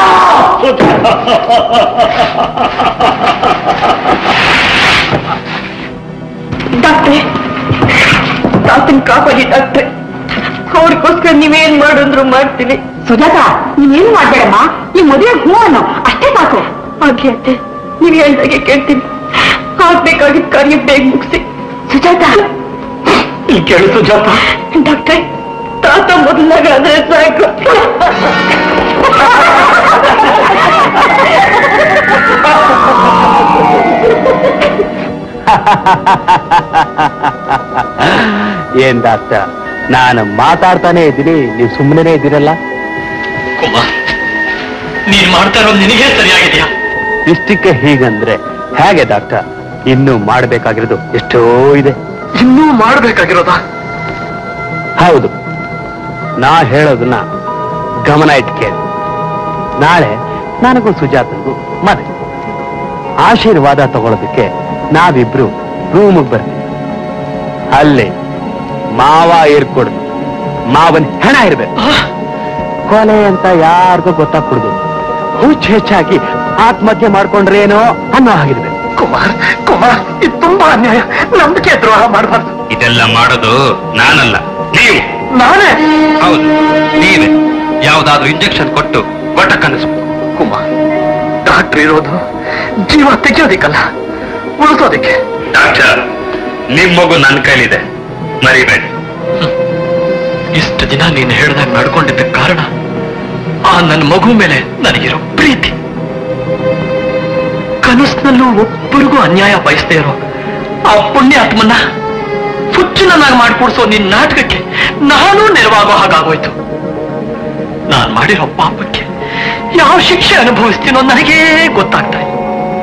ಡಾಕ್ಟ್ರೆ ತಾತನ್ ಕಾಪಾಡಿ ಡಾಕ್ಟ್ರೆ ಅವ್ರಿಗೋಸ್ಕರ ನೀವೇನ್ ಮಾಡಿದ್ರು ಮಾಡ್ತೀನಿ ಸುಜಾತ ನೀವೇನು ಮಾಡ್ಬೇಡಮ್ಮ ಈ ಮದುವೆ ಹೂ ಅನ್ನೋ ಅಷ್ಟೇ ಸಾಕು ಆಗ್ಲಿ ಅತ್ತೆ ನೀವ್ ಹೇಳ್ದಾಗೆ ಕೇಳ್ತೀನಿ ಆಗ್ಬೇಕಾಗಿದ್ದ ಕಾರ್ಯ ಬೇಗ ಮುಗಿಸಿ ಸುಜಾತ ಈ ಕೇಳು ಸುಜಾತ ಡಾಕ್ಟ್ರೆ ತಾತ ಮೊದಲಾಗಾದ್ರೆ ಸಾಕು ಏನ್ ಡಾಕ್ಟರ್ ನಾನು ಮಾತಾಡ್ತಾನೆ ಇದ್ದೀನಿ ನೀವು ಸುಮ್ಮನೆ ಇದ್ದೀರಲ್ಲ ಕುಮಾರ್ ನೀನ್ ಮಾಡ್ತಾ ಇರೋದು ನಿನಗೆ ಸರಿಯಾಗಿದೆಯಾ ಇಷ್ಟಕ್ಕೆ ಹೀಗಂದ್ರೆ ಹೇಗೆ ಡಾಕ್ಟರ್ ಇನ್ನು ಮಾಡಬೇಕಾಗಿರೋದು ಎಷ್ಟೋ ಇದೆ ಇನ್ನೂ ಮಾಡ್ಬೇಕಾಗಿರೋದಾ ಹೌದು ನಾ ಹೇಳೋದನ್ನ ಗಮನ ಇಟ್ಟು ಕೇಳಿ ನಾಳೆ ನನಗೂ ಸುಜಾತನಿಗೂ ಮದುವೆ ಆಶೀರ್ವಾದ ತಗೊಳ್ಳೋದಕ್ಕೆ ನಾವಿಬ್ರು ರೂಮಿಗೆ ಬರ್ತೀವಿ ಅಲ್ಲಿ ಮಾವ ಇರ್ಕೊಡ್ದು ಮಾವನ್ ಹೆಣ ಇರ್ಬೇಕು ಕೊಲೆ ಅಂತ ಯಾರಿಗೂ ಗೊತ್ತಾಗ್ಕೊಡ್ದು ಹುಚ್ಚು ಹೆಚ್ಚಾಗಿ ಆತ್ಮಹತ್ಯೆ ಮಾಡ್ಕೊಂಡ್ರೇನೋ ಅನ್ನೋ ಹಾಗಿರ್ಬೇಕು ಕುಮಾರ್ ಕುಮಾರ್ ಇದು ತುಂಬಾ ಅನ್ಯಾಯ ನಂಬಿಕೆ ದ್ರೋಹ ಮಾಡಬಾರ್ದು ಇದೆಲ್ಲ ಮಾಡೋದು ನಾನಲ್ಲ ನೀವು ನಾನೇ ಹೌದು ನೀವೇ ಯಾವ್ದಾದ್ರು ಇಂಜೆಕ್ಷನ್ ಕೊಟ್ಟು ಗೊಟ್ಟ ಕನಸು ಕುಮಾರ್ ಡಾಕ್ಟರ್ ಇರೋದು ಜೀವ ತೆಗೆಯೋದಿಕ್ಕಲ್ಲ ಉಳಿಸೋದಿಕ್ಕೆ ಡಾಕ್ಟರ್ ನಿಮ್ ಮಗು ನನ್ನ ಕೈಲಿದೆ ಮರಿಬೇಡಿ ಇಷ್ಟು ದಿನ ನೀನು ಹೇಳ್ದಾಗ ನಡ್ಕೊಂಡಿದ್ದ ಕಾರಣ ಆ ನನ್ನ ಮಗು ಮೇಲೆ ನನಗಿರೋ ಪ್ರೀತಿ ಕನಸಿನಲ್ಲೂ ಒಬ್ಬರಿಗೂ ಅನ್ಯಾಯ ಬಯಸ್ದೇ ಇರೋ ಆ ಪುಣ್ಯಾತ್ಮನ್ನ ಹುಚ್ಚುನನ್ನಾಗಿ ಮಾಡ್ಕೊಡ್ಸೋ ನಿನ್ ನಾಟಕಕ್ಕೆ ನಾನು ನೆರವಾಗೋ ಹಾಗಾಗೋಯ್ತು ನಾನ್ ಮಾಡಿರೋ ಪಾಪಕ್ಕೆ ಯಾವ ಶಿಕ್ಷೆ ಅನುಭವಿಸ್ತೀನೋ ನನಗೇ ಗೊತ್ತಾಗ್ತಾ ಇಲ್ಲ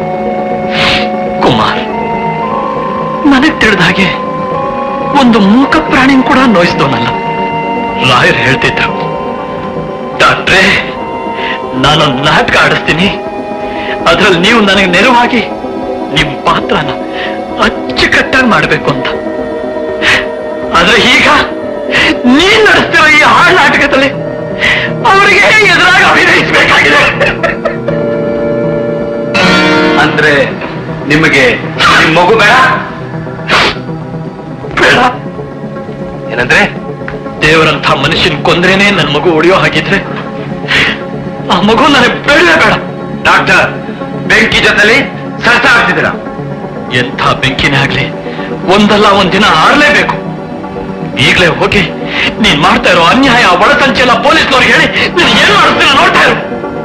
ಕುಮಾರ್ ನನಗ್ ತಿಳಿದ ಹಾಗೆ ಒಂದು ಮೂಕ ಪ್ರಾಣಿನ ಕೂಡ ನೋಯಿಸ್ದವನಲ್ಲ ಲಾಯರ್ ಹೇಳ್ತಿದ್ರು ಡಾಕ್ಟ್ರೇ ನಾನೊಂದು ನಾಟಕ ಆಡಿಸ್ತೀನಿ ಅದ್ರಲ್ಲಿ ನೀವು ನನಗೆ ನೆರವಾಗಿ ನಿಮ್ ಪಾತ್ರನ ಅಚ್ಚುಕಟ್ಟಾಗಿ ಮಾಡ್ಬೇಕು ಅಂತ ಆದ್ರೆ ಈಗ ನೀನ್ ನಡೆಸ್ತಿರೋ ಈ ಹಾಳು ನಾಟಕದಲ್ಲಿ ಅವರಿಗೆ ಎದುರಾಗಿ ಅಭಿನಯಿಸಬೇಕಾಗಿದೆ ಅಂದ್ರೆ ನಿಮಗೆ ನಿಮ್ ಮಗು ಬೇಡ ಬೇಡ ಏನಂದ್ರೆ ದೇವರಂಥ ಮನುಷ್ಯನ್ ಕೊಂದ್ರೇನೆ ನನ್ನ ಮಗು ಉಳಿಯೋ ಹಾಗಿದ್ರೆ ಆ ಮಗು ನನಗೆ ಬೇಡವೇ ಬೇಡ ಡಾಕ್ಟರ್ ಬೆಂಕಿ ಜೊತೆಲಿ ಸರ್ಸ ಆಗ್ತಿದ್ದೀರಾ ಎಂಥ ಬೆಂಕಿನೇ ಆಗ್ಲಿ ಒಂದಲ್ಲ ಒಂದಿನ ಆರ್ಲೇಬೇಕು ಈಗಲೇ ಹೋಗಿ ನೀನ್ ಮಾಡ್ತಾ ಇರೋ ಅನ್ಯಾಯ ಒಳಸಂಚೆ ಎಲ್ಲ ಪೊಲೀಸ್ನವ್ರಿಗೆ ಹೇಳಿ ನೀನ್ ಏನ್ ಮಾಡಿಸ್ತೀರ ನೋಡ್ತಾ ಇರು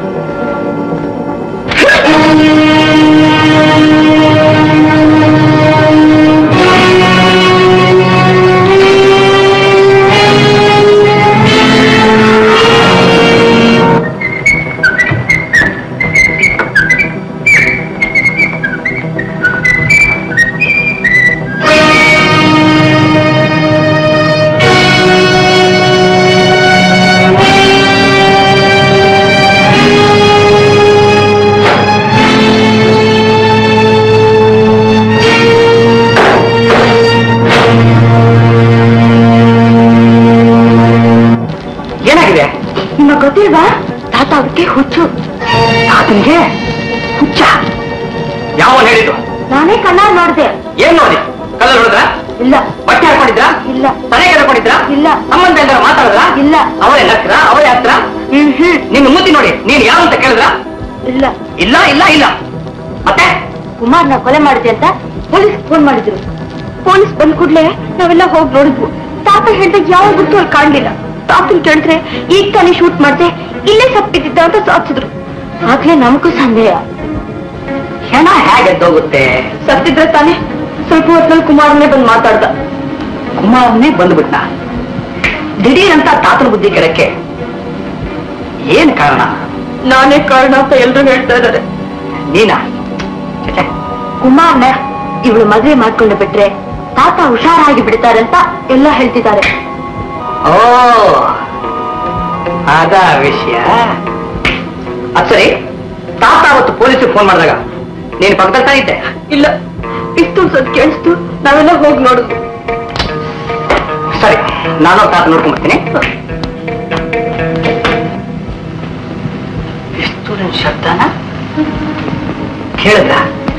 ಏನಾಗಿದೆ ನಿಮಗೆ ಗೊತ್ತಿಲ್ವಾ ತಾತ ಅದಕ್ಕೆ ಹುಚ್ಚು ತಾತನಿಗೆ ಹುಚ್ಚ ಯಾವ ಹೇಳಿದ್ದು ನಾನೇ ಕಣ್ಣಾರ್ ನೋಡ್ದೆ ಏನ್ ನೋಡಿ ಕಲ್ಲ ನೋಡಿದ್ರ ಇಲ್ಲ ಬಟ್ಟೆ ಹಾಕೊಂಡಿದ್ರ ಇಲ್ಲ ತಲೆ ಕೆಡ್ಕೊಂಡಿದ್ರ ಇಲ್ಲ ಸಂಬಂಧ ಏನಾರ ಮಾತಾಡಿದ್ರ ಇಲ್ಲ ಅವರೇ ಹತ್ರ ಅವರೇ ಹತ್ರ ಹ್ಮ್ ಹ್ಮ್ ನಿನ್ನ ಮೂತಿ ನೋಡಿ ನೀನ್ ಯಾವ ಅಂತ ಕೇಳಿದ್ರ ಇಲ್ಲ ಇಲ್ಲ ಇಲ್ಲ ಇಲ್ಲ ಮತ್ತೆ ಕುಮಾರ್ನ ಕೊಲೆ ಮಾಡಿದೆ ಅಂತ ಪೊಲೀಸ್ ಫೋನ್ ಮಾಡಿದ್ರು ಪೊಲೀಸ್ ಬಂದ್ ಕೂಡ್ಲೆ ನಾವೆಲ್ಲ ಹೋಗಿ ನೋಡಿದ್ವು ತಾತ ಹೇಳ್ದಾಗ ಯಾವ ಗುರ್ತು ಅಲ್ಲಿ ಕಾಣ್ಲಿಲ್ಲ ತಾತನ್ ಕೇಳಿದ್ರೆ ಈಗ ತಾನೇ ಶೂಟ್ ಮಾಡ್ದೆ ಇಲ್ಲೇ ಸಪ್ಪಿದ್ದಿದ್ದ ಅಂತ ಸಾಧಿಸಿದ್ರು ಆಗ್ಲೇ ನಮಗೂ ಸಂದೇಹ ಹೆಣ ಹೇಗೆ ಎದ್ದೋಗುತ್ತೆ ಸತ್ತಿದ್ರೆ ತಾನೇ ಸ್ವಲ್ಪ ಹೊತ್ನಲ್ಲಿ ಕುಮಾರನ್ನೇ ಬಂದು ಮಾತಾಡ್ದ ಕುಮಾರನೇ ಬಂದ್ಬಿಟ್ನ ದಿಢೀರ್ ಅಂತ ತಾತನ ಬುದ್ಧಿ ಕೆಡಕ್ಕೆ ಏನ್ ಕಾರಣ ನಾನೇ ಕಾರಣ ಅಂತ ಎಲ್ರು ಹೇಳ್ತಾ ಇದ್ದಾರೆ ನೀನಾ ಛೆ, ಕುಮಾರ್ನ ಇವಳು ಮದುವೆ ಮಾಡ್ಕೊಂಡು ಬಿಟ್ರೆ ತಾತ ಹುಷಾರಾಗಿ ಬಿಡ್ತಾರೆ ಅಂತ ಎಲ್ಲ ಹೇಳ್ತಿದ್ದಾರೆ ಓ ಅದ ವಿಷಯ ಅದ್ ಸರಿ ತಾತ ಅವತ್ತು ಪೊಲೀಸಿಗೆ ಫೋನ್ ಮಾಡಿದಾಗ ನೀನು ಪಕ್ಕದಲ್ಲಿ ತಾನೇ ಇದ್ದೆ ಇಲ್ಲ ಪಿಸ್ತೂಲ್ ಸದ್ ಕೇಳಿಸ್ತು ನಾವೆಲ್ಲ ಹೋಗಿ ನೋಡುದು ಸರಿ ನಾನು ತಾತ ನೋಡ್ಕೊಂಡ್ ಬರ್ತೀನಿ ಪಿಸ್ತೂಲಿನ ಶಬ್ದನ ಕೇಳಿದ್ರ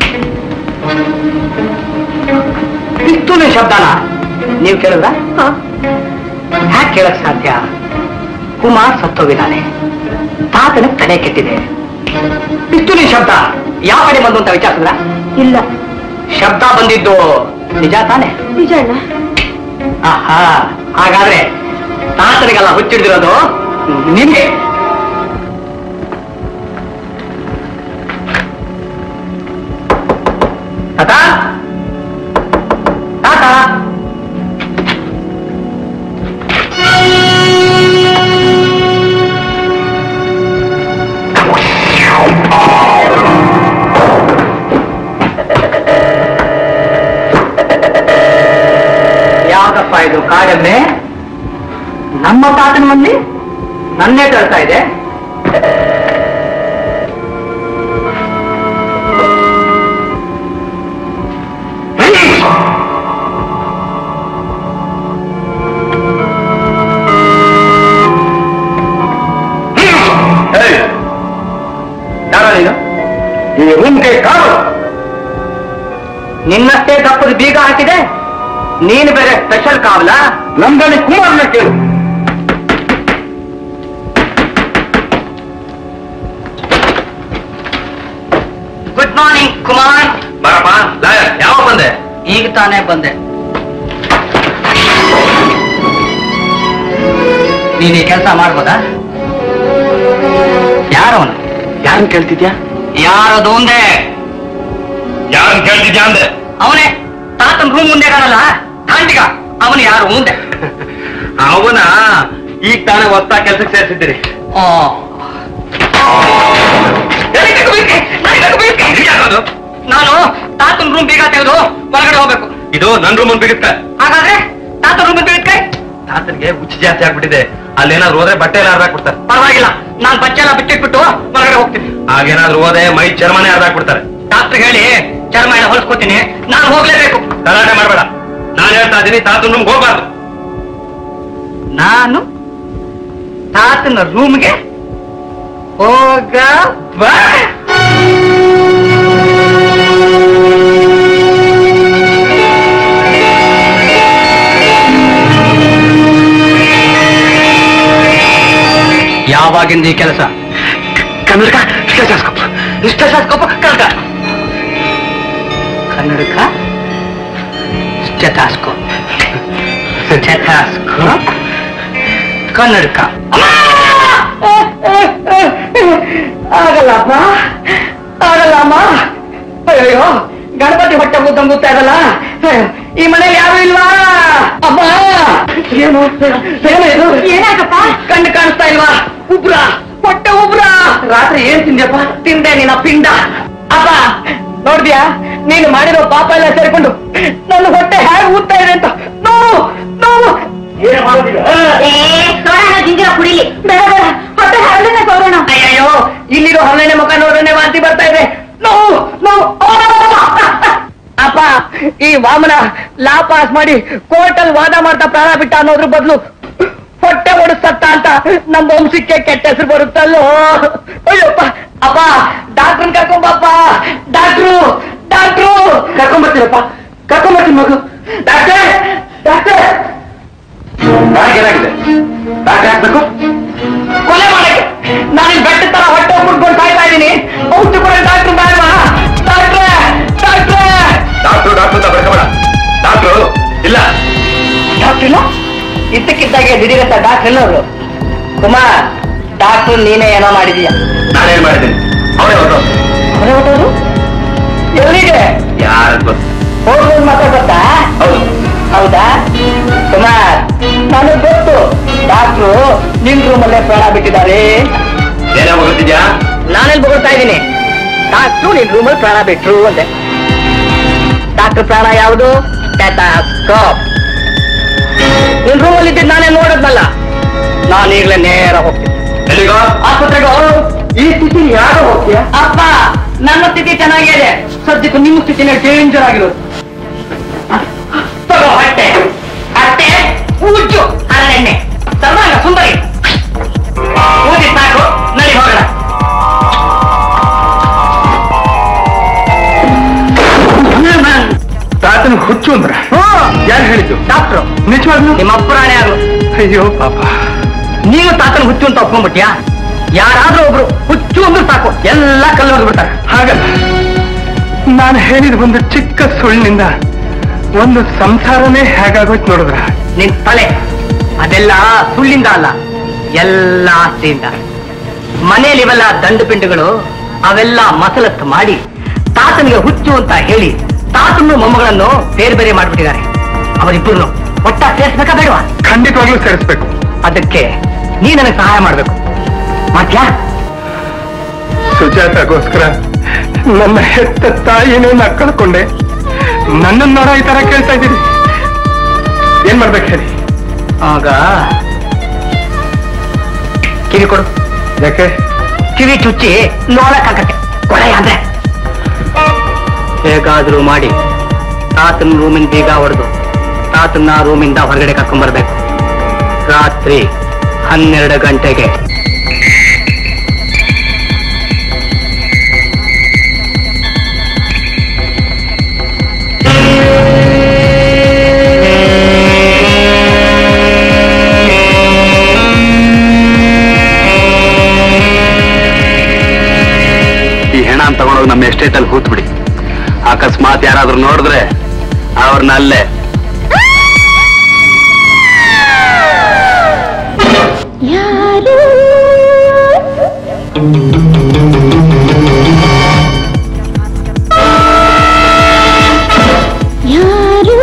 ಪಿಸ್ತೂಲಿನ ಶಬ್ದನ ನೀವು ಕೇಳಿದ್ರ ಹ್ಯಾಕ್ ಕೇಳಕ್ ಸಾಧ್ಯ ಕುಮಾರ್ ಸತ್ತೋಗಿದ್ದಾನೆ ತಾತನ ತಲೆ ಕೆಟ್ಟಿದೆ ಪಿಸ್ತೂಲಿನ ಶಬ್ದ ಯಾವ ಕಡೆ ಬಂದು ಅಂತ ವಿಚಾರಿಸಿದ್ರ ಇಲ್ಲ ಶಬ್ದ ಬಂದಿದ್ದು ನಿಜ ತಾನೆ ನಿಜ ಅಣ್ಣ ಆಹಾ ಹಾಗಾದ್ರೆ ತಾತನಿಗೆಲ್ಲ ಹುಚ್ಚಿಡ್ದಿರೋದು ನಿಮ್ಗೆ ತಾತ ತಾತ ಯಾವ್ದಪ್ಪ ಇದು ಕಾಡೆಮ್ಮೆ ನಮ್ಮ ತಾತನ ಮಂದಿ ನನ್ನೇ ತಳ್ತಾ ಇದೆ ಯಾರ ನೀನು ಈ ರೂಮ್ಗೆ ಕಾರು ನಿನ್ನಷ್ಟೇ ದಪ್ಪದ ಬೀಗ ಹಾಕಿದೆ ನೀನು ಬೇರೆ ಸ್ಪೆಷಲ್ ಕಾವಲ ನಮ್ದಲ್ಲಿ ಕುಮಾರ್ನ ಕೇಳು ಗುಡ್ ಮಾರ್ನಿಂಗ್ ಕುಮಾರ್ ಬರಪ್ಪ ಲಾಯರ್ ಯಾವ ಬಂದೆ ಈಗ ತಾನೇ ಬಂದೆ ನೀನ್ ಈ ಕೆಲಸ ಮಾಡ್ಬೋದಾ ಯಾರವನು ಯಾರನ್ನ ಕೇಳ್ತಿದ್ಯಾ ಯಾರದು ಒಂದೇ ಯಾರನ್ನ ಕೇಳ್ತಿದ್ಯಾ ಅಂದೆ ಅವನೇ ತಾತನ್ ರೂಮ್ ಮುಂದೆ ಕಾಣಲ್ಲ ಕಾಂಟಿಗ ಅವನು ಯಾರು ಮುಂದೆ ಅವನ ಈಗ ತಾನೇ ಹೊಸ ಕೆಲ್ಸಕ್ಕೆ ಸೇರಿಸಿದ್ದೀರಿ ಆ. ಎಲ್ಲಿಗೆ ಬೇಕು? ಎಲ್ಲಿಗೆ ಬೇಕು? ನಾನು ತಾತನ್ ರೂಮ್ ಬೀಗ ತೆಗೆದು ಹೊರಗಡೆ ಹೋಗ್ಬೇಕು ಇದು ನನ್ ರೂಮ್ ಬಿಡುತ್ತೆ ಹಾಗಾದ್ರೆ ತಾತನ್ ರೂಮ್ ಬೀಗಕ್ಕೆ ತಾತನ್ಗೆ ಹುಚ್ಚು ಜಾಸ್ತಿ ಆಗ್ಬಿಟ್ಟಿದೆ ಅಲ್ಲೇನಾದ್ರು ಹೋದ್ರೆ ಬಟ್ಟೆ ಎಲ್ಲ ಹರ್ದಾಕ್ಬಿಡ್ತಾರೆ ಪರವಾಗಿಲ್ಲ ನಾನ್ ಬಚ್ಚೆ ಎಲ್ಲ ಬಿಚ್ಚಿಟ್ಬಿಟ್ಟು ಹೊರಗಡೆ ಹೋಗ್ತೀನಿ ಹಾಗೇನಾದ್ರೂ ಹೋದೆ ಮೈ ಚರ್ಮನೆ ಹರ್ದಾಕ್ಬಿಡ್ತಾರೆ ಡಾಕ್ಟರ್ ಹೇಳಿ ಚರ್ಮ ಎಲ್ಲ ಹೊಲ್ಸ್ಕೊತೀನಿ ನಾನು ಹೋಗ್ಲೇಬೇಕು ಗಲಾಟೆ ಮಾಡ್ಬೇಡ ನಾನ್ ಹೇಳ್ತಾ ಇದ್ದೀನಿ ತಾತನ್ ರೂಮ್ಗೆ ಹೋಗ್ಬಾರ್ದು ನಾನು ತಾತನ ರೂಮ್ಗೆ ಹೋಗ ಬಾ ಯಾವಾಗಿಂದ ಈ ಕೆಲಸ ಕನ್ನಡಕ ಸ್ಟೇಟಸ್ಕೋಪ್ ಸ್ಟೆಥಾಸ್ಕೋಪ್ ಕನ್ನಡ ಕನ್ನಡಕ ಸ್ಟೆಥಾಸ್ಕೋಪ್ ಸ್ಟೆಥಾಸ್ಕೋಪ್ ಕನ್ನಡಕ ಆಗಲ್ಲಪ್ಪ ಆಗಲ್ಲಮ್ಮ ಅಯ್ಯೋ ಗಣಪತಿ ಹೊಟ್ಟೆ ಮುದ್ದಂಗುತ್ತಾ ಇದಲ್ಲ ಈ ಮನೇಲಿ ಯಾರು ಇಲ್ವಾ ಅಮ್ಮ ಏನು ಏನು ಇದು ಏನಾಗಪ್ಪ ಕಣ್ಣು ಕಾಣಿಸ್ತಾ ಇಲ್ವಾ ಉಬ್ರ ಹೊಟ್ಟೆ ಉಬ್ರ ರಾತ್ರಿ ಏನ್ ತಿಂದ್ಯಪ್ಪ ತಿಂದೆ ನಿನ್ನ ಪಿಂಡ ಅಪ್ಪ ನೋಡ್ದ್ಯಾ ನೀನು ಮಾಡಿರೋ ಪಾಪ ಎಲ್ಲ ಸೇರ್ಕೊಂಡು ನನ್ನ ಹೊಟ್ಟೆ ಹೇಗೆ ಊದ್ತಾ ಇದೆ ಅಂತ ನೋವು ನೋವು ಏನ್ ಮಾಡೋದಿಲ್ಲ ಏ ಸೋಡಾನ ಜಿಂಜರ ಕುಡಿಲಿ ಬೇಡ ಬೇಡ ಹೊಟ್ಟೆ ಹರಳನ್ನ ಸೋಡೋಣ ಅಯ್ಯಯ್ಯೋ ಇಲ್ಲಿರೋ ಹನ್ನೆರಡನೇ ಮುಖ ನೋಡಿದ್ರೆ ವಾಂತಿ ಬರ್ತಾ ಇದೆ ನೋವು ನೋವು ಅಪ್ಪ ಈ ವಾಮನ ಲಾ ಪಾಸ್ ಮಾಡಿ ಕೋರ್ಟಲ್ ವಾದ ಮಾಡ್ತಾ ಪ್ರಾಣ ಬಿಟ್ಟ ಅನ್ನೋದ್ರ ಬದಲು ಹೊಟ್ಟೆ ಓಡಿಸತ್ತ ಅಂತ ನಮ್ಮ ವಂಶಕ್ಕೆ ಕೆಟ್ಟ ಹೆಸರು ಬರುತ್ತಲ್ಲೋ ಅಯ್ಯಪ್ಪ ಅಪ್ಪ ಡಾಕ್ಟರ್ ಕರ್ಕೊಂಬಪ್ಪ ಡಾಕ್ಟ್ರು ಡಾಕ್ಟ್ರು ಕರ್ಕೊಂಬರ್ತೀರಪ್ಪ ಕರ್ಕೊಂಬರ್ತೀನಿ ಮಗು ಡಾಕ್ಟರ್ ಡಾಕ್ಟರ್ ಏನಾಗಿದೆ ಡಾಕ್ಟರ್ ಹಾಕ್ಬೇಕು ಕೊಲೆ ಮಾಡಕ್ಕೆ ನಾನು ಇಲ್ಲಿ ಬೆಟ್ಟ ತರ ಹೊಟ್ಟೆ ಮುಡ್ಕೊಂಡು ಸಾಯ್ತಾ ಇದ್ದೀನಿ ಔಷಧಿ ಕೊಡ ಡಾಕ್ಟರ್ ಬೇಡವಾ ಡಾಕ್ಟ್ರೆ ಡಾಕ್ಟ್ರೆ ಡಾಕ್ಟ್ರು ಡಾಕ್ಟ್ರು ಅಂತ ಬರ್ಕೋಬೇಡ ಡಾಕ್ಟ್ರು ಇಲ್ಲ ಡಾಕ್ಟರ್ ಇಲ್ಲ ಇದ್ದಕ್ಕಿದ್ದಾಗೆ ದಿಢೀರಂತ ಡಾಕ್ಟರ್ ಇಲ್ಲ ಅವರು ಕುಮಾರ್ ಡಾಕ್ಟರ್ ನೀನೇ ಏನೋ ಮಾಡಿದೀಯ ನಾನೇನ್ ಮಾಡಿದ್ದೀನಿ ಅವರೇ ಹೊರಟು ಅವರೇ ಹೊರಟೋರು ಎಲ್ಲಿಗೆ ಯಾರ ಗೊತ್ತು ಹೋಗ್ಬೋದು ಮಾತಾಡ್ಬತ್ತಾ ಹೌದು ಹೌದಾ ಕುಮಾರ್ ನನಗೆ ಗೊತ್ತು ಡಾಕ್ಟ್ರು ನಿನ್ ರೂಮಲ್ಲೇ ಪ್ರಾಣ ಬಿಟ್ಟಿದ್ದಾರೆ ಏನೇ ಹೋಗುತ್ತಿದ್ಯಾ ನಾನೆಲ್ಲಿ ಬೊಗಳ್ತಾ ಇದ್ದೀನಿ ಡಾಕ್ಟ್ರು ನಿನ್ ರೂಮಲ್ಲಿ ಪ್ರಾಣ ಬಿಟ್ರು ಅಂದೆ ಡಾಕ್ಟರ್ ಪ್ರಾಣ ಯಾವುದು ಸ್ಟೆಥಾಸ್ಕೋಪ್ ನಿನ್ ರೂಮಲ್ಲಿ ಇದ್ದಿದ್ದು ನಾನೇ ನೋಡದ್ನಲ್ಲ ನಾನು ಈಗಲೇ ನೇರ ಹೋಗ್ತೀನಿ ಎಲ್ಲಿಗೋ ಆಸ್ಪತ್ರೆಗೆ ಈ ಸ್ಥಿತಿ ಯಾರು ಹೋಗ್ತೀಯ ಅಪ್ಪ ನನ್ನ ಸ್ಥಿತಿ ಚೆನ್ನಾಗಿದೆ ಸದ್ಯಕ್ಕೂ ನಿಮ್ಮ ಸ್ಥಿತಿನೇ ಡೇಂಜರ್ ಆಗಿರೋದು ತಗೋ ಹೊಟ್ಟೆ ಅಟ್ಟೆ ಉಜ್ಜು ಹರಳೆಣ್ಣೆ ಸರ್ವಾಂಗ ಸುಂದರಿ ಊದಿ ಸಾಕು ನಡಿ ಹೋಗೋಣ ತಾತನ ಹುಚ್ಚು ಅಂದ್ರ ಯಾರು ಹೇಳಿದ್ದು ಡಾಕ್ಟ್ರು ನಿಜವಾಗ್ಲು ನಿಮ್ಮ ಅಪ್ಪರಾಣೆ ಆಗು ಅಯ್ಯೋ ಪಾಪ ನೀನು ತಾತನ ಹುಚ್ಚು ಅಂತ ಒಪ್ಕೊಂಡ್ಬಿಟ್ಯಾ ಯಾರಾದ್ರೂ ಒಬ್ರು ಹುಚ್ಚು ಅಂದ್ರೆ ಸಾಕು ಎಲ್ಲ ಕಲ್ಲು ಹೋಗ್ಬಿಡ್ತಾರೆ ಹಾಗಲ್ಲ ನಾನು ಹೇಳಿದ ಒಂದು ಚಿಕ್ಕ ಸುಳ್ಳಿನಿಂದ ಒಂದು ಸಂಸಾರನೇ ಹೇಗಾಗೋಯ್ತು ನೋಡಿದ್ರ ನಿನ್ ತಲೆ ಅದೆಲ್ಲ ಸುಳ್ಳಿಂದ ಅಲ್ಲ ಎಲ್ಲ ಆಸ್ತಿಯಿಂದ ಮನೇಲಿ ಇವೆಲ್ಲ ದಂಡು ಪಿಂಡುಗಳು ಅವೆಲ್ಲ ಮಸಲತ್ತು ಮಾಡಿ ತಾತನಿಗೆ ಹುಚ್ಚು ಅಂತ ಹೇಳಿ ತಾತನ್ನು ಮೊಮ್ಮಗಳನ್ನು ಬೇರೆ ಬೇರೆ ಮಾಡ್ಬಿಟ್ಟಿದ್ದಾರೆ ಅವರಿಬ್ಬರು ಒಟ್ಟ ಸೇರ್ಸ್ಬೇಕಾ ಬೇಡವಾ ಖಂಡಿತವಾಗ್ಲೂ ಸೇರಿಸ್ಬೇಕು ಅದಕ್ಕೆ ನೀ ನನಗೆ ಸಹಾಯ ಮಾಡ್ಬೇಕು ಮಾಡ್ಯಾ ಸುಜಾತಗೋಸ್ಕರ ನನ್ನ ಹೆತ್ತ ತಾಯಿನೇ ನಾ ಕಳ್ಕೊಂಡೆ ನನ್ನನ್ನ ನೋಡ ಈ ತರ ಕೇಳ್ತಾ ಇದ್ದೀರಿ ಏನ್ ಮಾಡ್ಬೇಕು ಹೇಳಿ ಆಗ ಕಿವಿ ಕೊಡು ಯಾಕೆ ಕಿವಿ ಚುಚ್ಚಿ ನೋಡಕ್ಕಾಗತ್ತೆ ಕೊಳೆ ಅಂದ್ರೆ ಹೇಗಾದ್ರೂ ಮಾಡಿ ತಾತನ ರೂಮಿನ ಬೀಗ ಹೊಡೆದು ತಾತನ್ನ ರೂಮಿಂದ ಹೊರಗಡೆ ಕರ್ಕೊಂಡ್ಬರ್ಬೇಕು ರಾತ್ರಿ ಹನ್ನೆರಡು ಗಂಟೆಗೆ ಈ ಹೆಣ ತಗೊಂಡೋಗಿ ನಮ್ಮ ಎಸ್ಟೇಟ್ ಅಲ್ಲಿ ಹೂತ್ ಬಿಡಿ ಅಕಸ್ಮಾತ್ ಯಾರಾದ್ರೂ ನೋಡಿದ್ರೆ ಅವ್ರನ್ನಲ್ಲೇ ಯಾರು ಯಾರು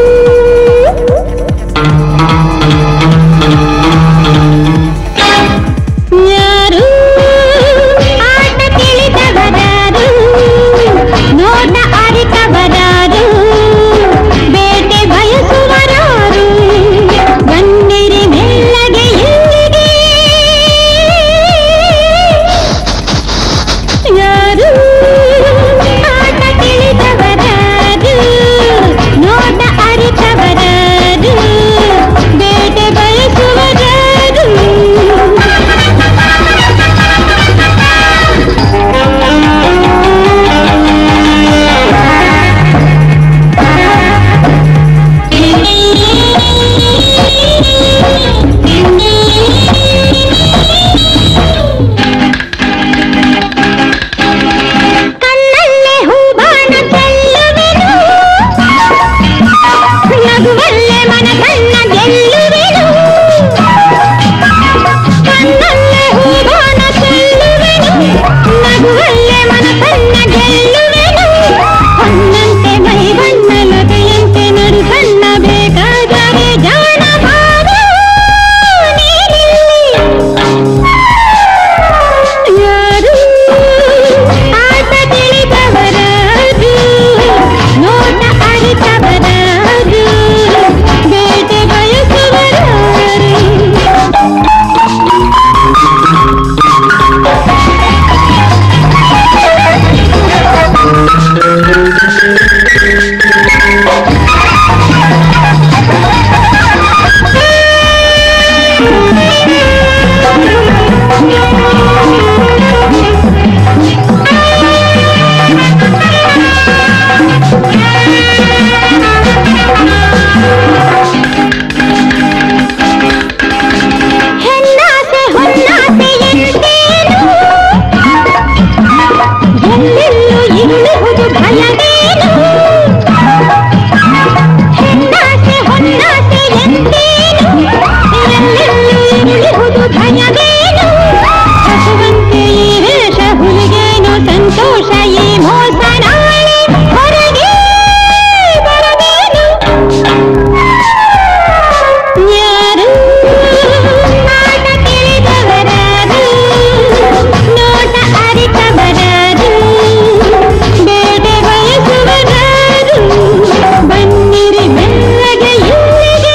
ಯಾರು ಆಟ ತಿಳಿದವರಾರು ನೋಟ ಅರಿತವರಾರು ಬೇಟೆ ಬಯಸುವರಾರು ಬನ್ನಿರಿ ಮೆಲ್ಲಗೆ ಇಲ್ಲಿಗೆ ಯಾರು ಆಟ ತಿಳಿದವರಾರು ನೋಟ ಅರಿತವರಾರು ಬೇಟೆ ಬಯಸುವರಾರು ಕಣ್ಣಲ್ಲೇ ಹೂಬಾಣ ಚೆಲ್ಲುವೆನು ನಗುವಲ್ಲೇ ಮನಸನ್ನ ಗೆಲ್ಲುವೆನು ಕಣ್ಣಲ್ಲೇ ಹೂಬಾಣ ಚೆಲ್ಲುವೆನು ನಗುವಲ್ಲೇ ಮನಸನ್ನ ಗೆಲ್ಲುವೆನು ಹೊನ್ನಂತೆ ಮೈ ಬಣ್ಣ ಲತೆಯಂತೆ ನಡು ಸಣ್ಣ ಬೇಕಾದರೆ ಜಾಣ ಭಾವ ನೀನಿಲ್ಲಿ ಯಾರು ಆಟ ತಿಳಿದವರಾರು ನೋಟ ಅರಿತವರಾರು ಬೇಟೆ ಬಯಸುವರಾರು ಹೆಣ್ಣಾಸೆ ಹೊನ್ನಾಸೆ ಎಂದೇನು ಎಲ್ಲೆಲ್ಲೂ ಇರುಳುವುದು ಭಯವೇನು ಹೆಣ್ಣಾಸೆ ಹೊನ್ನಾಸೆ ಎಂದೇನು ಎಲ್ಲೆಲ್ಲೂ ಇರುಳುವುದು ಭಯವೇನು ಹಸುವಂತೆ ಈ ವೇಷ ಹುಲಿಗೇನು ಸಂತೋಷ ಈ ಮೋಸ ನಾಳೆ ಹೊರಗೆ ಬರಬೇನು ಯಾರು ಆಟ ತಿಳಿದವರಾರು ನೋಟ ಅರಿತವರಾರು ಬೇಟೆ ಬಯಸುವರಾರು ಬನ್ನಿರಿ ಮೆಲ್ಲಗೆ ಇಲ್ಲಿಗೆ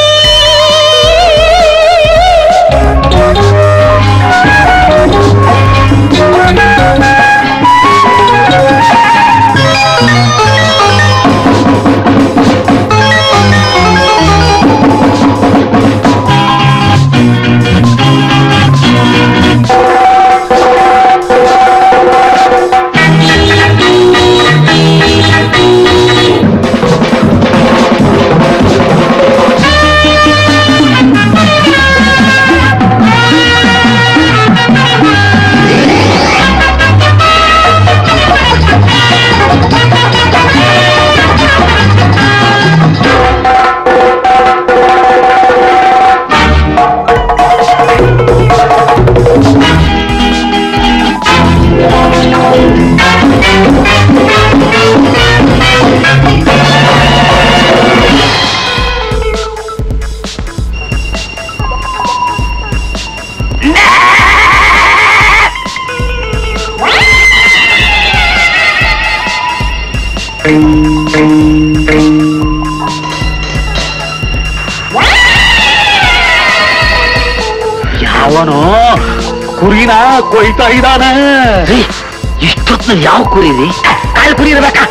ಅವನು ಕುರಿನ ಕೊಯ್ತಾ ಇದ್ದಾನೆ ಇಷ್ಟೊತ್ತು ಯಾವ ಕುರಿ ರೀ ಕಾಲು ಕುರಿ ಇರ್ಬೇಕಾ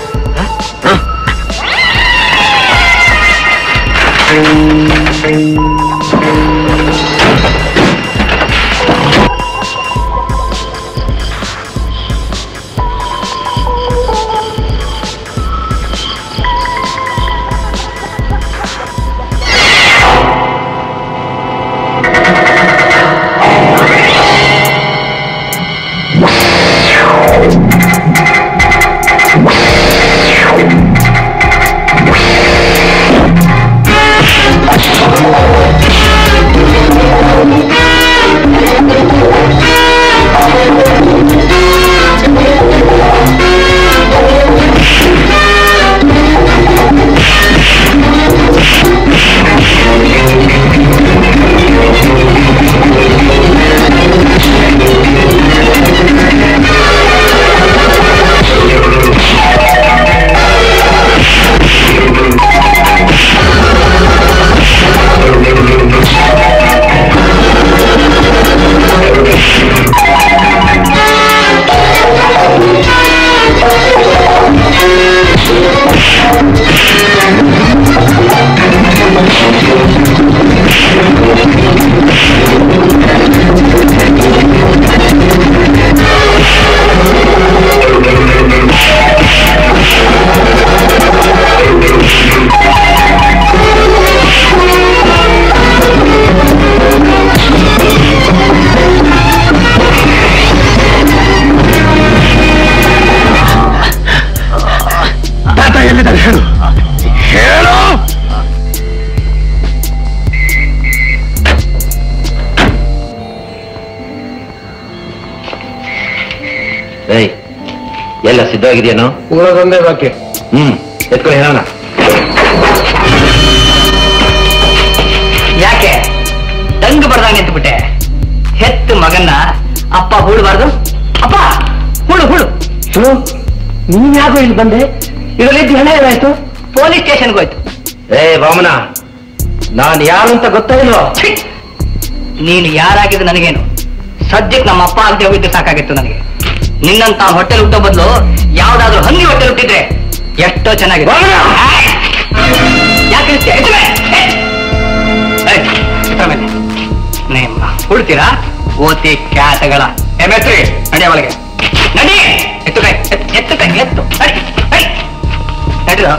Wow. ಎಲ್ಲ ಸಿದ್ಧವಾಗಿದೆಯೇನೋ ಉಳದೊಂದೇ ಬಾಕಿ ಹ್ಮ್ ಎತ್ಕೊಳ್ಳಿ ಹೇಳೋಣ ಯಾಕೆ ದಂಗು ಬರ್ದಂಗ್ ನಿಂತ್ಬಿಟ್ಟೆ ಹೆತ್ತು ಮಗನ್ನ ಅಪ್ಪ ಹೂಳಬಾರ್ದು ಅಪ್ಪ ಹುಳು ಹುಳು ನೀನ್ ಯಾಕೋ ಇಲ್ಲಿ ಬಂದೆ ಇದರಲ್ಲಿ ಹಣ ಏನಾಯ್ತು ಪೊಲೀಸ್ ಸ್ಟೇಷನ್ಗೆ ಹೋಯ್ತು ಏ ವಾಮನ ನಾನ್ ಯಾರು ಅಂತ ಗೊತ್ತಾ ಇಲ್ವೋ ಛೀ! ನೀನು ಯಾರಾಗಿದ್ದು ನನಗೇನು ಸದ್ಯಕ್ಕೆ ನಮ್ಮ ಅಪ್ಪ ಆಗದೆ ಹೋಗಿದ್ದು ಸಾಕಾಗಿತ್ತು ನನಗೆ ನಿನ್ನಂತ ಹೊಟ್ಟೆಲ್ ಹುಟ್ಟೋ ಬದಲು ಯಾವ್ದಾದ್ರು ಹಂದಿ ಹೊಟ್ಟೆಲ್ ಹುಟ್ಟಿದ್ರೆ ಎಷ್ಟೋ ಚೆನ್ನಾಗಿದೆ ಯಾಕೆ ಇಳ್ಸ್ತೀಯ? ಎದ್ದು ಬೇ! ಏ! ಏಯ್, ಇದ್ರ ಮೇಲೆ. ನಿಮ್ಮ ಹುಡ್ತೀರಾ ಓತಿ ಕ್ಯಾಟಗಳ ಎಮೆತ್ರಿ ನಡಿ ಅವಳಿಗೆ ನಡಿ ಎತ್ತು ಕೈ ಎತ್ತು ಎತ್ತು ಕೈ ಎತ್ತು ನಡಿ ನಡಿ ನಡಿರೋ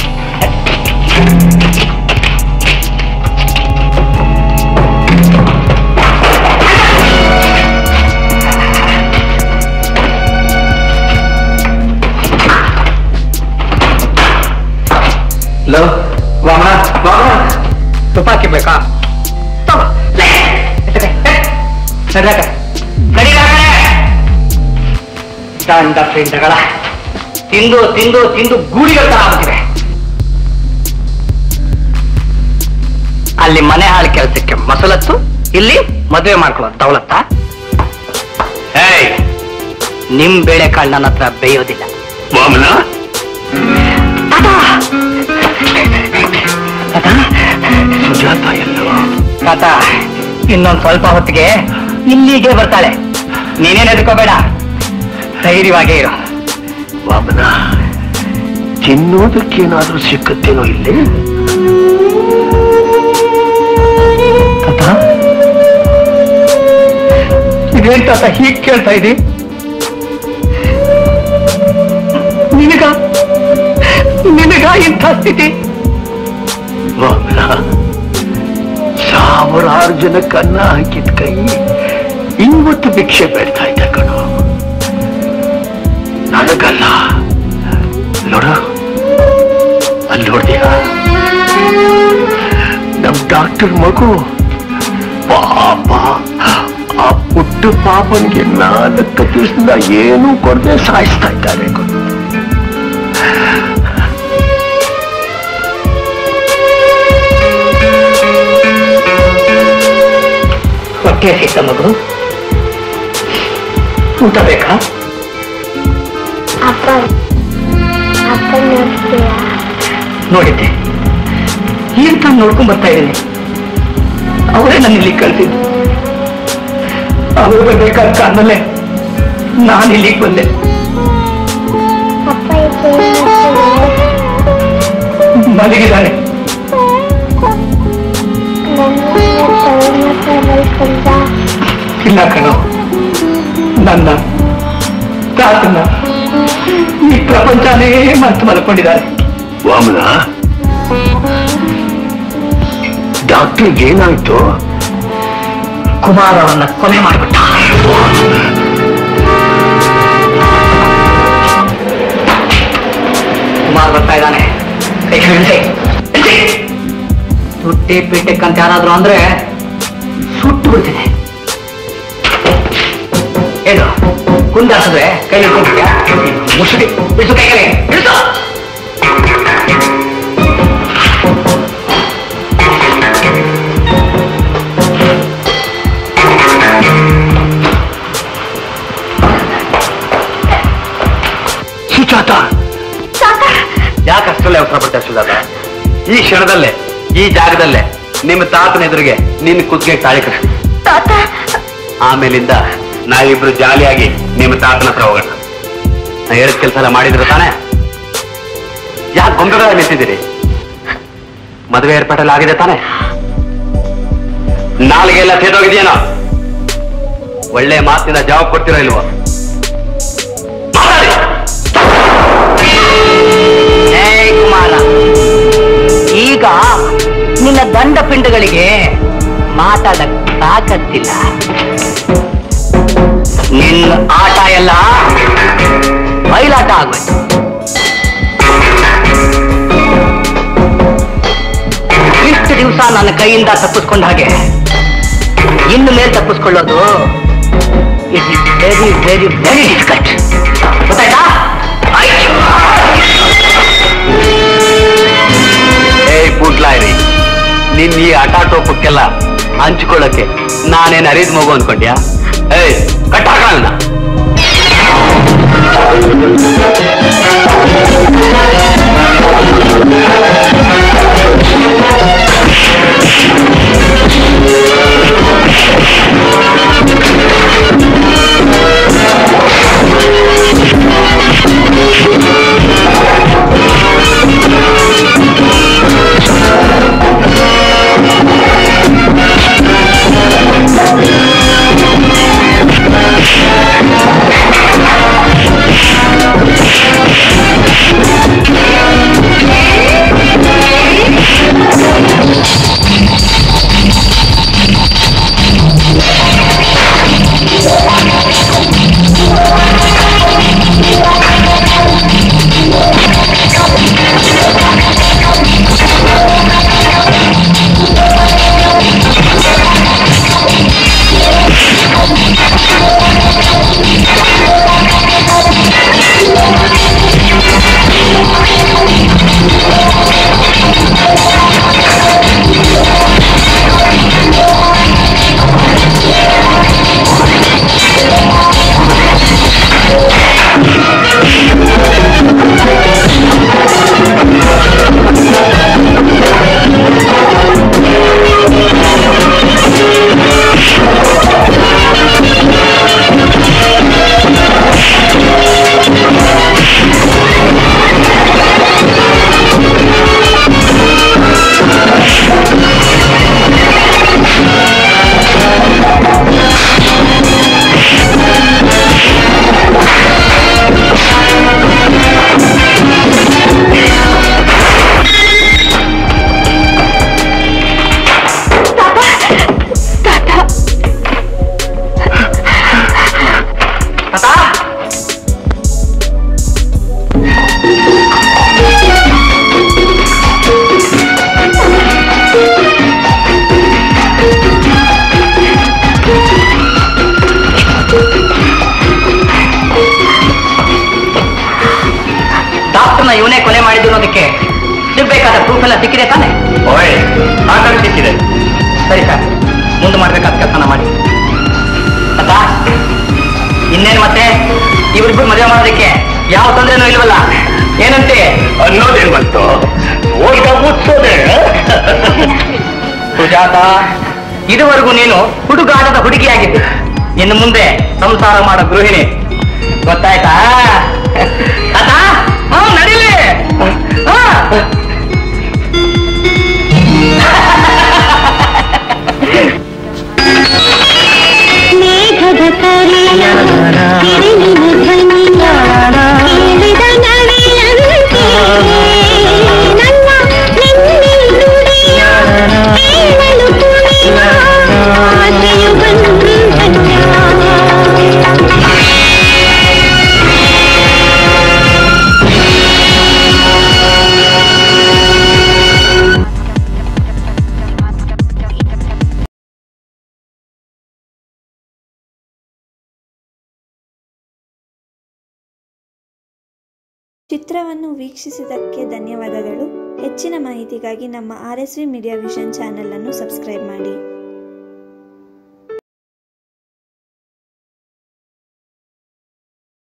ಲೋ ವಾಮನ ವಾಮನ ತುಪಾಕಿ ಬೇಕಾ ತಗೋ. ಲೇ, ಎತ್ತಕ್ಕೆ, ಎತ್. ನಡ್ಯಾಕ. ನಡೀರಾ ಕಣೆ. ದಂಡ ಪಿಂಡಗಳ ತಿಂದು ತಿಂದು ತಿಂದು ಗೂಡಿಗಳ ತರ ಆಗ್ಬಿಟ್ಟಿದೆ ಅಲ್ಲಿ ಮನೆ ಹಾಳು ಕೆಲಸಕ್ಕೆ ಮಸಲತ್ತು ಇಲ್ಲಿ ಮದುವೆ ಮಾಡ್ಕೊಳ್ಳೋದು ದೌಲತ್ತ ಏಯ್ ನಿಮ್ ಬೇಳೆಕಾಳು ನನ್ನ ಹತ್ರ ಬೇಯೋದಿಲ್ಲ ವಾಮನ ಸುಜಾತ ಎಲ್ಲೋ ತಾತ ಇನ್ನೊಂದ್ ಸ್ವಲ್ಪ ಹೊತ್ತಿಗೆ ಇಲ್ಲಿಗೆ ಬರ್ತಾಳೆ ನೀನೇನ್ ಎದ್ಕೋಬೇಡ ಧೈರ್ಯವಾಗೇ ಇರು ವಾಮನ ತಿನ್ನೋದಕ್ಕೇನಾದ್ರೂ ಸಿಕ್ಕತ್ತೇನೋ ಇಲ್ಲಿ ತಾತ ಇದೇನ್ ತಾತ ಹೀಗ್ ಕೇಳ್ತಾ ಇದ್ದಿ ನಿನಗ ನಿನಗ ಇಂಥ ಸ್ಥಿತಿ ವಾಮನ ಸಾವಿರಾರು ಜನಕ್ಕೆ ಅನ್ನ ಹಾಕಿದ ಕೈ ಇವತ್ತು ಭಿಕ್ಷೆ ಬೇಡ್ತಾ ಇದ್ದ ಕಣೋ ನನಗಲ್ಲ ನೋಡು ಅಲ್ಲಿ ನೋಡ್ತೀಯ ನಮ್ ಡಾಕ್ಟರ್ ಮಗು ಪಾಪ ಆ ಪುಟ್ಟ ಪಾಪನ್ಗೆ ನಾಲ್ಕು ದಿವಸದಿಂದ ಏನೂ ಕೊಡದೆ ಸಾಯಿಸ್ತಾ ಇದ್ದಾರೆ ಕಣೋ. ಹೊಟ್ಟೆ ಸಿಕ್ತ ಮಗು ಊಟ ಬೇಕಾ ಅಪ್ಪ ಅಪ್ಪ ನೋಡ್ತೀಯಾ ನೋಡಿದ್ದೆ ಈಗ ತಾನು ನೋಡ್ಕೊಂಡ್ ಬರ್ತಾ ಇದ್ದೀನಿ ಅವರೇ ನನ್ನ ಇಲ್ಲಿ ಕಳ್ಸಿದ್ದು ಅವರು ಬರ್ಬೇಕಾದ ಕಾರಣಲ್ಲೇ ನಾನು ಇಲ್ಲಿಗೆ ಬಂದೆ ಅಪ್ಪ ಈಗ ಏನ್ ಮಾಡ್ತಿದ್ದಾರೆ? ಮಲಗಿದ್ದಾನೆ ನನ್ನ ತವರ ಕಲ್ದ ಇಲ್ಲ ಕಣೋ ನನ್ನ ತಾತನ್ನ ಈ ಪ್ರಪಂಚನೇ ಮರ್ತು ಮಲ್ಕೊಂಡಿದ್ದಾರೆ ವಾಮನ ಡಾಕ್ಟರ್ಗೆ ಏನಾಯ್ತು ಕುಮಾರ್ ಅವರನ್ನ ಕೊಲೆ ಮಾಡಿಬಿಟ್ಟ ಕುಮಾರ್ ಬರ್ತಾ ಇದ್ದಾನೆ ಕೈ ಹಿಡ್ದೆ. ಹಿಡ್ದೆ. ತುಟ್ಟಿ ಪೀಟಕ್ಕಂತ ಯಾರಾದ್ರೂ ಅಂದ್ರೆ ಸುಟ್ಟು ಬಿಡ್ತೀನಿ ಏನು ಕುಂದಾಸಿದ್ರೆ ಕೈ ಹಿಡ್ಕೊಂಡ್ಬಿಟ್ಯಾ ಮುಸುಡಿ ಬಿಡಿಸು ಕೈ ಕೈ ಬಿಡಿಸು ಸುಜಾತ ಯಾಕೆ ಅಷ್ಟರಲ್ಲೇ ಅವಸರ ಪಡ್ತಾ ಸುಜಾತ ಈ ಕ್ಷಣದಲ್ಲೇ ಈ ಜಾಗದಲ್ಲೇ ನಿಮ್ಮ ತಾತನ ಎದುರಿಗೆ ನಿನ್ನ ಕುತ್ತಿಗೆ ತಾಳಿ ಕಟ್ಟಿ ತಾತ ಆಮೇಲಿಂದ ನಾವಿಬ್ರು ಜಾಲಿಯಾಗಿ ನಿಮ್ಮ ತಾತನ ಹತ್ರ ಹೋಗೋಣ ನಾ ಹೇಳಿದ ಕೆಲಸ ಎಲ್ಲ ಮಾಡಿದ್ರು ತಾನೆ ಯಾಕೆ ಗೊಂಬೆಗಳ ನಿಂತಿದ್ದೀರಿ ಮದುವೆ ಏರ್ಪಾಟೆಲ್ಲ ಆಗಿದೆ ತಾನೆ ನಾಳೆಗೆ ಎಲ್ಲ ಸೇದೋಗಿದೆಯೇನೋ ಒಳ್ಳೆ ಮಾತಿನ ಜವಾಬ್ ಕೊಡ್ತೀರೋ ಇಲ್ವೋ ಮಾತಾಡಿ ಏಯ್ ಕುಮಾರ ಈಗ ನಿನ್ನ ದಂಡ ಪಿಂಡಗಳಿಗೆ ಮಾತಾಡಕ್ ತಾಕತ್ತಿಲ್ಲ ನಿನ್ನ ಆಟ ಎಲ್ಲ ಬಯಲಾಟ ಆಗೋಯ್ತು ಇಷ್ಟು ದಿವಸ ನನ್ನ ಕೈಯಿಂದ ತಪ್ಪಿಸ್ಕೊಂಡ ಹಾಗೆ ಇನ್ನು ಮೇಲೆ ತಪ್ಪಿಸ್ಕೊಳ್ಳೋದು it is very very very difficult ಗೊತ್ತಾಯ್ತಾ ಲಾಯರಿ ನಿನ್ ಈ ಅಟಾಟೋಪಕ್ಕೆಲ್ಲ ಹಂಚ್ಕೊಳ್ಳಕ್ಕೆ ನಾನೇನ್ ಅರಿದ್ ಮಗು ಅನ್ಕೊಂಡ್ಯಾ ಏಯ್ ಕಟ್ಟಾಕ ಡಾಕ್ಟರ್ನ ಇವನೇ ಕೊಲೆ ಮಾಡಿದ್ದು ಅನ್ನೋದಕ್ಕೆ ಸಿಗ್ಬೇಕಾದ ಪ್ರೂಫ್ ಎಲ್ಲ ಸಿಕ್ಕಿದೆ ತಾನೆ ಓಯ್ ಸಾಕಾಗಿ ಸಿಕ್ಕಿದೆ ಸರಿ ಸರ್ ಮುಂದೆ ಮಾಡ್ಬೇಕಾದ ಕೆಲಸನ ಮಾಡಿ ಅಕ್ಕ ಇನ್ನೇನು ಮತ್ತೆ ಇವ್ರಿಬ್ರು ಮದುವೆ ಮಾಡೋದಕ್ಕೆ ಯಾವ ತೊಂದರೆನೂ ಇಲ್ವಲ್ಲ ಏನಂತೆ ಅನ್ನೋದೇನ್ ಬಂತು ಓಟ ಮುಚ್ಚೋದೆ ಸುಜಾತ ಇದುವರೆಗೂ ನೀನು ಹುಡುಗಾಟದ ಹುಡುಗಿಯಾಗಿದ್ದು ಇನ್ನು ಮುಂದೆ ಸಂಸಾರ ಮಾಡೋ ಗೃಹಿಣಿ ಗೊತ್ತಾಯ್ತಾ ಅಕ್ಕ ಹಾ ನಡೀಲಿ ಹಾ ಮೇಘದ ಕರೆಯ ಕಿರಿಮಿನ ಧ್ವನಿಯ ಕೇಳಿದ ನವಿಲಂತೆ ನನ್ನ ನಿನ್ನೆ ನುಡಿಯ ಕೇಳಲು ಕುಣಿವ ಆಸೆಯು ಬಂದಯ್ಯ ಚಿತ್ರವನ್ನು ವೀಕ್ಷಿಸಿದ್ದಕ್ಕೆ ಧನ್ಯವಾದಗಳು ಹೆಚ್ಚಿನ ಮಾಹಿತಿಗಾಗಿ ನಮ್ಮ R S V media vision channel ಅನ್ನು ಸಬ್ಸ್ಕ್ರೈಬ್ ಮಾಡಿ